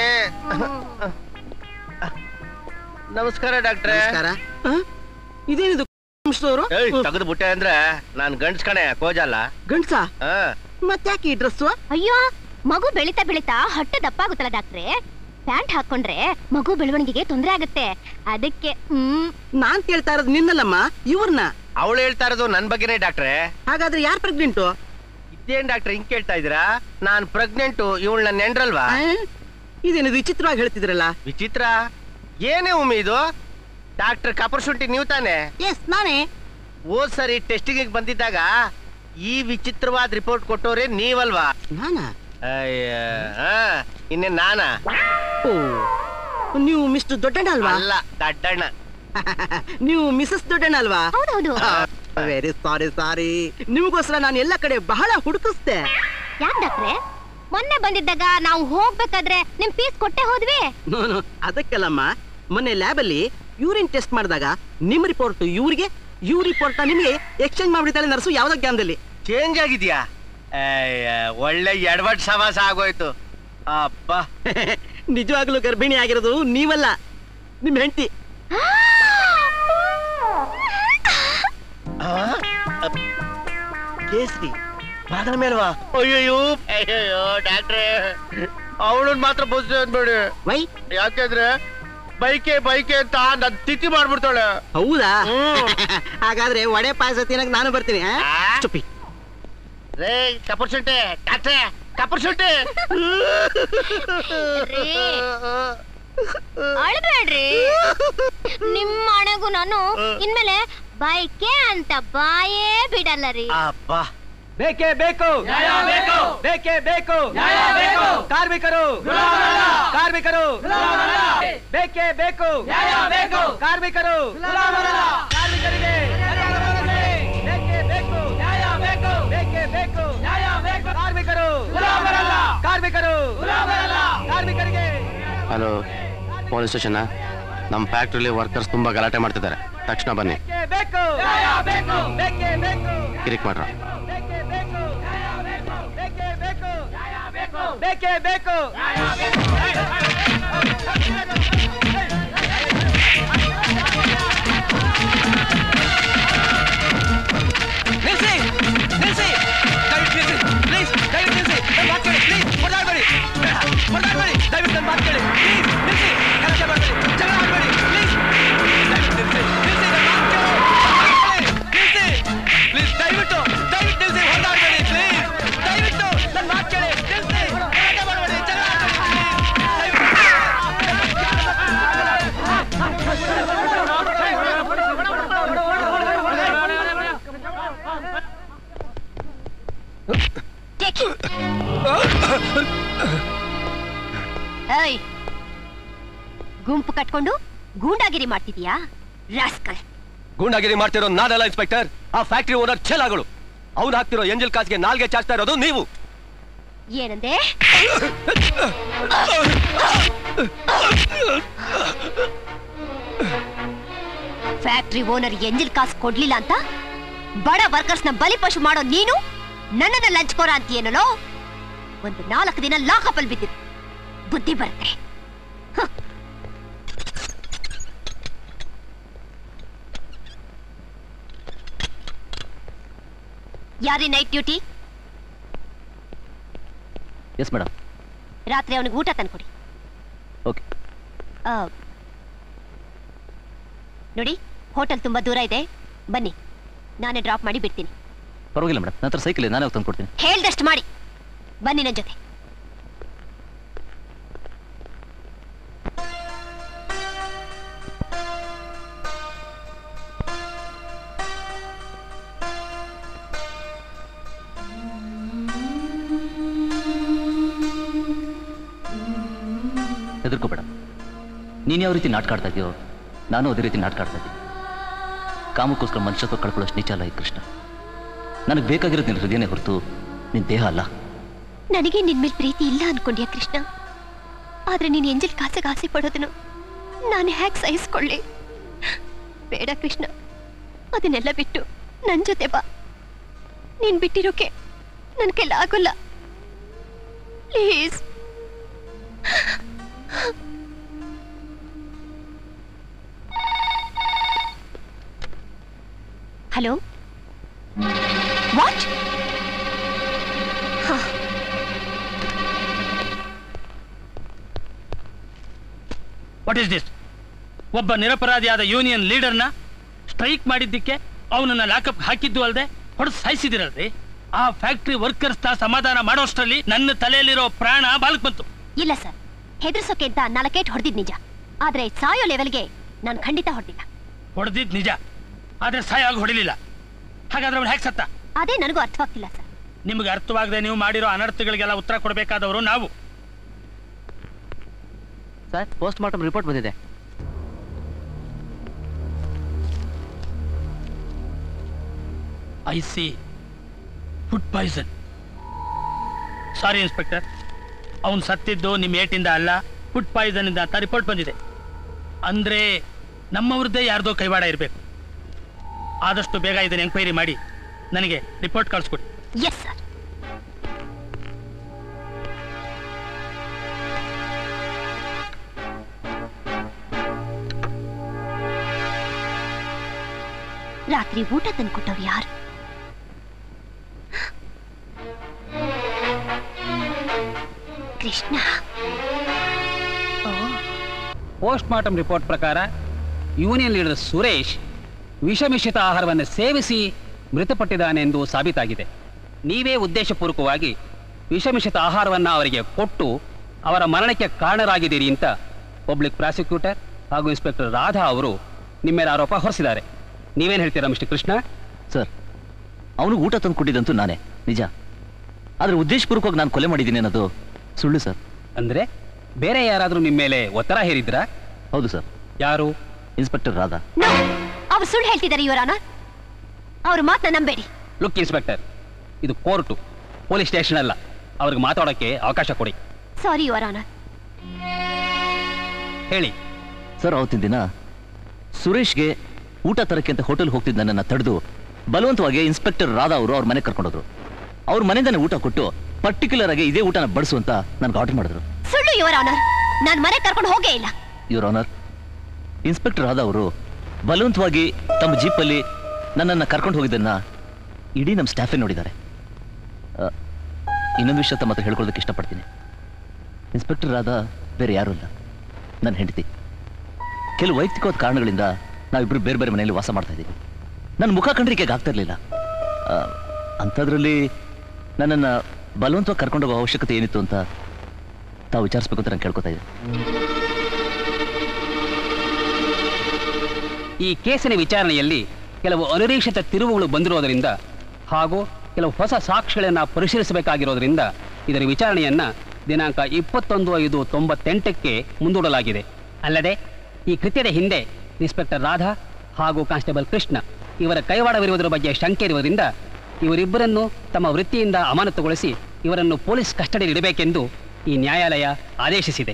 ನಮಸ್ಕಾರ ಡಾಕ್ಟ್ರೆ ಇದೇನಿದು ಅವರು ತೆಗೆದು ಬಿಟ್ಟೆ ಅಂದ್ರೆ ನಾನ್ ಗಂಡ್ಸ್ ಕಣೆ ಕೋಜಲ್ಲ ಗಂಡ್ಸ ಹಾ ಮತ್ತ್ಯಾಕೆ ಈ ಡ್ರೆಸ್ಸು ಅಯ್ಯೋ ಮಗು ಬೆಳಿತಾ ಬೆಳಿತಾ ಹೊಟ್ಟೆ ದಪ್ಪ ಆಗುತ್ತಲ್ಲ ಡಾಕ್ಟ್ರೆ ಪ್ಯಾಂಟ್ ಹಾಕೊಂಡ್ರೆ ಮಗು ಬೆಳವಣಿಗೆಗೆ ತೊಂದರೆ ಆಗುತ್ತೆ ಅದಕ್ಕೆ ಹ್ಮ್ ನಾನ್ ಕೇಳ್ತಾ ಇರೋದು ನಿನ್ನಲ್ಲಮ್ಮ ಇವ್ರನ್ನ ಅವಳು ಹೇಳ್ತಾ ಇರೋದು ನನ್ ಬಗ್ಗೆನೇ ಡಾಕ್ಟ್ರೆ ಹಾಗಾದ್ರೆ ಯಾರ್ ಪ್ರೆಗ್ನೆಂಟು ಇದೇನ್ ಡಾಕ್ಟ್ರೆ ಹಿಂಗ್ ಕೇಳ್ತಾ ಇದೀರಾ ನಾನ್ ಪ್ರೆಗ್ನೆಂಟು ಇವಳು ನನ್ನ ನೆಂಡ್ರಲ್ವಾ ಇದೇನಿದು ವಿಚಿತ್ರವಾಗಿ ಹೇಳ್ತಿದ್ರಲ್ಲ ವಿಚಿತ್ರ ಏನೇ ಉಮಿ ಇದು ಡಾಕ್ಟರ್ ಕಪರ್ ಶುಂಠಿ ನೀವು ತಾನೆ ಎಸ್ ನಾನೇ ಹೋದ್ ಸರಿ ಟೆಸ್ಟಿಂಗ್ ಬಂದಿದ್ದಾಗ ಈ ವಿಚಿತ್ರವಾದ ರಿಪೋರ್ಟ್ ಕೊಟ್ಟೋರೆ ನೀವಲ್ವಾ ನಾನಾ ಅಯ್ಯ ಆ, ಇನ್ನೇನ್ ನಾನಾ ಓ ನೀವು ಮಿಸ್ಟರ್ ದೊಡ್ಡಣ್ಣ ಅಲ್ವಾ ಅಲ್ಲ ದಡ್ಡಣ್ಣ ನೀವು ಮಿಸಸ್ ದೊಡ್ಡಣ್ಣ ಅಲ್ವಾ ಹೌದೌದು ವೆರಿ ಸಾರಿ ಸಾರಿ ನಿಮಗೋಸ್ಕರ ನಾನು ಎಲ್ಲ ಕಡೆ ಬಹಳ ಹುಡುಕಿಸ್ದೆ ಯಾಕೆ ಡಾಕ್ಟ್ರೆ ಮೊನ್ನೆ ಬಂದಿದ್ದಾಗ ನಾವು ಹೋಗ್ಬೇಕಾದ್ರೆ ನಿಮ್ ಫೀಸ್ ಕೊಟ್ಟೆ ಹೋದ್ವಿ ನೋನು ಅದಕ್ಕೆಲ್ಲಮ್ಮ ಮೊನ್ನೆ ಲ್ಯಾಬಲ್ಲಿ ಯೂರಿನ್ ಟೆಸ್ಟ್ ಮಾಡಿದಾಗ ನಿಮ್ ರಿಪೋರ್ಟ್ ಇವ್ರಿಗೆ ಇವ್ರ ರಿಪೋರ್ಟ್ ನಿಮಗೆ ಎಕ್ಸ್ಚೇಂಜ್ ಮಾಡ್ಬಿಡ್ತಾಳೆ ನರ್ಸು ಯಾವ್ದೋ ಗ್ಯಾಮ್ದಲ್ಲಿ ಚೇಂಜ್ ಆಗಿದ್ಯಾ ಅಯ್ಯ, ಒಳ್ಳೆ ಎಡವಟ್ ಸಮಾಸ ಆಗೋಯ್ತು ಅಪ್ಪ ನಿಜವಾಗ್ಲೂ ಗರ್ಭಿಣಿ ಆಗಿರೋದು ನೀವಲ್ಲ ನಿಮ್ ಹೆಂಡತಿ ಕೇಸರಿ ಬಾದಲ ಮೇಲ್ವಾ ಅಯ್ಯಯ್ಯೋ ಅಯ್ಯಯ್ಯೋ ಡಾಕ್ಟ್ರೆ ಅವಳನ್ ಮಾತ್ರ ಬಸ್ ಅಂದ್ಬೇಡಿ ವೈ ಯಾಕೆಂದ್ರೆ ಬೈಕೆ ಬೈಕೆ ಅಂತ ನನ್ ತಿಥಿ ಮಾಡ್ಬಿಡ್ತಾಳೆ ಹೌದಾ ಹಾಗಾದ್ರೆ ವಡೆ ಪಾಯಸ ತಿನ್ನಕ್ ನಾನು ಬರ್ತೀನಿ ಆ? ಚುಪ್ಪಿ ರೇ ಕಪೂರ್ ಶುಂಠಿ ಡಾಕ್ಟ್ರೆ ಕಪೂರ್ ಶುಂಠಿ ಅಳ್ಬೇಡ್ರಿ ನಿಮ್ಮ ಹಣೆಗೂ ನಾನು ಇನ್ಮೇಲೆ ಬೈಕೆ ಅಂತ ಬಾಯೇ ಬಿಡಲ್ಲ ರೀ ಅಪ್ಪ ಬೇಕೇ ಬೇಕು ನ್ಯಾಯ ಬೇಕು. ಬೇಕೇ ಬೇಕು ನ್ಯಾಯ ಬೇಕು. ಕಾರ್ಮಿಕರು ಗುಲಾಮರಲ್ಲ. ಕಾರ್ಮಿಕರು ಗುಲಾಮರಲ್ಲ. ಬೇಕೇ ಬೇಕು ನ್ಯಾಯ ಬೇಕು. ಕಾರ್ಮಿಕರು ಗುಲಾಮರಲ್ಲ. ಕಾರ್ಮಿಕರಿಗೆ ಬೇಕೇ ಬೇಕು ನ್ಯಾಯ ಬೇಕು. ಬೇಕೇ ಬೇಕು ನ್ಯಾಯ ಬೇಕು. ಕಾರ್ಮಿಕರು ಗುಲಾಮರಲ್ಲ. ಕಾರ್ಮಿಕರು ಗುಲಾಮರಲ್ಲ. ಕಾರ್ಮಿಕರಿಗೆ ಹಲೋ ಪೊಲೀಸ್ ಸ್ಟೇಷನ್ ನಮ್ಮ ಫ್ಯಾಕ್ಟ್ರಿಲಿ ವರ್ಕರ್ಸ್ ತುಂಬಾ ಗಲಾಟೆ ಮಾಡ್ತಿದ್ದಾರೆ ತಕ್ಷಣ ಬನ್ನಿ ಬೇಕೇ ಬೇಕು ನ್ಯಾಯ ಬೇಕು. ಬೇಕೇ ಬೇಕು ಕಿರಿಕ್ ಮಾಡ್ರ ಬೇಕೇ ಬೇಕು ಬೇಕೇ ಬೇಕು ಬೇಕೇ ಬೇಕು ನಿಲ್ಸಿ ನಿಲ್ಸಿ ದಯವಿಟ್ಟು ನಿಲ್ಸಿ ಪ್ಲೀಸ್ ದಯವಿಟ್ಟು ನಿಲ್ಸಿ ನನ್ನ ಮಾತು ಕೇಳಿ ಪ್ಲೀಸ್ ಹೊಡೆದಾಡ್ಬೇಡಿ ಹೊಡೆದಾಡ್ಬೇಡಿ ದಯವಿಟ್ಟು ನನ್ನ ಮಾತು ಕೇಳಿ ಪ್ಲೀಸ್ ನಿಲ್ಸಿ ಗಲಾಟೆ ಮಾಡಬೇಡಿ ಜಗಳ ಆಡಬೇಡಿ ಪ್ಲೀಸ್ ದಯವಿಟ್ಟು ನಿಲ್ಸಿ ನಿಲ್ಸಿ ನನ್ನ ಮಾತು ಕೇಳಿ ನಿಲ್ಸಿ ಪ್ಲೀಸ್ ದಯವಿಟ್ಟು ದಯವಿಟ್ಟು ನಿಲ್ಸಿ ಹೊಡೆದಾಡ್ಬೇಡಿ ಪ್ಲೀಸ್ ದಯವಿಟ್ಟು ನನ್ನ ಮಾತು ಕೇಳಿ ನಿಲ್ಸಿ ಗಲಾಟೆ ಮಾಡಬೇಡಿ ಜಗಳ ಆಡಬೇಡಿ ಏಯ್ ಗುಂಪು ಕಟ್ಕೊಂಡು ಗೂಂಡಾಗಿರಿ ಮಾಡ್ತಿದ್ಯಾ ರಾಸ್ಕಲ್ ಗೂಂಡಾಗಿರಿ ಮಾಡ್ತಿರೋ ನಾನಲ್ಲ ಇನ್ಸ್ಪೆಕ್ಟರ್ ಆ ಫ್ಯಾಕ್ಟ್ರಿ ಓನರ್ ಛಲಾಗಳು ಅವ್ನು ಹಾಕ್ತಿರೋ ಎಂಜಲ್ ಕಾಸ್ಗೆ ನಾಲ್ಗೆ ಚಾಚ್ತಾ ಇರೋದು ನೀವು ಏನಂದೆ ಫ್ಯಾಕ್ಟ್ರಿ ಓನರ್ ಎಂಜಿಲ್ ಕಾಸು ಕೊಡ್ಲಿಲ್ಲ ಅಂತ ಬಡ ವರ್ಕರ್ಸ್ ನ ಬಲಿಪಶು ಮಾಡೋ ನೀನು ನನ್ನನ್ನ ಲಂಚ್ಕೋರ ಅಂತೀಯೇನೋ ಒಂದು ನಾಲ್ಕು ದಿನ ಲಾಕಪ್ ಅಲ್ಲಿ ಬಿದ್ದಿರು ಬುದ್ಧಿ ಬರುತ್ತೆ ಹ. ಯಾರಿ ನೈಟ್ ಡ್ಯೂಟಿ ಎಸ್ ಮೇಡಮ್ ರಾತ್ರಿ ಅವನಿಗೆ ಊಟ ತಂದ್ಕೊಡಿ ಓಕೆ ಆ, ನೋಡಿ ಹೋಟೆಲ್ ತುಂಬಾ ದೂರ ಇದೆ ಬನ್ನಿ ನಾನೇ ಡ್ರಾಪ್ ಮಾಡಿ ಬಿಡ್ತೀನಿ ಪರವಾಗಿಲ್ಲ ಮೇಡಮ್ ನಂತರ ಸೈಕಲ್ ನಾನೇ ಹೋಗಿ ತಂದು ಕೊಡ್ತೀನಿ ಹೇಳ್ದಷ್ಟು ಮಾಡಿ ಬನ್ನಿ ನನ್ನ ಜೊತೆ ಹೆದರ್ಕೋಬೇಡ ನೀನು ಯಾವ ರೀತಿ ನಾಟಕ ಆಡ್ತಾ ಇದೆಯೋ ನಾನು ಅದೇ ರೀತಿ ನಾಟಕ ಆಡ್ತಾ ಇದ್ದೀನಿ ಕಾಮಕ್ಕೋಸ್ಕರ ಮನುಷ್ಯತ್ವ ಕಳ್ಕೊಳ್ಳೋಷ್ಟು ನಿಜ ಅಲ್ಲ ಈ ಕೃಷ್ಣ ನನಗೆ ಬೇಕಾಗಿರೋದು ನಿನ್ನ ಹೃದಯನೇ ಹೊರತು ನಿನ್ನ ದೇಹ ಅಲ್ಲ ನನಗೆ ನಿನ್ ಮೇಲೆ ಪ್ರೀತಿ ಇಲ್ಲ ಅನ್ಕೊಂಡ್ಯಾ ಕೃಷ್ಣ ಆದ್ರೆ ನೀನ್ ಎಂಜಲ್ ಕಾಸಿಗೆ ಆಸೆ ಪಡೋದನ್ನು ನಾನು ಹ್ಯಾಕ್ ಸಹಿಸ್ಕೊಳ್ಳಿ ಬೇಡ ಕೃಷ್ಣ ಅದನ್ನೆಲ್ಲ ಬಿಟ್ಟು ನನ್ ಜೊತೆ ಬಾ ನೀನ್ ಬಿಟ್ಟಿರೋಕೆ ನನ್ ಕೈಲಿ ಆಗೋಲ್ಲ please hello what what is this ಒಬ್ಬ ನಿರಪರಾಧಿಯಾದ ಯೂನಿಯನ್ ಲೀಡರ್ನ ಸ್ಟ್ರೈಕ್ ಮಾಡಿದ್ದಕ್ಕೆ ಅವನನ್ನ ಲಾಕಪ್ ಹಾಕಿದ್ದು ಅಲ್ಲದೆ ಹೊಡೆದು ಸಾಯಿಸಿದಿರಲ್ರಿ ಆ ಫ್ಯಾಕ್ಟ್ರಿ ವರ್ಕರ್ಸ್ ಸಮಾಧಾನ ಮಾಡೋಷ್ಟರಲ್ಲಿ ನನ್ನ ತಲೆಯಲ್ಲಿರೋ ಪ್ರಾಣ ಬಾಲಕ್ ಬಂತು ಇಲ್ಲ ಸರ್ ಹೆದರ್ಸೋಕೆ ಅಂತ ನಾಲ್ಕೇಟ್ ಹೊಡೆದಿದ್ ನಿಜ ಆದ್ರೆ ಸಾಯೋ ಲೆವೆಲ್ಗೆ ನಾನು ಖಂಡಿತ ಹೊಡೆದಿಲ್ಲ ಹೊಡೆದಿದ್ ನಿಜ ಆದ್ರೆ ಸಾಯಾಗಿ ಹೊಡಿಲಿಲ್ಲ ಹಾಗಾದ್ರೆ ಅವನು ಹೇಗೆ ಸತ್ತ ಅದೇ ನನಗೂ ಅರ್ಥವಾಗ್ತಿಲ್ಲ ಸರ್ ನಿಮಗೆ ಅರ್ಥವಾಗದೆ ನೀವು ಮಾಡಿರೋ ಅನರ್ಥಗಳಿಗೆಲ್ಲ ಉತ್ತರ ಕೊಡಬೇಕಾದವರು ನಾವು ಸರ್ ಪೋಸ್ಟ್ ಮಾರ್ಟಮ್ ರಿಪೋರ್ಟ್ ಬಂದಿದೆ I see food poison sorry inspector ಅವನು ಸತ್ತಿದ್ದು ನಿಮ್ಮ ಏಟಿಂದ ಅಲ್ಲ ಫುಡ್ ಪಾಯ್ಸನ್ ಇಂದ ಅಂತ ರಿಪೋರ್ಟ್ ಬಂದಿದೆ ಅಂದ್ರೆ ನಮ್ಮವ್ರದ್ದೇ ಯಾರ್ದೋ ಕೈವಾಡ ಇರಬೇಕು ಆದಷ್ಟು ಬೇಗ ಇದನ್ನ ಎಂಕ್ವೈರಿ ಮಾಡಿ ನನಗೆ ರಿಪೋರ್ಟ್ ಕಳಿಸ್ಕೊಡಿ ಎಸ್ ಸರ್ ರಾತ್ರಿ ಊಟ ತಂದ್ಕೊಟ್ಟವ್ರು ಯಾರು ಕೃಷ್ಣ ಪೋಸ್ಟ್ ಮಾರ್ಟಮ್ ರಿಪೋರ್ಟ್ ಪ್ರಕಾರ ಯೂನಿಯನ್ ಲೀಡರ್ ಸುರೇಶ್ ವಿಷಮಿಶ್ರಿತ ಆಹಾರವನ್ನು ಸೇವಿಸಿ ಮೃತಪಟ್ಟಿದ್ದಾನೆಂದು ಸಾಬೀತಾಗಿದೆ ನೀವೇ ಉದ್ದೇಶಪೂರ್ವಕವಾಗಿ ವಿಷಮಿಶ್ರಿತ ಆಹಾರವನ್ನು ಅವರಿಗೆ ಕೊಟ್ಟು ಅವರ ಮರಣಕ್ಕೆ ಕಾರಣರಾಗಿದ್ದೀರಿ ಅಂತ ಪಬ್ಲಿಕ್ ಪ್ರಾಸಿಕ್ಯೂಟರ್ ಹಾಗೂ ಇನ್ಸ್ಪೆಕ್ಟರ್ ರಾಧಾ ಅವರು ನಿಮ್ಮ ಮೇಲೆ ಆರೋಪ ಹೊರಿಸಿದ್ದಾರೆ ನೀವೇನು ಹೇಳ್ತೀರಾ ಮಿಸ್ಟರ್ ಕೃಷ್ಣ ಸರ್ ಅವನು ಊಟ ತಂದು ಕೊಟ್ಟಿದ್ದಂತೂ ನಾನೇ ನಿಜ ಆದ್ರೆ ಉದ್ದೇಶಪೂರ್ವಕವಾಗಿ ನಾನು ಕೊಲೆ ಮಾಡಿದ್ದೀನಿ ಅನ್ನೋದು ಸುಳ್ಳು ಸರ್ ಅಂದ್ರೆ ಬೇರೆ ಯಾರಾದರೂ ನಿಮ್ಮ ಮೇಲೆ ಒತ್ತಡ ಹೇರಿದ್ರಾ ಹೌದು ಸರ್ ಯಾರು ಇನ್ಸ್ಪೆಕ್ಟರ್ ರಾಧಾ ಅವ್ರು ಸುಳ್ಳು ಹೇಳ್ತಿದ್ದಾರೆ ಇವರಾನ ಅವ್ರ ಮಾತನ್ನ ನಂಬೇಡಿ ಲುಕ್ ಇನ್ಸ್ಪೆಕ್ಟರ್ ಇದು ಕೋರ್ಟು ಪೊಲೀಸ್ ಸ್ಟೇಷನ್ ಅಲ್ಲ ಅವ್ರಿಗೆ ಮಾತಾಡೋಕ್ಕೆ ಅವಕಾಶ ಕೊಡಿ ಸಾರಿ ಯುವರಾನ ಹೇಳಿ ಸರ್ ಅವತ್ತಿನ ದಿನ ಸುರೇಶ್ಗೆ ಊಟ ತರಕ್ಕೆ ಅಂತ ಹೋಟೆಲ್ ಹೋಗ್ತಿದ್ದ ನನ್ನನ್ನು ತಡೆದು ಬಲವಂತವಾಗಿ ಇನ್ಸ್ಪೆಕ್ಟರ್ ರಾಧಾ ಅವರು ಅವ್ರ ಮನೆಗೆ ಕರ್ಕೊಂಡೋದ್ರು ಅವ್ರ ಮನೆಯಿಂದಾನೆ ಊಟ ಕೊಟ್ಟು ಪರ್ಟಿಕ್ಯುಲರ್ ಆಗಿ ಇದೇ ಊಟನ ಬಡಿಸು ಅಂತ ನನ್ಗೆ ಆರ್ಡರ್ ಮಾಡಿದ್ರು ಸುಳ್ಳು ಯುವರಾನರ್ ನಾನ್ ಮನೆ ಕರ್ಕೊಂಡು ಹೋಗೇ ಇಲ್ಲ ಯುವರ್ ಆನರ್ ಇನ್ಸ್ಪೆಕ್ಟರ್ ರಾಧಾ ಅವರು ಬಲವಂತವಾಗಿ ತಮ್ಮ ಜೀಪಲ್ಲಿ ನನ್ನನ್ನು ಕರ್ಕೊಂಡು ಹೋಗಿದ್ದನ್ನ ಇಡೀ ನಮ್ಮ ಸ್ಟಾಫೇ ನೋಡಿದ್ದಾರೆ ಆ, ಇನ್ನೊಂದು ವಿಷಯ ತಮ್ಮ ಹತ್ರ ಹೇಳ್ಕೊಳ್ಳೋದಕ್ಕೆ ಇಷ್ಟಪಡ್ತೀನಿ ಇನ್ಸ್ಪೆಕ್ಟರ್ ರಾಧಾ ಬೇರೆ ಯಾರೂ ಇಲ್ಲ ನನ್ನ ಹೆಂಡತಿ ಕೆಲವು ವೈಯಕ್ತಿಕವಾದ ಕಾರಣಗಳಿಂದ ನಾವಿಬ್ಬರು ಬೇರೆ ಬೇರೆ ಮನೆಯಲ್ಲಿ ವಾಸ ಮಾಡ್ತಾ ಇದ್ದೀವಿ ನನ್ನ ಮುಖ ಕಂಡ್ರೆ ಆಗ್ತಾ ಇರಲಿಲ್ಲ ಅಂಥದ್ರಲ್ಲಿ ನನ್ನನ್ನು ಬಲವಂತವಾಗಿ ಕರ್ಕೊಂಡೋಗೋ ಅವಶ್ಯಕತೆ ಏನಿತ್ತು ಅಂತ ತಾವು ವಿಚಾರಿಸ್ಬೇಕು ಅಂತ ನಾನು ಕೇಳ್ಕೊತಾ ಇದ್ದೆ ಈ ಕೇಸಿನ ವಿಚಾರಣೆಯಲ್ಲಿ ಕೆಲವು ಅನಿರೀಕ್ಷಿತ ತಿರುವುಗಳು ಬಂದಿರೋದರಿಂದ ಹಾಗೂ ಕೆಲವು ಹೊಸ ಸಾಕ್ಷಿಗಳನ್ನು ಪರಿಶೀಲಿಸಬೇಕಾಗಿರೋದ್ರಿಂದ ಇದರ ವಿಚಾರಣೆಯನ್ನ ದಿನಾಂಕ ಇಪ್ಪತ್ತೊಂದು ಐದು ತೊಂಬತ್ತೆಂಟಕ್ಕೆ ಮುಂದೂಡಲಾಗಿದೆ ಅಲ್ಲದೆ ಈ ಕೃತ್ಯದ ಹಿಂದೆ ಇನ್ಸ್ಪೆಕ್ಟರ್ ರಾಧಾ ಹಾಗೂ ಕಾನ್ಸ್ಟೇಬಲ್ ಕೃಷ್ಣ ಇವರ ಕೈವಾಡವಿರುವುದರ ಬಗ್ಗೆ ಶಂಕೆ ಇರುವುದರಿಂದ ಇವರಿಬ್ಬರನ್ನು ತಮ್ಮ ವೃತ್ತಿಯಿಂದ ಅಮಾನತುಗೊಳಿಸಿ ಇವರನ್ನು ಪೊಲೀಸ್ ಕಸ್ಟಡಿಯಲ್ಲಿ ಇಡಬೇಕೆಂದು ಈ ನ್ಯಾಯಾಲಯ ಆದೇಶಿಸಿದೆ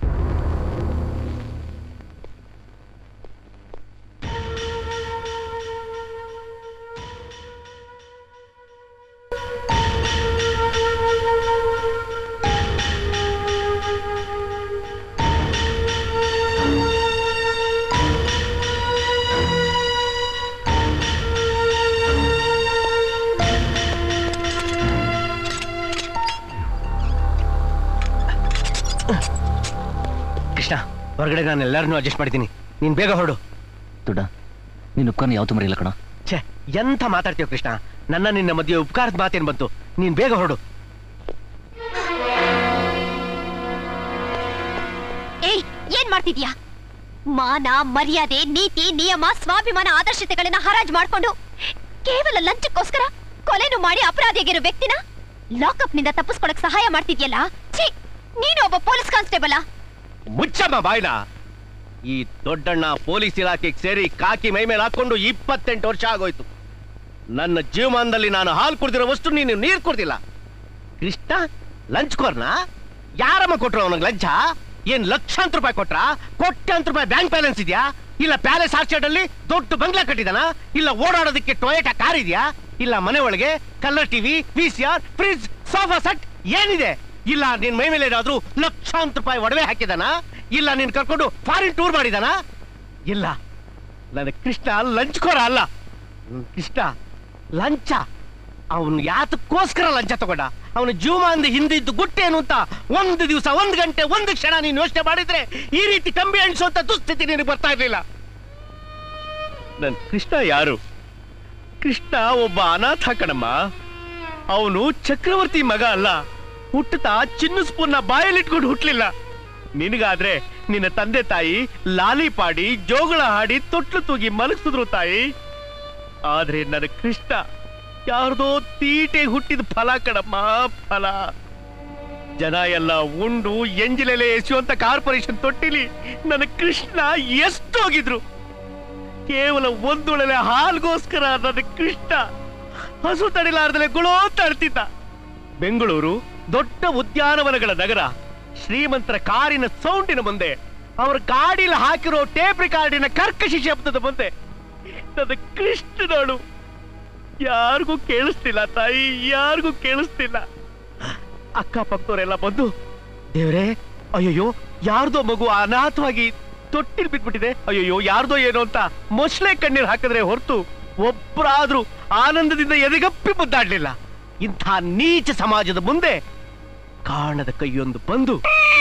ಕೃಷ್ಣ ಹೊರಗಡೆ ನಾನು ಎಲ್ಲರನ್ನೂ ಅಡ್ಜಸ್ಟ್ ಮಾಡಿದ್ದೀನಿ ನೀನ್ ಬೇಗ ಹೊರಡು ದುಡ್ಡ ನೀನು ಉಕ್ಕನ್ನು ಯಾವತ್ತೂ ಮರೆಯಲ್ಲ ಕಣ ಛೇ ಎಂತ ಮಾತಾಡ್ತೀವ ಕೃಷ್ಣ ನನ್ನ ನಿನ್ನ ಮಧ್ಯೆ ಉಪಕಾರದ ಮಾತೇನ್ ಬಂತು ನೀನ್ ಬೇಗ ಹೊರಡು ಏಯ್ ಏನ್ ಮಾಡ್ತಿದ್ಯಾ ಮಾನ ಮರ್ಯಾದೆ ನೀತಿ ನಿಯಮ ಸ್ವಾಭಿಮಾನ ಆದರ್ಶತೆಗಳನ್ನ ಹರಾಜ್ ಮಾಡ್ಕೊಂಡು ಕೇವಲ ಲಂಚಕ್ಕೋಸ್ಕರ ಕೊಲೆನು ಮಾಡಿ ಅಪರಾಧಿಯಾಗಿರೋ ವ್ಯಕ್ತಿನ ಲಾಕಪ್ ನಿಂದ ತಪ್ಪಿಸ್ಕೊಳಕ್ ಸಹಾಯ ಮಾಡ್ತಿದ್ಯಲ್ಲ ಛೀ ನೀನು ಒಬ್ಬ ಪೊಲೀಸ್ ಕಾನ್ಸ್ಟೇಬಲ್ ಮುಚ್ಚಮ್ಮ ಬಾಯ್ನ ಈ ದೊಡ್ಡಣ್ಣ ಪೊಲೀಸ್ ಇಲಾಖೆಗೆ ಸೇರಿ ಕಾಕಿ ಮೈ ಮೇಲೆ ಹಾಕೊಂಡು ಇಪ್ಪತ್ತೆಂಟು ವರ್ಷ ಆಗೋಯ್ತು ನನ್ನ ಜೀವಮಾನದಲ್ಲಿ ನಾನು ಹಾಲು ಕುಡ್ದಿರೋ ವಸ್ತು ನೀನು ನೀರು ಕುಡ್ದಿಲ್ಲ ಕೃಷ್ಣ ಲಂಚ್ ಕೋರ್ನ ಯಾರಮ್ಮ ಕೊಟ್ರು ಅವನಿಗೆ ಲಂಚ ಏನ್ ಲಕ್ಷಾಂತರ ರೂಪಾಯಿ ಕೊಟ್ರ ಕೋಟ್ಯಾಂತರ ರೂಪಾಯಿ ಬ್ಯಾಂಕ್ ಬ್ಯಾಲೆನ್ಸ್ ಇದೆಯಾ ಇಲ್ಲ ಪ್ಯಾಲೇಸ್ ಆರ್ಚರ್ಡ್ ಅಲ್ಲಿ ದೊಡ್ಡ ಬಂಗ್ಲಾ ಕಟ್ಟಿದಾನ ಇಲ್ಲ ಓಡಾಡೋದಕ್ಕೆ ಟೊಯೋಟಾ ಕಾರ್ ಇದೆಯಾ ಇಲ್ಲ ಮನೆ ಒಳಗೆ colour TV V C R fridge sofa set ಏನಿದೆ ಇಲ್ಲ ನಿನ್ ಮೈ ಮೇಲೆ ಏನಾದ್ರೂ ಲಕ್ಷಾಂತರ ರೂಪಾಯಿ ಒಡವೆ ಹಾಕಿದಾನ ಇಲ್ಲ ನೀನ್ ಕರ್ಕೊಂಡು ಫಾರಿನ್ ಟೂರ್ ಮಾಡಿದಾನ ಇಲ್ಲ ನನ್ನ ಕೃಷ್ಣ ಲಂಚ್ಕೋರ ಅಲ್ಲ ಹ್ಮ್, ಕೃಷ್ಣ ಲಂಚ ಅವನು ಯಾತಕ್ಕೋಸ್ಕರ ಲಂಚ ತಗೊಂಡ ಅವನ ಜೀವಮಾನದ ಹಿಂದಿದ್ದು ಗುಟ್ಟೇನು ಅಂತ ಒಂದು ದಿವಸ ಒಂದು ಗಂಟೆ ಒಂದು ಕ್ಷಣ ನೀನು ಯೋಚನೆ ಮಾಡಿದ್ರೆ ಈ ರೀತಿ ಕಂಬಿ ಅಣಿಸುವಂತ ದುಸ್ಥಿತಿ ನಿನಗೆ ಬರ್ತಾ ಇರ್ಲಿಲ್ಲ ನನ್ ಕೃಷ್ಣ ಯಾರು ಕೃಷ್ಣ ಒಬ್ಬ ಅನಾಥ ಕಣಮ್ಮ ಅವನು ಚಕ್ರವರ್ತಿ ಮಗ ಅಲ್ಲ ಹುಟ್ಟುತ್ತಾ ಚಿನ್ನ ಸ್ಪೂನ್ನ ಬಾಯಲ್ಲಿಟ್ಕೊಂಡು ಹುಟ್ಲಿಲ್ಲ ನಿನಗಾದ್ರೆ ನಿನ್ನ ತಂದೆ ತಾಯಿ ಲಾಲಿ ಪಾಡಿ ಜೋಗಳ ಹಾಡಿ ತೊಟ್ಲು ತೂಗಿ ಮಲಗಿಸಿದ್ರು ತಾಯಿ ಆದ್ರೆ ನನ್ನ ಕೃಷ್ಣ ಯಾರ್ದೋ ತೀಟೆ ಹುಟ್ಟಿದ ಫಲ ಕಣಮ್ಮ ಫಲ ಜನ ಎಲ್ಲ ಉಂಡು ಎಂಜಿಲೆಲೆ ಎಸೆಯುವಂತ ಕಾರ್ಪೊರೇಷನ್ ತೊಟ್ಟಿಲಿ ನನ್ನ ಕೃಷ್ಣ ಎಷ್ಟೋಗಿದ್ರು ಕೇವಲ ಒಂದೊಳಲೆ ಹಾಲ್ಗೋಸ್ಕರ ನನ್ನ ಕೃಷ್ಣ ಹಸು ತಡಿಲಾರ್ದಲೆ ಗುಳೋ ತಡ್ತಿದ್ದ ಬೆಂಗಳೂರು ದೊಡ್ಡ ಉದ್ಯಾನವನಗಳ ನಗರ ಶ್ರೀಮಂತರ ಕಾರಿನ ಸೌಂಡಿನ ಮುಂದೆ ಅವರ ಗಾಡಿಲಿ ಹಾಕಿರೋ ಟೇಪ್ ರಿಕಾರ್ಡಿನ ಕರ್ಕಶಿ ಶಬ್ದದ ಮುಂದೆ ನನ್ನ ಕೃಷ್ಣನಳು ಯಾರಿಗೂ ಕೇಳಿಸ್ತಿಲ್ಲ ತಾಯಿ ಯಾರಿಗೂ ಕೇಳಿಸ್ತಿಲ್ಲ ಅಕ್ಕಪಕ್ಕದವರೆಲ್ಲ ಬಂದು ದೇವ್ರೇ ಅಯ್ಯಯ್ಯೋ ಯಾರ್ದೋ ಮಗು ಅನಾಥವಾಗಿ ತೊಟ್ಟಿಲ್ ಬಿದ್ಬಿಟ್ಟಿದೆ ಅಯ್ಯಯ್ಯೋ ಯಾರ್ದೋ ಏನೋ ಅಂತ ಮೊಸಳೆ ಕಣ್ಣೀರ್ ಹಾಕಿದ್ರೆ ಹೊರತು ಒಬ್ಬರಾದ್ರೂ ಆನಂದದಿಂದ ಎದೆಗಪ್ಪಿ ಮುದ್ದಾಡ್ಲಿಲ್ಲ ಇಂಥ ನೀಚ ಸಮಾಜದ ಮುಂದೆ ಕಾಣದ ಕೈಯೊಂದು ಬಂದು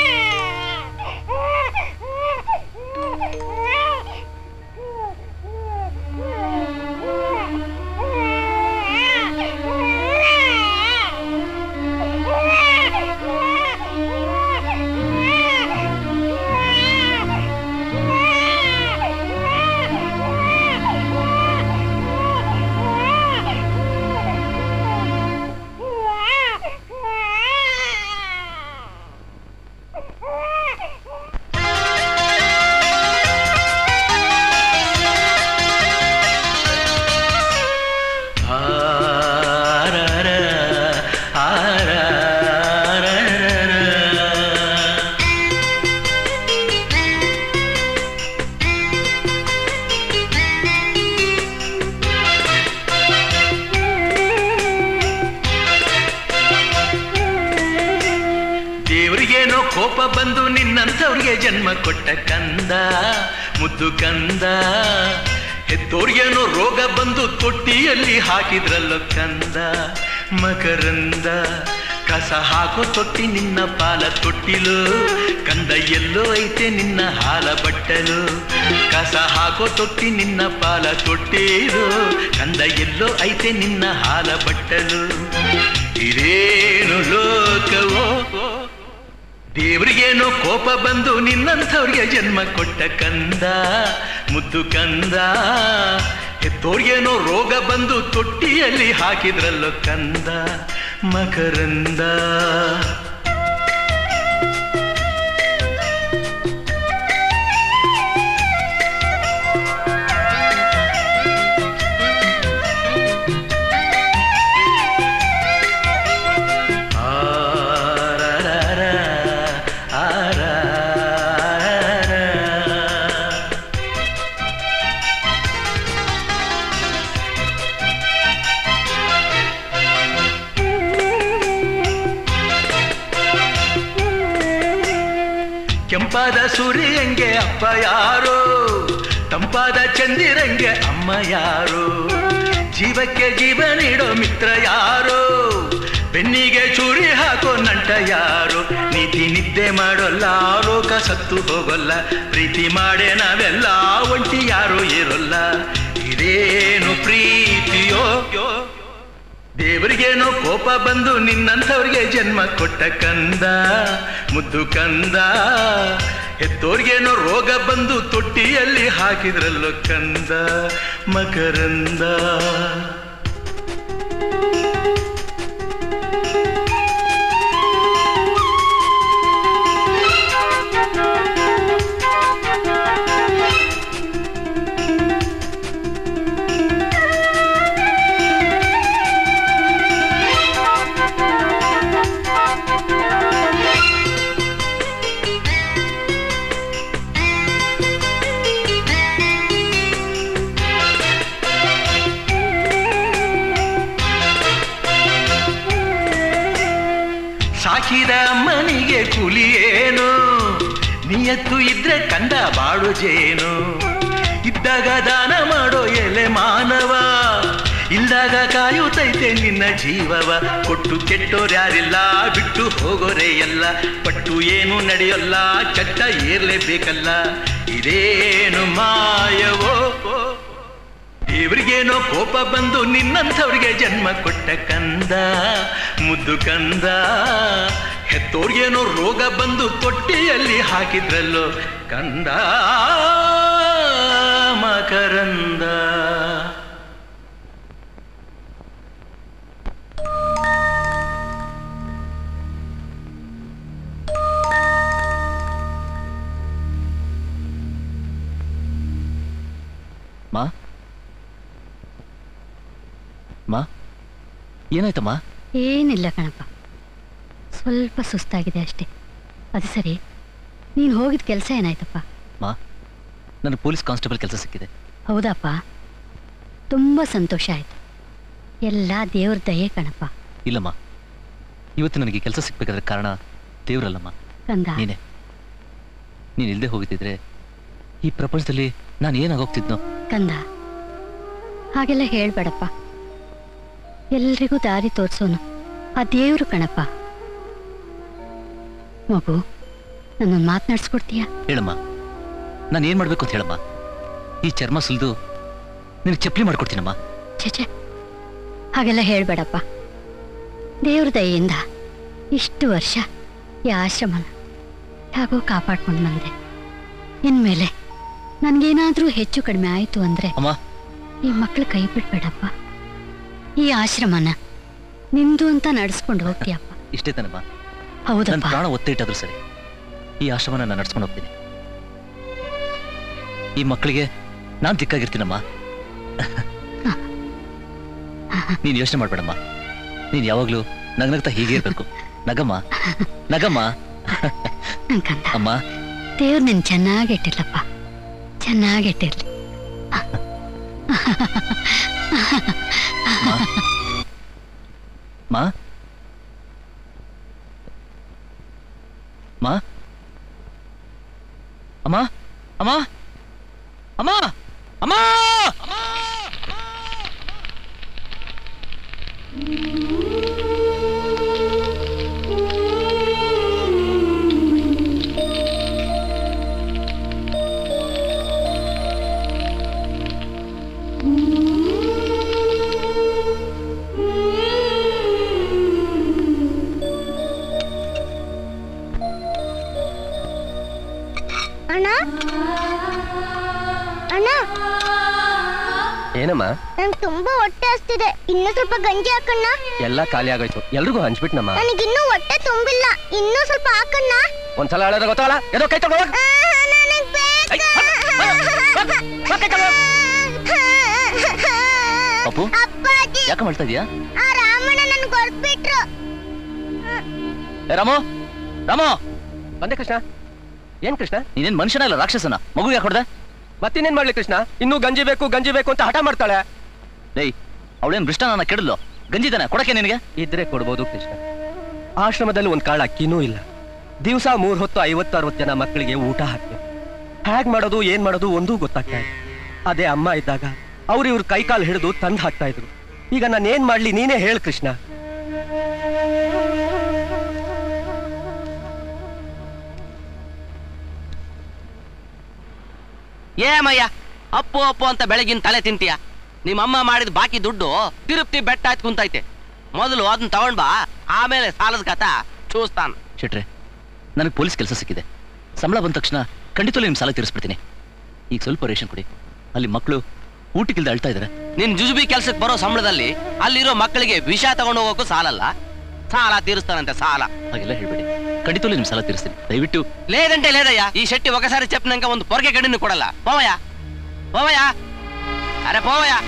ದೇವರಿಗೇನೋ ಕೋಪ ಬಂದು ನಿನ್ನಂಥವ್ರಿಗೆ ಜನ್ಮ ಕೊಟ್ಟ ಕಂದ ಮುದ್ದು ಕಂದ ಹೆತ್ತೋರ್ಗೇನೋ ರೋಗ ಬಂದು ತೊಟ್ಟಿಯಲ್ಲಿ ಹಾಕಿದ್ರಲ್ಲೋ ಕಂದ ಮಕರಂದ ಕಸ ಹಾಕೋ ತೊಟ್ಟಿ ನಿನ್ನ ಪಾಲ ತೊಟ್ಟಿಲು ಕಂದ ಎಲ್ಲೋ ಐತೆ ನಿನ್ನ ಹಾಲ ಬಟ್ಟಲು ಕಸ ಹಾಕೋ ತೊಟ್ಟಿ ನಿನ್ನ ಪಾಲ ತೊಟ್ಟಿಲು ಕಂದ ಎಲ್ಲೋ ಐತೆ ನಿನ್ನ ಹಾಲ ಬಟ್ಟಲು ಇದೇನು ಲೋಕವೋ ದೇವ್ರಿಗೇನೋ ಕೋಪ ಬಂದು ನಿನ್ನಂಥವ್ರಿಗೆ ಜನ್ಮ ಕೊಟ್ಟ ಕಂದ ಮುದ್ದು ಕಂದ ಹೆತ್ತೋರ್ಗೇನೋ ರೋಗ ಬಂದು ತೊಟ್ಟಿಯಲ್ಲಿ ಹಾಕಿದ್ರಲ್ಲೋ ಕಂದ ಮಕರಂದ ಇಂಪಾದ ಸೂರ್ಯಂಗೆ ಅಪ್ಪ ಯಾರೋ ತಂಪಾದ ಚಂದಿರಂಗೆ ಅಮ್ಮ ಯಾರೋ ಜೀವಕ್ಕೆ ಜೀವ ನೀಡೋ ಮಿತ್ರ ಯಾರೋ ಬೆನ್ನಿಗೆ ಚೂರಿ ಹಾಕೋ ನಂಟ ಯಾರು ನೀತಿ ನಿದ್ದೆ ಮಾಡೋಲ್ಲ ಲೋಕ ಸತ್ತು ಹೋಗೋಲ್ಲ ಪ್ರೀತಿ ಮಾಡೇ ನಾವೆಲ್ಲ ಒಂಟಿ ಯಾರು ಇರೋಲ್ಲ ಇದೇನು ಪ್ರೀತಿಯೋ ದೇವರಿಗೇನೋ ಕೋಪ ಬಂದು ನಿನ್ನಂಥವ್ರಿಗೆ ಜನ್ಮ ಕೊಟ್ಟ ಕಂದ ಮುದ್ದು ಕಂದ ಹೆತ್ತೋರ್ಗೇನೋ ರೋಗ ಬಂದು ತೊಟ್ಟಿಯಲ್ಲಿ ಹಾಕಿದ್ರಲ್ಲೋ ಕಂದ ಮಕರಂದ ಸಾಕಿದ ಅಮ್ಮನಿಗೆ ಕೂಲಿ ಏನು ನಿಯತ್ತು ಇದ್ರೆ ಕಂದ ಬಾಡು ಜೇನು ಇದ್ದಾಗ ದಾನ ಮಾಡೋ ಎಲೆ ಮಾನವ ಇಲ್ದಾಗ ಕಾಯುತ್ತೈತೆ ನಿನ್ನ ಜೀವವ ಕೊಟ್ಟು ಕೆಟ್ಟೋರ್ಯಾರಿಲ್ಲ ಬಿಟ್ಟು ಹೋಗೋರೇ ಎಲ್ಲ ಪಟ್ಟು ಏನು ನಡೆಯಲ್ಲ ಚಟ್ಟ ಏರ್ಲೇಬೇಕಲ್ಲ ಇದೇನು ಮಾಯವೋ ದೇವ್ರಿಗೇನೋ ಕೋಪ ಬಂದು ನಿನ್ನಂಥವ್ರಿಗೆ ಜನ್ಮ ಕೊಟ್ಟ ಕಂದ ಮುದ್ದು ಕಂದ ಹೆತ್ತೋರ್ಗೇನೋ ರೋಗ ಬಂದು ತೊಟ್ಟಿಯಲ್ಲಿ ಹಾಕಿದ್ರಲ್ಲೋ ಕಂದ ಮಕರಂದ ಮಾ ಮಾ ಏನಾಯ್ತಮ್ಮ ಏನಿಲ್ಲ ಕಣಪ್ಪ ಸ್ವಲ್ಪ ಸುಸ್ತಾಗಿದೆ ಅಷ್ಟೇ ಅದು ಸರಿ ನೀನು ಹೋಗಿದ ಕೆಲಸ ಏನಾಯ್ತಪ್ಪ ಮಾ ನನಗೆ ಪೊಲೀಸ್ ಕಾನ್ಸ್ಟೇಬಲ್ ಕೆಲಸ ಸಿಕ್ಕಿದೆ ಹೌದಪ್ಪ ತುಂಬ ಸಂತೋಷ ಆಯ್ತು ಎಲ್ಲ ದೇವ್ರ ದಯೆ ಕಣಪ್ಪ ಇಲ್ಲಮ್ಮ ಇವತ್ತು ನನಗೆ ಕೆಲಸ ಸಿಕ್ಬೇಕಾದ್ರೆ ಕಾರಣ ದೇವ್ರಲ್ಲಮ್ಮ ಕಂದ ನೀನೆ ನೀನು ಇಲ್ಲದೆ ಹೋಗಿದ್ದಿದ್ರೆ ಈ ಪ್ರಪಂಚದಲ್ಲಿ ನಾನು ಏನಾಗೋಗ್ತಿದ್ನೋ ಕಂದ ಹಾಗೆಲ್ಲ ಹೇಳ್ಬೇಡಪ್ಪ ಎಲ್ರಿಗೂ ದಾರಿ ತೋರ್ಸೋನು ಆ ದೇವ್ರು ಕಣಪ್ಪ ಮಗು ನನ್ನನ್ನು ಮಾತನಾಡ್ಸ್ಕೊಡ್ತೀಯಾ ಹೇಳಮ್ಮ ನಾನು ಏನು ಮಾಡಬೇಕು ಅಂತ ಹೇಳಮ್ಮ ಈ ಚರ್ಮ ಸುಲಿದು ನಿನಗೆ ಚಪ್ಪಲಿ ಮಾಡ್ಕೊಡ್ತೀನಮ್ಮ ಛೆ ಹಾಗೆಲ್ಲ ಹೇಳ್ಬೇಡಪ್ಪ ದೇವ್ರ ದಯೆಯಿಂದ ಇಷ್ಟು ವರ್ಷ ಈ ಆಶ್ರಮನ ಹೇಗೋ ಕಾಪಾಡ್ಕೊಂಡು ಬಂದೆ ಇನ್ಮೇಲೆ ನನಗೇನಾದರೂ ಹೆಚ್ಚು ಕಡಿಮೆ ಆಯಿತು ಅಂದರೆ ಅಮ್ಮ ಈ ಮಕ್ಳು ಕೈ ಬಿಡ್ಬೇಡಪ್ಪ ಈ ಆಶ್ರಮನ ನಿಂದು ಅಂತ ನಡೆಸ್ಕೊಂಡು ಹೋಗ್ತೀಯಪ್ಪ ಇಷ್ಟೇ ತಾನಮ್ಮ ಹೌದಪ್ಪ. ನನ್ನ ಪ್ರಾಣ ಒತ್ತೆ ಇಟ್ಟಾದ್ರೂ ಸರಿ ಈ ಆಶ್ರಮನ ನಾನು ನಡ್ಸ್ಕೊಂಡು ಹೋಗ್ತೀನಿ ಈ ಮಕ್ಕಳಿಗೆ ನಾನು ದಿಕ್ಕಾಗಿರ್ತೀನಮ್ಮ ನೀನು ಯೋಚನೆ ಮಾಡ್ಬೇಡಮ್ಮ ನೀನು ಯಾವಾಗ್ಲೂ ನಗ್ನಗ್ತಾ ಹೀಗೆ ಇರ್ಬೇಕು ನಗಮ್ಮ ನಗಮ್ಮ ಅಮ್ಮ ದೇವ್ರು ನಿನ್ ಚೆನ್ನಾಗಿಟ್ಟಿರ್ಲಪ್ಪ ಚೆನ್ನಾಗಿಟ್ಟಿರ್ಲಿ ಮಾ ಮಾ ಅಮ್ಮ ಅಮ್ಮ ಅಮ್ಮ ಅಮ್ಮ ಅಣ್ಣ ಅಣ್ಣ ಏನಮ್ಮ ನಂಗೆ ತುಂಬಾ ಹೊಟ್ಟೆ ಹಸ್ತಿದೆ ಇನ್ನೂ ಸ್ವಲ್ಪ ಗಂಜಿ ಹಾಕಣ್ಣ ಎಲ್ಲ ಖಾಲಿ ಆಗೋಯ್ತು ಎಲ್ರಿಗೂ ಹಂಚ್ಬಿಟ್ನಮ್ಮ ನನಗಿನ್ನೂ ಹೊಟ್ಟೆ ತುಂಬಿಲ್ಲ ಇನ್ನೂ ಸ್ವಲ್ಪ ಹಾಕಣ್ಣ ಒಂದ್ಸಲ ಹೇಳಿದ್ರೆ ಗೊತ್ತಾಗಲ್ಲ ಏನೋ ಕೈ ತಗೋ ಹೋಗ್. ಅಪ್ಪು ಅಪ್ಪಾಜಿ ಯಾಕೆ ಮಾಡ್ತಾ ಇದೀಯಾ ಆ ರಾಮಣ್ಣ ನನ್ ಕೊಡ್ಬಿಟ್ರು ಏ ರಾಮು ರಾಮು ಬಂದೆ ಕೃಷ್ಣ ಏನ್ ಕೃಷ್ಣ ನೀನೇನ್ ಮನುಷ್ಯನ ಇಲ್ಲ ರಾಕ್ಷಸನ ಮಗು ಯಾಕೆ ಹೊಡೆದ ಮತ್ತಿನ್ನೇನ್ ಮಾಡ್ಲಿ ಕೃಷ್ಣ ಇನ್ನೂ ಗಂಜಿ ಬೇಕು ಗಂಜಿ ಬೇಕು ಅಂತ ಹಠ ಮಾಡ್ತಾಳೆ ಏಯ್ ಅವಳೇನ್ ಮೃಷ್ಟ ನನ್ನ ಕೆಡಲು ಗಂಜಿದಾನೆ ಕೊಡಕ್ಕೆ ನಿನಗೆ ಇದ್ರೆ ಕೊಡ್ಬೋದು ಕೃಷ್ಣ ಆಶ್ರಮದಲ್ಲಿ ಒಂದ್ ಕಾಳ ಅಕ್ಕಿನೂ ಇಲ್ಲ ದಿವಸ ಮೂರ್ ಹೊತ್ತು ಐವತ್ತು ಅರವತ್ತು ಜನ ಮಕ್ಕಳಿಗೆ ಊಟ ಹಾಕ್ಬೇಕು ಹೇಗ್ ಮಾಡೋದು ಏನ್ ಮಾಡೋದು ಒಂದೂ ಗೊತ್ತಾಗ್ತಾ ಇಲ್ಲ ಅದೇ ಅಮ್ಮ ಇದ್ದಾಗ ಅವ್ರು ಇವ್ರ ಕೈಕಾಲು ಹಿಡಿದು ತಂದು ಹಾಕ್ತಾ ಇದ್ರು ಈಗ ನಾನು ಏನ್ ಮಾಡ್ಲಿ ನೀನೇ ಹೇಳು ಕೃಷ್ಣ ಏಮಯ್ಯ ಅಪ್ಪು ಅಪ್ಪು ಅಂತ ಬೆಳಗಿನ ತಲೆ ತಿಂತೀಯ ನಿಮ್ಮಮ್ಮ ಮಾಡಿದ ಬಾಕಿ ದುಡ್ಡು ತಿರುಪ್ತಿ ಬೆಟ್ಟ ಹತ್ ಕುಂತೈತೆ ಮೊದಲು ಅದನ್ನ ತಗೊಂಡ್ ಬಾ ಆಮೇಲೆ ಸಾಲದ ಕಥ ಚೂಸ್ತಾನ ಶೆಟ್ರೆ ನನಗೆ ಪೊಲೀಸ್ ಕೆಲಸ ಸಿಕ್ಕಿದೆ ಸಂಬಳ ಬಂದ ತಕ್ಷಣ ಖಂಡಿತವೂ ನಿಮ್ಮ ಸಾಲ ತೀರಿಸ್ಬಿಡ್ತೀನಿ ಈಗ ಸ್ವಲ್ಪ ರೇಷನ್ ಕೊಡಿ ಅಲ್ಲಿ ಮಕ್ಕಳು ಊಟಕ್ಕಿಲ್ದೆ ಅಳ್ತಾ ಇದ್ದಾರೆ ನಿನ್ ಜುಜುಬಿ ಕೆಲ್ಸಕ್ಕೆ ಬರೋ ಸಂಬಳದಲ್ಲಿ ಅಲ್ಲಿರೋ ಮಕ್ಕಳಿಗೆ ವಿಷ ತಗೊಂಡು ಹೋಗೋಕು ಸಾಲಲ್ಲ ಸಾಲ ತೀರಿಸ್ತಾನಂತೆ ಸಾಲ ಹಾಗೆಲ್ಲ ಹೇಳ್ಬೇಡಿ ಖಂಡಿತವೂ ನಿಮ್ಮ ಸಾಲ ತೀರಿಸ್ತೀನಿ ದಯವಿಟ್ಟು లేదంటే లేదయ్యా ఈ షెట్టి ఒకసారి చెప్పినాక ಒಂದು పొరగే గడిని ಕೊಡಲ್ಲ పోవయ్యಾ పోవయ్యಾ ಅರೆ పోవయ్యಾ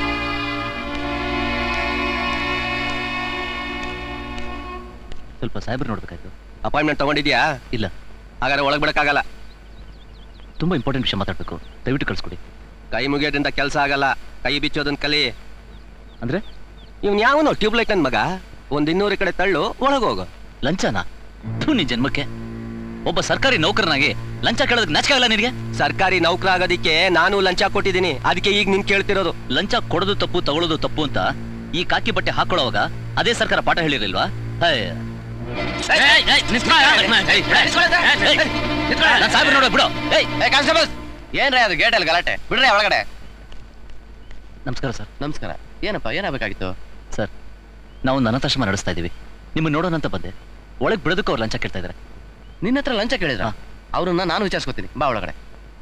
ಸ್ವಲ್ಪ ಸಾಹೇಬ್ರು ನೋಡ್ಬೇಕಾಯ್ತು ಅಪಾಯಿಂಟ್ಮೆಂಟ್ ತಗೊಂಡಿದ್ಯಾ ಇಲ್ಲ ಹಾಗಾದ್ರೆ ಒಳಗ್ ಬಿಡಕ್ಕಾಗಲ್ಲ ತುಂಬಾ ಇಂಪಾರ್ಟೆಂಟ್ ವಿಷಯ ಮಾತಾಡ್ಬೇಕು ದಯವಿಟ್ಟು ಕಳ್ಸ್ಕೊಡಿ ಕೈ ಮುಗಿಯೋದ್ರಿಂದ ಕೆಲಸ ಆಗಲ್ಲ ಕೈ ಬಿಚ್ಚೋದನ್ನ ಕಲಿ ಅಂದ್ರೆ ಇವ್ನ್ ಯಾವನೋ ಟ್ಯೂಬ್ಲೈಟ್ ನನ್ ಮಗ ಒಂದ್ ಇನ್ನೂರು ಕಡೆ ತಳ್ಳು ಒಳಗ್ ಹೋಗು ಲಂಚನಾ ಥೂ ನಿನ್ ಜನ್ಮಕ್ಕೆ ಒಬ್ಬ ಸರ್ಕಾರಿ ನೌಕರನಾಗಿ ಲಂಚ ಕೇಳೋದಕ್ಕೆ ನಾಚಿಕೆ ಆಗಲ್ಲ ನಿನಗೆ ಸರ್ಕಾರಿ ನೌಕರ ಆಗೋದಿಕ್ಕೆ ನಾನು ಲಂಚ ಕೊಟ್ಟಿದ್ದೀನಿ ಅದಕ್ಕೆ ಈಗ ನಿನ್ ಕೇಳ್ತಿರೋದು ಲಂಚ ಕೊಡೋದು ತಪ್ಪು ತಗೊಳ್ಳೋದು ತಪ್ಪು ಅಂತ ಈ ಕಾಕಿ ಬಟ್ಟೆ ಹಾಕೊಳ್ಳೋವಾಗ ಅದೇ ಸರ್ಕಾರ ಪಾಠ ಹೇಳಿರ್ಲಿಲ್ವಾ ಹೇ. ಏಯ್, ಏಯ್, ಏಯ್, ನಿಂತ್ಕೊ, ಏಯ್, ಏಯ್, ಏಯ್, ಏಯ್, ನಾನ್ ಸಾಹೇಬ್ರು ನೋಡು ಬಿಡು ಏಯ್ ಕಾನ್ಸ್ಟೇಬಲ್ಸ್ ಏನ್ರಿ ಅದು ಗೇಟಲ್ಲಿ ಗಲಾಟೆ ಬಿಡ್ರಿ ಒಳಗಡೆ ನಮಸ್ಕಾರ ಸರ್ ನಮಸ್ಕಾರ ಏನಪ್ಪ ಏನಾಗಬೇಕಾಗಿತ್ತು ಸರ್ ನಾವು ಅನಾಥಾಶ್ರಮ ನಡೆಸ್ತಾ ಇದೀವಿ ನಿಮ್ಮನ್ನ ನೋಡೋಣ ಅಂತ ಬಂದೆ ಒಳಗೆ ಬಿಡೋದಕ್ಕೂ ಅವ್ರು ಲಂಚ ಕೇಳ್ತಾ ಇದ್ದಾರೆ ನಿನ್ನ ಹತ್ರ ಲಂಚ ಕೇಳಿದ್ರ ಅವ್ರನ್ನ ನಾನು ವಿಚಾರಿಸ್ಕೊತೀನಿ ಬಾ ಒಳಗಡೆ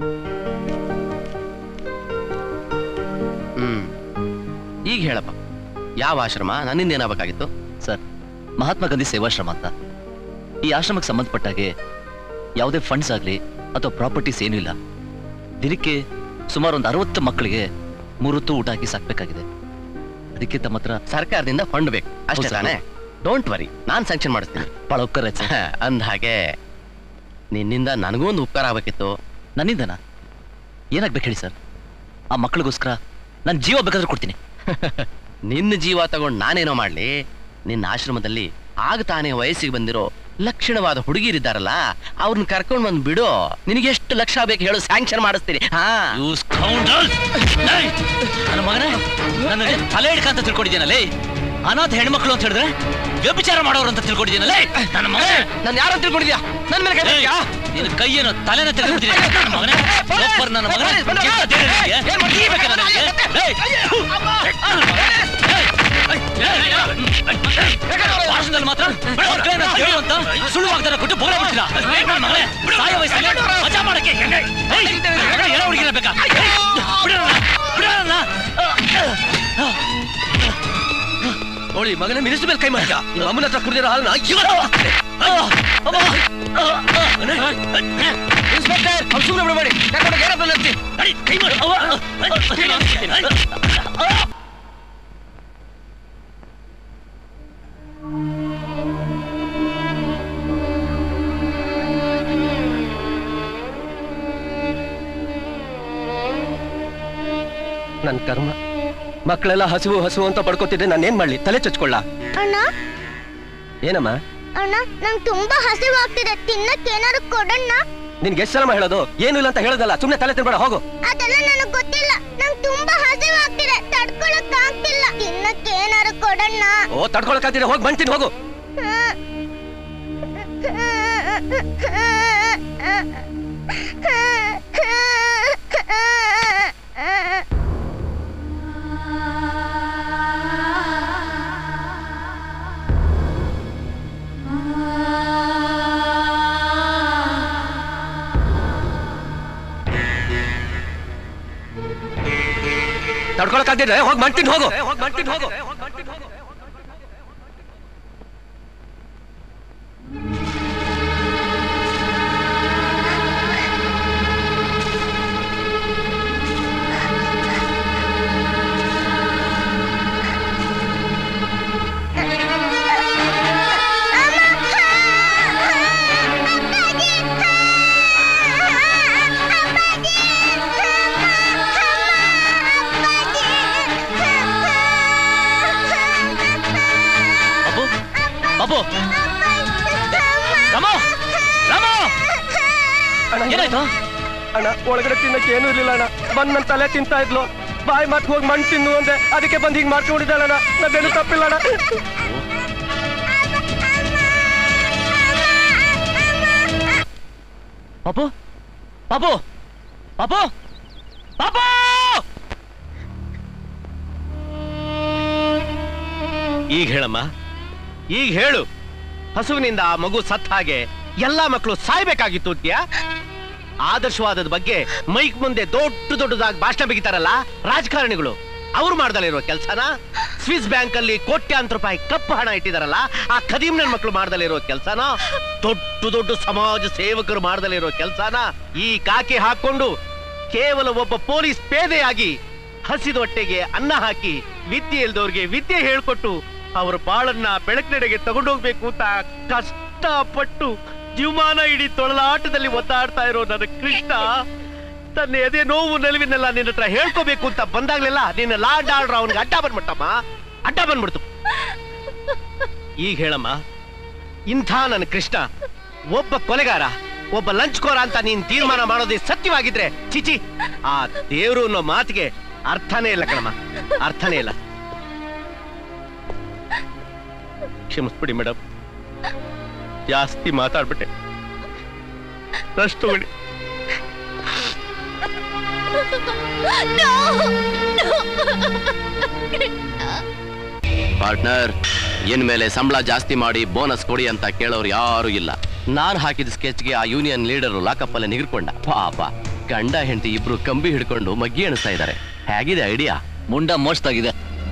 ಹ್ಮ್ ಈಗ ಹೇಳಪ್ಪ ಯಾವ ಆಶ್ರಮ ನನ್ನಿಂದ ಏನಾಗಬೇಕಾಗಿತ್ತು ಸರ್ ಮಹಾತ್ಮ ಗಾಂಧಿ ಸೇವಾಶ್ರಮ ಅಂತ ಈ ಆಶ್ರಮಕ್ಕೆ ಸಂಬಂಧಪಟ್ಟಾಗೆ ಯಾವುದೇ ಫಂಡ್ಸ್ ಆಗಲಿ ಅಥವಾ ಪ್ರಾಪರ್ಟೀಸ್ ಏನೂ ಇಲ್ಲ ದಿನಕ್ಕೆ ಸುಮಾರು ಒಂದು ಅರವತ್ತು ಮಕ್ಕಳಿಗೆ ಮೂರೊತ್ತು ಊಟ ಹಾಕಿ ಸಾಕ್ಬೇಕಾಗಿದೆ ಅದಕ್ಕೆ ತಮ್ಮ ಹತ್ರ ಸರ್ಕಾರದಿಂದ ಫಂಡ್ ಬೇಕು ಅಷ್ಟೇ ಹೌದು ಸರ್, ತಾನೇ ಡೋಂಟ್ ವರಿ ನಾನ್ ಸ್ಯಾಂಕ್ಷನ್ ಮಾಡಿಸ್ತೀನಿ ಬಹಳ ಉಪಕಾರ ಆಯ್ತು ಸರ್. ಅಂದ ಹಾಗೆ ನಿನ್ನಿಂದ ನನಗೂ ಒಂದು ಉಪಕಾರ ಆಗ್ಬೇಕಿತ್ತು ನನ್ನಿಂದನಾ ಏನಾಗ್ಬೇಕು ಹೇಳಿ ಸರ್ ಆ ಮಕ್ಕಳಿಗೋಸ್ಕರ ನಾನು ಜೀವ ಬೇಕಾದ್ರೂ ಕೊಡ್ತೀನಿ ನಿನ್ನ ಜೀವ ತಗೊಂಡು ನಾನೇನೋ ಮಾಡ್ಲಿ ನಿನ್ನ ಆಶ್ರಮದಲ್ಲಿ ಆಗ ತಾನೇ ವಯಸ್ಸಿಗೆ ಬಂದಿರೋ ಲಕ್ಷಣವಾದ ಹುಡುಗಿರಿದ್ದಾರಲ್ಲ ಅವ್ರನ್ನ ಕರ್ಕೊಂಡ್ ಬಂದ್ ಬಿಡು ನಿನಗೆ ಎಷ್ಟು ಲಕ್ಷ ಬೇಕು ಹೇಳು ಸ್ಯಾಂಕ್ಷನ್ ಮಾಡಿಸ್ತೀನಿ ಹಾ ನನ್ನ ಮಗನೇ ನನ್ನ ತಲೆ ಹಿಡ್ಕಂತ ತಿಳ್ಕೊಂಡಿದ್ದೀನಲ್ಲೇ ಅನಾಥ ಹೆಣ್ಮಕ್ಳು ಅಂತ ಹೇಳಿದ್ರೆ ವ್ಯಭಿಚಾರ ಮಾಡೋರು ಅಂತ ತಿಳ್ಕೊಂಡಿದ್ದೀನಲ್ಲೇ ನನ್ನ ಮಗನೇ ನಾನು ಯಾರು ತಿಳ್ಕೊಂಡಿದ್ಯಾ ನನ್ನ ಮೇಲೆ ಕೈ ಮಾಡ್ತೀಯಾ? ನಿನ್ನ ಕೈಯನ್ನು ತಲೆನ ತೆಗೆದುಬಿಡ್ತೀನಿ ನನ್ನ ಮಗನೇ ಲೋಫರ್ ನನ್ನ ಮಗನೇ ಕಿತ್ತ ದೇವ್ರು ನಿನಗೆ? ಈ ಬೇಕಾ ನನಗೆ? ಏಯ್! ಥು! ನನ್ನ ಮಗನೇ! ಏಯ್! ಭಾಷಣದಲ್ಲಿ ಮಾತ್ರ ಅವ್ರ ಕೈನ ತೆಗೆದು ಅಂತ ಸುಳ್ಳು ವಾಗ್ದಾನ ಕೊಟ್ಟು ಬೋರ ಬಿಡ್ತೀರಾ ನನ್ನ ಮಗನೇ ಸಾಯ ವಯಸ್ಸಲ್ಲಿ ಮಜಾ ಮಾಡಕ್ಕೆ ಏಯ್! ಎಲ್ಲ ಹುಡುಗಿರ ಬೇಕಾ ಏಯ್! ಬಿಡೋಣ ಬಿಡೋಣ ನೋಡಿ ಮಗನ ಮಿನಿಸ್ಟರ್ ಮೇಲೆ ಕೈ ಮಾಡ್ಕ ನಿಮ್ಮ ಅಮ್ಮನ ಹತ್ರ ಕುಡಿದಿರೋ ಹಾಲನ್ನ ಇವತ್ತು ಹಾಕ್ತೀನಿ. ಇನ್ಸ್ಪೆಕ್ಟರ್ ಅವ್ರು ಸುಮ್ಮನೆ ಬಿಡಬೇಡಿ ಕರ್ಕೊಂಡು ಏರೋಪ್ಲೇನ್ ಹತ್ತಿ ನಡಿ, ಕೈ ಮಾಡು ನನ್ ಕರ್ಮ ಮಕ್ಕಳೆಲ್ಲ ಹಸಿವು ಹಸಿವು ಅಂತ ಪಡ್ಕೋತಿದ್ದೆ ನಾನು ಏನ್ ಮಾಡ್ಲಿ ತಲೆ ಚಚ್ಕೊಳ್ಳ ಅಣ್ಣ ಏನಮ್ಮ ಅಣ್ಣ ನಂಗೆ ತುಂಬಾ ಹಸಿವಾಗ್ತಿದೆ ತಿನ್ನಕ್ಕೆ ಏನಾದ್ರು ಕೊಡಣ್ಣ ನಿನ್ಗೆ ಎಷ್ಟು ಸಲ ಹೇಳೋದು ಏನು ಇಲ್ಲ ಅಂತ ಹೇಳೋದಲ್ಲ ಸುಮ್ಮನೆ ತಲೆ ತಿನ್ಬೇಡ ಹೋಗು ಅದೆಲ್ಲ ನನಗ್ ಗೊತ್ತಿಲ್ಲ ನಂಗೆ ತುಂಬಾ ಹಸಿವಾಗ್ತಿದೆ ತಡ್ಕೊಳಕ್ ಆಗ್ತಿಲ್ಲ ತಿನ್ನಕ್ಕೆ ಏನಾದ್ರು ಕೊಡಣ್ಣ ಓ ತಡ್ಕೊಳಕ್ಕಾಗ್ತಿದೆ ಹೋಗಿ ಬಂತೀನಿ ಹೋಗು ತಡ್ಕೊಳಕ್ಕಾಗ್ತಿದೆ ಹೋಗಿ ಬಂತೀನಿ ಹೋಗು ಹೋಗಿ ಬಂತೀನಿ ಹೋಗು ಬಾಬು ಬಾಬು ರಮೋ ಏನಾಯ್ತು ಅಣ್ಣ ಒಳಗಡೆ ತಿನ್ನಕ್ಕೆ ಏನೂ ಇರ್ಲಿಲ್ಲ ಅಣ್ಣ ಬಂದ್ ನನ್ ತಲೆ ತಿಂತಾ ಇದ್ಲು ಬಾಯಿ ಮತ್ ಹೋಗಿ ಮಣ್ಣು ತಿನ್ನು ಅಂದೆ ಅದಕ್ಕೆ ಬಂದ್ ಹಿಂಗ್ ಮಾಡ್ಕೊಂಡಿದ್ದಾಳಣ್ಣ ನನ್ನೇನು ತಪ್ಪಿಲ್ಲ ಅಣ್ಣ ಪಾಪು ಪಾಪು ಪಾಪು ಪಾಪು ಈಗ ಹೇಳಮ್ಮ ಈಗ ಹೇಳು ಹಸುವಿನಿಂದ ಆ ಮಗು ಸತ್ತ ಹಾಗೆ ಎಲ್ಲಾ ಮಕ್ಕಳು ಸಾಯ್ಬೇಕಾಗಿತ್ತು ಅಂತ್ಯಾ ಆದರ್ಶವಾದದ ಬಗ್ಗೆ ಮೈಕ್ ಮುಂದೆ ದೊಡ್ಡ ದೊಡ್ಡದಾಗಿ ಭಾಷಣ ಬಿಗಿತಾರಲ್ಲ ರಾಜಕಾರಣಿಗಳು ಅವ್ರು ಮಾಡ್ದಲ್ಲಿರೋ ಕೆಲಸನ ಸ್ವಿಸ್ ಬ್ಯಾಂಕ್ ಅಲ್ಲಿ ಕೋಟ್ಯಾಂತರ ರೂಪಾಯಿ ಕಪ್ಪು ಹಣ ಇಟ್ಟಿದಾರಲ್ಲ ಆ ಖದೀಮ್ ನನ್ ಮಕ್ಕಳು ಮಾಡ್ದಲ್ಲಿರೋ ಕೆಲಸನ ದೊಡ್ಡ ದೊಡ್ಡ ಸಮಾಜ ಸೇವಕರು ಮಾಡ್ದಲ್ಲಿರೋ ಕೆಲಸನ ಈ ಕಾಕಿ ಹಾಕೊಂಡು ಕೇವಲ ಒಬ್ಬ ಪೊಲೀಸ್ ಪೇದೆಯಾಗಿ ಹಸಿದ ಹೊಟ್ಟೆಗೆ ಅನ್ನ ಹಾಕಿ ವಿದ್ಯೆ ಇಲ್ದವ್ರಿಗೆ ವಿದ್ಯೆ ಹೇಳ್ಕೊಟ್ಟು ಅವ್ರ ಬಾಳನ್ನ ಬೆಳಕಿನೆಡೆಗೆ ತಗೊಂಡೋಗ್ಬೇಕು ಅಂತ ಕಷ್ಟಪಟ್ಟು ಜೀವಮಾನ ಇಡೀ ತೊಳಲಾಟದಲ್ಲಿ ಒದ್ದಾಡ್ತಾ ಇರೋ ನನ್ನ ಕೃಷ್ಣ ತನ್ನ ಎದೆ ನೋವು ನಲಿವಿನೆಲ್ಲ ನಿನ್ನ ಹತ್ರ ಹೇಳ್ಕೋಬೇಕು ಅಂತ ಬಂದಾಗ್ಲೆಲ್ಲ ನಿನ್ನ ಲಾಡ್ ಆಡ್ರ ಅವನಿಗೆ ಅಡ್ಡ ಬಂದ್ಬಿಟ್ಟಮ್ಮ ಅಡ್ಡ ಬಂದ್ಬಿಡ್ತು ಈಗ ಹೇಳಮ್ಮ ಇಂಥ ನನ್ನ ಕೃಷ್ಣ ಒಬ್ಬ ಕೊಲೆಗಾರ ಒಬ್ಬ ಲಂಚ್ಕೋರ ಅಂತ ನೀನ್ ತೀರ್ಮಾನ ಮಾಡೋದೇ ಸತ್ಯವಾಗಿದ್ರೆ ಚಿಚಿ ಆ ದೇವ್ರು ಅನ್ನೋ ಮಾತಿಗೆ ಅರ್ಥನೇ ಇಲ್ಲ ಕಣಮ್ಮ ಅರ್ಥನೇ ಇಲ್ಲ ಕ್ಷಮಿಸ್ಬಿಡಿ ಮೇಡಮ್ ಜಾಸ್ತಿ ಮಾತಾಡ್ಬಿಟ್ಟೆ ರಷ್ಟು ತಗೊಳ್ಳಿ ಪಾರ್ಟ್ನರ್ ಇನ್ಮೇಲೆ ಸಂಬಳ ಜಾಸ್ತಿ ಮಾಡಿ ಬೋನಸ್ ಕೊಡಿ ಅಂತ ಕೇಳೋರು ಯಾರು ಇಲ್ಲ ನಾನ್ ಹಾಕಿದ ಸ್ಕೆಚ್ಗೆ ಆ ಯೂನಿಯನ್ ಲೀಡರ್ ಲಾಕಪ್ ಅಲ್ಲೇ ನಿಗಿರ್ಕೊಂಡ ಪಾಪ ಗಂಡ ಹೆಂಡತಿ ಇಬ್ರು ಕಂಬಿ ಹಿಡ್ಕೊಂಡು ಮಗ್ಗಿ ಎಣಿಸ್ತಾ ಇದ್ದಾರೆ ಹೇಗಿದೆ ಐಡಿಯಾ ಮುಂಡ ಮೋಸ್ತಾಗಿದೆ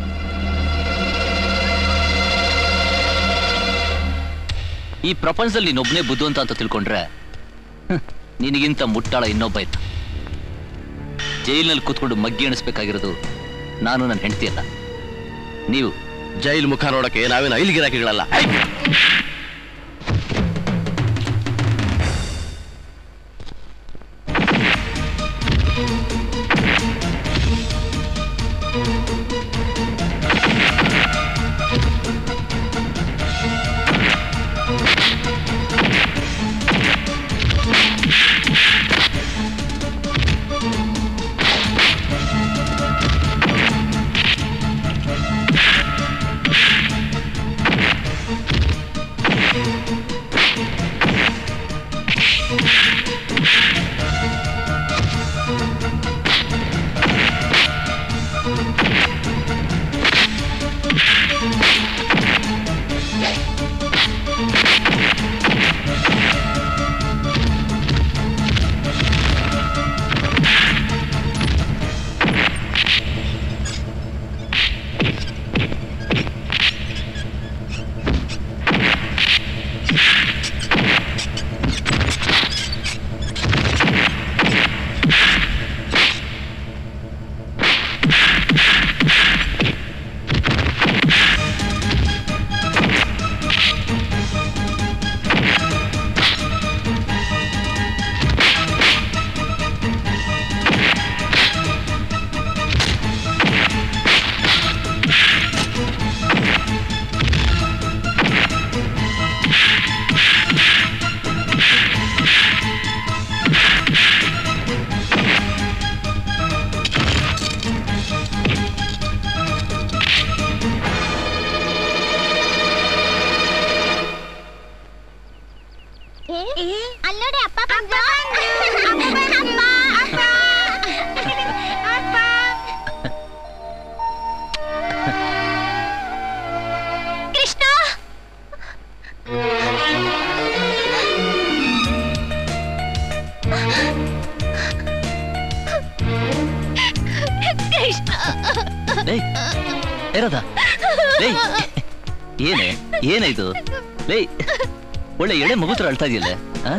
ಈ ಪ್ರಪಂಚದಲ್ಲಿ ನೀನೊಬ್ಬನೇ ಬುದ್ಧಿವಂತ ಅಂತ ತಿಳ್ಕೊಂಡ್ರೆ ಹ್ಮ್, ನಿನಗಿಂತ ಮುಟ್ಟಾಳ ಇನ್ನೊಬ್ಬ ಇದ್ದ ಜೈಲಿನಲ್ಲಿ ಕೂತ್ಕೊಂಡು ಮಗ್ಗಿ ಎಣಿಸ್ಬೇಕಾಗಿರೋದು ನಾನು ನನ್ನ ಹೆಂಡತಿ ಅಲ್ಲ ನೀವು ಜೈಲ್ ಮುಖ ನೋಡಕ್ಕೆ ನಾವೇನು ಐಲ್ ಗಿರಾಕಿಗಳಲ್ಲ ಅಲ್ಲೋಡಿ ಅಪ್ಪ ಬಂದ್ರು. ಅಪ್ಪ, ಅಪ್ಪ, ಅಪ್ಪ. ಕೃಷ್ಣ ಕೃಷ್ಣ ಲೇ ಇರೋದ ಲೇ ಏನೇ ಏನೇ ಇದು ಲೇ ಒಳ್ಳೆ ಎಳೆ ಮಗು ಥರ ಅಳ್ತಾ ಇದೆಯಲ್ಲ ಆ?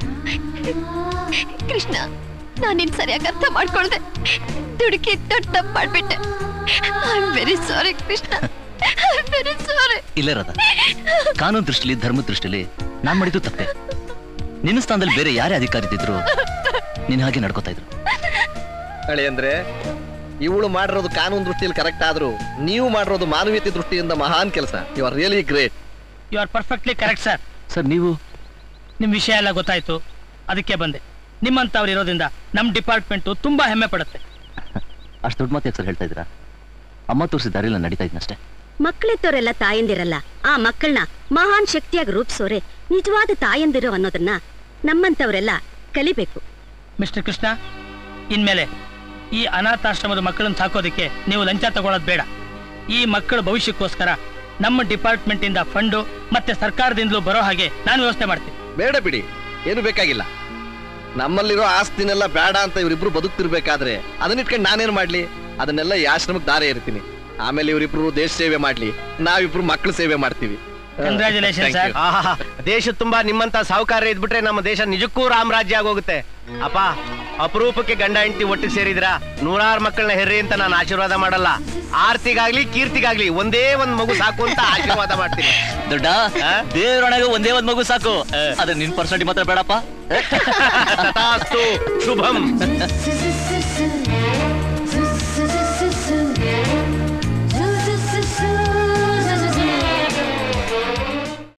ಕೃಷ್ಣ ನಾನು ನಿನ್ ಸರಿಯಾಗಿ ಅರ್ಥ ಮಾಡ್ಕೊಳ್ದೆ ದುಡುಕಿ ದೊಡ್ಡ ತಪ್ಪು ಮಾಡ್ಬಿಟ್ಟೆ I very sorry Krishna I very sorry ಇಲ್ಲ ರಾಧ ಕಾನೂನು ದೃಷ್ಟಿಲಿ ಧರ್ಮ ದೃಷ್ಟಿಲಿ ನಾನ್ ಮಾಡಿದ್ದು ತಪ್ಪೆ ನಿನ್ನ ಸ್ಥಾನದಲ್ಲಿ ಬೇರೆ ಯಾರೇ ಅಧಿಕಾರಿ ಇದ್ದಿದ್ರು ನಿನ್ನ ಹಾಗೆ ನಡ್ಕೋತಾ ಇದ್ರು ಅಳಿ ಅಂದ್ರೆ ಇವಳು ಮಾಡಿರೋದು ಕಾನೂನು ದೃಷ್ಟಿಯಲ್ಲಿ ಕರೆಕ್ಟ್ ಆದ್ರೂ ನೀವು ಮಾಡಿರೋದು ಮಾನವೀಯತೆ ದೃಷ್ಟಿಯಿಂದ ಮಹಾನ್ ಕೆಲಸ you are really great you are perfectly correct sir sir ನೀವು ನಿಮ್ಮ ವಿಷಯ ಎಲ್ಲ ಗೊತ್ತಾಯ್ತು ಅದಕ್ಕೆ ಬಂದೆ ನಿಮ್ಮಂಥವ್ರು ಇರೋದ್ರಿಂದ ನಮ್ಮ ಡಿಪಾರ್ಟ್ಮೆಂಟು ತುಂಬಾ ಹೆಮ್ಮೆ ಪಡುತ್ತೆ ಅಷ್ಟು ದೊಡ್ಡ ಮಾತು ಸರ್ ಹೇಳ್ತಾ ಇದ್ದೀರಾ ಅಮ್ಮ ತೋರಿಸಿದ ದಾರಿಲ್ಲ ನಡೀತಾ ಇದ್ನಷ್ಟೇ ಮಕ್ಕಳಿದ್ದವರೆಲ್ಲ ತಾಯಂದಿರಲ್ಲ ಆ ಮಕ್ಕಳನ್ನ ಮಹಾನ್ ಶಕ್ತಿಯಾಗಿ ರೂಪಿಸೋರೆ ನಿಜವಾದ ತಾಯಂದಿರು ಅನ್ನೋದನ್ನ ನಮ್ಮಂತವರೆಲ್ಲ ಕಲಿಬೇಕು ಮಿಸ್ಟರ್ ಕೃಷ್ಣ ಇನ್ಮೇಲೆ ಈ ಅನಾಥಾಶ್ರಮದ ಮಕ್ಕಳನ್ನ ಸಾಕೋದಕ್ಕೆ ನೀವು ಲಂಚ ತಗೊಳ್ಳೋದು ಬೇಡ ಈ ಮಕ್ಕಳ ಭವಿಷ್ಯಕ್ಕೋಸ್ಕರ ನಮ್ಮ ಡಿಪಾರ್ಟ್ಮೆಂಟ್ ಇಂದ ಫಂಡು ಮತ್ತೆ ಸರ್ಕಾರದಿಂದಲೂ ಬರೋ ಹಾಗೆ ನಾನು ವ್ಯವಸ್ಥೆ ಮಾಡ್ತೀನಿ ಬೇಡ ಬಿಡಿ ಏನು ಬೇಕಾಗಿಲ್ಲ ನಮ್ಮಲ್ಲಿರೋ ಆಸ್ತಿನೆಲ್ಲ ಬೇಡ ಅಂತ ಇವರಿಬ್ರು ಬದುಕ್ತಿರ್ಬೇಕಾದ್ರೆ ಅದನ್ನ ಇಟ್ಕೊಂಡು ನಾನೇನ್ ಮಾಡ್ಲಿ ಅದನ್ನೆಲ್ಲ ಈ ಆಶ್ರಮಕ್ಕೆ ದಾರಿ ಇರ್ತೀನಿ ಆಮೇಲೆ ಇವರಿಬ್ರು ದೇಶ ಸೇವೆ ಮಾಡ್ಲಿ ನಾವಿಬ್ರು ಮಕ್ಕಳು ಸೇವೆ ಮಾಡ್ತೀವಿ Congratulations, Thank sir. you. ಆಹಾ ದೇಶ ತುಂಬಾ ನಿಮ್ಮಂತ ಸಾಹುಕಾರ ಇದ್ಬಿಟ್ರೆ ನಮ್ಮ ದೇಶ ನಿಜಕ್ಕೂ ರಾಮರಾಜ್ಯ ಆಗೋಗುತ್ತೆ ಅಪ್ಪ ಅಪರೂಪಕ್ಕೆ ಗಂಡ ಹೆಂಡತಿ ಒಟ್ಟಿಗೆ ಸೇರಿದ್ರ ನೂರಾರು ಮಕ್ಕಳನ್ನ ಹೆರ್ರಿ ಅಂತ ನಾನು ಆಶೀರ್ವಾದ ಮಾಡಲ್ಲ ಆರ್ತಿಗಾಗ್ಲಿ ಕೀರ್ತಿಗಾಗ್ಲಿ ಒಂದೇ ಒಂದ್ ಮಗು ಸಾಕು ಅಂತ ಆಶೀರ್ವಾದ ಮಾಡ್ತೀನಿ ದೊಡ್ಡ ದೇವರೊಳಗೆ ಒಂದೇ ಒಂದ್ ಮಗು ಸಾಕು ಅದ್ರ ನಿನ್ ಪರ್ಸೆಂಟ್ ಮಾತ್ರ ಬೇಡಪ್ಪ ತಥಾಸ್ತು ಶುಭಂ